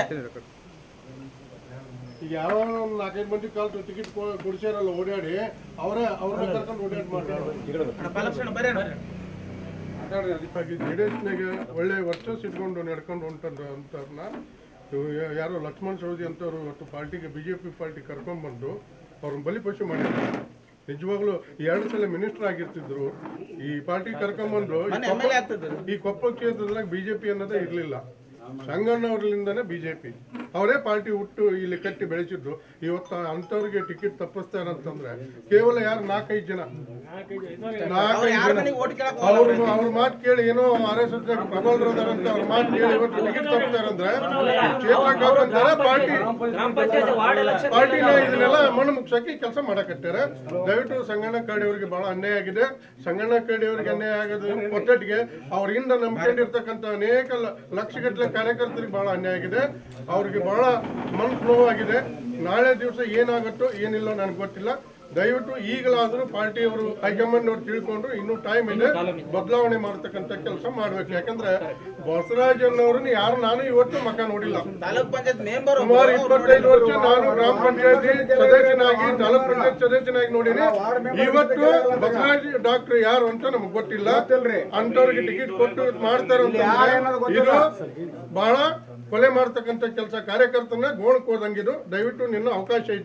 ಈಗ ಯಾರೋ ಒಂದು ನಾಲ್ಕೈದು ಮಂದಿ ಕಾಲ್ ಟಿಕೆಟ್ ಕೊಡಿಸ್ಯಾರಲ್ಲ ಓಡಾಡಿ ಅವರೇ ಅವ್ರನ್ನ ಕರ್ಕೊಂಡು ಓಡಾಡಿ ಮಾಡ್ತಾರೆ ಬಾಲಕೃಷ್ಣ ಬರೇಣ ಜೆ ಡಿ ಎಸ್ನಾಗ ಒಳ್ಳೆ ವರ್ಚಸ್ ಇಟ್ಕೊಂಡು ನಡ್ಕೊಂಡು ಹೊಂಟಂದು ಅಂತವ್ರನ್ನ ಇವ್ರು ಯಾ- ಯಾರೋ ಲಕ್ಷ್ಮಣ್ ಸವದಿ ಅಂತವ್ರು ಇವತ್ತು ಪಾರ್ಟಿಗೆ ಬಿ ಜೆ ಪಿ ಪಾರ್ಟಿ ಕರ್ಕೊಂಡ್ಬಂದು ಅವ್ರನ್ನ ಬಲಿಪಶು ಮಾಡಿದ್ರು ನಿಜವಾಗ್ಲೂ ಎರಡು ಸಲ ಮಿನಿಸ್ಟರ್ ಆಗಿರ್ತಿದ್ರು ಈ ಪಾರ್ಟಿ ಕರ್ಕೊಂಡ್ಬಂದು ಈ ಮೊನ್ನೆ ಕೊಪ್ಪ- MLA ಆಗ್ತಿದ್ರು. ಈ ಕೊಪ್ಪಳ ಕ್ಷೇತ್ರದಾಗ ಬಿಜೆಪಿ ಅನ್ನೋದೇ ಇರಲಿಲ್ಲ ಸಂಗಣ್ಣವ್ರಲಿಂದನೇ ಬಿಜೆಪಿ ಅವರೇ ಪಾರ್ಟಿ ಹುಟ್ಟು ಇಲ್ಲಿ ಕಟ್ಟಿ ಬೆಳೆಸಿದ್ದು ಇವತ್ತು ಅಂಥವ್ರಿಗೆ ಟಿಕೆಟ್ ತಪ್ಪಿಸ್ತಾರಂತಂದ್ರೆ ಕೇವಲ ಯಾರು ನಾಲ್ಕೈದು ಜನ ಅವ್ರು ನಾಲ್ಕೈದು ಯಾರ ಜನ ಮನೆಗೆ ಓಟ್ ಕೇಳಕ್ ಅವ್ರು ಅವ್ರ ಮಾತು ಕೇಳಿ ಏನೋ ಆರ್ ಎಸ್ ಎಸ್ ಪ್ರಬಲರು ಅದಾರಂತ ಅವ್ರ ಮಾತು ಕೇಳಿ ಇವತ್ತು ಟಿಕೆಟ್ ತಪ್ಪಿಸ್ತಾರಂದ್ರೆ ಕ್ಷೇತ್ರಕ್ಕೆ ಹಾಕಂತಾರೆ ಪಾರ್ಟಿ ಪಾರ್ಟಿನ ಇದನ್ನೆಲ್ಲ ಮಣ್ಣು ಮುಗ್ಸಕ್ಕೆ ಕೆಲಸ ಮಾಡಕತ್ತಾರೆ ದಯವಿಟ್ಟು ಸಂಗಣ್ಣ ಕಾಡಿ ಅವರಿಗೆ ಬಹಳ ಅನ್ಯಾಯ ಆಗಿದೆ ಸಂಗಣ್ಣ ಕಾಡಿ ಅವರಿಗೆ ಅನ್ಯಾಯ ಆಗೋದು ಒಟ್ಟೊಟ್ಟಿಗೆ ಅವ್ರಿಂದ ನಂಬ್ಕೊಂಡಿರ್ತಕ್ಕಂಥ ಅನೇಕ ಲ- ಲಕ್ಷಗಟ್ಟಲೆ ಕಾರ್ಯಕರ್ತರಿಗೆ ಬಹಳ ಅನ್ಯಾಯ ಆಗಿದೆ ಅವ್ರಿಗೆ ಬಹಳ ಮನಸ್ಸು ನೋವಾಗಿದೆ ನಾಳೆ ದಿವಸ ಏನಾಗುತ್ತೋ ಏನಿಲ್ಲ ನನಗೆ ಗೊತ್ತಿಲ್ಲ ದಯವಿಟ್ಟು ಈಗಲಾದರೂ ಪಾರ್ಟಿಯವರು ಹೈಕಮಾಂಡ್ ಅವ್ರು ತಿಳ್ಕೊಂಡು ಇನ್ನೂ ಟೈಮ್ ಇದೆ ಬದಲಾವಣೆ ಮಾಡ್ತಕ್ಕಂಥ ಕೆಲಸ ಮಾಡ್ಬೇಕು ಯಾಕಂದ್ರೆ ಬಸವರಾಜನ್ನವ್ರನ್ನ ಯಾರು ನಾನು ಇವತ್ತು ಮಕ ನೋಡಿಲ್ಲ ತಾಲೂಕ್ ಪಂಚಾಯತ್ ಮೆಂಬರ್ ಸುಮಾರು ಇಪ್ಪತ್ತೈದು ವರ್ಷ ನಾನು ಗ್ರಾಮ ಪಂಚಾಯತಿ ಸದಸ್ಯನಾಗಿ ತಾಲೂಕ್ ಪಂಚಾಯತ್ ಸದಸ್ಯನಾಗಿ ನೋಡಿನಿ ಇವತ್ತು ಬಸವರಾಜ್ ಡಾಕ್ಟರ್ ಯಾರು ಅಂತ ನಮ್ಗೆ ಗೊತ್ತಿಲ್ಲ ಅಂತವ್ರಿಗೆ ಟಿಕೆಟ್ ಕೊಟ್ಟು ಮಾಡ್ತಾರೆ ಇದು ಬಹಳ ಕೊಲೆ ಮಾಡ್ತಕ್ಕಂಥ ಕೆಲಸ ಕಾರ್ಯಕರ್ತನ ಗೋಣಕ್ ಹೋದಂಗಿದು ದಯವಿಟ್ಟು ನಿನ್ನ ಅವಕಾಶ ಐತಿ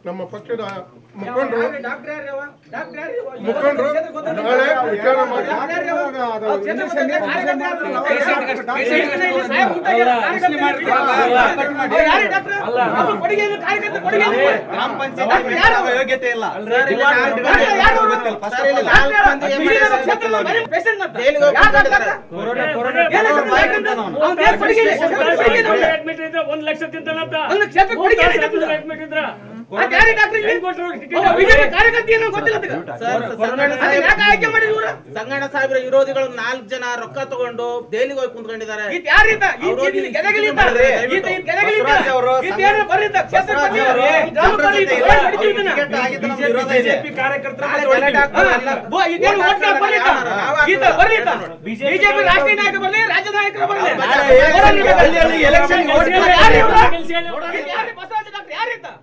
ನಮ್ಮ ಪಕ್ಷದ ಮುಖಂಡರು ಡಾಕ್ಟರ್ ಯಾರ್ಯಾವ? ಡಾಕ್ಟರ್ ಯಾರ್ಯಾವ? ಮುಖಂಡರು ನಾಳೆ ವಿಚಾರ ಮಾಡಿ ಡಾಕ್ಟರ್ ಯಾರ್ಯಾವ? ಅವ್ರು ಕ್ಷೇತ್ರ ಬಗ್ಗೆ ಕಾರ್ಯಕರ್ತ ಯಾರು? ಪೇಷಂಟ್ನಲ್ಲಿ ಸಾಹೇಬ್ ಉಂಟಾಗಿಲ್ಲ, ಕಾರ್ಯಕರ್ತ ಯಾರು? ಅವ್ರು ಯಾರು ಡಾಕ್ಟರ್? ಅವ್ರು ಕೊಡುಗೆ ಏನು? ಕಾರ್ಯಕರ್ತ ಕೊಡುಗೆ ಏನು? ಗ್ರಾಮ ಪಂಚಾಯತ್ ಡಾಕ್ಟರ್ ಯಾರು? ಯೋಗ್ಯತೆ ಇಲ್ಲ ಡಾಕ್ಟರ್ ಯಾರು? ಗೊತ್ತಿಲ್ಲ ಫಸ್ಟ್ ಡಾಕ್ಟರ್ ಯಾರು? ಇಡೀ ನಮ್ಮ ಕ್ಷೇತ್ರದಲ್ಲಿ ಬರೀ patient ಮಾತ್ರ. ಯಾರು ಡಾಕ್ಟರ್? ಏನು ಡಾಕ್ಟರ್? ಅವ್ನು ಏನು ಕೊಡುಗೆ ಇದೆ? ಕ್ಷೇತ್ರ ಕೊಡುಗೆ ಇದೆ ಅವ್ನಿಗೆ. ಒಂದ್ ಲಕ್ಷ ತಿಂತಾನಂತ ಅವ್ನು ಕ್ಷೇತ್ರ ಕೊಡುಗೆ ಇದೆ ಡಾಕ್ಟರ್. ಅಡ್ಮಿಟ್ ಇದ್ರ ಅದ್ ಯಾರು ಡಾಕ್ಟರ್ ಇಲ್ಲಿ? ಒಬ್ಬ ಬಿಜೆಪಿ ಕಾರ್ಯಕರ್ತ ಏನೋ ಗೊತ್ತಿಲ್ಲ ಅದಕ್ಕೆ. ಸರ್ ಸಂಗಣ್ಣ ಅದನ್ನ ಯಾಕೆ ಆಯ್ಕೆ ಮಾಡಿದ್ರು ಇವ್ರು? ಸಂಗಣ್ಣ ಸಾಹೇಬ್ರ ವಿರೋಧಿಗಳು ನಾಲ್ಕು ಜನ ರೊಕ್ಕ ತಗೊಂಡು ದೆಹಲಿಗೆ ಹೋಗಿ ಕುಂತ್ಕೊಂಡಿದ್ದಾರೆ ಈತ ಯಾರು ಈತ? ಈತ- ಈತ ಇಲ್ಲಿ ಗೆದಗಿಲಿ ಈತ. ಈತ- ಈತ ಗೆದಗಿಲಿ ಈತ. ಬಸವರಾಜ್ ಅವರು ಈತ ಏನು ಬರ್ರಿ ಈತ. ಕ್ಷೇತ್ರ ಬಸವರಾಜ್ ಬಗ್ಗೆ ಅವರು ಗ್ರಾಮ ಜನರ ಪಂಚಾಯತ್ ಜೊತೆ ಇಲ್ಲ. ಹೋರಾಟ ನಡೀತೀವಿ ಇದನ್ನ. ಟಿಕೆಟ್ ಆಗಿದ್ದು ನಮ್ಗೆ ವಿರೋಧ ಇದೆ. ಹಾ, ಬೋ, ಇದೇನು ಓಟ್ ಹಾಕ್ ಬರ್ಲಿ ಈತ. ಈತ ಬರ್ಲಿ ಈತ. ಬಿಜೆಪಿ ರಾಷ್ಟ್ರೀಯ ನಾಯಕ ಬರ್ಲಿ ರಾಜ್ಯ ನಾಯಕರು ಬರ್ಲಿ ನಾಳೆ election- ಹಳ್ಳಿಯಲ್ಲಿ election ಗೆ vote ಇವ್ರು ಯಾರು ಇವ್ರು? ಇದು ಯಾರು ಬಸವರಾಜ ಡಾಕ್ಟರ್ ಯಾರು ಈತ?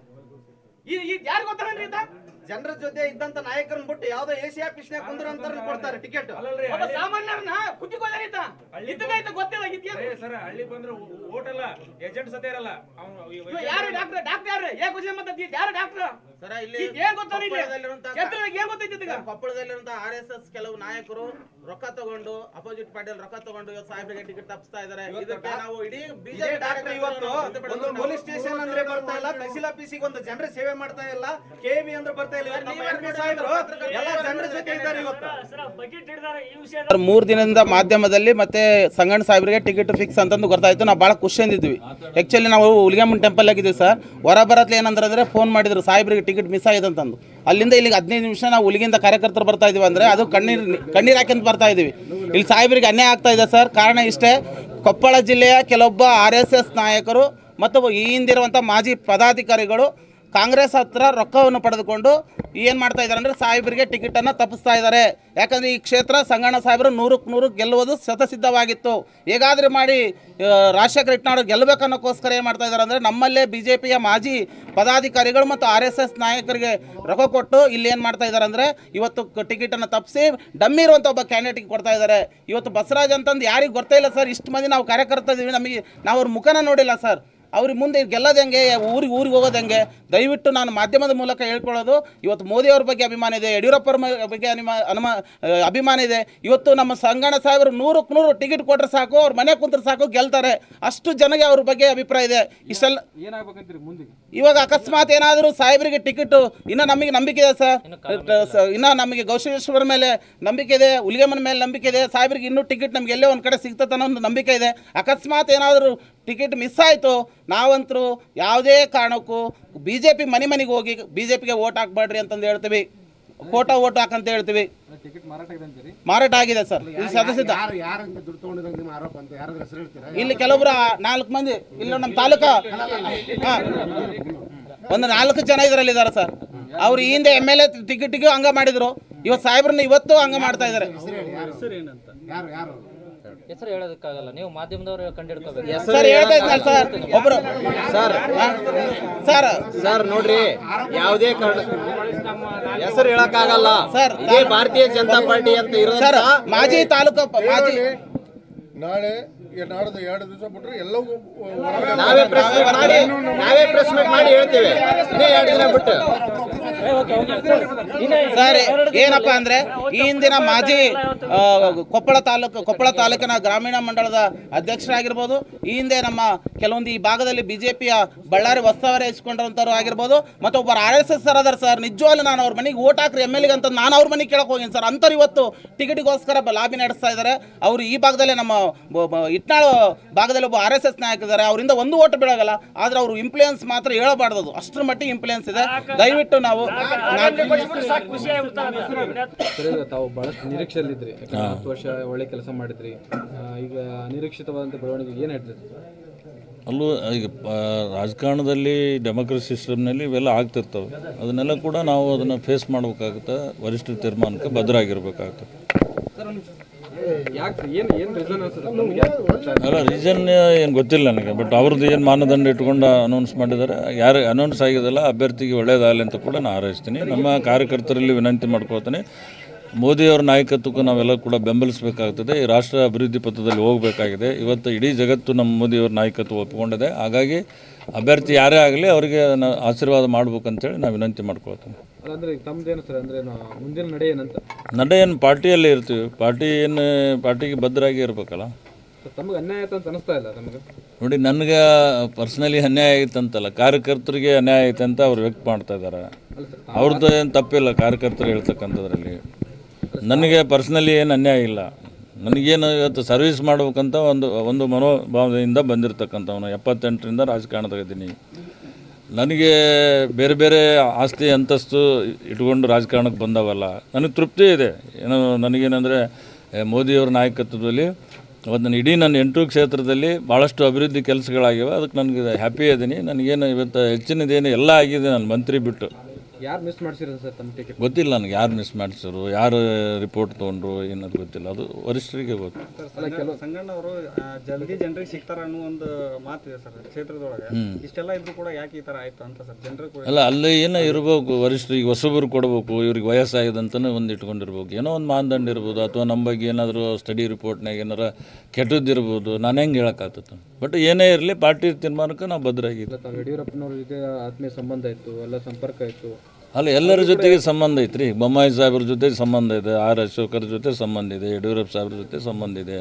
ಈ- ಈ ಯಾರು ಗೊತ್ತಾಗಲ್ರಿ ಈತ? ಜನರ ಜೊತೆ ಇದ್ದಂತ ನಾಯಕರನ್ನ ಬಿಟ್ಟು ಯಾವ್ದೋ ಎಸಿ ಆಫೀಸ್ನಾಗ ಕುಂದ್ರ ಅಂತ ಕೊಡ್ತಾರೆ ಟಿಕೆಟ್ ಒಬ್ಬ ಸಾಮಾನ್ಯರನ್ನ ಕುತ್ತಿಗೋದಾರ ಈತ. ಇದನ್ನ ಈತ ಗೊತ್ತಿಲ್ಲ ಇದ್ಯಾರು? ಸರ್ ಹಳ್ಳಿ ಬಂದ್ರೆ ಓಟ್ ಅಲ್ಲ ಏಜೆಂಟ್ ಸತೆ ಇರಲ್ಲ ಇವ ಯಾರು ಡಾಕ್ಟರ್ ಡಾಕ್ಟರ್ ಯಾರು ಏ ಕ್ವಶನ್ ಮತ್ತೆ ಯಾರು ಡಾಕ್ಟರ್ ಸರ ಇಲ್ಲಿ ಈಗ ಏನ್ ಗೊತ್ತಾನ ಇಲ್ಲಿ ಕೊಪ್ಪಳದಲ್ಲಿರುವಂತ- ಕ್ಷೇತ್ರದಾಗ ಏನ್ ಗೊತ್ತೈತಿ ಇದೀಗ ಕೊಪ್ಪಳದಲ್ಲಿರುವಂತಹ ಆರ್ ಎಸ್ ಎಸ್ ಕೆಲವು ನಾಯಕರು ರೊಕ್ಕ ತಗೊಂಡು ಅಪೋಸಿಟ್ ಪಾರ್ಟಿಯಲ್ಲಿ ರೊಕ್ಕ ತಗೊಂಡು ಇವತ್ತು ಸಾಹೇಬ್ರಿಗೆ ಟಿಕೆಟ್ ತಪ್ಪಿಸ್ತಾ ಇದ್ದಾರೆ ಇದಕ್ಕೆ ನಾವು ಇಡೀ ಇದೇ ಬಿಜೆಪಿ ಡಾಕ್ಟರ್ ಇವತ್ತು ಒಂದು ಪೊಲೀಸ್ ಸ್ಟೇಷನ್ ಅಂದ್ರೆ ಬರ್ತಾ ಇಲ್ಲ ತಹಸೀಲ್ ಆಫೀಸಿಗೆ ಒಂದು ಜನರ ಸೇವೆ ಮಾಡ್ತಾ ಇಲ್ಲ ಕೆವಿ ಅಂದ್ರೆ ಬರ್ತಾ ಇಲ್ಲ ಇವತ್ತು ನಮ್ಮ MP ಸಾಹೇಬ್ರು ಎಲ್ಲ ಜನರ ಜೊತೆ ಇದ್ದಾರೆ ಇವತ್ತು ಬಕೆಟ್ ಹಿಡಿದಾರೆ ಈ ವಿಷಯ ಸರ್ ಮೂರು ದಿನದಿಂದ ಮಾಧ್ಯಮದಲ್ಲಿ ಮತ್ತೆ ಸಂಗಣ್ಣ ಸಾಹೇಬ್ರಿಗೆ ಟಿಕೆಟ್ ಫಿಕ್ಸ್ ಅಂತಂದು ಗೊತ್ತಾಯ್ತು ನಾವು ಭಾಳ ಖುಷಿಯಿಂದಿದ್ವಿ ಆ್ಯಕ್ಚುಲಿ ನಾವು ಹುಲಿಗೆಮ್ಮನ್ ಟೆಂಪಲ್ ಆಗಿದ್ದೀವಿ ಸರ್ ಹೊರ ಬರತ್ಲೆ ಏನಂದ್ರೆ ಫೋನ್ ಮಾಡಿದ್ರು ಸಾಹೇಬ್ರಿಗೆ ಟಿಕೆಟ್ ಮಿಸ್ ಆಗಿದೆ ಅಂತಂದು ಅಲ್ಲಿಂದ ಇಲ್ಲಿಗೆ ಹದಿನೈದು ನಿಮಿಷ ನಾವು ಹುಲಿಗಿಂದ ಕಾರ್ಯಕರ್ತರು ಬರ್ತಾ ಇದೀವಿ ಅಂದರೆ ಅದು ಕಣ್ಣೀರು ಕಣ್ಣೀರು ಹಾಕ್ಯಂತ ಬರ್ತಾ ಇದೀವಿ ಇಲ್ಲಿ ಸಾಹೇಬ್ರಿಗೆ ಅನ್ಯಾಯ ಆಗ್ತಾ ಇದೆ ಸರ್ ಕಾರಣ ಇಷ್ಟೇ ಕೊಪ್ಪಳ ಜಿಲ್ಲೆಯ ಕೆಲವೊಬ್ಬ ಆರ್ ಎಸ್ ಎಸ್ ನಾಯಕರು ಮತ್ತು ಈ ಹಿಂದಿರುವಂಥ ಮಾಜಿ ಪದಾಧಿಕಾರಿಗಳು ಕಾಂಗ್ರೆಸ್ ಹತ್ರ ರೊಕ್ಕವನ್ನು ಪಡೆದುಕೊಂಡು ಏನು ಮಾಡ್ತಾ ಇದ್ದಾರೆ ಅಂದರೆ ಸಾಹೇಬರಿಗೆ ಟಿಕೆಟನ್ನು ತಪ್ಪಿಸ್ತಾ ಇದ್ದಾರೆ ಯಾಕಂದರೆ ಈ ಕ್ಷೇತ್ರ ಸಂಗಣ್ಣ ಸಾಹೇಬರು ನೂರಕ್ಕೆ ನೂರು ಗೆಲ್ಲುವುದು ಶತಸಿದ್ಧವಾಗಿತ್ತು ಹೇಗಾದರೂ ಮಾಡಿ ಆ, ರಾಜಶೇಖರ ಇಟ್ನಾಡು ಗೆಲ್ಲಬೇಕನ್ನೋಕ್ಕೋಸ್ಕರ ಏನು ಮಾಡ್ತಾ ಇದ್ದಾರೆ ಅಂದರೆ ನಮ್ಮಲ್ಲೇ ಬಿ ಜೆ ಪಿಯ ಮಾಜಿ ಪದಾಧಿಕಾರಿಗಳು ಮತ್ತು ಆರ್ ಎಸ್ ಎಸ್ ನಾಯಕರಿಗೆ ರೊಕ್ಕ ಕೊಟ್ಟು ಇಲ್ಲಿ ಏನು ಮಾಡ್ತಾ ಇದ್ದಾರೆ ಅಂದರೆ ಇವತ್ತು ಕ- ಟಿಕೆಟನ್ನು ತಪ್ಪಿಸಿ ಡಮ್ಮಿ ಇರುವಂಥ ಒಬ್ಬ ಕ್ಯಾಂಡಿಡೇಟ್ಗೆ ಕೊಡ್ತಾ ಇದ್ದಾರೆ ಇವತ್ತು ಬಸವರಾಜ್ ಅಂತಂದು ಯಾರಿಗೆ ಗೊತ್ತೇ ಇಲ್ಲ ಸರ್ ಇಷ್ಟು ಮಂದಿ ನಾವು ಕಾರ್ಯಕರ್ತ ಇದೀವಿ ನಮಗೆ ನಾವು ಅವ್ರ ಮುಖನ ನೋಡಿಲ್ಲ ಸರ್ ಅವ್ರಿಗೆ ಮುಂದೆ ಗೆಲ್ಲೋದು ಹೆಂಗೆ ಊರಿಗೆ ಊರಿಗೆ ಹೋಗೋದು ಹೆಂಗೆ ದಯವಿಟ್ಟು ನಾನು ಮಾಧ್ಯಮದ ಮೂಲಕ ಹೇಳ್ಕೊಳ್ಳೋದು ಇವತ್ತು ಮೋದಿಯವ್ರ ಬಗ್ಗೆ ಅಭಿಮಾನ ಇದೆ ಯಡಿಯೂರಪ್ಪರ ಮ- ಬಗ್ಗೆ ಅನಿಮ ಅನುಮ ಆ, ಅಭಿಮಾನ ಇದೆ ಇವತ್ತು ನಮ್ಮ ಸಂಗಣ ಸಾಹೇಬರು ನೂರಕ್ಕೆ ನೂರು ಟಿಕೆಟ್ ಕೊಟ್ಟರೆ ಸಾಕು ಅವ್ರ ಮನೆ ಕುಂತ್ರೆ ಸಾಕು ಗೆಲ್ತಾರೆ ಅಷ್ಟು ಜನಗೆ ಅವ್ರ ಬಗ್ಗೆ ಅಭಿಪ್ರಾಯ ಇದೆ ಇಷ್ಟೆಲ್ಲ ಏನಾಗ್ಬೇಕಂತೀರಿ ಮುಂದೆ ಇವಾಗ ಅಕಸ್ಮಾತ್ ಏನಾದರೂ ಸಾಹೇಬರಿಗೆ ಟಿಕೆಟ್ ಇನ್ನೂ ನಮಗೆ ನಂಬಿಕೆ ಇದೆ ಸರ್ ಸ- ಇನ್ನೂ ನಮಗೆ ಗೌಶೇಶ್ವರ ಮೇಲೆ ನಂಬಿಕೆ ಇದೆ ಹುಲಿಗೆಮ್ಮನ ಮೇಲೆ ನಂಬಿಕೆ ಇದೆ ಸಾಹೇಬರಿಗೆ ಇನ್ನೂ ಟಿಕೆಟ್ ನಮ್ಗೆ ಎಲ್ಲೇ ಒಂದು ಕಡೆ ಸಿಗ್ತದೆ ಅನ್ನೋ ಒಂದು ನಂಬಿಕೆ ಇದೆ ಅಕಸ್ಮಾತ್ ಏನಾದರೂ ಟಿಕೆಟ್ ಮಿಸ್ ಆಯಿತು ನಾವಂತರೂ ಯಾವುದೇ ಕಾರಣಕ್ಕೂ ಬಿ ಜೆ ಪಿ ಮನೆ ಮನೆಗೆ ಹೋಗಿ ಬಿ ಜೆ ಪಿಗೆ ಓಟ್ ಹಾಕ್ಬೇಡ್ರಿ ಅಂತಂದು ಹೇಳ್ತೀವಿ ಫೋಟೋ ಓಟ್ ಹಾಕಂತ ಹೇಳ್ತೀವಿ ಟಿಕೆಟ್ ಮಾರಾಟ ಇದೆ ಅಂತೀರಿ ಮಾರಾಟ ಆಗಿದೆ ಸರ್ ಇದು ಸದಸ್ಯದ ಯಾರು ಯಾರಿಂದ ದುಡ್ಡು ತಗೊಂಡಿದಂಗೆ ನಿಮ್ಮ ಆರೋಪ ಅಂತ ಯಾರಾದ್ರೂ ಹೆಸರು ಹೇಳ್ತೀರಾ ಇಲ್ಲಿ ಕೆಲವೊಬ್ರು ನಾಲ್ಕು ಮಂದಿ ಇಲ್ಲಿ ನಮ್ಮ ತಾಲೂಕಾ ಹಾ. ಒಂದು ನಾಲ್ಕು ಜನ ಇದರಲ್ಲಿ ಇದ್ದಾರೆ ಸರ್ ಅವ್ರು ಈ ಹಿಂದೆ ಎಮ್ ಎಲ್ ಎ ಟಿಕೆಟಿಗೂ ಹಂಗ ಮಾಡಿದ್ರು ಇವತ್ತು ಸಾಹೇಬ್ರನ್ನ ಇವತ್ತು ಹಂಗ ಮಾಡ್ತಾ ಇದ್ದಾರೆ ಯಾರು ಯಾರು ಹೆಸರು ಹೇಳೋದಕ್ಕಾಗಲ್ಲ ನೀವು ಮಾಧ್ಯಮದವರು ಕಂಡಿಡ್ಕೋಬೇಕು ಸರ್ ಹೇಳ್ತಾ ಇದ್ದಾರೆ ಸರ್ ಒಬ್ರು ಸರ್ ಸರ್ ಸರ್ ನೋಡ್ರಿ ಯಾವುದೇ ಕಾರಣ ಹೆಸರು ಹೇಳಕ್ಕಾಗಲ್ಲ ಸರ್ ಇದೇ ಭಾರತೀಯ ಜನತಾ ಪಾರ್ಟಿ ಅಂತ ಸರ್ ಇರೋದ್ರ ಮಾಜಿ ತಾಲೂಕು ಮಾಜಿ ನಾಳೆ ಈ ನಾಡ್ದು ಎರಡು ದಿವಸ ಬಿಟ್ರೆ ಎಲ್ಲವೂ ಹೊರಗಡೆ ನಾವೇ ಪ್ರೆಸ್ ಮೀಟ್ ಮಾಡಿ ನಾವೇ ಪ್ರೆಸ್ ಮೀಟ್ ಮಾಡಿ ಹೇಳ್ತೇವೆ ಇನ್ನೇ ಎರಡು ದಿನ ಬಿಟ್ಟು ಸರ್ ಏನಪ್ಪ ಅಂದ್ರೆ ಈ ಹಿಂದಿನ ಮಾಜಿ ಆ, ಕೊಪ್ಪಳ ತಾಲೂಕು ಕೊಪ್ಪಳ ತಾಲೂಕಿನ ಗ್ರಾಮೀಣ ಮಂಡಳದ ಅಧ್ಯಕ್ಷರಾಗಿರ್ಬೋದು ಈ ಹಿಂದೆ ನಮ್ಮ ಕೆಲವೊಂದು ಈ ಭಾಗದಲ್ಲಿ ಬಿಜೆಪಿಯ ಬಳ್ಳಾರಿ ವಸ್ತುವರಿ ಹಚ್ಕೊಂಡಿರುವಂಥವ್ರು ಆಗಿರ್ಬೋದು ಮತ್ತು ಒಬ್ಬರು ಆರ್ ಎಸ್ ಎಸ್ ಸರ್ ಅದಾರ ಸರ್ ನಿಜವಾಗ್ಲೂ ನಾನು ಅವ್ರ ಮನೆಗೆ ಓಟ್ ಹಾಕ್ರಿ ಎಮ್ ಎಲ್ ಅಂತ ನಾನು ಅವ್ರ ಮನೆಗೆ ಕೇಳಕ್ ಹೋಗಿನಿ ಸರ್ ಅಂಥವ್ರು ಇವತ್ತು ಟಿಕೆಟಿಗೋಸ್ಕರ ಲಾಬಿ ನಡೆಸ್ತಾ ಇದ್ದಾರೆ ಅವರು ಈ ಭಾಗದಲ್ಲೇ ನಮ್ಮ ಬ- ಬ- ಇಟ್ನಾಳು ಭಾಗದಲ್ಲಿ ಒಬ್ಬ ಆರ್ ಎಸ್ ಎಸ್ ನಾಯಕ ಇದ್ದಾರೆ ಅವರಿಂದ ಒಂದು ಓಟ್ ಬೀಳೋಗಲ್ಲ ಆದ್ರೆ ಅವರು ಇಂಪ್ಲೂಯೆನ್ಸ್ ಮಾತ್ರ ಹೇಳಬಾರ್ದು ಅದು. ಅಷ್ಟರ ಮಟ್ಟಿಗೆ ಇಂಪ್ಲೂಯೆನ್ಸ್ ಇದೆ ದಯವಿಟ್ಟು ನಾವು ಸರ್ ಈಗ ತಾವು ಬಹಳಷ್ಟು ನಿರೀಕ್ಷೆಯಲ್ಲಿದ್ರಿ ಯಾಕಂದ್ರೆ ಹತ್ತು ವರ್ಷ ಒಳ್ಳೆ ಕೆಲಸ ಮಾಡಿದ್ರಿ ಆ, ಈಗ ಅನಿರೀಕ್ಷಿತವಾದಂಥ ಬೆಳವಣಿಗೆ ಏನು ಹೇಳ್ತೀರಿ ಅಲ್ಲೂ ಈಗ ಪ- ರಾಜಕಾರಣದಲ್ಲಿ ಡೆಮೋಕ್ರಸಿ ಸಿಸ್ಟಮ್ನಲ್ಲಿ ಇವೆಲ್ಲ ಆಗ್ತಿರ್ತವೆ ಅದನ್ನೆಲ್ಲ ಕೂಡ ನಾವು ಅದನ್ನು ಫೇಸ್ ಮಾಡ್ಬೇಕಾಗುತ್ತೆ ವರಿಷ್ಠ ತೀರ್ಮಾನಕ್ಕೆ ಬದ್ಧರಾಗಿರ್ಬೇಕಾಗುತ್ತೆ ಯಾಕೆ ಏನು ಏನು ರೀಸನ್ ಅನ್ಸುತ್ತೆ ನಮ್ಗೆ ಯಾಕೆ ಗೊತ್ತಾಗ್ತಿಲ್ಲ? ಅಲ್ಲ ರೀಸನ್ ಏನು ಗೊತ್ತಿಲ್ಲ ನನಗೆ ಬಟ್ ಅವ್ರದ್ದು ಏನು ಮಾನದಂಡ ಇಟ್ಕೊಂಡು ಅನೌನ್ಸ್ ಮಾಡಿದ್ದಾರೆ ಯಾರು ಅನೌನ್ಸ್ ಆಗಿದೆಲ್ಲ ಅಭ್ಯರ್ಥಿಗೆ ಒಳ್ಳೇದಾಗಲಿ ಅಂತ ಕೂಡ ನಾನು ಹಾರೈಸ್ತೀನಿ ನಮ್ಮ ಕಾರ್ಯಕರ್ತರಲ್ಲಿ ವಿನಂತಿ ಮಾಡ್ಕೊಳ್ತೀನಿ ಮೋದಿಯವರ ನಾಯಕತ್ವಕ್ಕೂ ನಾವೆಲ್ಲ ಕೂಡ ಬೆಂಬಲಿಸಬೇಕಾಗ್ತದೆ ಈ ರಾಷ್ಟ್ರ ಅಭಿವೃದ್ಧಿ ಪಥದಲ್ಲಿ ಹೋಗಬೇಕಾಗಿದೆ ಇವತ್ತು ಇಡೀ ಜಗತ್ತು ನಮ್ಮ ಮೋದಿಯವರ ನಾಯಕತ್ವ ಒಪ್ಪಿಕೊಂಡಿದೆ ಹಾಗಾಗಿ ಅಭ್ಯರ್ಥಿ ಯಾರೇ ಆಗಲಿ ಅವರಿಗೆ ನಾವು ಆಶೀರ್ವಾದ ಮಾಡ್ಬೇಕಂತೇಳಿ ನಾವು ವಿನಂತಿ ಮಾಡ್ಕೊಳ್ತೀವಿ ಅದಂದ್ರೆ ಈಗ ತಮ್ದೇನು ಸರ್ ಅಂದ್ರೆ ಏನು ಮುಂದಿನ ನಡೆ ಏನಂತ ನಡೆ ಏನು ಪಾರ್ಟಿಯಲ್ಲೇ ಇರ್ತೀವಿ ಪಾರ್ಟಿ ಏನು ಪಾರ್ಟಿಗೆ ಬದ್ಧರಾಗಿ ಇರಬೇಕಲ್ಲ ಸರ್, ತಮಗೆ ಅನ್ಯಾಯ ಆಯ್ತು ಅಂತ ಅನಿಸ್ತಾ ಇಲ್ಲ ತಮಗೆ ನೋಡಿ ನನಗೆ ಪರ್ಸ್ನಲಿ ಅನ್ಯಾಯ ಆಗಿತ್ತಂತಲ್ಲ ಕಾರ್ಯಕರ್ತರಿಗೆ ಅನ್ಯಾಯ ಆಯ್ತು ಅಂತ ಅವ್ರು ವ್ಯಕ್ತ ಮಾಡ್ತಾ ಇದ್ದಾರೆ ಅವ್ರದ್ದು ಏನು ತಪ್ಪಿಲ್ಲ ಕಾರ್ಯಕರ್ತರು ಹೇಳ್ತಕ್ಕಂಥದ್ರಲ್ಲಿ ನನಗೆ ಪರ್ಸ್ನಲಿ ಏನು ಅನ್ಯಾಯ ಇಲ್ಲ ನನಗೇನು ಇವತ್ತು ಸರ್ವಿಸ್ ಮಾಡ್ಬೇಕಂತ ಒಂದು ಒಂದು ಮನೋಭಾವದಿಂದ ಬಂದಿರತಕ್ಕಂಥವನು ಎಪ್ಪತ್ತೆಂಟರಿಂದ ರಾಜಕಾರಣದಾಗಿದ್ದೀನಿ ನನಗೆ ಬೇರೆ ಬೇರೆ ಆಸ್ತಿ ಅಂತಸ್ತು ಇಟ್ಕೊಂಡು ರಾಜಕಾರಣಕ್ಕೆ ಬಂದವಲ್ಲ ನನಗೆ ತೃಪ್ತಿ ಇದೆ ಏನೋ ನನಗೇನೆಂದರೆ ಮೋದಿಯವರ ನಾಯಕತ್ವದಲ್ಲಿ ಅವತ್ತು ನಾನು ಇಡೀ ನನ್ನ ಎಂಟು ಕ್ಷೇತ್ರದಲ್ಲಿ ಭಾಳಷ್ಟು ಅಭಿವೃದ್ಧಿ ಕೆಲಸಗಳಾಗಿವೆ ಅದಕ್ಕೆ ನನಗೆ ಹ್ಯಾಪಿ ಇದ್ದೀನಿ ನನಗೇನು ಇವತ್ತು ಹೆಚ್ಚಿನದೇನು ಎಲ್ಲ ಆಗಿದೆ ನಾನು ಮಂತ್ರಿ ಬಿಟ್ಟು ಯಾರು ಮಿಸ್ ಮಾಡ್ಸಿರೋದು ಸರ್ ತಮ್ಮ ಟಿಕೆಟ್ ಗೊತ್ತಿಲ್ಲ ನನಗೆ ಯಾರು ಮಿಸ್ ಮಾಡಿಸಿದ್ರು ಯಾರು ರಿಪೋರ್ಟ್ ತೊಗೊಂಡ್ರು ಏನದು ಗೊತ್ತಿಲ್ಲ ಅದು ವರಿಷ್ಠರಿಗೆ ಗೊತ್ತು ಸರ್ ಸಂಗಣ್ಣ ಸಂಗಣ್ಣ ಅವರು ಜಲ್ದಿ ಜನರಿಗೆ ಸಿಗ್ತಾರ ಅನ್ನೋ ಒಂದು ಮಾತಿದೆ ಸರ್ ಕ್ಷೇತ್ರದೊಳಗೆ ಹ್ಮ್. ಇಷ್ಟೆಲ್ಲ ಇದ್ರು ಕೂಡ ಯಾಕೆ ಈ ತರ ಆಯ್ತು ಅಂತ ಸರ್ ಜನರಿಗೆ ಅಲ್ಲ ಅಲ್ಲಿ ಏನೋ ಇರಬೇಕು ವರಿಷ್ಠರಿಗೆ ಹೊಸಬರು ಕೊಡಬೇಕು ಇವ್ರಿಗೆ ವಯಸ್ಸಾಗಿದೆ ಅಂತಲೇ ಒಂದು ಇಟ್ಕೊಂಡಿರ್ಬೇಕು ಏನೋ ಒಂದು ಮಾನದಂಡ ಇರ್ಬೋದು ಅಥವಾ ನಮ್ಮ ಬಗ್ಗೆ ಏನಾದರೂ ಸ್ಟಡಿ ರಿಪೋರ್ಟ್ನಾಗ ಏನಾರ ಕೆಟ್ಟದ್ದಿರ್ಬೋದು ನಾನು ಹೆಂಗೆ ಹೇಳೋಕ್ಕಾಗ್ತದೆ ಬಟ್ ಏನೇ ಇರಲಿ ಪಾರ್ಟಿ ತೀರ್ಮಾನಕ್ಕೆ ನಾವು ಭದ್ರಾಗಿದ್ದೆ ತಾವು ಯಡಿಯೂರಪ್ಪನವ್ರ ಜೊತೆ ಆತ್ಮೀಯ ಸಂಬಂಧ ಇತ್ತು ಎಲ್ಲ ಸಂಪರ್ಕ ಇತ್ತು ಅಲ್ಲ ಎಲ್ಲರ ಜೊತೆಗೆ ಸಂಬಂಧ ಐತ್ರಿ ಬೊಮ್ಮಾಯಿ ಸಾಹೇಬ್ರ ಜೊತೆ ಸಂಬಂಧ ಇದೆ ಆರ್ ಅಶೋಕರ ಜೊತೆ ಸಂಬಂಧ ಇದೆ ಯಡಿಯೂರಪ್ಪ ಸಾಹೇಬ್ರ ಜೊತೆ ಸಂಬಂಧ ಇದೆ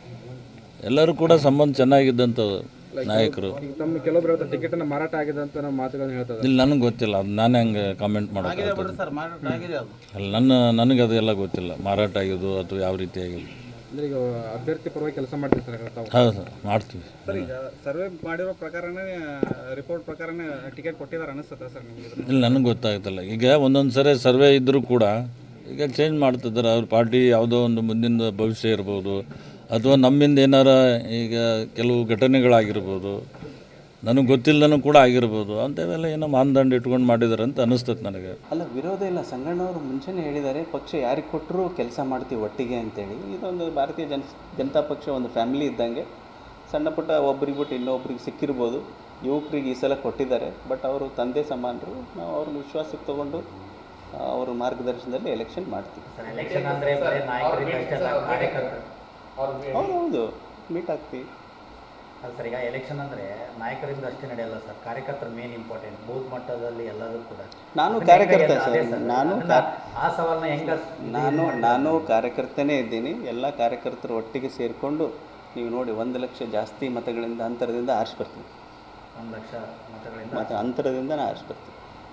ಎಲ್ಲರೂ ಕೂಡ ಸಂಬಂಧ ಚೆನ್ನಾಗಿದ್ದಂಥ ನಾಯಕರು ಈಗ ತಮ್ಮ ಕೆಲವೊಬ್ರು ಹೇಳ್ತಾರೆ ಟಿಕೆಟ್ ಅನ್ನ ಮಾರಾಟ ಆಗಿದೆ ಅಂತ ನಾವು ಮಾತುಗಳನ್ನ ಹೇಳ್ತಾರೆ ಇಲ್ಲಿ ನನಗೆ ಗೊತ್ತಿಲ್ಲ ಅದು ನಾನು ಹೆಂಗೆ ಕಾಮೆಂಟ್ ಮಾಡೋಕ್ಕಾಗ್ತದೆ ಸರ್ ಮಾರಾಟ ಆಗಿದೆ ಅದು ಅಲ್ಲ ನನ್ನ ನನಗೆ ಅದೆಲ್ಲ ಗೊತ್ತಿಲ್ಲ ಮಾರಾಟ ಆಗಿದ್ದು ಅಥವಾ ಯಾವ ರೀತಿ ಆಗಿದ್ದು ಅಂದ್ರೆ ಈಗ ಅಭ್ಯರ್ಥಿ ಪರವಾಗಿ ಕೆಲಸ ಮಾಡ್ತೀವಿ ಸರ್ ತಾವು ಹೌದು ಸರ್ ಮಾಡ್ತೀವಿ ಸರ್ ಈಗ ಸರ್ವೆ ಮಾಡಿರೋ ಪ್ರಕಾರನೇ ರಿಪೋರ್ಟ್ ಪ್ರಕಾರನೇ ಟಿಕೆಟ್ ಕೊಟ್ಟಿದ್ದಾರೆ ಅನಿಸುತ್ತೆ ಸರ್ ನಿಮಗೆ ಇದು? ಇಲ್ಲ ನನಗೆ ಗೊತ್ತಾಗ್ತಿಲ್ಲ ಈಗ ಒಂದೊಂದು ಸರಿ ಸರ್ವೆ ಇದ್ದರೂ ಕೂಡ ಈಗ ಚೇಂಜ್ ಮಾಡ್ತಿದ್ದಾರೆ ಅವ್ರ ಪಾರ್ಟಿ ಯಾವುದೋ ಒಂದು ಮುಂದಿನ ಭವಿಷ್ಯ ಇರ್ಬೋದು ಅಥವಾ ನಮ್ಮಿಂದ ಏನಾರ ಈಗ ಕೆಲವು ಘಟನೆಗಳಾಗಿರ್ಬೋದು ನನಗೆ ಗೊತ್ತಿಲ್ಲದನೂ ಕೂಡ ಆಗಿರ್ಬೋದು ಅಂಥವೆಲ್ಲ ಏನೋ ಮಾನದಂಡ ಇಟ್ಕೊಂಡು ಮಾಡಿದ್ದಾರೆ ಅಂತ ಅನಿಸ್ತದೆ ನನಗೆ ಅಲ್ಲ ವಿರೋಧ ಇಲ್ಲ ಸಂಗಣ್ಣವರು ಮುಂಚೆನೇ ಹೇಳಿದ್ದಾರೆ ಪಕ್ಷ ಯಾರಿಗೆ ಕೊಟ್ಟರು ಕೆಲಸ ಮಾಡ್ತೀವಿ ಒಟ್ಟಿಗೆ ಅಂತೇಳಿ ಇದೊಂದು ಭಾರತೀಯ ಜನ ಜನತಾ ಪಕ್ಷ ಒಂದು ಫ್ಯಾಮಿಲಿ ಇದ್ದಂಗೆ ಸಣ್ಣ ಪುಟ್ಟ ಒಬ್ರಿಗೆ ಬಿಟ್ಟು ಇನ್ನೊಬ್ರಿಗೆ ಸಿಕ್ಕಿರ್ಬೋದು ಯುವಕರಿಗೆ ಈ ಸಲ ಕೊಟ್ಟಿದ್ದಾರೆ ಬಟ್ ಅವರು ತಂದೆ ಸಮಾನರು ನಾವು ಅವ್ರನ್ನ ವಿಶ್ವಾಸಕ್ಕೆ ತಗೊಂಡು ಆ, ಅವ್ರ ಮಾರ್ಗದರ್ಶನದಲ್ಲಿ ಎಲೆಕ್ಷನ್ ಮಾಡ್ತೀವಿ ಸರ್ ಎಲೆಕ್ಷನ್ ಅಂದ್ರೆ ಬರೀ ನಾಯಕರಿಂದ ಅಷ್ಟೇ ಅಲ್ಲ ಕಾರ್ಯಕರ್ತರು ಹೌದು ಹೌದು ಮೀಟ್ ಆಗ್ತೀವಿ ಅಲ್ಲ ಸರ್ ಈಗ ಎಲೆಕ್ಷನ್ ಅಂದ್ರೆ ನಾಯಕರಿಂದ ಅಷ್ಟೇ ನಡೆಯಲ್ಲ ಸರ್ ಕಾರ್ಯಕರ್ತರು ಮೇನ್ ಇಂಪಾರ್ಟೆಂಟ್ ಬೂತ್ ಮಟ್ಟದಲ್ಲಿ ಎಲ್ಲರೂ ಕೂಡ ನಾನು ಅದನ್ನ ಕಾರ್ಯಕರ್ತ ಹೆಂಗೆ- ಅದೇ ಸರ್ ನಾನು ಅದನ್ನ ಕಾ- ಆ ಸವಾಲನ್ನ ಹೆಂಗ ನಾನು ನಾನು ಕಾರ್ಯಕರ್ತನೇ ಇದ್ದೀನಿ ಎಲ್ಲ ಕಾರ್ಯಕರ್ತರು ಒಟ್ಟಿಗೆ ಸೇರಿಕೊಂಡು ನೀವು ನೋಡಿ ಒಂದು ಲಕ್ಷ ಜಾಸ್ತಿ ಮತಗಳಿಂದ ಅಂತರದಿಂದ ಆರಿಸಿ ಬರ್ತೀನಿ ಒಂದು ಲಕ್ಷ ಮತಗಳಿಂದ ಮತ್ತು ಅಂತರದಿಂದ ನಾನು ಆರಿಸಿ ಬರ್ತೀನಿ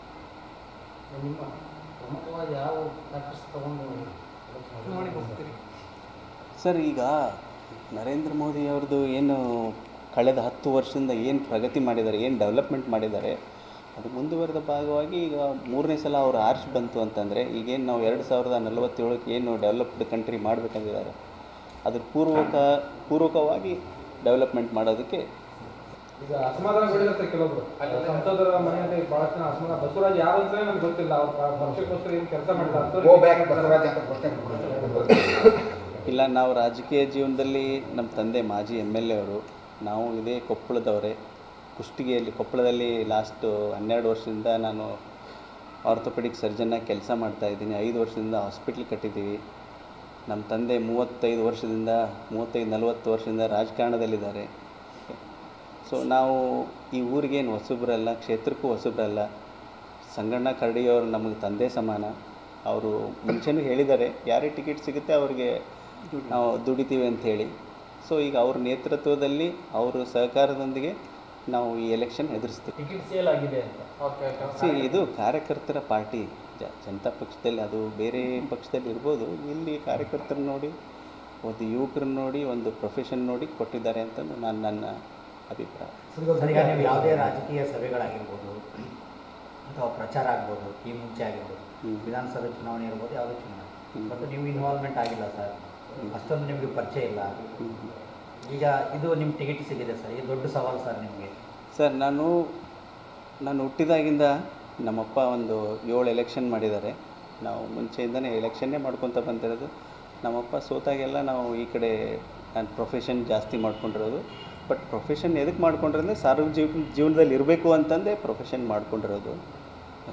ನಿಮ್ಮ ಪ್ರಮುಖವಾಗಿ ಯಾವ ಫ್ಯಾಕ್ಟರ್ಸ್ ತಗೊಂಡು ಚುನಾವಣೆಗೆ ಹೋಗ್ತೀರಿ ಸರ್ ಈಗ ನರೇಂದ್ರ ಮೋದಿ ಅವ್ರದ್ದು ಏನು ಕಳೆದ ಹತ್ತು ವರ್ಷದಿಂದ ಏನು ಪ್ರಗತಿ ಮಾಡಿದ್ದಾರೆ ಏನು ಡೆವಲಪ್ಮೆಂಟ್ ಮಾಡಿದ್ದಾರೆ ಅದು ಮುಂದುವರೆದ ಭಾಗವಾಗಿ ಈಗ ಮೂರನೇ ಸಲ ಅವರು ಆರ್ಚ್ ಬಂತು ಅಂತಂದರೆ ಈಗೇನು ನಾವು ಎರಡು ಸಾವಿರದ ನಲವತ್ತೇಳಕ್ಕೆ ಏನು ಡೆವಲಪ್ಡ್ ಕಂಟ್ರಿ ಮಾಡಬೇಕಂದಿದ್ದಾರೆ ಅದ್ರ ಪೂರ್ವಕ ಪೂರ್ವಕವಾಗಿ ಡೆವಲಪ್ಮೆಂಟ್ ಮಾಡೋದಕ್ಕೆ ಈಗ ಅಸಮಾಧಾನಗೊಳಿರುತ್ತೆ ಕೆಲವೊಬ್ರು ಸಂಸದರ ಮನೆಯಲ್ಲಿ ಬಹಳಷ್ಟು ಜನ ಅಸಮಾಧಾನ ಬಸವರಾಜ್ ಯಾರು ಅಂತಲೇ ನಮ್ಗೆ ಗೊತ್ತಿಲ್ಲ ಅವ್ರ ಪ- ಪಕ್ಷಕ್ಕೋಸ್ಕರ ಏನು ಕೆಲಸ ಇಲ್ಲ ನಾವು ರಾಜಕೀಯ ಜೀವನದಲ್ಲಿ ನಮ್ಮ ತಂದೆ ಮಾಜಿ ಎಮ್ ಎಲ್ ಎ ಅವರು ನಾವು ಇದೇ ಕೊಪ್ಪಳದವರೇ ಕುಷ್ಟಗಿಯಲ್ಲಿ ಕೊಪ್ಪಳದಲ್ಲಿ ಲಾಸ್ಟ್ ಹನ್ನೆರಡು ವರ್ಷದಿಂದ ನಾನು ಆರ್ಥೋಪೆಡಿಕ್ ಸರ್ಜನ್ನಾಗಿ ಕೆಲಸ ಮಾಡ್ತಾ ಇದ್ದೀನಿ ಐದು ವರ್ಷದಿಂದ ಹಾಸ್ಪಿಟ್ಲ್ ಕಟ್ಟಿದ್ದೀವಿ ನಮ್ಮ ತಂದೆ ಮೂವತ್ತೈದು ವರ್ಷದಿಂದ ಮೂವತ್ತೈದು ನಲವತ್ತು ವರ್ಷದಿಂದ ರಾಜಕಾರಣದಲ್ಲಿದ್ದಾರೆ ಸೊ ನಾವು ಈ ಊರಿಗೇನು ಹೊಸಬ್ರಲ್ಲ ಕ್ಷೇತ್ರಕ್ಕೂ ಹೊಸಬ್ರಲ್ಲ ಸಂಗಣ್ಣ ಕರಡಿಯವರು ನಮಗೆ ತಂದೆ ಸಮಾನ ಅವರು ಮುಂಚೆನೂ ಹೇಳಿದ್ದಾರೆ ಯಾರೇ ಟಿಕೆಟ್ ಸಿಗುತ್ತೆ ಅವ್ರಿಗೆ ನಾವು ದುಡಿತೀವಿ ಅಂತ ಹೇಳಿ ಸೊ ಈಗ ಅವ್ರ ನೇತೃತ್ವದಲ್ಲಿ ಅವರ ಸಹಕಾರದೊಂದಿಗೆ ನಾವು ಈ ಎಲೆಕ್ಷನ್ ಎದುರಿಸ್ತೀವಿ ಟಿಕೆಟ್ ಸೇಲ್ ಆಗಿದೆ ಅಂತ ಸಿ ಇದು ಕಾರ್ಯಕರ್ತರ ಪಾರ್ಟಿ ಜ ಜನತಾ ಪಕ್ಷದಲ್ಲಿ ಅದು ಬೇರೆ ಪಕ್ಷದಲ್ಲಿ ಇರ್ಬೋದು ಇಲ್ಲಿ ಕಾರ್ಯಕರ್ತರನ್ನ ನೋಡಿ ಒಂದು ಯುವಕರನ್ನ ನೋಡಿ ಒಂದು ಪ್ರೊಫೆಷನ್ ನೋಡಿ ಕೊಟ್ಟಿದ್ದಾರೆ ಅಂತಂದು ನಾನು ನನ್ನ ಅಭಿಪ್ರಾಯ ಸರ್ ಈಗ ನೀವು ಯಾವುದೇ ರಾಜಕೀಯ ಸಭೆಗಳಾಗಿರ್ಬೋದು ಅಥವಾ ಪ್ರಚಾರ ಆಗ್ಬೋದು ಈ ಮುಂಚೆ ಆಗಿರ್ಬೋದು ವಿಧಾನಸಭೆ ಚುನಾವಣೆ ಇರ್ಬೋದು ಯಾವುದೇ ಚುನಾವಣೆ ಮತ್ತು ನೀವು ಇನ್ವಾಲ್ವ್ಮೆಂಟ್ ಆಗಿಲ್ಲ ಸರ್ ಅಷ್ಟೊಂದು ನಿಮಗೆ ಪರಿಚಯ ಇಲ್ಲ ಈಗ ಇದು ನಿಮ್ಮ ಟಿಕೆಟ್ ಸಿಗಿದೆ ಸರ್ ಇದು ದೊಡ್ಡ ಸವಾಲು ಸರ್ ನಿಮಗೆ ಸರ್ ನಾನು ನಾನು ಹುಟ್ಟಿದಾಗಿಂದ ನಮ್ಮಪ್ಪ ಒಂದು ಏಳು ಎಲೆಕ್ಷನ್ ಮಾಡಿದ್ದಾರೆ ನಾವು ಮುಂಚೆಯಿಂದನೇ ಎಲೆಕ್ಷನ್ನೇ ಮಾಡ್ಕೊತ ಬಂದಿರೋದು ನಮ್ಮಪ್ಪ ಸೋತಾಗೆಲ್ಲ ನಾವು ಈ ಕಡೆ ನಾನು ಪ್ರೊಫೆಷನ್ ಜಾಸ್ತಿ ಮಾಡ್ಕೊಂಡಿರೋದು ಬಟ್ ಪ್ರೊಫೆಷನ್ ಎದಕ್ಕೆ ಮಾಡ್ಕೊಂಡಿರೋದ್ರೆ ಸಾರ್ವಜನಿಕ ಜೀವನದಲ್ಲಿ ಇರಬೇಕು ಅಂತಂದೇ ಪ್ರೊಫೆಷನ್ ಮಾಡ್ಕೊಂಡಿರೋದು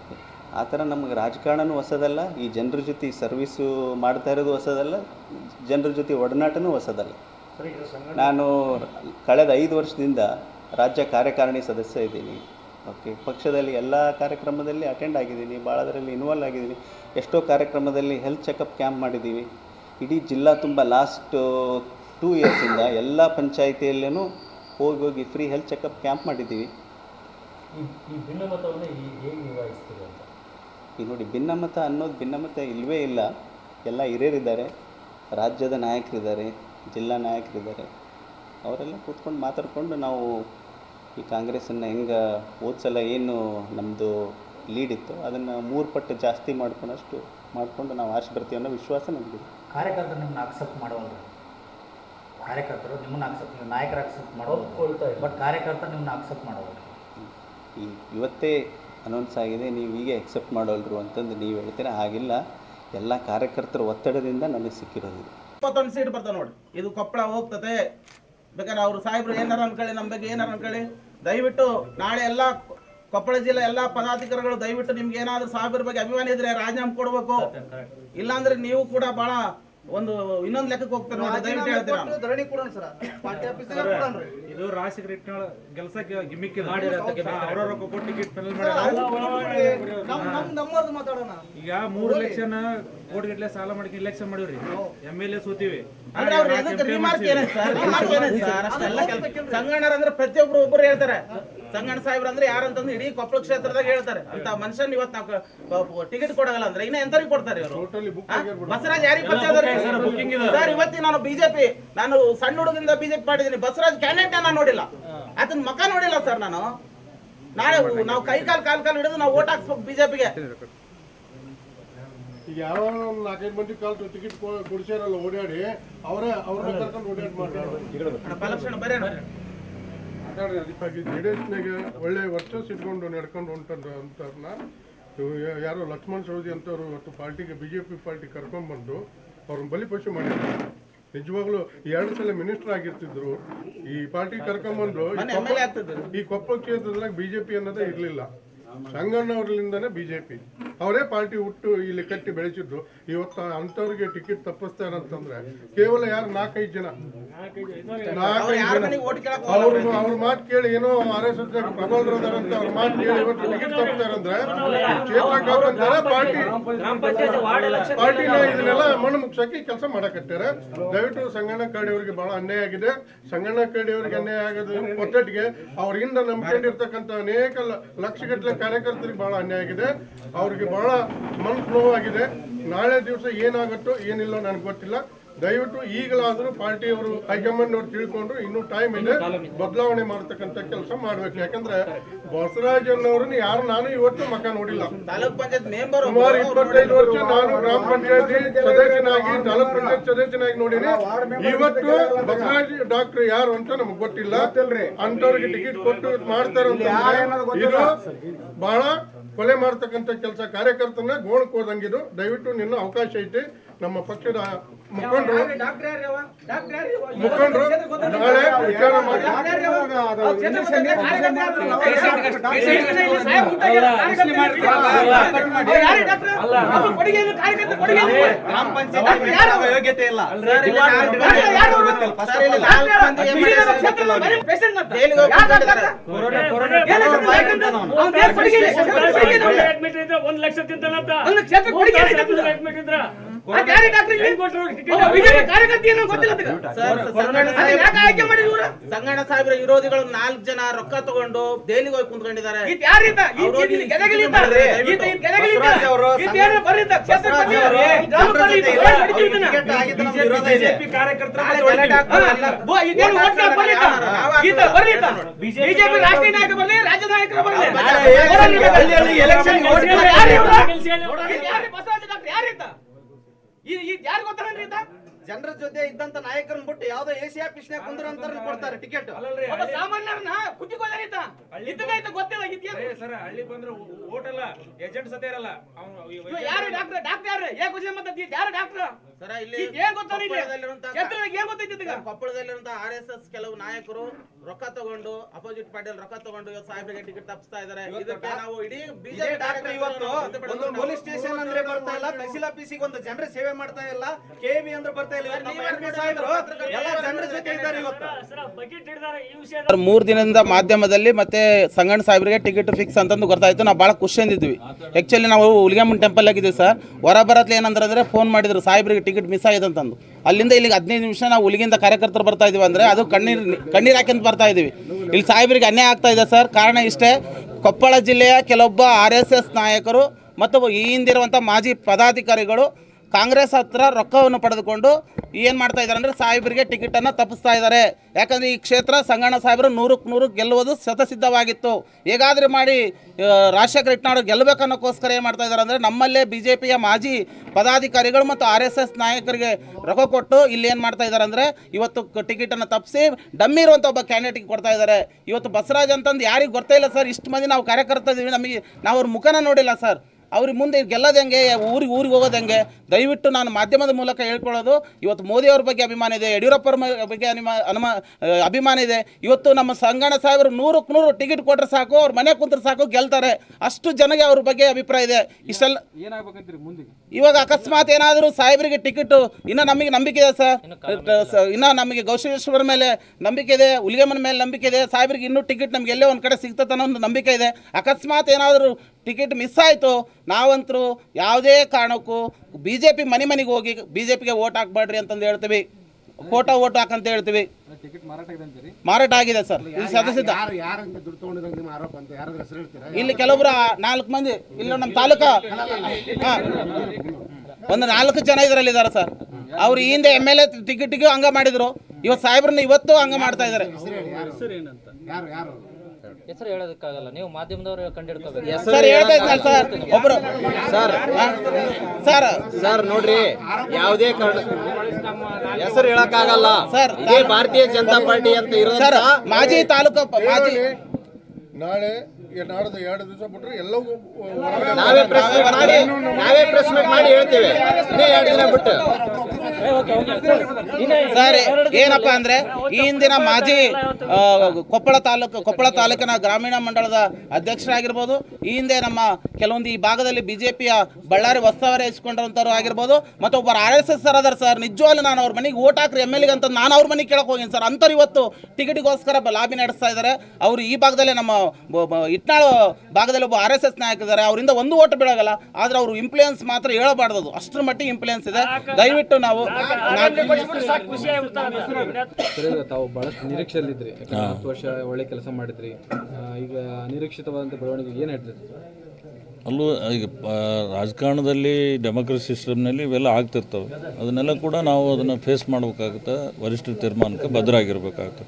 ಆ ಥರ ನಮಗೆ ರಾಜಕಾರಣನೂ ಹೊಸದಲ್ಲ ಈ ಜನರ ಜೊತೆ ಸರ್ವೀಸು ಮಾಡ್ತಾ ಇರೋದು ಹೊಸದಲ್ಲ ಜನರ ಜೊತೆ ಒಡನಾಟನೂ ಹೊಸದಲ್ಲ ಸರ್ ಇದು ಸಂಘಟನೆ ನಾನು ಕಳೆದ ಐದು ವರ್ಷದಿಂದ ರಾಜ್ಯ ಕಾರ್ಯಕಾರಿಣಿ ಸದಸ್ಯ ಇದ್ದೀನಿ ಓಕೆ ಪಕ್ಷದಲ್ಲಿ ಎಲ್ಲ ಕಾರ್ಯಕ್ರಮದಲ್ಲಿ ಅಟೆಂಡ್ ಆಗಿದ್ದೀನಿ ಭಾಳದರಲ್ಲಿ ಇನ್ವಾಲ್ವ್ ಆಗಿದ್ದೀನಿ ಎಷ್ಟೋ ಕಾರ್ಯಕ್ರಮದಲ್ಲಿ ಹೆಲ್ತ್ ಚೆಕಪ್ ಕ್ಯಾಂಪ್ ಮಾಡಿದ್ದೀವಿ ಇಡೀ ಜಿಲ್ಲಾ ತುಂಬ ಲಾಸ್ಟ್ ಟೂ ಇಯರ್ಸಿಂದ ಎಲ್ಲ ಪಂಚಾಯಿತಿಯಲ್ಲೂ ಹೋಗಿ ಹೋಗಿ ಫ್ರೀ ಹೆಲ್ತ್ ಚೆಕಪ್ ಕ್ಯಾಂಪ್ ಮಾಡಿದ್ದೀವಿ ಈ ಈ ಭಿನ್ನಮತವನ್ನು ಹೇಗೆ ನಿಭಾಯಿಸ್ತೀರಿ ಅಂತ ಈಗ ನೋಡಿ ಭಿನ್ನಮತ ಅನ್ನೋದು ಭಿನ್ನಮತ ಇಲ್ಲವೇ ಇಲ್ಲ ಎಲ್ಲ ಹಿರಿಯರಿದ್ದಾರೆ ರಾಜ್ಯದ ನಾಯಕರಿದ್ದಾರೆ ಜಿಲ್ಲಾ ನಾಯಕರಿದ್ದಾರೆ ಅವರೆಲ್ಲ ಕೂತ್ಕೊಂಡು ಮಾತಾಡ್ಕೊಂಡು ನಾವು ಈ ಕಾಂಗ್ರೆಸ್ಸನ್ನು ಹೆಂಗೆ ಹೋದ ಸಲ ಏನು ನಮ್ಮದು ಲೀಡ್ ಇತ್ತು ಅದನ್ನು ಮೂರು ಪಟ್ಟು ಜಾಸ್ತಿ ಮಾಡ್ಕೊಂಡಷ್ಟು ಮಾಡಿಕೊಂಡು ನಾವು ಆರ್ಸಿ ಬರ್ತೀವಿ ಅನ್ನೋ ವಿಶ್ವಾಸ ನಮಗಿದೆ ಕಾರ್ಯಕರ್ತರು ನಿಮ್ಮನ್ನ ಅಕ್ಸೆಪ್ಟ್ ಮಾಡೋಲ್ಲ ಕಾರ್ಯಕರ್ತರು ನಿಮ್ಮನ್ನ ಅಕ್ಸೆಪ್ಟ್ ನಾಯಕರು ಅಕ್ಸೆಪ್ಟ್ ಮಾಡೋದು ಬಟ್ ಕಾರ್ಯಕರ್ತರು ನಿಮ್ಮನ್ನ ಅಕ್ಸೆಪ್ಟ್ ಮಾಡೋಲ್ಲ ಈ ಇವತ್ತೇ ಅನೌನ್ಸ್ ಆಗಿದೆ ನೀವು ಹೀಗೆ ಎಕ್ಸೆಪ್ಟ್ ಮಾಡೋಲ್ರು ಅಂತಂದು ನೀವು ಹೇಳ್ತೀರಾ ಹಾಗಿಲ್ಲ ಎಲ್ಲ ಕಾರ್ಯಕರ್ತರ ಒತ್ತಡದಿಂದ ನಮಗೆ ಸಿಕ್ಕಿರೋದು ಇದು. ಇಪ್ಪತ್ತೊಂದು ಸೀಟ್ ಬರ್ತಾವೆ ನೋಡಿ ಇದು ಕೊಪ್ಪಳ ಹೋಗ್ತದೆ ಬೇಕಾದ್ರೆ ಅವ್ರು ಸಾಹೇಬ್ರು ಏನಾರ ಅನ್ಕೊಳ್ಳಿ ನಮ್ಮ ಬಗ್ಗೆ ಏನಾರ ಅನ್ಕೊಳ್ಳಿ ದಯವಿಟ್ಟು ನಾಳೆ ಎಲ್ಲ ಕೊಪ್ಪಳ ಜಿಲ್ಲೆ ಎಲ್ಲ ಪದಾಧಿಕಾರಿಗಳು ದಯವಿಟ್ಟು ನಿಮ್ಗೆ ಏನಾದ್ರು ಸಾಹೇಬ್ರ ಬಗ್ಗೆ ಅಭಿಮಾನ ಇದ್ರೆ ರಾಜೀನಾಮೆ ಕೊಡ್ಬೇಕು ಇಲ್ಲಾಂದ್ರೆ ನೀವು ಕೂಡ ಬಹಳ ಒಂದು ಇನ್ನೊಂದು ಲೆಕ್ಕಕ್ಕೆ ಹೋಗ್ತಾರೆ ನೋಡಿ ದಯವಿಟ್ಟು ಹೇಳ್ತೀರಾ ಧರಣಿ ಕೊಡೋಣ ಸರ್ ಪಾರ್ಟಿ ಆಫೀಸ್ ಕೊಡೋಣ ಇದು ರಾಶಿಗೆ ಇಟ್ಕೊಳ್ಳೋ ಕೆಲಸಕ್ಕೆ ಗಿಮಿಕ್ ಇದೆ ಮಾಡಿರತ್ತೆ gimmick. ಅವ್ರವ್ರ ಕೊಟ್ಟು ಟಿಕೆಟ್ ಫೈನಲ್ ನಮ್ ನಮ್ ನಮ್ಮದು ಮಾತಾಡೋಣ ಈಗ ಮೂರ್ ಎಲೆಕ್ಷನ್ ಕೋಟಿ ಗಟ್ಲೆ ಸಾಲ ಮಾಡಿ ಇಲೆಕ್ಷನ್ ಮಾಡಿವ್ರಿ ಎಮ್ ಎಲ್ ಎ ಸೋತಿವಿ ಅಂದ್ರೆ ಅವ್ರು ಎದಕ್ಕೆ ರಿಮಾರ್ಕ್ ಏನೈತೆ ಸರ್ ರಿಮಾರ್ಕ್ ಏನೈತೆ ಸರ್ ಅಷ್ಟೆಲ್ಲ ಕೆಲ್ಸ ಸಂಗಣ್ಣರ್ ಅಂದ್ರೆ ಪ್ರತಿಯೊಬ್ರು ಒಬ್ರು ಹೇಳ್ತಾರೆ ಸಂಗಣ್ಣ ಸಾಹೇಬ್ರ ಅಂದ್ರೆ ಯಾರಂತಂದ್ರೆ ಇಡೀ ಕೊಪ್ಪಳ ಕ್ಷೇತ್ರದಾಗ ಹೇಳ್ತಾರೆ ಅಂತ ಮನುಷ್ಯನ್ ಇವತ್ತು ನಾವು ಟಿಕೆಟ್ ಕೊಡಗಲ್ಲ ಅಂದ್ರೆ ಇನ್ನ ಎಂತರಿಗೆ ಕೊಡ್ತಾರೆ ಇವರು ಬಸವರಾಜ್ ಯಾರಿಗೆ ಪರಿಚಯ ಅದಾರಿ? ಸರ್, booking ಇದೆ. ಸರ್ ಇವತ್ತಿ ನಾನು ಬಿಜೆಪಿ ನಾನು ಸಣ್ಣ ಹುಡುಗದಿಂದ ಬಿಜೆಪಿ ಮಾಡಿದ್ದೀನಿ ಬಸವರಾಜ್ ಕ್ಯಾಂಡಿಡೇಟ್ ನಾನು ನೋಡಿಲ್ಲ ಆತನ ಮಕ ನೋಡಿಲ್ಲ ಸರ್ ನಾನು ನಾಳೆ ನಾವು ಕೈ ಕಾಲ್ ಕಾಲ್ ಕಾಲ್ ಹಿಡಿದು ನಾವು ಓಟ್ ಹಾಕ್ಸ್ಬೇಕು ಬಿಜೆಪಿಗೆ ಈಗ ಯಾವ ಒಂದು ನಾಲ್ಕೈದು ಮಂದಿ ಕಾಲ್ ಟಿಕೆಟ್ ಕೊಡಿಸ್ಯಾರಲ್ಲ ಓಡಾಡಿ ಅವರೇ ಅವ್ರನ್ನ ಕರ್ಕೊಂಡು ಓಡಾಡಿ ಮಾಡ್ತಾರೆ ಬಾಲಕೃಷ್ಣ ಬರೇನ ಹಾಗೆ ಜೆ ಡಿ ಎಸ್ನಾಗ ಒಳ್ಳೆ ವರ್ಚಸ್ ಇಟ್ಕೊಂಡು ನಡ್ಕೊಂಡು ಹೊಂಟದ್ದು ಅಂತವ್ರನ್ನ ಇವ್ರು ಯಾ- ಯಾರೋ ಲಕ್ಷ್ಮಣ್ ಸವದಿ ಅಂತವ್ರು ಇವತ್ತು ಪಾರ್ಟಿಗೆ ಬಿ ಜೆ ಪಿ ಪಾರ್ಟಿ ಕರ್ಕೊಂಡ್ಬಂದು ಅವ್ರನ್ನ ಬಲಿಪಶು ಮಾಡಿದ್ರು ನಿಜವಾಗ್ಲೂ ಎರಡು ಸಲ ಮಿನಿಸ್ಟರ್ ಆಗಿರ್ತಿದ್ರು ಈ ಪಾರ್ಟಿ ಕರ್ಕೊಂಡ್ಬಂದು ಈ ಮೊನ್ನೆ ಕೊಪ್ಪ- MLA ಆಗ್ತಿದ್ರು. ಈ ಕೊಪ್ಪಳ ಕ್ಷೇತ್ರದಾಗ ಬಿಜೆಪಿ ಅನ್ನೋದೇ ಇರಲಿಲ್ಲ ಸಂಗಣ್ಣವ್ರಲಿಂದನೇ ಬಿಜೆಪಿ ಅವರೇ ಪಾರ್ಟಿ ಹುಟ್ಟು ಇಲ್ಲಿ ಕಟ್ಟಿ ಬೆಳೆಸಿದ್ದು ಇವತ್ತು ಅಂಥವ್ರಿಗೆ ಟಿಕೆಟ್ ತಪ್ಪಿಸ್ತಾರಂತಂದ್ರೆ ಕೇವಲ ಯಾರು ನಾಲ್ಕೈದು ಜನ ಅವ್ರು ಯಾರ ಮನೆಗೆ ಓಟ್ ಕೇಳಕ್ ಹೋಗಲ್ಲ ಅವ್ರ ಅವ್ರ ಮಾತು ಕೇಳಿ ಏನೋ ಆರ್ ಎಸ್ ಎಸ್ ಪ್ರಬಲರು ಅದಾರಂತ ಅವ್ರ ಮಾತು ಕೇಳಿ ಇವತ್ತು ಟಿಕೆಟ್ ತಪ್ಪಿಸ್ತಾರಂದ್ರೆ ಕ್ಷೇತ್ರಕ್ಕೆ ಹಾಕಂತಾರೆ ಪಾರ್ಟಿ ಪಾರ್ಟಿನ ಇದನ್ನೆಲ್ಲ ಮಣ್ಣು ಮುಗ್ಸಕ್ಕೆ ಕೆಲಸ ಮಾಡಕತ್ತಾರೆ ದಯವಿಟ್ಟು ಸಂಗಣ್ಣ ಕಡೆ ಅವರಿಗೆ ಬಹಳ ಅನ್ಯಾಯ ಆಗಿದೆ ಸಂಗಣ್ಣ ಕಡೆ ಅವರಿಗೆ ಅನ್ಯಾಯ ಆಗೋದು ಒಟ್ಟೊಟ್ಟಿಗೆ ಅವ್ರಿಂದ ನಂಬ್ಕೊಂಡಿರ್ತಕ್ಕಂಥ ಅನೇಕ ಲ- ಲಕ್ಷಗಟ್ಟಲೆ ಕಾರ್ಯಕರ್ತರಿಗೆ ಬಹಳ ಅನ್ಯಾಯ ಆಗಿದೆ ಅವ್ರಿಗೆ ಬಹಳ ಮನಸ್ಸು ನೋವಾಗಿದೆ ನಾಳೆ ದಿವಸ ಏನಾಗುತ್ತೋ ಏನಿಲ್ಲ ನನಗೆ ಗೊತ್ತಿಲ್ಲ ದಯವಿಟ್ಟು ಈಗಲಾದರೂ ಪಾರ್ಟಿಯವರು ಹೈಕಮಾಂಡ್ ಅವ್ರು ತಿಳ್ಕೊಂಡು ಇನ್ನೂ ಟೈಮ್ ಇದೆ ಬದಲಾವಣೆ ಮಾಡ್ತಕ್ಕಂಥ ಕೆಲಸ ಮಾಡ್ಬೇಕು ಯಾಕಂದ್ರೆ ಬಸವರಾಜ್ ಅನ್ನೋರನ್ನ ಯಾರು ನಾನು ಇವತ್ತು ಮಕ ನೋಡಿಲ್ಲ ತಾಲೂಕ್ ಪಂಚಾಯತ್ ಮೆಂಬರ್ ಸುಮಾರು ಇಪ್ಪತ್ತೈದು ವರ್ಷ ನಾನು ಗ್ರಾಮ ಪಂಚಾಯತಿ ಸದಸ್ಯನಾಗಿ ತಾಲೂಕ್ ಪಂಚಾಯತ್ ಸದಸ್ಯನಾಗಿ ನೋಡಿನಿ ಇವತ್ತು ಬಸವರಾಜ್ ಡಾಕ್ಟರ್ ಯಾರು ಅಂತ ನಮ್ಗೆ ಗೊತ್ತಿಲ್ಲ ಅಂತವ್ರಿಗೆ ಟಿಕೆಟ್ ಕೊಟ್ಟು ಮಾಡ್ತಾರೆ ಇದು ಬಹಳ ಕೊಲೆ ಮಾಡ್ತಕ್ಕಂಥ ಕೆಲಸ ಕಾರ್ಯಕರ್ತನ ಗೋಣಕ್ ಹೋದಂಗಿದು ದಯವಿಟ್ಟು ನಿನ್ನ ಅವಕಾಶ ಐತಿ ನಮ್ಮ ಪಕ್ಷದ ಮುಖಂಡರು ಡಾಕ್ಟರ್ ಯಾರ್ಯವ ಡಾಕ್ಟರ್ ಯಾರ್ಯವ ಮುಖಂಡರು ನಾಳೆ ವಿಚಾರ ಮಾಡಿ ಯೋಗ್ಯತೆ ಇಲ್ಲ ಒಂದ್ ಲಕ್ಷ ತಿಂತಾನಂತ ಒಂದು ಕ್ಷೇತ್ರ ಕೊಡುಗೆ ಏನು ಕೊಟ್ಟಿಲ್ಲ? ಅಡ್ಮಿಟ್ ಇದ್ರ ಅದ್ ಯಾರೇ ಡಾಕ್ಟರ್ ಇಲ್ಲಿ? ಒಬ್ಬ ಬಿಜೆಪಿ ಕಾರ್ಯಕರ್ತ ಏನೋ ಗೊತ್ತಿಲ್ಲ ಅದಕ್ಕೆ. ಸರ್, ಸಂಗಣ್ಣ ಅದನ್ನ ಯಾಕೆ ಆಯ್ಕೆ ಮಾಡಿದ್ರು ಇವ್ರು? ಸಂಗಣ್ಣ ಸಾಹೇಬ್ರ ವಿರೋಧಿಗಳು ನಾಲ್ಕು ಜನ ರೊಕ್ಕ ತಗೊಂಡು ದೆಹಲಿಗೆ ಹೋಗಿ ಕುಂತ್ಕೊಂಡಿದ್ದಾರೆ ಈತ ಯಾರೀತ? ಈತ- ಅವ್ರು ಹೋಗಿ ಈತ ಗೆದಗಿಲಿತ? ಬರ್ರಿ, ಈತ- ಈತ ಗೆದಗಿಲಿತ? ಬಸವರಾಜ್ ಅವರು ಈತ ಏನೋ ಬರ್ರಿತ? ಕ್ಷೇತ್ರ ಬಸವರಾಜ್ ಬಂದಿಲ್ಲ. ಅವರು ಗ್ರಾಮ ಜನರ ಪಂಚಾಯತ್ ಜೊತೆ ಇಲ್ಲ. ಓಟ್ ಹೊಡಿತೀವಿ ಇದನ್ನ. ಟಿಕೆಟ್ ಆಗಿದ್ದು ನಮ್ಗೆ ವಿರೋಧ ಇದೆ. ಬಿಜೆಪಿ ಕಾರ್ಯಕರ್ತರ ನಾಳೆ ಮಧ್ಯೆ ಗಲಾಟೆ ಹೊಡಿತೀವಿ. ಆಗ್ತದೆ. ಬೋ, ಇದೇನು ಓಟ್ ಹಾಕಿ ಬರ್ಲಿತ? ಈತ ಬರ್ಲಿತ? ಬಿಜೆಪಿ ರಾಷ್ಟ್ರೀಯ ನಾಯಕ ಬರ್ಲಿ ರಾಜ್ಯ ನಾಯಕರು ಬರ್ಲಿ ನಾಳೆ election- ಹಳ್ಳಿಯಲ್ಲಿ election ಗೆ ಓಟ್ ಯಾರು ಹಾಕಿ ಇವ್ರು? ಬರ್ಲಿ. ಈತ ಯಾರು? ಬಸವರಾಜ ಡಾಕ್ಟರ್ ಯಾರೀತ? ಈ- ಈ ಯಾರು ಗೊತ್ತಾಗಲ್ರಿ ಈತ? ಜನರ ಜೊತೆ ಇದ್ದಂತ ನಾಯಕರನ್ನ ಬಿಟ್ಟು ಯಾವ್ದೋ ಎ ಸಿ ಆಫೀಸ್ನಾಗ ಕುಂದ್ರ ಅಂತ ಕೊಡ್ತಾರೆ ಟಿಕೆಟ್ ಒಬ್ಬ ಸಾಮಾನ್ಯರನ್ನ ಕುತ್ತಿಗೋದಾರ ಈತ. ಇದನ್ನ ಈತ ಗೊತ್ತಿಲ್ಲ ಇದ್ಯಾರು? ಏ ಸರ್ ಹಳ್ಳಿ ಬಂದ್ರೆ ಓಟ್ ಅಲ್ಲ ಏಜೆಂಟ್ ಸತೆ ಇರಲ್ಲ ಅವ್ನು ಇವ ಯಾರು ಡಾಕ್ಟರ್ ಡಾಕ್ಟರ್ ಯಾರು ಏ ಕ್ವಶನ್ ಮತ್ತೆ ಯಾರು ಡಾಕ್ಟರ್ ಸರ ಇಲ್ಲಿ ಈಗ ಏನ್ ಗೊತ್ತಾನ ಇಲ್ಲಿ ಕೊಪ್ಪಳದಲ್ಲಿರುವಂತ ಕ್ಷೇತ್ರದಾಗ ಏನ್ ಗೊತ್ತೈತಿ ಇದೀಗ ಕೊಪ್ಪಳದಲ್ಲಿರುವಂತ ಆರ್ ಎಸ್ ಎಸ್ ಕೆಲವು ನಾಯಕರು ರೊಕ್ಕ ತಗೊಂಡು ಅಪೋಸಿಟ್ ಪಾರ್ಟಿ ರೊಕ್ಕ ತಗೊಂಡು ಇವತ್ತು ಸಾಹೇಬರಿಗೆ ಟಿಕೆಟ್ ತಪ್ಪಿಸ್ತಾ ಇದ್ದಾರೆ ಇದಕ್ಕೆ ನಾವು ಇಡೀ ಇದೇ ಬಿಜೆಪಿ ಡಾಕ್ಟರ್ ಇವತ್ತು ಒಂದು ಪೊಲೀಸ್ ಸ್ಟೇಷನ್ ಅಂದ್ರೆ ಬರ್ತಾ ಇಲ್ಲ ತಹಸೀಲ್ ಆಫೀಸಿಗೆ ಒಂದು ಜನರ ಸೇವೆ ಮಾಡ್ತಾ ಇಲ್ಲ ಕೆವಿ ಅಂದ್ರೆ ಬರ್ತಾ ಇಲ್ಲ ಇವತ್ತು ನಮ್ಮ MP ಸಾಹೇಬ್ರು ಎಲ್ಲ ಜನರ ಜೊತೆ ಇದ್ದಾರೆ ಇವತ್ತು ಬಕೆಟ್ ಹಿಡಿದಾರೆ ಈ ವಿಷಯದ ಸರ್ ಮೂರು ದಿನದಿಂದ ಮಾಧ್ಯಮದಲ್ಲಿ ಮತ್ತೆ ಸಂಗಣ್ಣ ಸಾಹೇಬರಿಗೆ ಟಿಕೆಟ್ ಫಿಕ್ಸ್ ಅಂತಂದು ಗೊತ್ತಾಯ್ತು ನಾವು ಭಾಳ ಖುಷಿಯಿಂದಿದ್ವಿ ಆ್ಯಕ್ಚುಲಿ ನಾವು ಹುಲಿಗೆಮ್ಮನ್ ಟೆಂಪಲ್ ಆಗಿದ್ದೀವಿ ಸರ್ ಹೊರ ಬರತ್ಲೆ ಏನಂದ್ರೆ ಫೋನ್ ಮಾಡಿದ್ರು ಸಾಹೇಬರಿಗೆ ಟಿಕೆಟ್ ಮಿಸ್ ಆಗಿದೆ ಅಂತಂದು ಅಲ್ಲಿಂದ ಇಲ್ಲಿಗೆ ಹದಿನೈದು ನಿಮಿಷ ನಾವು ಹುಲಿಗಿಂದ ಕಾರ್ಯಕರ್ತರು ಬರ್ತಾ ಇದೀವಿ ಅಂದರೆ ಅದು ಕಣ್ಣೀರು ಕಣ್ಣೀರು ಹಾಕ್ಯಂತ ಬರ್ತಾ ಇದೀವಿ ಇಲ್ಲಿ ಸಾಹೇಬರಿಗೆ ಅನ್ಯಾಯ ಆಗ್ತಾ ಇದೆ ಸರ್ ಕಾರಣ ಇಷ್ಟೇ ಕೊಪ್ಪಳ ಜಿಲ್ಲೆಯ ಕೆಲವೊಬ್ಬ ಆರ್ ಎಸ್ ಎಸ್ ನಾಯಕರು ಮತ್ತು ಈ ಹಿಂದಿರುವಂಥ ಮಾಜಿ ಪದಾಧಿಕಾರಿಗಳು ಕಾಂಗ್ರೆಸ್ ಹತ್ರ ರೊಕ್ಕವನ್ನು ಪಡೆದುಕೊಂಡು ಏನು ಮಾಡ್ತಾ ಇದ್ದಾರೆ ಅಂದರೆ ಸಾಹೇಬರಿಗೆ ಟಿಕೆಟನ್ನು ತಪ್ಪಿಸ್ತಾ ಇದ್ದಾರೆ ಯಾಕಂದರೆ ಈ ಕ್ಷೇತ್ರ ಸಂಗಣ್ಣ ಸಾಹೇಬರು ನೂರಕ್ಕೆ ನೂರು ಗೆಲ್ಲುವುದು ಶತಸಿದ್ಧವಾಗಿತ್ತು ಹೇಗಾದರೂ ಮಾಡಿ ಆ, ರಾಜಶೇಖರ ಇಟ್ನಾಡು ಗೆಲ್ಲಬೇಕನ್ನೋಕ್ಕೋಸ್ಕರ ಏನು ಮಾಡ್ತಾ ಇದ್ದಾರೆ ಅಂದರೆ ನಮ್ಮಲ್ಲೇ ಬಿ ಜೆ ಪಿಯ ಮಾಜಿ ಪದಾಧಿಕಾರಿಗಳು ಮತ್ತು ಆರ್ ಎಸ್ ಎಸ್ ನಾಯಕರಿಗೆ ರೊಕ್ಕ ಕೊಟ್ಟು ಇಲ್ಲಿ ಏನು ಮಾಡ್ತಾ ಇದ್ದಾರೆ ಅಂದರೆ ಇವತ್ತು ಕ- ಟಿಕೆಟನ್ನು ತಪ್ಪಿಸಿ ಡಮ್ಮಿ ಇರುವಂಥ ಒಬ್ಬ ಕ್ಯಾಂಡಿಡೇಟ್ಗೆ ಕೊಡ್ತಾ ಇದ್ದಾರೆ ಇವತ್ತು ಬಸವರಾಜ್ ಅಂತಂದು ಯಾರಿಗೆ ಗೊತ್ತೇ ಇಲ್ಲ ಸರ್ ಇಷ್ಟು ಮಂದಿ ನಾವು ಕಾರ್ಯಕರ್ತ ಇದೀವಿ ನಮಗೆ ನಾವು ಅವ್ರ ಮುಖನ ನೋಡಿಲ್ಲ ಸರ್ ಅವ್ರಿಗೆ ಮುಂದೆ ಗೆಲ್ಲೋದು ಹೆಂಗೆ ಊರಿಗೆ ಊರಿಗೆ ಹೋಗೋದು ಹೆಂಗೆ ದಯವಿಟ್ಟು ನಾನು ಮಾಧ್ಯಮದ ಮೂಲಕ ಹೇಳ್ಕೊಳ್ಳೋದು ಇವತ್ತು ಮೋದಿಯವ್ರ ಬಗ್ಗೆ ಅಭಿಮಾನ ಇದೆ ಯಡಿಯೂರಪ್ಪರ ಮ- ಬಗ್ಗೆ ಅನಿಮ ಅನುಮ ಆ, ಅಭಿಮಾನ ಇದೆ ಇವತ್ತು ನಮ್ಮ ಸಂಗಣ ಸಾಹೇಬರು ನೂರಕ್ಕೆ ನೂರು ಟಿಕೆಟ್ ಕೊಟ್ಟರೆ ಸಾಕು ಅವ್ರ ಮನೆ ಕುಂತ್ರೆ ಸಾಕು ಗೆಲ್ತಾರೆ ಅಷ್ಟು ಜನಗೆ ಅವ್ರ ಬಗ್ಗೆ ಅಭಿಪ್ರಾಯ ಇದೆ ಇಷ್ಟೆಲ್ಲ ಏನಾಗ್ಬೇಕಂತೀರಿ ಮುಂದೆ ಇವಾಗ ಅಕಸ್ಮಾತ್ ಏನಾದರೂ ಸಾಹೇಬರಿಗೆ ಟಿಕೆಟ್ ಇನ್ನೂ ನಮಗೆ ನಂಬಿಕೆ ಇದೆ ಸರ್ ಸ- ಇನ್ನೂ ನಮಗೆ ಗೌಶೇಶ್ವರ ಮೇಲೆ ನಂಬಿಕೆ ಇದೆ ಹುಲಿಗೆಮ್ಮನ ಮೇಲೆ ನಂಬಿಕೆ ಇದೆ ಸಾಹೇಬರಿಗೆ ಇನ್ನೂ ಟಿಕೆಟ್ ನಮ್ಗೆ ಎಲ್ಲೇ ಒಂದು ಕಡೆ ಸಿಗ್ತದೆ ಅನ್ನೋ ಒಂದು ನಂಬಿಕೆ ಇದೆ ಅಕಸ್ಮಾತ್ ಏನಾದರೂ ಟಿಕೆಟ್ ಮಿಸ್ ಆಯಿತು ನಾವಂತರೂ ಯಾವುದೇ ಕಾರಣಕ್ಕೂ ಬಿ ಜೆ ಪಿ ಮನೆ ಮನೆಗೆ ಹೋಗಿ ಬಿ ಜೆ ಪಿಗೆ ಓಟ್ ಹಾಕ್ಬೇಡ್ರಿ ಅಂತಂದು ಹೇಳ್ತೀವಿ ಕೋಟಾ ಓಟ್ ಹಾಕಂತ ಹೇಳ್ತೀವಿ ಟಿಕೆಟ್ ಮಾರಾಟ ಇದೆ ಅಂತೀರಿ ಮಾರಾಟ ಆಗಿದೆ ಸರ್ ಇದು ಸದಸ್ಯದ ಯಾರು ಯಾರಿಂದ ದುಡ್ಡು ತಗೊಂಡಿದಂಗೆ ನಿಮ್ಮ ಆರೋಪ ಅಂತ ಯಾರಾದ್ರೂ ಹೆಸರು ಹೇಳ್ತೀರಾ ಇಲ್ಲಿ ಕೆಲವೊಬ್ರು ನಾಲ್ಕು ಮಂದಿ ಇಲ್ಲಿ ನಮ್ಮ ತಾಲೂಕಾ ಹಾ. ಒಂದು ನಾಲ್ಕು ಜನ ಇದರಲ್ಲಿ ಇದ್ದಾರೆ ಸರ್ ಅವ್ರು ಈ ಹಿಂದೆ ಎಮ್ ಎಲ್ ಎ ಟಿಕೆಟಿಗೂ ಹಂಗ ಮಾಡಿದ್ರು ಇವತ್ತು ಸಾಹೇಬ್ರನ್ನ ಇವತ್ತು ಹಂಗ ಮಾಡ್ತಾ ಇದ್ದಾರೆ ಯಾರು ಯಾರು ಹೆಸರು ಹೇಳೋದಕ್ಕಾಗಲ್ಲ ನೀವು ಮಾಧ್ಯಮದವರು ಕಂಡಿಡ್ಕೋಬೇಕು ಸರ್ ಹೇಳ್ತಾ ಇದ್ದಾರೆ ಸರ್ ಒಬ್ರು ಸರ್ ಸರ್ ಸರ್ ನೋಡ್ರಿ ಯಾವುದೇ ಕಾರಣ ಹೆಸರು ಹೇಳಕ್ಕಾಗಲ್ಲ ಸರ್ ಇದೇ ಭಾರತೀಯ ಜನತಾ ಪಾರ್ಟಿ ಅಂತ ಸರ್ ಇರೋದ್ರ ಮಾಜಿ ತಾಲೂಕು ಮಾಜಿ ನಾಳೆ ಈ ನಾಡ್ದು ಎರಡು ದಿವಸ ಬಿಟ್ರೆ ಎಲ್ಲವೂ ನಾವೇ ಪ್ರೆಸ್ ಮೀಟ್ ಮಾಡಿ ನಾವೇ ಪ್ರೆಸ್ ಮೀಟ್ ಮಾಡಿ ಹೇಳ್ತೇವೆ ಇನ್ನೇ ಎರಡು ದಿನ ಬಿಟ್ಟು ಸರ್ ಏನಪ್ಪ ಅಂದ್ರೆ ಈ ಹಿಂದಿನ ಮಾಜಿ ಆ, ಕೊಪ್ಪಳ ತಾಲೂಕು ಕೊಪ್ಪಳ ತಾಲೂಕಿನ ಗ್ರಾಮೀಣ ಮಂಡಳದ ಅಧ್ಯಕ್ಷರಾಗಿರ್ಬೋದು ಈ ಹಿಂದೆ ನಮ್ಮ ಕೆಲವೊಂದು ಈ ಭಾಗದಲ್ಲಿ ಬಿಜೆಪಿಯ ಬಳ್ಳಾರಿ ವಸ್ತುವರಿ ಇಸ್ಕೊಂಡಿರುವಂಥವ್ರು ಆಗಿರ್ಬೋದು ಮತ್ತು ಒಬ್ಬರು ಆರ್ ಎಸ್ ಎಸ್ ಸರ್ ಅದಾರ ಸರ್ ನಿಜವಾಗ್ಲೂ ನಾನು ಅವ್ರ ಮನೆಗೆ ಓಟ್ ಹಾಕ್ರಿ ಎಮ್ ಎಲ್ ಅಂತ ನಾನು ಅವ್ರ ಮನೆಗೆ ಕೇಳಕ್ ಹೋಗಿನಿ ಸರ್ ಅಂಥವ್ರು ಇವತ್ತು ಟಿಕೆಟಿಗೋಸ್ಕರ ಲಾಬಿ ನಡೆಸ್ತಾ ಇದ್ದಾರೆ ಅವರು ಈ ಭಾಗದಲ್ಲೇ ನಮ್ಮ ಬ- ಬ- ಇಟ್ನಾಳು ಭಾಗದಲ್ಲಿ ಒಬ್ಬ ಆರ್ ಎಸ್ ಎಸ್ ನಾಯಕ ಇದ್ದಾರೆ ಅವರಿಂದ ಒಂದು ಓಟ್ ಬೀಳೋಗಲ್ಲ ಆದ್ರೆ ಅವರು ಇಂಪ್ಲೂಯೆನ್ಸ್ ಮಾತ್ರ ಹೇಳಬಾರ್ದು ಅದು. ಅಷ್ಟರ ಮಟ್ಟಿಗೆ ಇಂಪ್ಲೂಯೆನ್ಸ್ ಇದೆ ದಯವಿಟ್ಟು ನಾವು ಸರ್ ಈಗ ತಾವು ಬಹಳಷ್ಟು ನಿರೀಕ್ಷೆಯಲ್ಲಿದ್ರಿ ಯಾಕಂದ್ರೆ ಹತ್ತು ವರ್ಷ ಒಳ್ಳೆ ಕೆಲಸ ಮಾಡಿದ್ರಿ ಆ, ಈಗ ಅನಿರೀಕ್ಷಿತವಾದಂಥ ಬೆಳವಣಿಗೆ ಏನು ಹೇಳ್ತೀರಿ ಅಲ್ಲೂ ಈಗ ಪ- ರಾಜಕಾರಣದಲ್ಲಿ ಡೆಮೋಕ್ರಸಿ ಸಿಸ್ಟಮ್ನಲ್ಲಿ ಇವೆಲ್ಲ ಆಗ್ತಿರ್ತವೆ ಅದನ್ನೆಲ್ಲ ಕೂಡ ನಾವು ಅದನ್ನು ಫೇಸ್ ಮಾಡ್ಬೇಕಾಗುತ್ತೆ ವರಿಷ್ಠ ತೀರ್ಮಾನಕ್ಕೆ ಬದ್ಧರಾಗಿರ್ಬೇಕಾಗುತ್ತೆ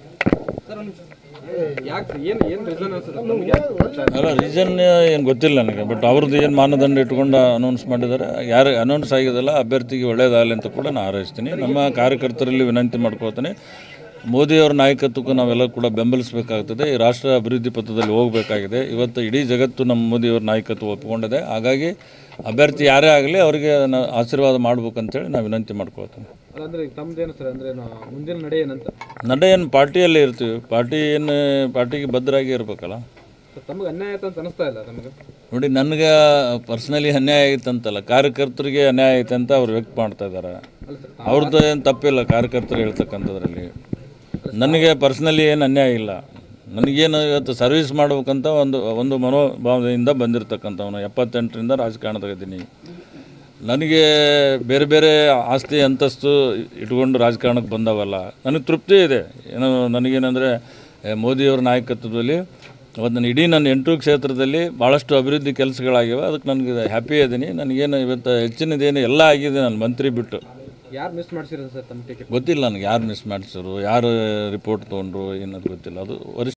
ಯಾಕೆ ಏನು ಏನು ರೀಸನ್ ಅನ್ಸುತ್ತೆ ನಮ್ಗೆ ಯಾಕೆ ಗೊತ್ತಾಗ್ತಿಲ್ಲ? ಅಲ್ಲ ರೀಸನ್ ಏನು ಗೊತ್ತಿಲ್ಲ ನನಗೆ ಬಟ್ ಅವ್ರದ್ದು ಏನು ಮಾನದಂಡ ಇಟ್ಕೊಂಡು ಅನೌನ್ಸ್ ಮಾಡಿದ್ದಾರೆ ಯಾರು ಅನೌನ್ಸ್ ಆಗಿದೆಲ್ಲ ಅಭ್ಯರ್ಥಿಗೆ ಒಳ್ಳೇದಾಗಲಿ ಅಂತ ಕೂಡ ನಾನು ಹಾರೈಸ್ತೀನಿ ನಮ್ಮ ಕಾರ್ಯಕರ್ತರಲ್ಲಿ ವಿನಂತಿ ಮಾಡ್ಕೊಳ್ತೀನಿ ಮೋದಿಯವರ ನಾಯಕತ್ವಕ್ಕೂ ನಾವೆಲ್ಲ ಕೂಡ ಬೆಂಬಲಿಸಬೇಕಾಗ್ತದೆ ಈ ರಾಷ್ಟ್ರ ಅಭಿವೃದ್ಧಿ ಪಥದಲ್ಲಿ ಹೋಗಬೇಕಾಗಿದೆ ಇವತ್ತು ಇಡೀ ಜಗತ್ತು ನಮ್ಮ ಮೋದಿಯವರ ನಾಯಕತ್ವ ಒಪ್ಪಿಕೊಂಡಿದೆ ಹಾಗಾಗಿ ಅಭ್ಯರ್ಥಿ ಯಾರೇ ಆಗಲಿ ಅವರಿಗೆ ನಾ- ಆಶೀರ್ವಾದ ಮಾಡ್ಬೇಕಂತೇಳಿ ನಾನು ವಿನಂತಿ ಮಾಡ್ಕೊಳ್ತೀನಿ ಅದಂದ್ರೆ ಈಗ ತಮ್ದೇನು ಸರ್ ಅಂದ್ರೆ ಏನು ಮುಂದಿನ ನಡೆ ಏನಂತ ನಡೆ ಏನು ಪಾರ್ಟಿಯಲ್ಲೇ ಇರ್ತೀವಿ ಪಾರ್ಟಿ ಏನು ಪಾರ್ಟಿಗೆ ಬದ್ಧರಾಗಿ ಇರಬೇಕಲ್ಲ ಸರ್, ತಮಗೆ ಅನ್ಯಾಯ ಆಯ್ತು ಅಂತ ಅನಿಸ್ತಾ ಇಲ್ಲ ತಮಗೆ ನೋಡಿ ನನಗೆ ಪರ್ಸ್ನಲಿ ಅನ್ಯಾಯ ಆಗಿತ್ತಂತಲ್ಲ ಕಾರ್ಯಕರ್ತರಿಗೆ ಅನ್ಯಾಯ ಆಯ್ತು ಅಂತ ಅವ್ರು ವ್ಯಕ್ತ ಮಾಡ್ತಾ ಇದ್ದಾರೆ ಅವ್ರದ್ದು ಏನು ತಪ್ಪಿಲ್ಲ ಕಾರ್ಯಕರ್ತರು ಹೇಳ್ತಕ್ಕಂಥದ್ರಲ್ಲಿ ನನಗೆ ಪರ್ಸ್ನಲಿ ಏನು ಅನ್ಯಾಯ ಇಲ್ಲ ನನಗೇನು ಇವತ್ತು ಸರ್ವಿಸ್ ಮಾಡ್ಬೇಕಂತ ಒಂದು ಒಂದು ಮನೋಭಾವದಿಂದ ಬಂದಿರತಕ್ಕಂಥವನು ಎಪ್ಪತ್ತೆಂಟರಿಂದ ರಾಜಕಾರಣದಾಗಿದ್ದೀನಿ ನನಗೆ ಬೇರೆ ಬೇರೆ ಆಸ್ತಿ ಅಂತಸ್ತು ಇಟ್ಕೊಂಡು ರಾಜಕಾರಣಕ್ಕೆ ಬಂದವಲ್ಲ ನನಗೆ ತೃಪ್ತಿ ಇದೆ ಏನೋ ನನಗೇನೆಂದರೆ ಮೋದಿಯವರ ನಾಯಕತ್ವದಲ್ಲಿ ಅವತ್ತು ನಾನು ಇಡೀ ನನ್ನ ಎಂಟು ಕ್ಷೇತ್ರದಲ್ಲಿ ಭಾಳಷ್ಟು ಅಭಿವೃದ್ಧಿ ಕೆಲಸಗಳಾಗಿವೆ ಅದಕ್ಕೆ ನನಗೆ ಹ್ಯಾಪಿ ಇದ್ದೀನಿ ನನಗೇನು ಇವತ್ತು ಹೆಚ್ಚಿನದೇನು ಎಲ್ಲ ಆಗಿದೆ ನಾನು ಮಂತ್ರಿ ಬಿಟ್ಟು ಯಾರು ಮಿಸ್ ಮಾಡ್ಸಿರೋದು ಸರ್ ತಮ್ಮ ಟಿಕೆಟ್ ಗೊತ್ತಿಲ್ಲ ನನಗೆ ಯಾರು ಮಿಸ್ ಮಾಡಿಸಿದ್ರು ಯಾರು ರಿಪೋರ್ಟ್ ತೊಗೊಂಡ್ರು ಏನದು ಗೊತ್ತಿಲ್ಲ ಅದು ವರಿಷ್ಠ